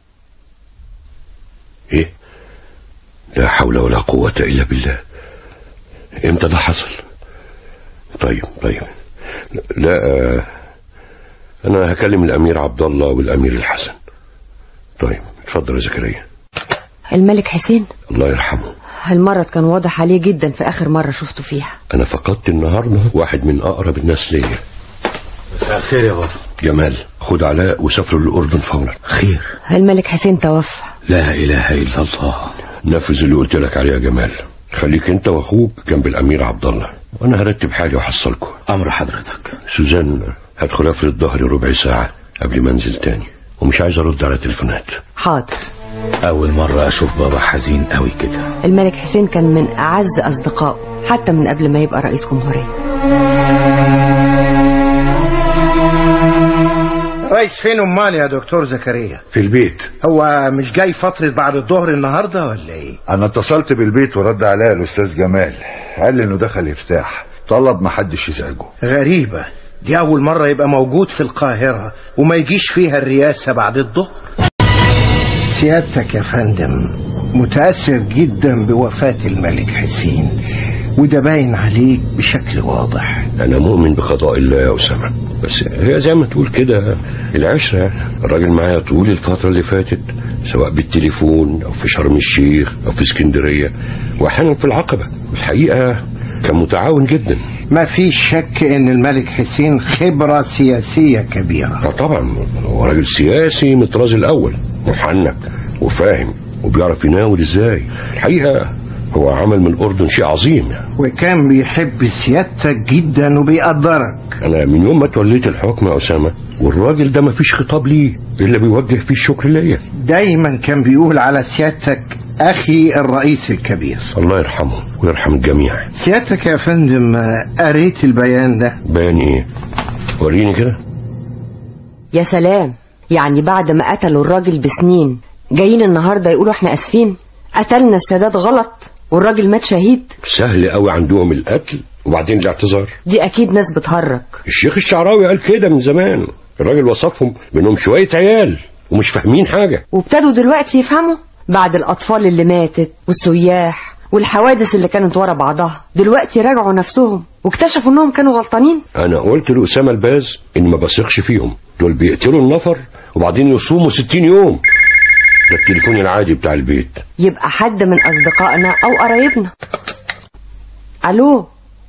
ايه لا حول ولا قوة إلا بالله امتى ده حصل طيب طيب لا آه، أنا هكلم الأمير عبد الله والأمير الحسن طيب اتفضل يا زكريا الملك حسين الله يرحمه المرض كان واضح عليه جدا في اخر مرة شفته فيها أنا فقدت النهاردة واحد من أقرب الناس ليا مساء الخير يا بابا جمال خد علاء وسافروا للأردن فورا خير الملك حسين توفى لا إله إلا الله نفذ اللي قلت لك عليه يا جمال خليك انت واخوك جنب الامير عبد الله وانا هرتب حالي واحصلكم امر حضرتك سوزان هدخل افرد الظهر ربع ساعه قبل ما انزل تاني ومش عايز ارد على تليفونات حاضر أول مرة أشوف بابا حزين قوي كده الملك حسين كان من اعز اصدقائه حتى من قبل ما يبقى رئيس جمهورية رئيس فين امال يا دكتور زكريا في البيت هو مش جاي فترة بعد الظهر النهاردة ولا ايه انا اتصلت بالبيت ورد عليا الاستاذ جمال قال لي انه دخل يرتاح طلب ما حدش يزعجه غريبة دي اول مرة يبقى موجود في القاهرة وما يجيش فيها الرئاسة بعد الظهر سيادتك يا فندم متأثر جدا بوفاة الملك حسين وده باين عليك بشكل واضح انا مؤمن بقضاء الله يا اسامه بس هي زي ما تقول كده العشره الراجل معايا طول الفتره اللي فاتت سواء بالتليفون او في شرم الشيخ او في اسكندريه واحيانا في العقبه الحقيقه كان متعاون جدا ما فيش شك ان الملك حسين خبرة سياسية كبيرة آه طبعا هو راجل سياسي من الطراز الاول محنك وفاهم وبيعرف يناول ازاي الحقيقه هو عمل من الاردن شيء عظيم يعني. وكان بيحب سيادتك جدا وبيقدرك انا من يوم ما توليت الحكم يا اسامه والراجل ده مفيش خطاب ليه الا بيوجه فيه الشكر ليا دايما كان بيقول على سيادتك اخي الرئيس الكبير الله يرحمه ويرحم الجميع سيادتك يا فندم قريت البيان ده بيان ايه وريني كده يا سلام يعني بعد ما قتلوا الراجل بسنين جايين النهارده يقولوا احنا اسفين قتلنا السادات غلط والراجل مات شهيد سهل قوي عندهم القتل وبعدين الاعتذار دي اكيد ناس بتهرج الشيخ الشعراوي قال كده من زمان الراجل وصفهم بانهم شويه عيال ومش فاهمين حاجه وابتدوا دلوقتي يفهموا بعد الاطفال اللي ماتت والسياح والحوادث اللي كانت ورا بعضها دلوقتي راجعوا نفسهم واكتشفوا انهم كانوا غلطانين انا قلت لاسامه الباز اني ما بثقش فيهم دول بيقتلوا النفر وبعدين يصوموا 60 يوم ده التليفون العادي بتاع البيت يبقى حد من اصدقائنا او قرايبنا الو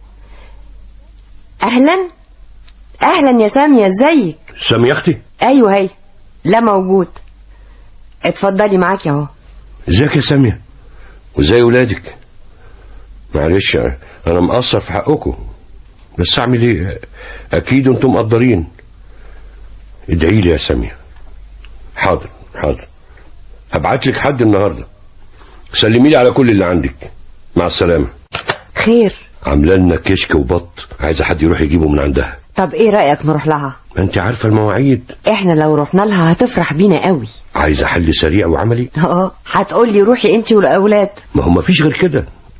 اهلا اهلا يا سامية ازيك سامي يا اختي ايوه هي لا موجود اتفضلي معاكي اهو ازيك يا سامية وازاي ولادك معلش انا مقصر في حقكم بس اعمل ايه اكيد انتم مقدرين ادعي لي يا سامية حاضر حاضر هبعت لك حد النهارده سلمي لي على كل اللي عندك مع السلامه خير عامله لنا كشك وبط عايزه حد يروح يجيبه من عندها طب ايه رايك نروح لها ما انت عارفه المواعيد احنا لو رحنا لها هتفرح بينا قوي عايزه حل سريع وعملي اه هتقولي روحي انت والاولاد ما هو مفيش غير كده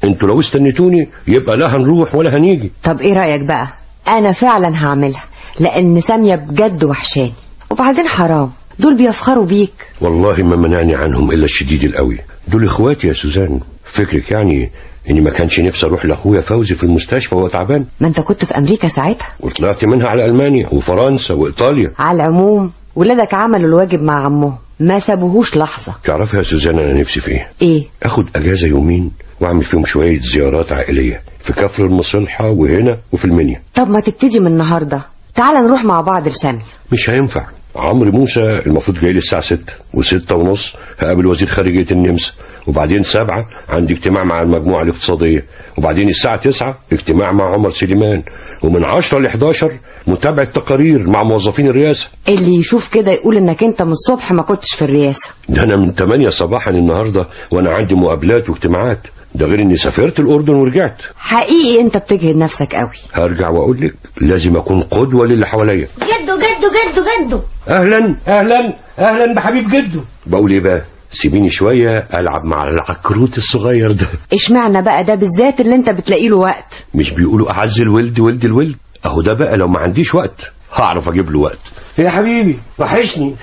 انتوا لو استنيتوني يبقى لا هنروح ولا هنيجي طب ايه رأيك بقى انا فعلا هعملها لان سامية بجد وحشاني وبعدين حرام دول بيفخروا بيك والله ما منعني عنهم الا الشديد القوي دول اخواتي يا سوزان فكرك يعني اني ما كانش نفسي اروح لاخويا فوزي في المستشفى وهو تعبان ما انت كنت في امريكا ساعتها وطلعت منها على المانيا وفرنسا وايطاليا على العموم ولادك عملوا الواجب مع عمهم ما سابوهوش لحظة تعرفي يا سوزان انا نفسي في ايه ايه اخد اجازه يومين واعمل فيهم شويه زيارات عائليه في كفر المصلحه وهنا وفي المنيا طب ما تبتدي من النهاردة تعال نروح مع بعض لسامية مش هينفع عمرو موسى المفروض جاي لي الساعة ستة وستة ونص هقابل وزير خارجية النمسا وبعدين سبعة عندي اجتماع مع المجموعة الاقتصادية وبعدين الساعة تسعة اجتماع مع عمر سليمان ومن عشرة ل 11 متابعة تقارير مع موظفين الرئاسة اللي يشوف كده يقول انك انت من الصبح ما كنتش في الرئاسة ده أنا من 8 صباحا النهاردة وأنا عندي مقابلات واجتماعات ده غير إني سافرت الأردن ورجعت حقيقي انت بتجهد نفسك قوي هرجع وأقول لك لازم أكون قدوة للي حواليا جدو جدو جدو جدو اهلا اهلا اهلا بحبيب جدو بقول ايه بقى سيبيني شويه العب مع العكروت الصغير ده اشمعنى بقى ده بالذات اللي انت بتلاقي له وقت مش بيقولوا اعز الولد ولد الولد اهو ده بقى لو ما عنديش وقت هعرف اجيب له وقت يا حبيبي وحشني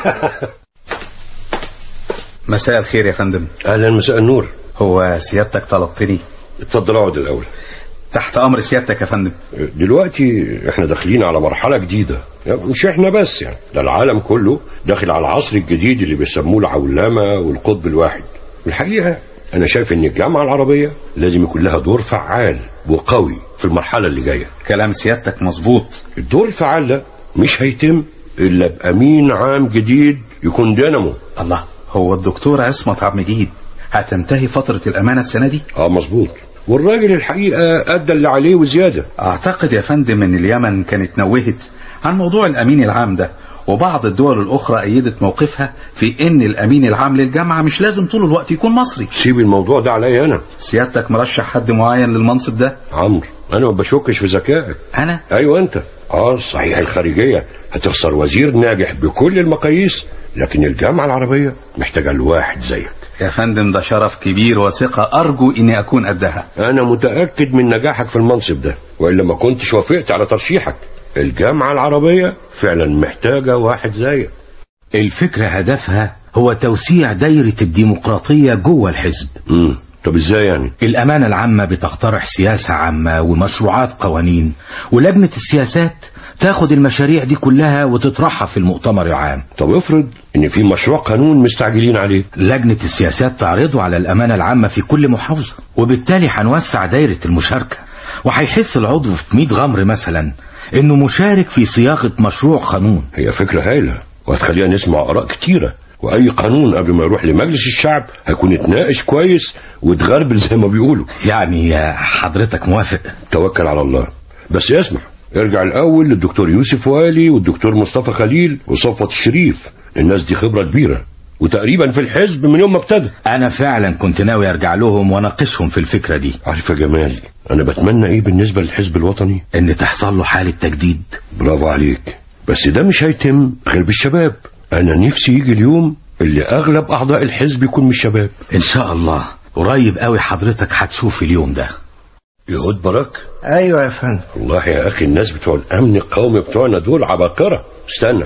مساء الخير يا فندم اهلا مساء النور هو سيادتك طلبتني اتفضل اقعد الاول تحت امر سيادتك يا فندم دلوقتي احنا داخلين على مرحله جديده يعني مش احنا بس يعني ده العالم كله داخل على العصر الجديد اللي بيسموه العولمه والقطب الواحد الحقيقه انا شايف ان الجامعه العربيه لازم يكون لها دور فعال وقوي في المرحله اللي جايه كلام سيادتك مظبوط الدور الفعال ده مش هيتم الا بامين عام جديد يكون دينامو الله هو الدكتور عصمت عبد المجيد هتنتهي فترة الأمانة السنة دي؟ اه مظبوط والراجل الحقيقة أدى اللي عليه وزيادة أعتقد يا فندم إن اليمن كانت نوهت عن موضوع الأمين العام ده وبعض الدول الأخرى أيدت موقفها في إن الأمين العام للجامعة مش لازم طول الوقت يكون مصري سيب الموضوع ده عليا أنا سيادتك مرشح حد معين للمنصب ده؟ عمرو أنا ما بشكش في ذكائك أنا؟ أيوة أنت اه صحيح الخارجية هتخسر وزير ناجح بكل المقاييس لكن الجامعة العربية محتاجة لواحد زيك يا فندم ده شرف كبير وثقة أرجو إني أكون قدها أنا متأكد من نجاحك في المنصب ده وإلا ما كنتش وافقت على ترشيحك الجامعة العربية فعلا محتاجة واحد زيك الفكرة هدفها هو توسيع دايرة الديمقراطية جوه الحزب امم طب ازاي يعني الأمانة العامة بتقترح سياسة عامة ومشروعات قوانين ولجنة السياسات تاخد المشاريع دي كلها وتطرحها في المؤتمر العام طب افرض ان في مشروع قانون مستعجلين عليه لجنة السياسات تعرضه على الأمانة العامة في كل محافظة وبالتالي هنوسع دايرة المشاركة وهيحس العضو في 100 غمر مثلا انه مشارك في صياغة مشروع قانون هي فكرة هايلة وهتخلينا نسمع آراء كتيرة وأي قانون قبل ما يروح لمجلس الشعب هيكون اتناقش كويس واتغربل زي ما بيقولوا يعني حضرتك موافق توكل على الله بس اسمع ارجع الأول للدكتور يوسف والي والدكتور مصطفى خليل وصفوت الشريف الناس دي خبرة كبيرة وتقريبا في الحزب من يوم ما ابتدى انا فعلا كنت ناوي ارجع لهم واناقشهم في الفكرة دي عارف يا جمال انا بتمنى ايه بالنسبة للحزب الوطني ان تحصل له حالة تجديد برافو عليك بس ده مش هيتم غير بالشباب انا نفسي يجي اليوم اللي اغلب اعضاء الحزب يكون من الشباب ان شاء الله قريب قوي حضرتك هتشوف اليوم ده يهود براك ايوه يا فندم والله يا اخي الناس بتوع الامن القومي بتوعنا دول عباقرة استنى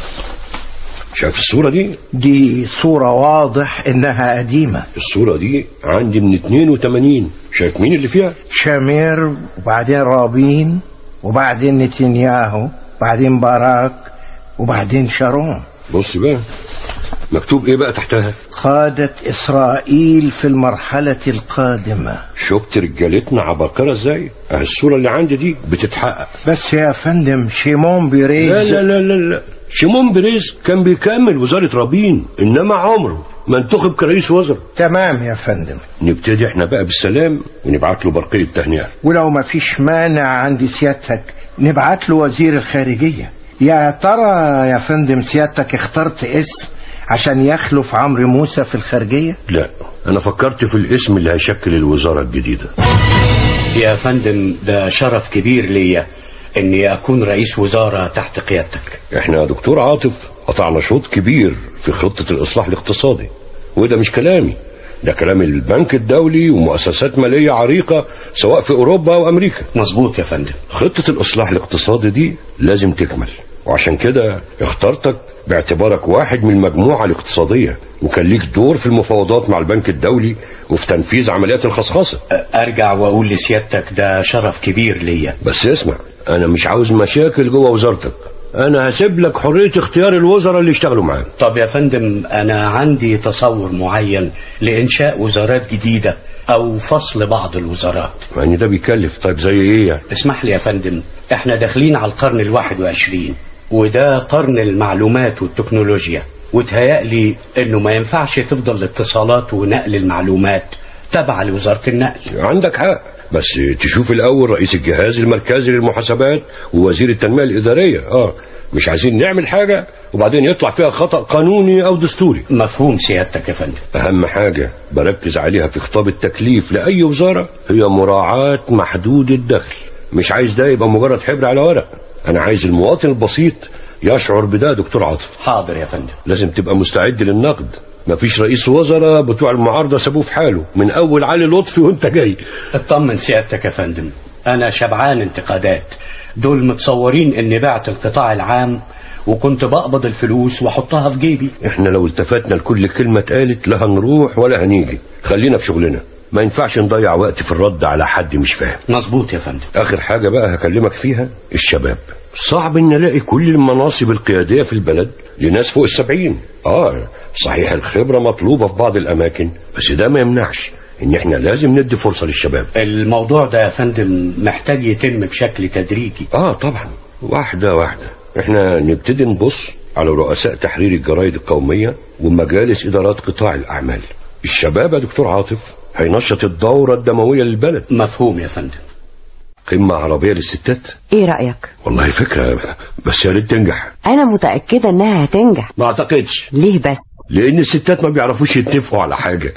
شايف الصورة دي دي صورة واضح انها قديمة الصورة دي عندي من 82 شايف مين اللي فيها شامير وبعدين رابين وبعدين نتنياهو وبعدين باراك وبعدين شارون بص بقى مكتوب ايه بقى تحتها قادة إسرائيل في المرحلة القادمة شفت رجالتنا عباقرة ازاي اه الصورة اللي عندي دي بتتحقق بس يا فندم شيمون بيريز لا لا لا لا, لا. شيمون بيريز كان بيكمل وزارة رابين انما عمره ما انتخب كرئيس وزراء تمام يا فندم نبتدي احنا بقى بالسلام ونبعت له برقية تهنئة ولو ما فيش مانع عند سيادتك نبعت له وزير الخارجية يا ترى يا فندم سيادتك اخترت اسم عشان يخلف عمرو موسى في الخارجية لا انا فكرت في الاسم اللي هيشكل الوزارة الجديدة يا فندم ده شرف كبير ليا اني اكون رئيس وزارة تحت قيادتك احنا يا دكتور عاطف قطعنا شوط كبير في خطة الاصلاح الاقتصادي وده مش كلامي ده كلام البنك الدولي ومؤسسات مالية عريقة سواء في أوروبا أو أمريكا مظبوط يا فندم خطة الإصلاح الاقتصادي دي لازم تكمل وعشان كده اخترتك باعتبارك واحد من المجموعة الاقتصادية وكان ليك دور في المفاوضات مع البنك الدولي وفي تنفيذ عمليات الخصخصة ارجع واقول لسيادتك ده شرف كبير ليا بس اسمع انا مش عاوز مشاكل جوه وزارتك انا هسيب لك حرية اختيار الوزراء اللي يشتغلوا معاك طب يا فندم انا عندي تصور معين لانشاء وزارات جديدة او فصل بعض الوزارات يعني ده بيكلف طيب زي ايه يعني اسمح لي يا فندم احنا داخلين على القرن الواحد وعشرين وده قرن المعلومات والتكنولوجيا وتهيألي انه ما ينفعش تفضل الاتصالات ونقل المعلومات تبع لوزارة النقل عندك حق بس تشوف الاول رئيس الجهاز المركزي للمحاسبات ووزير التنمية الادارية اه مش عايزين نعمل حاجة وبعدين يطلع فيها خطأ قانوني او دستوري مفهوم سيادتك يا فندم اهم حاجة بركز عليها في خطاب التكليف لاي وزارة هي مراعاة محدود الدخل مش عايز ده يبقى مجرد حبر على ورق انا عايز المواطن البسيط يشعر بده دكتور عاطف حاضر يا فندم لازم تبقى مستعد للنقد مفيش رئيس وزراء بتوع المعارضة سابوه في حاله من اول علي لطفي وانت جاي اطمن سيادتك يا فندم انا شبعان انتقادات دول متصورين اني بعت القطاع العام وكنت بقبض الفلوس واحطها في جيبي احنا لو التفتنا لكل كلمة اتقالت لا هنروح ولا هنيجي خلينا في شغلنا ما ينفعش نضيع وقت في الرد على حد مش فاهم مظبوط يا فندم اخر حاجة بقى هكلمك فيها الشباب صعب ان الاقي كل المناصب القيادية في البلد لناس فوق السبعين اه صحيح الخبرة مطلوبة في بعض الاماكن بس ده ما يمنعش ان احنا لازم ندي فرصة للشباب الموضوع ده يا فندم محتاج يتم بشكل تدريجي اه طبعا واحدة واحدة احنا نبتدي نبص على رؤساء تحرير الجرايد القومية ومجالس ادارات قطاع الاعمال الشباب يا دكتور عاطف هينشط الدورة الدموية للبلد مفهوم يا فندم قمة عربية للستات ايه رأيك والله فكرة بس يا ريت تنجح انا متأكدة انها هتنجح ما اعتقدش ليه بس لان الستات ما بيعرفوش يتفقوا على حاجة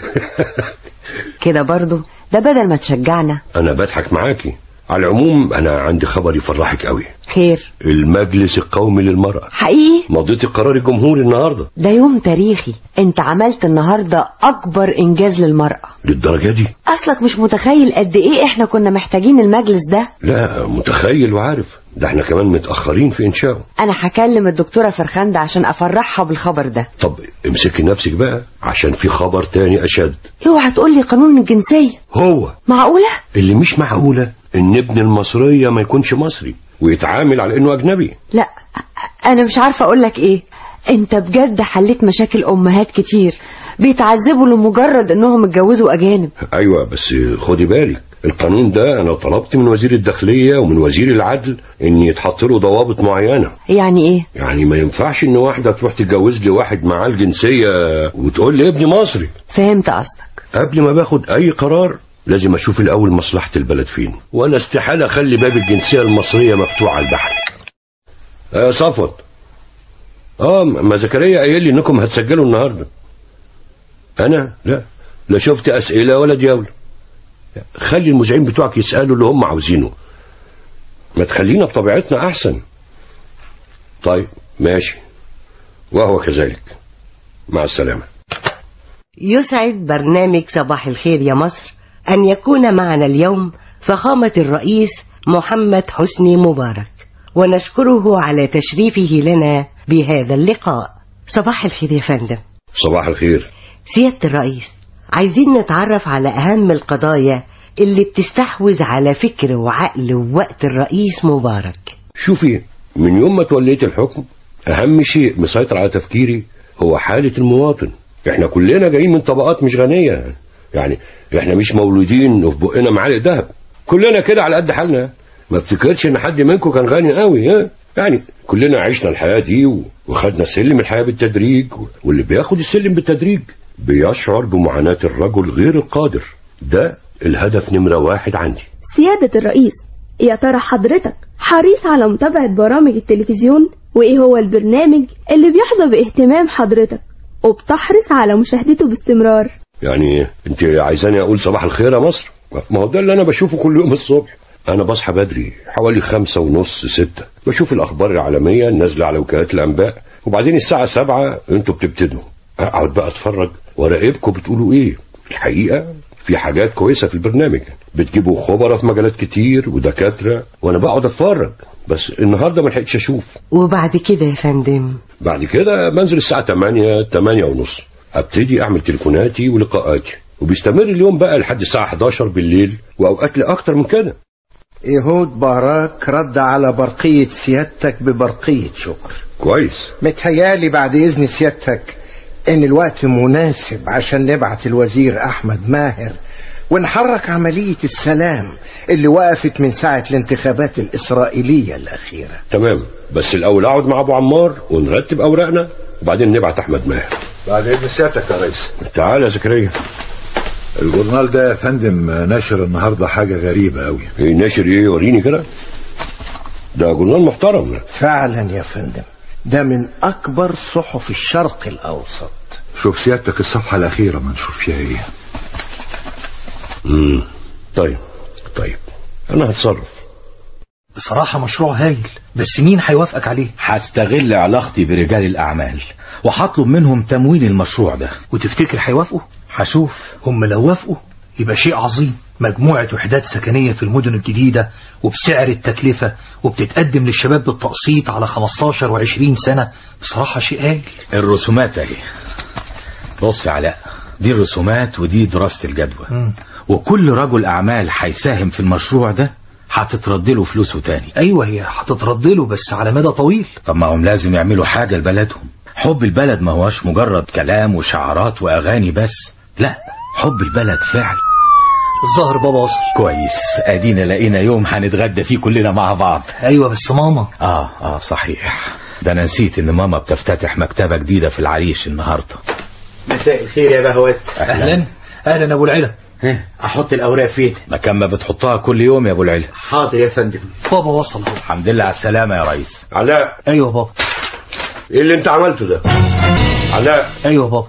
كده برضو ده بدل ما تشجعنا انا بضحك معاكي على العموم انا عندي خبر يفرحك قوي خير المجلس القومي للمرأة حقيقي مضيت القرار الجمهوري النهاردة ده يوم تاريخي انت عملت النهاردة اكبر انجاز للمرأة للدرجة دي اصلك مش متخيل قد ايه احنا كنا محتاجين المجلس ده لا متخيل وعارف ده احنا كمان متأخرين في انشائه انا هكلم الدكتورة فرخندة عشان افرحها بالخبر ده طب امسكي نفسك بقى عشان في خبر تاني اشد اوعى تقول لي قانون الجنسية هو معقولة اللي مش معقولة ان ابن المصرية ما يكونش مصري ويتعامل على انه اجنبي لا انا مش عارفة اقول لك ايه انت بجد حليت مشاكل امهات كتير بيتعذبوا لمجرد انهم اتجوزوا اجانب ايوه بس خدي بالك القانون ده انا طلبت من وزير الداخلية ومن وزير العدل ان يتحط له ضوابط معينة يعني ايه يعني ما ينفعش ان واحدة تروح تتجوز لي واحد معاه الجنسية وتقول لي ابني مصري فهمت قصدك قبل ما باخد اي قرار لازم اشوف الاول مصلحة البلد فين وانا استحالة اخلي باب الجنسية المصرية مفتوح على البحر اه صفوت اه ما زكريا قايل لي انكم هتسجلوا النهارده انا لا لا شفت اسئله ولا جوله خلي المذيعين بتوعك يسالوا اللي هم عاوزينه ما تخلينا بطبيعتنا احسن طيب ماشي وهو كذلك مع السلامه يسعد برنامج صباح الخير يا مصر أن يكون معنا اليوم فخامة الرئيس محمد حسني مبارك ونشكره على تشريفه لنا بهذا اللقاء صباح الخير يا فندم صباح الخير سيادة الرئيس عايزين نتعرف على أهم القضايا اللي بتستحوذ على فكر وعقل ووقت الرئيس مبارك شوفي من يوم ما توليت الحكم اهم شيء مسيطر على تفكيري هو حالة المواطن احنا كلنا جايين من طبقات مش غنية يعني احنا مش مولودين وفي بقنا معالق ذهب كلنا كده على قد حالنا ما افتكرش ان حد منكم كان غني قوي ها يعني كلنا عشنا الحياة دي وخدنا سلم الحياة بالتدريج واللي بياخد السلم بالتدريج بيشعر بمعاناة الرجل غير القادر ده الهدف نمرة واحد عندي سيادة الرئيس يا ترى حضرتك حريص على متابعة برامج التلفزيون وإيه هو البرنامج اللي بيحظى باهتمام حضرتك وبتحرص على مشاهدته باستمرار يعني انت عايزاني اقول صباح الخير يا مصر ما هو ده اللي انا بشوفه كل يوم الصبح انا بصحى بدري حوالي خمسة ونص ستة بشوف الاخبار العالمية النازلة على وكالات الانباء وبعدين الساعة سبعة انتوا بتبتدوا اقعد بقى اتفرج وراقبكم بتقولوا ايه الحقيقة في حاجات كويسة في البرنامج بتجيبوا خبراء في مجالات كتير ودكاترة وانا بقعد اتفرج بس النهاردة ما لحقتش اشوف وبعد كده يا فندم بعد كده بنزل الساعة 8 8 ونص ابتدي اعمل تليفوناتي ولقاءاتي وبيستمر اليوم بقى لحد الساعة 11 بالليل واوقات لاكتر من كده إيهود باراك رد على برقية سيادتك ببرقية شكر كويس متهيالي بعد إذن سيادتك إن الوقت مناسب عشان نبعت الوزير أحمد ماهر ونحرك عملية السلام اللي وقفت من ساعة الانتخابات الإسرائيلية الأخيرة تمام بس الاول اقعد مع ابو عمار ونرتب اوراقنا وبعدين نبعت احمد ماهر بعد اذن سيادتك يا ريس تعال يا زكريا الجورنال ده يا فندم نشر النهارده حاجه غريبه قوي ايه ناشر ايه وريني كده ده جورنال محترم فعلا يا فندم ده من أكبر صحف الشرق الأوسط شوف سيادتك الصفحه الاخيره ما نشوف فيها ايه امم طيب طيب انا هتصرف بصراحة مشروع هايل بس مين هيوافقك عليه هستغل علاقتي برجال الأعمال وهطلب منهم تمويل المشروع ده وتفتكر هيوافقوا هشوف هم لو وافقوا يبقى شيء عظيم مجموعة وحدات سكنية في المدن الجديدة وبسعر التكلفة وبتتقدم للشباب بالتقسيط على 15 و20 سنة بصراحة شيء هايل الرسومات اهي بص يا علاء دي الرسومات ودي دراسة الجدوى مم. وكل رجل أعمال هيساهم في المشروع ده هتترد له فلوسه تاني ايوه هي هتترد له بس على مدى طويل طب ما هم لازم يعملوا حاجة لبلدهم حب البلد ما هوش مجرد كلام وشعارات وأغاني بس لا حب البلد فعل الظاهر بابا وصل كويس ادينا لقينا يوم هنتغدى فيه كلنا مع بعض ايوه بس ماما اه اه صحيح ده انا نسيت ان ماما بتفتتح مكتبة جديدة في العريش النهاردة مساء الخير يا بهوات اهلا اهلا ابو العلا احط الاوراق فين مكان ما بتحطها كل يوم يا ابو العلا حاضر يا فندم بابا وصل اهو الحمد لله على السلامة يا ريس علاء ايوه بابا ايه اللي انت عملته ده علاء ايوه بابا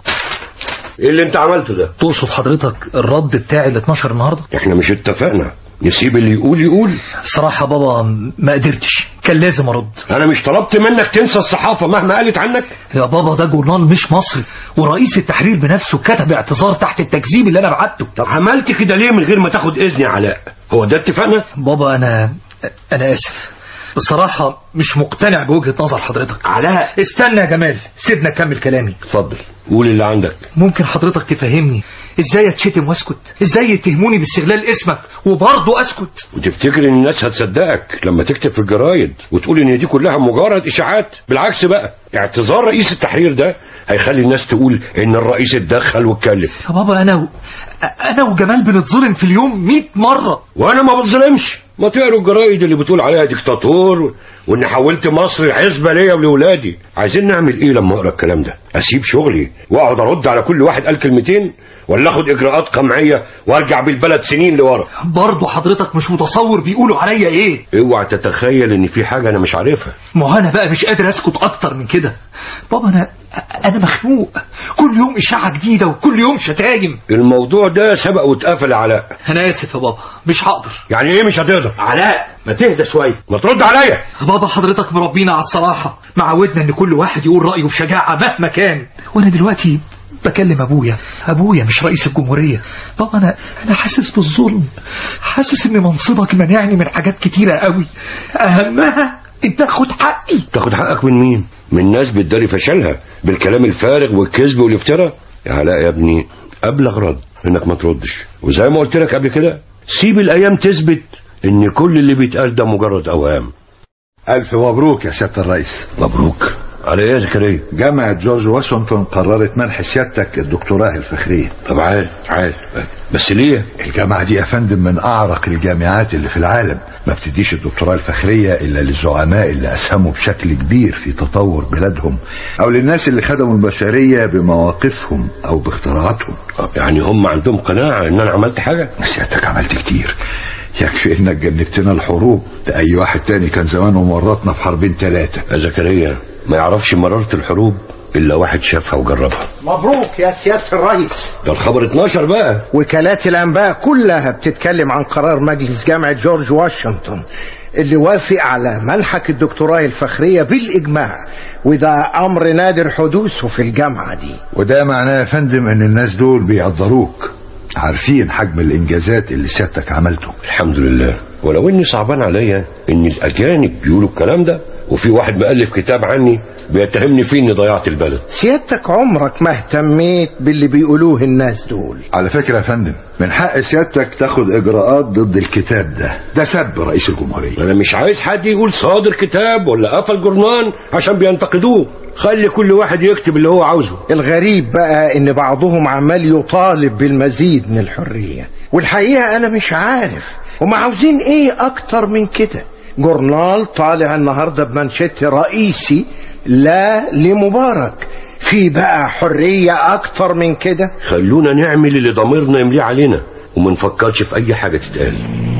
ايه اللي انت عملته ده تقصد حضرتك الرد بتاعي اللي اتنشر النهارده احنا مش اتفقنا نسيب اللي يقول يقول صراحة بابا ما قدرتش كان لازم ارد انا مش طلبت منك تنسى الصحافة مهما قالت عنك يا بابا ده جورنال مش مصري ورئيس التحرير بنفسه كتب اعتذار تحت التكذيب اللي انا بعته طب عملت كده ليه من غير ما تاخد اذن يا علاء هو ده اتفقنا بابا انا انا اسف بصراحة مش مقتنع بوجهة نظر حضرتك علاء استنى يا جمال سيبنا اكمل كلامي اتفضل قول اللي عندك ممكن حضرتك تفهمني ازاي اتشتم واسكت ازاي يتهموني باستغلال اسمك وبرضه اسكت وتفتكر ان الناس هتصدقك لما تكتب في الجرايد وتقول ان دي كلها مجرد اشاعات بالعكس بقى اعتذار رئيس التحرير ده هيخلي الناس تقول ان الرئيس اتدخل واتكلم يا بابا انا و... انا وجمال بنتظلم في اليوم 100 مرة وانا ما بتظلمش ما تقروا الجرايد اللي بتقول عليها ديكتاتور وان حولت مصر عزبه ليا ولولادي عايزين نعمل ايه لما اقرا الكلام ده اسيب شغلي واقعد ارد على كل واحد قال كلمتين ولا اخد اجراءات قمعيه وارجع بالبلد سنين لورا برضه حضرتك مش متصور بيقولوا عليا ايه اوعى تتخيل ان في حاجه انا مش عارفها ما هو انا بقى مش قادر اسكت اكتر من كده بابا انا انا مخنوق كل يوم اشاعه جديده وكل يوم شتايم الموضوع ده سبق واتقفل يا علاء انا اسف يا بابا مش هقدر يعني ايه مش هتقدر علاء ما تهدى شويه ما ترد عليا بابا حضرتك مربينا على الصراحه معودنا ان كل واحد يقول رايه بشجاعه مهما كان وانا دلوقتي بكلم ابويا ابويا مش رئيس الجمهوريه بابا انا انا حاسس بالظلم حاسس ان منصبك منعني من حاجات كتيره قوي اهمها ان اخد حقي تاخد حقك من مين من ناس بتداري فشلها بالكلام الفارغ والكذب والافتراء يا علاء يا ابني ابلغ رد انك ما تردش وزي ما قلت لك قبل كده سيب الايام تثبت ان كل اللي بيتقال ده مجرد اوهام الف مبروك يا سياده الرئيس مبروك على ايه يا زكريا جامعه جورج واشنطن قررت منح سيادتك الدكتوراه الفخريه طب عال عال بس ليه الجامعه دي يا فندم من اعرق الجامعات اللي في العالم ما بتديش الدكتوراه الفخريه الا للزعماء اللي اسهموا بشكل كبير في تطور بلادهم او للناس اللي خدموا البشريه بمواقفهم او باختراعاتهم طب يعني هم عندهم قناعه ان انا عملت حاجه سيادتك عملت كتير يكفي انك جنبتنا الحروب ده اي واحد تاني كان زمانه ورطنا في حربين ثلاثه يا زكريا ما يعرفش مرارة الحروب الا واحد شافها وجربها مبروك يا سيادة الرئيس ده الخبر 12 بقى وكالات الانباء كلها بتتكلم عن قرار مجلس جامعة جورج واشنطن اللي وافق على منحك الدكتوراه الفخرية بالإجماع وده أمر نادر حدوثه في الجامعة دي وده معناه يا فندم ان الناس دول بيقدروك عارفين حجم الانجازات اللي سيادتك عملته الحمد لله ولو اني صعبان عليا ان الاجانب بيقولوا الكلام ده وفي واحد مؤلف كتاب عني بيتهمني فيه اني ضيعت البلد سيادتك عمرك ما اهتميت باللي بيقولوه الناس دول على فكرة يا فندم من حق سيادتك تاخد اجراءات ضد الكتاب ده ده سب رئيس الجمهورية انا مش عايز حد يقول صادر كتاب ولا قفل جرنان عشان بينتقدوه خلي كل واحد يكتب اللي هو عاوزه الغريب بقى ان بعضهم عمال يطالب بالمزيد من الحرية والحقيقة انا مش عارف هم عاوزين ايه اكتر من كده جورنال طالع النهاردة بمنشط رئيسي لا لمبارك في بقى حرية اكتر من كده خلونا نعمل اللي ضميرنا يمليه علينا وما نفكرش في اي حاجه تتقال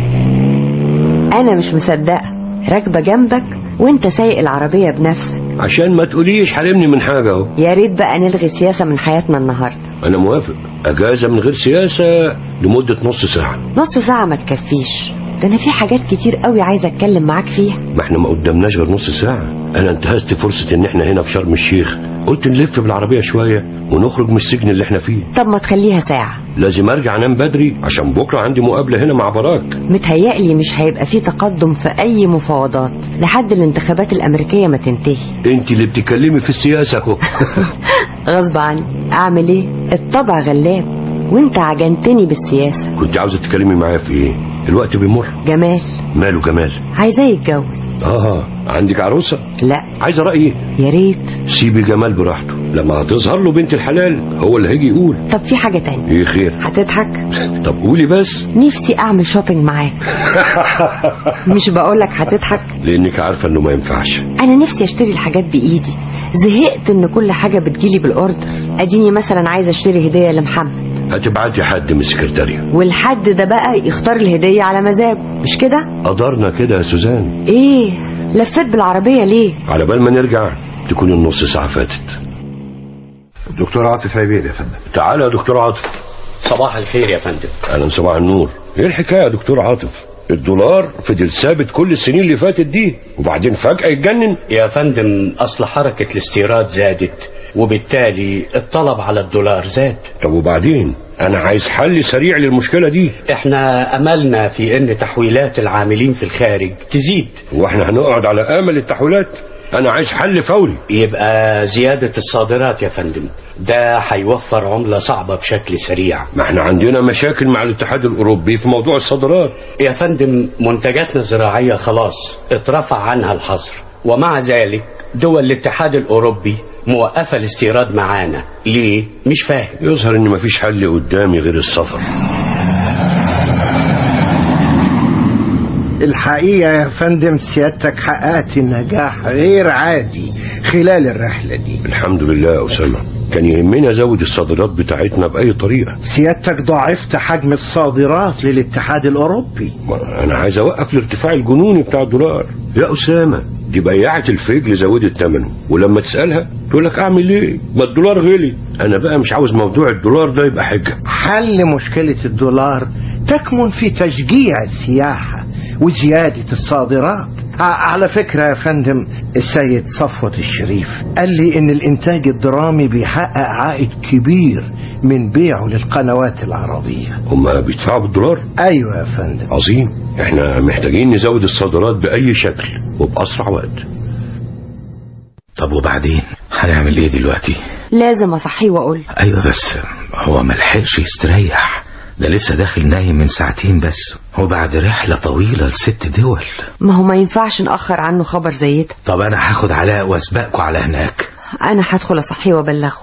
انا مش مصدقه راكبه جنبك وانت سايق العربيه بنفسك عشان ما تقوليش حارمني من حاجه اهو يا ريت بقى نلغي سياسه من حياتنا النهارده انا موافق اجازه من غير سياسه لمده نص ساعه نص ساعه ما تكفيش ده انا في حاجات كتير قوي عايزه اتكلم معاك فيها ما احنا ما قدامناش غير نص ساعه انا انتهزت فرصه ان احنا هنا في شرم الشيخ قلت نلف بالعربيه شويه ونخرج من السجن اللي احنا فيه طب ما تخليها ساعه لازم ارجع انام بدري عشان بكره عندي مقابله هنا مع براك متهيألي مش هيبقى في تقدم في اي مفاوضات لحد الانتخابات الامريكيه ما تنتهي انت اللي بتتكلمي في السياسه اهو غصب عني اعمل ايه الطبع غلاب وانت عجنتني بالسياسه كنت عاوزه تتكلمي معايا في ايه الوقت بيمر جمال ماله جمال عايزاه يتجوز اه عندك عروسه لا عايزه رايي يا ريت سيبي جمال براحته لما هتظهر له بنت الحلال هو اللي هيجي يقول طب في حاجه تانية ايه خير هتضحك طب قولي بس نفسي اعمل شوبينج معاك مش بقولك هتضحك لانك عارفه انه ما ينفعش انا نفسي اشتري الحاجات بايدي زهقت ان كل حاجه بتجيلي بالاوردر اديني مثلا عايزه اشتري هديه لمحمد هتبعتي حد من السكرتارية والحد ده بقى يختار الهديه على مزاجه مش كده قدرنا كده يا سوزان ايه لفيت بالعربيه ليه على بال ما نرجع تكون النص ساعه فاتت دكتور عاطف عبيد يا فندم تعالى يا دكتور عاطف صباح الخير يا فندم اهلا صباح النور ايه الحكايه يا دكتور عاطف الدولار فضل ثابت كل السنين اللي فاتت دي وبعدين فجأة يتجنن يا فندم أصل حركة الاستيراد زادت وبالتالي الطلب على الدولار زاد طب وبعدين انا عايز حل سريع للمشكلة دي احنا املنا في ان تحويلات العاملين في الخارج تزيد واحنا هنقعد على امل التحويلات انا عايز حل فوري يبقى زيادة الصادرات يا فندم ده هيوفر عملة صعبة بشكل سريع ما احنا عندنا مشاكل مع الاتحاد الاوروبي في موضوع الصادرات يا فندم منتجاتنا الزراعية خلاص اترفع عنها الحظر ومع ذلك دول الاتحاد الاوروبي موقفة الاستيراد معانا ليه مش فاهم يظهر ان مفيش حل قدامي غير السفر الحقيقة يا فندم سيادتك حققت نجاح غير عادي خلال الرحلة دي الحمد لله يا أسامة كان يهمني أزود الصادرات بتاعتنا بأي طريقة سيادتك ضاعفت حجم الصادرات للاتحاد الأوروبي أنا عايز أوقف الارتفاع الجنوني بتاع الدولار يا أسامة دي بياعة الفجل زودت ثمنه ولما تسألها تقول لك أعمل إيه ما الدولار غلي أنا بقى مش عاوز موضوع الدولار ده يبقى حجة حل مشكلة الدولار تكمن في تشجيع السياحة وزيادة الصادرات على فكرة يا فندم السيد صفوة الشريف قال لي ان الانتاج الدرامي بيحقق عائد كبير من بيعه للقنوات العربية هما بيدفعوا بالدولار ايوه يا فندم عظيم احنا محتاجين نزود الصادرات بأي شكل وبأسرع وقت طب وبعدين هنعمل ايه دلوقتي لازم اصحيه واقول ايوه بس هو ملحقش يستريح ده لسه داخل نايم من ساعتين بس وبعد رحلة طويلة لست دول ما هو ما ينفعش نأخر عنه خبر زي ده طب انا هاخد علاء واسبقكوا على هناك انا هدخل اصحيه وابلغه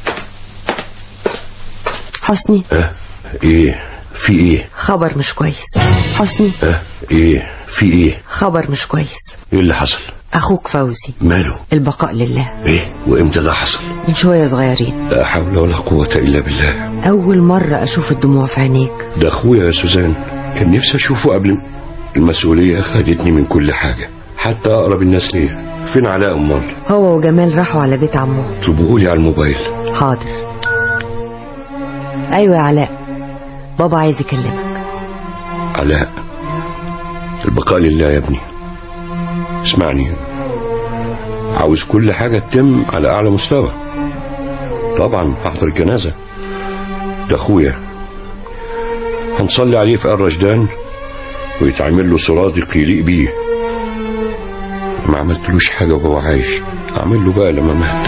حسني اه ايه في ايه خبر مش كويس حسني اه ايه في ايه خبر مش كويس ايه اللي حصل اخوك فوزي ماله البقاء لله ايه وامتى ده حصل من شوية صغيرين لا حول ولا قوة الا بالله اول مرة اشوف الدموع في عينيك ده اخويا يا سوزان كان نفسي اشوفه قبل المسؤولية خدتني من كل حاجة حتى اقرب الناس ليا فين علاء امال هو وجمال راحوا على بيت عمه اطلبوه لي على الموبايل حاضر ايوه يا علاء بابا عايز يكلمك علاء البقاء لله يا ابني اسمعني عاوز كل حاجة تتم على أعلى مستوى طبعا هحضر الجنازة ده أخويا هنصلي عليه في آل رشدان ويتعمل له سرادق يليق بيه ما عملتلوش حاجة وهو عايش أعمل له بقى لما مات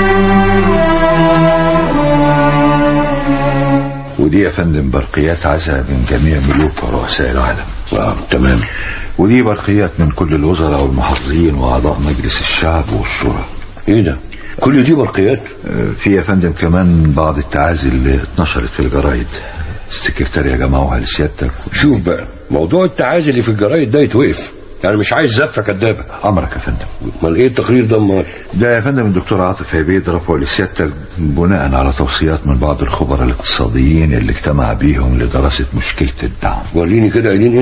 ودي يا فندم برقيات عزا من جميع ملوك ورؤساء العالم آه تمام ودي برقيات من كل الوزراء والمحافظين واعضاء مجلس الشعب والشورى ايه ده كل دي برقيات آه، في يا فندم كمان بعض التعازي اللي اتنشرت في الجرايد السكرتارية جمعوها لسيادتك شوف بقى موضوع التعازي اللي في الجرايد ده يتوقف يعني مش عايز زفة كدابة امرك يا فندم امال ايه التقرير ده امال ده يا فندم الدكتور عاطف عبيد رفعه لسيادتك بناء على توصيات من بعض الخبراء الاقتصاديين اللي اجتمع بيهم لدراسة مشكلة الدعم وريني كده قايلين ايه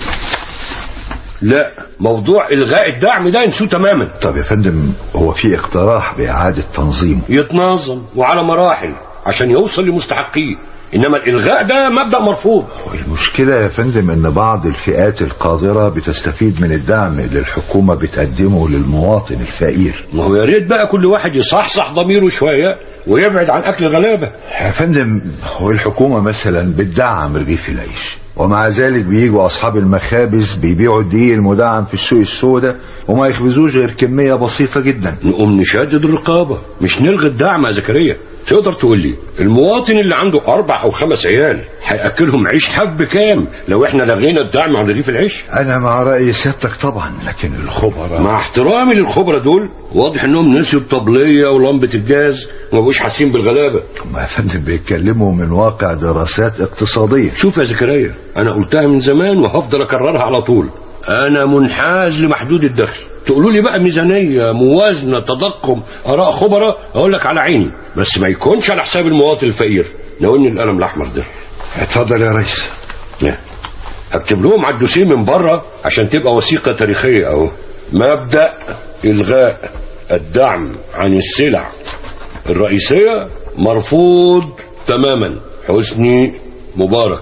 لا موضوع الغاء الدعم ده ينسوه تماما طب يا فندم هو في اقتراح بإعادة تنظيمه يتنظم وعلى مراحل عشان يوصل لمستحقيه انما الالغاء ده مبدا مرفوض المشكلة يا فندم ان بعض الفئات القادرة بتستفيد من الدعم اللي الحكومة بتقدمه للمواطن الفقير ما هو يا ريت بقى كل واحد يصحصح ضميره شويه ويبعد عن اكل الغلابه يا فندم هو الحكومة مثلا بتدعم رغيف العيش ومع ذلك بيجوا اصحاب المخابز بيبيعوا الدقيق المدعم في السوق السوداء وما يخبزوش غير كمية بسيطة جدا نقوم نشدد الرقابه مش نلغي الدعم يا زكريا تقدر تقول لي المواطن اللي عنده اربع او خمس عيال هياكلهم عيش حب كام لو احنا لغينا الدعم عن رغيف العيش انا مع رأي سيادتك طبعا لكن الخبراء مع احترامي للخبراء دول واضح انهم نسيوا الطبليه ولمبه الجاز وما بقوش حاسين بالغلابه ما يا فندم بيتكلموا من واقع دراسات اقتصادية شوف يا زكريا انا قلتها من زمان وهفضل اكررها على طول انا منحاز لمحدود الدخل تقولوا لي بقى ميزانيه موازنه تضخم اراء خبراء اقول لك على عيني بس ما يكونش على حساب المواطن الفقير ناولني القلم الاحمر ده اتفضل يا ريس لا هكتب لهم على الدوسيه من بره عشان تبقى وثيقه تاريخيه اهو مبدا الغاء الدعم عن السلع الرئيسيه مرفوض تماما حسني مبارك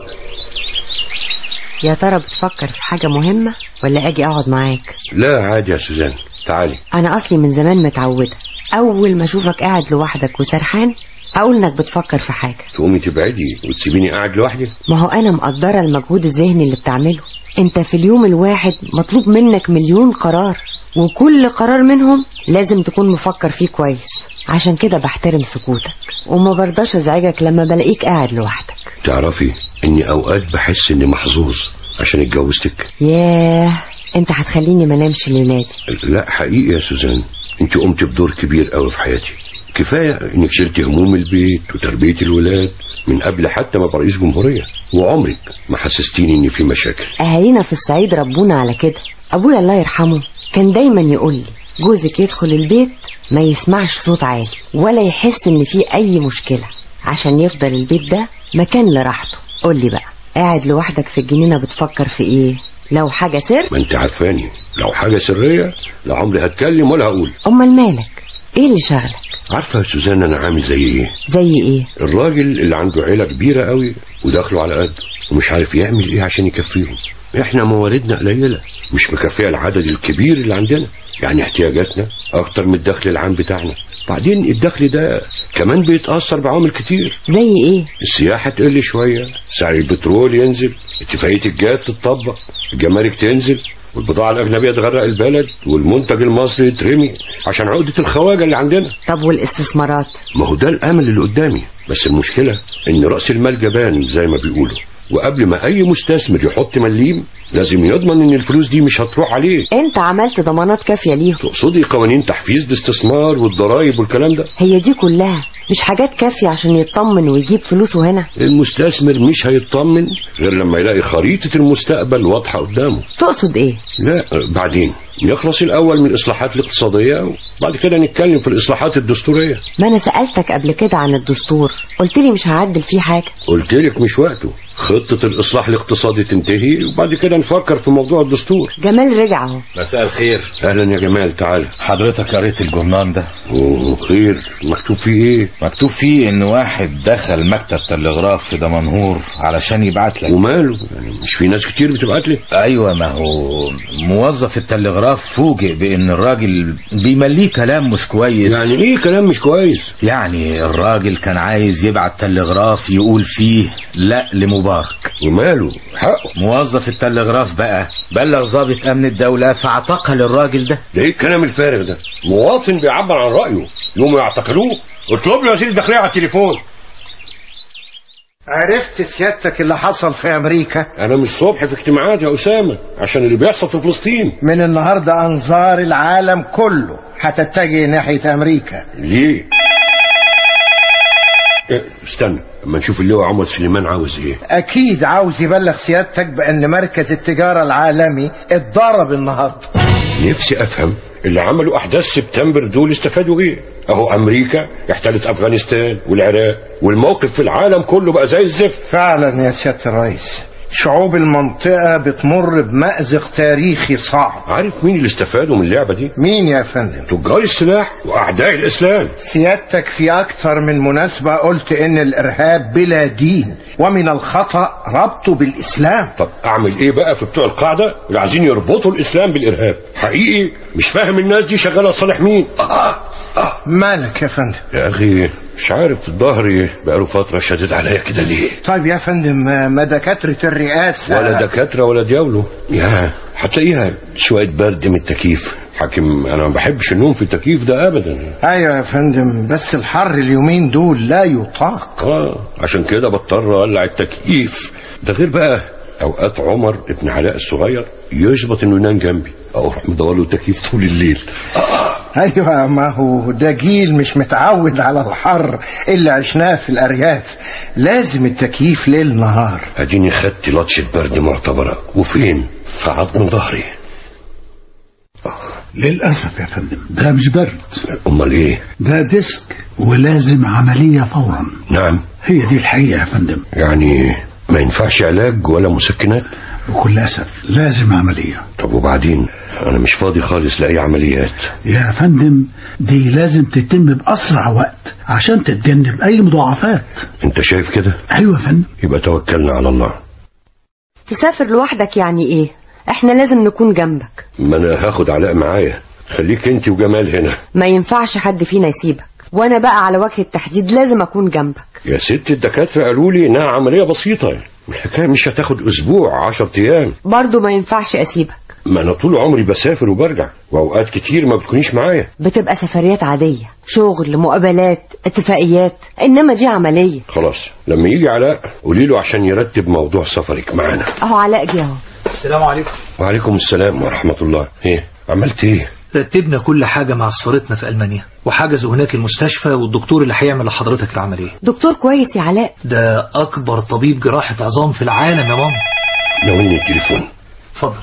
يا ترى بتفكر في حاجة مهمة ولا أجي أقعد معاك لا عادي يا سوزان تعالي أنا أصلي من زمان متعودة أول ما أشوفك قاعد لوحدك وسرحان أقول إنك بتفكر في حاجة تقومي تبعدي وتسيبيني قاعد لوحدي ما هو أنا مقدرة المجهود الذهني اللي بتعمله أنت في اليوم الواحد مطلوب منك مليون قرار وكل قرار منهم لازم تكون مفكر فيه كويس عشان كده بحترم سكوتك وما برضاش ازعجك لما بلاقيك قاعد لوحدك تعرفي اني اوقات بحس اني محظوظ عشان اتجوزتك ياه انت هتخليني ما نامش ليلاتي لا حقيقي يا سوزان انت قمت بدور كبير قوي في حياتي كفاية انك شلتي هموم البيت وتربية الولاد من قبل حتى ما ابقى رئيس جمهورية وعمرك ما حسستيني ان في مشاكل اهالينا في الصعيد ربونا على كده ابويا الله يرحمه كان دايما يقول لي جوزك يدخل البيت ما يسمعش صوت عالي ولا يحس ان في اي مشكلة عشان يفضل البيت ده مكان لراحته قول لي بقى قاعد لوحدك في الجنينة بتفكر في ايه لو حاجة سر ما انت عارفاني لو حاجة سرية لا عمري هتكلم ولا هقول امال مالك ايه اللي شغلك عارفة يا سوزان انا عامل زي ايه زي ايه الراجل اللي عنده عيلة كبيرة قوي ودخله على قده ومش عارف يعمل ايه عشان يكفيهم احنا مواردنا قليلة مش مكفية العدد الكبير اللي عندنا يعني احتياجاتنا اكتر من الدخل العام بتاعنا بعدين الدخل ده كمان بيتأثر بعوامل كتير زي ايه السياحة تقل شوية سعر البترول ينزل اتفاقية الجاد تتطبق الجمارك تنزل والبضاعة الأجنبية تغرق البلد والمنتج المصري يترمي عشان عقدة الخواجة اللي عندنا طب والاستثمارات ما هو ده الأمل اللي قدامي بس المشكلة إن رأس المال جبان زي ما بيقولوا وقبل ما أي مستثمر يحط مليم لازم يضمن إن الفلوس دي مش هتروح عليه انت عملت ضمانات كافية ليهم تقصدي قوانين تحفيز الاستثمار والضرائب والكلام ده هي دي كلها مش حاجات كافية عشان يطمن ويجيب فلوسه هنا المستثمر مش هيطمن غير لما يلاقي خريطة المستقبل واضحة قدامه تقصد ايه لا بعدين نخلص الأول من الإصلاحات الاقتصادية وبعد كده نتكلم في الإصلاحات الدستورية ما انا سألتك قبل كده عن الدستور قلت لي مش هعدل فيه حاجة قلت لك مش وقته خطة الإصلاح الاقتصادي تنتهي وبعد كده نفكر في موضوع الدستور جمال رجع اهو مساء الخير أهلا يا جمال تعال حضرتك قريت الجرنان ده خير مكتوب فيه ايه مكتوب فيه ان واحد دخل مكتب تلغراف في دمنهور علشان يبعت لك وماله يعني مش في ناس كتير بتبعت لي ايوه ما هو موظف التلغراف التلغراف فوجئ بان الراجل بيمليه كلام مش كويس يعني ايه كلام مش كويس يعني الراجل كان عايز يبعت تلغراف يقول فيه لا لمبارك وماله حقه موظف التلغراف بقى بلغ ضابط امن الدولة فاعتقل الراجل ده ده ايه الكلام الفارغ ده مواطن بيعبر عن رايه يقوموا يعتقلوه اطلب لي وزير الداخليه على التليفون عرفت سيادتك اللي حصل في امريكا انا من الصبح في اجتماعات يا اسامه عشان اللي بيحصل في فلسطين من النهارده انظار العالم كله هتتجه ناحيه امريكا ليه إيه، استنى اما نشوف اللواء عمر سليمان عاوز ايه اكيد عاوز يبلغ سيادتك بان مركز التجاره العالمي اتضرب النهارده نفسي افهم اللي عملوا احداث سبتمبر دول استفادوا ايه اهو امريكا احتلت افغانستان والعراق والموقف في العالم كله بقى زي الزفت فعلا يا سياده الرئيس شعوب المنطقة بتمر بمأزق تاريخي صعب عارف مين اللي استفادوا من اللعبة دي مين يا فندم تجار السلاح واعداء الاسلام سيادتك في أكثر من مناسبة قلت إن الإرهاب بلا دين ومن الخطأ ربطه بالإسلام طب اعمل ايه بقى في بتوع القاعدة اللي عايزين يربطوا الاسلام بالارهاب حقيقي مش فاهم الناس دي شغالة لصالح مين آه آه مالك يا فندم يا اخي مش عارف ظهري بقاله فترة شدد عليا كده ليه طيب يا فندم ما دكاترة الرئاسة ولا دكاترة ولا دياولو يا هتلاقيها شوية برد من التكييف حاكم انا ما بحبش النوم في التكييف ده ابدا ايوه يا فندم بس الحر اليومين دول لا يطاق اه عشان كده بضطر اولع التكييف ده غير بقى اوقات عمر ابن علاء الصغير يشبط انه ينام جنبي اروح مدور له تكييف طول الليل ايوه ما هو ده جيل مش متعود على الحر اللي عشناه في الارياف لازم التكييف ليل نهار اديني خدت لطشة برد معتبرة وفين في عظم ظهري للأسف يا فندم ده مش برد امال ايه ده ديسك ولازم عملية فورا نعم هي دي الحقيقة يا فندم يعني ما ينفعش علاج ولا مسكنات بكل أسف لازم عملية طب وبعدين انا مش فاضي خالص لاي عمليات يا فندم دي لازم تتم بأسرع وقت عشان تتجنب أي مضاعفات انت شايف كده أيوة يا فندم يبقى توكلنا على الله تسافر لوحدك يعني ايه احنا لازم نكون جنبك ما انا هاخد علاء معايا خليك انت وجمال هنا ما ينفعش حد فينا يسيبك وانا بقى على وجه التحديد لازم اكون جنبك يا ست الدكاترة قالوا لي انها عملية بسيطة والحكاية مش هتاخد اسبوع عشر ايام برضو ما ينفعش اسيبك ما انا طول عمري بسافر وبرجع واوقات كتير ما بتكونيش معايا بتبقى سفريات عادية شغل مقابلات اتفاقيات انما دي عملية خلاص لما يجي علاء قولي له عشان يرتب موضوع سفرك معانا اهو علاء جه اهو السلام عليكم وعليكم السلام ورحمة الله ايه عملت ايه رتبنا كل حاجة مع سفارتنا في ألمانيا وحجزوا هناك المستشفى والدكتور اللي هيعمل لحضرتك العملية دكتور كويس يا علاء ده أكبر طبيب جراحة عظام في العالم يا ماما ناولني التليفون اتفضل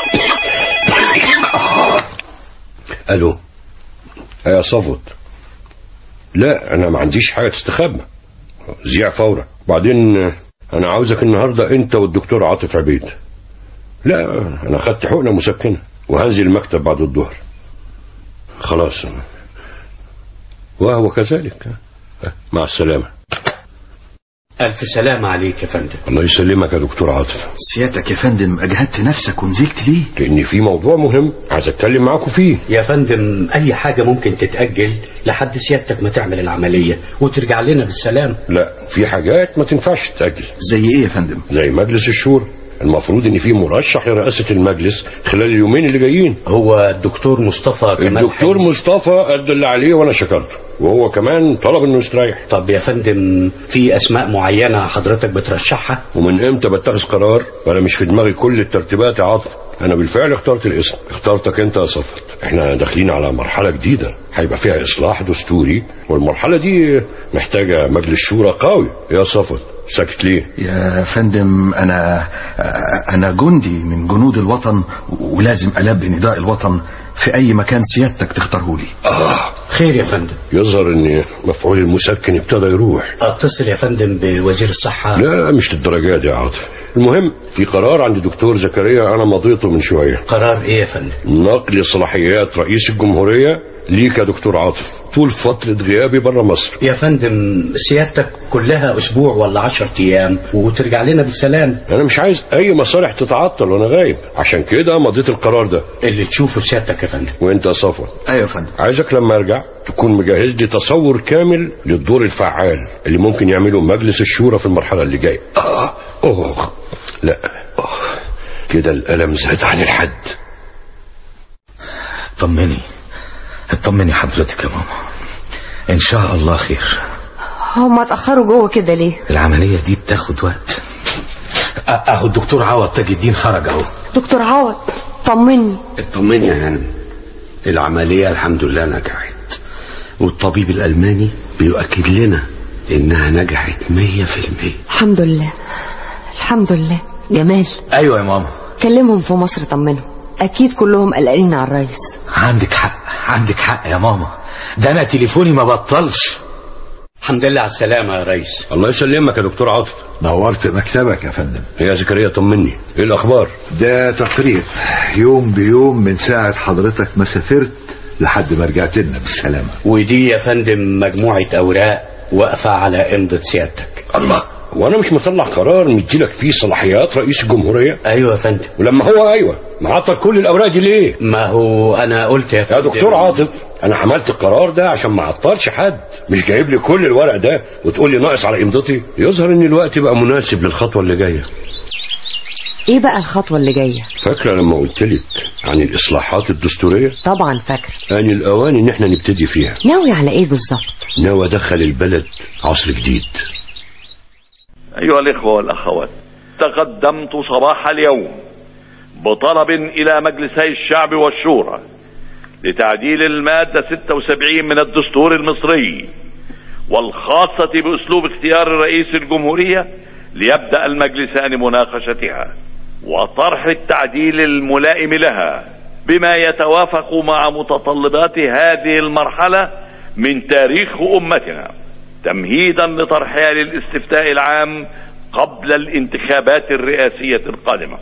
الو يا صفوت لا انا ما عنديش حاجه تستخبى زيع فورا بعدين انا عاوزك النهارده انت والدكتور عاطف عبيد لا انا خدت حقنه مسكنه وهنزل المكتب بعد الظهر خلاص وهو كذلك مع السلامه ألف سلامة عليك يا فندم الله يسلمك يا دكتور عاطف سيادتك يا فندم أجهدت نفسك ونزلت ليه لان في موضوع مهم عايز اتكلم معاكم فيه يا فندم أي حاجة ممكن تتأجل لحد سيادتك ما تعمل العملية وترجع لنا بالسلام لا في حاجات ما تنفعش تتأجل زي ايه يا فندم زي مجلس الشورى المفروض ان في مرشح لرئاسة المجلس خلال اليومين اللي جايين هو الدكتور مصطفى كمال الدكتور مصطفى قد اللي عليه وانا شكرته وهو كمان طلب انه يستريح طب يا فندم في اسماء معينة حضرتك بترشحها ومن امتى بتخذ قرار وانا مش في دماغي كل الترتيبات يا عاطف انا بالفعل اخترت الاسم اخترتك انت يا صفت احنا داخلين على مرحلة جديدة هيبقى فيها اصلاح دستوري والمرحلة دي محتاجة مجلس شورى قوي يا صفت ساكت ليه يا فندم انا انا جندي من جنود الوطن ولازم البي نداء الوطن في اي مكان سيادتك تختاره لي آه. خير يا فندم يظهر ان مفعول المسكن ابتدى يروح اتصل يا فندم بوزير الصحة لا مش للدرجة دي يا عاطف المهم في قرار عند دكتور زكريا انا مضيته من شوية قرار ايه يا فندم نقل صلاحيات رئيس الجمهورية ليك يا دكتور عاطف طول فترة غيابي بره مصر يا فندم سيادتك كلها اسبوع ولا عشر ايام وترجع لنا بالسلام انا مش عايز اي مصالح تتعطل وانا غايب عشان كده مضيت القرار ده اللي تشوفه سيادتك يا فندم وانت يا صفوة ايوه يا فندم عايزك لما ارجع تكون مجهز لي تصور كامل للدور الفعال اللي ممكن يعمله مجلس الشورى في المرحلة اللي جاية آه أوه لا أوه. كده الألم زاد عن الحد طمني اطمني حضرتك يا ماما ان شاء الله خير هما اتأخروا جوه كده ليه العملية دي بتاخد وقت أ- اهو الدكتور عوض تاج الدين خرج اهو دكتور عوض طمني اطمني يا هانم العملية الحمد لله نجحت والطبيب الألماني بيؤكد لنا إنها نجحت مية في المية الحمد لله الحمد لله جمال ايوه يا ماما كلمهم في مصر طمنهم اكيد كلهم قلقانين على الرئيس عندك حق عندك حق يا ماما ده انا تليفوني ما بطلش الحمد لله على السلامة يا ريس الله يسلمك يا دكتور عاطف نورت مكتبك يا فندم يا زكريا طمني ايه الاخبار ده تقرير يوم بيوم من ساعة حضرتك ما سافرت لحد ما رجعت لنا بالسلامة ودي يا فندم مجموعة اوراق واقفة على امضة سيادتك الله وانا مش مطلع قرار مديلك فيه صلاحيات رئيس الجمهورية ايوه يا فندم ولما هو ايوه معطل كل الاوراق دي ليه ما هو انا قلت يا يا فندم دكتور عاطف انا عملت القرار ده عشان ما اعطلش حد مش جايب لي كل الورق ده وتقول لي ناقص على امضتي يظهر ان الوقت بقى مناسب للخطوه اللي جايه ايه بقى الخطوة اللي جاية فاكره لما قلت لك عن الاصلاحات الدستوريه طبعا فاكر ان الاوان ان احنا نبتدي فيها ناوي على ايه بالظبط ناوي ادخل البلد عصر جديد أيها الإخوة والأخوات تقدمت صباح اليوم بطلب إلى مجلسي الشعب والشورى لتعديل المادة 76 من الدستور المصري والخاصة بأسلوب اختيار رئيس الجمهورية ليبدأ المجلسان مناقشتها وطرح التعديل الملائم لها بما يتوافق مع متطلبات هذه المرحلة من تاريخ أمتنا تمهيدا لطرحها للاستفتاء العام قبل الانتخابات الرئاسية القادمة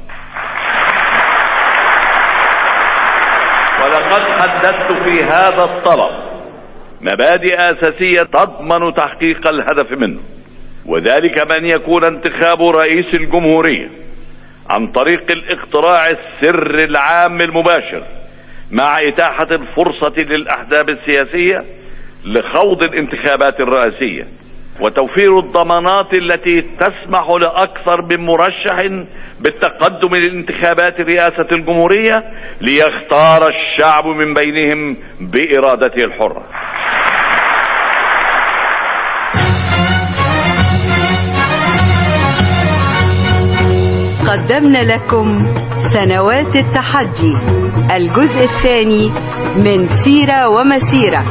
ولقد حددت في هذا الطلب مبادئ أساسية تضمن تحقيق الهدف منه وذلك بأن يكون انتخاب رئيس الجمهورية عن طريق الاقتراع السر العام المباشر مع إتاحة الفرصة للأحزاب السياسية لخوض الانتخابات الرئاسية وتوفير الضمانات التي تسمح لأكثر من مرشح بالتقدم لانتخابات رئاسة الجمهورية ليختار الشعب من بينهم بإرادته الحرة قدمنا لكم سنوات التحدي الجزء الثاني من سيرة ومسيرة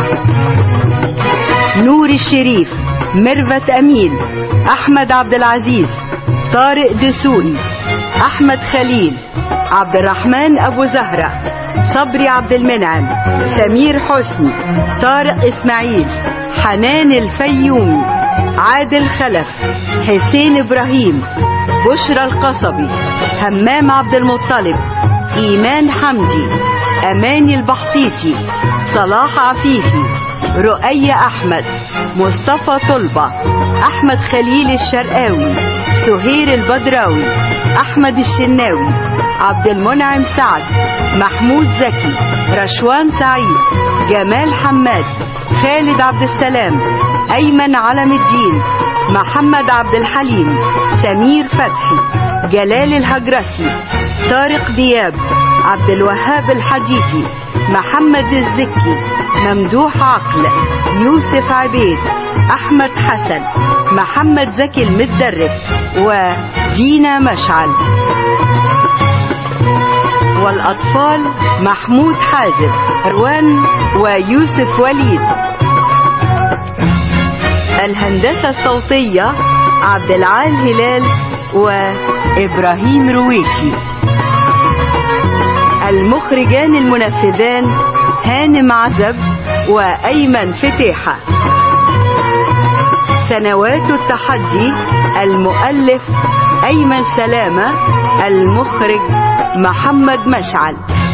نور الشريف ميرفت أمين أحمد عبد العزيز طارق دسوقي أحمد خليل عبد الرحمن أبو زهرة صبري عبد المنعم سمير حسني طارق إسماعيل حنان الفيومي عادل خلف حسين إبراهيم بشرى القصبي همام عبد المطلب إيمان حمدي أماني البحطيطي صلاح عفيفي رؤية أحمد مصطفى طلبة أحمد خليل الشرقاوي سهير البدراوي أحمد الشناوي عبد المنعم سعد محمود زكي رشوان سعيد جمال حماد خالد عبد السلام أيمن علم الدين محمد عبد الحليم سمير فتحي جلال الهجرسي طارق دياب عبد الوهاب الحديدي محمد الزكي ممدوح عقل يوسف عبيد احمد حسن محمد زكي المدرس ودينا مشعل والاطفال محمود حازم روان ويوسف وليد الهندسة الصوتية عبد العال هلال وإبراهيم رويشي المخرجان المنفذان هانم عزب وأيمن فتيحة سنوات التحدي المؤلف أيمن سلامة المخرج محمد مشعل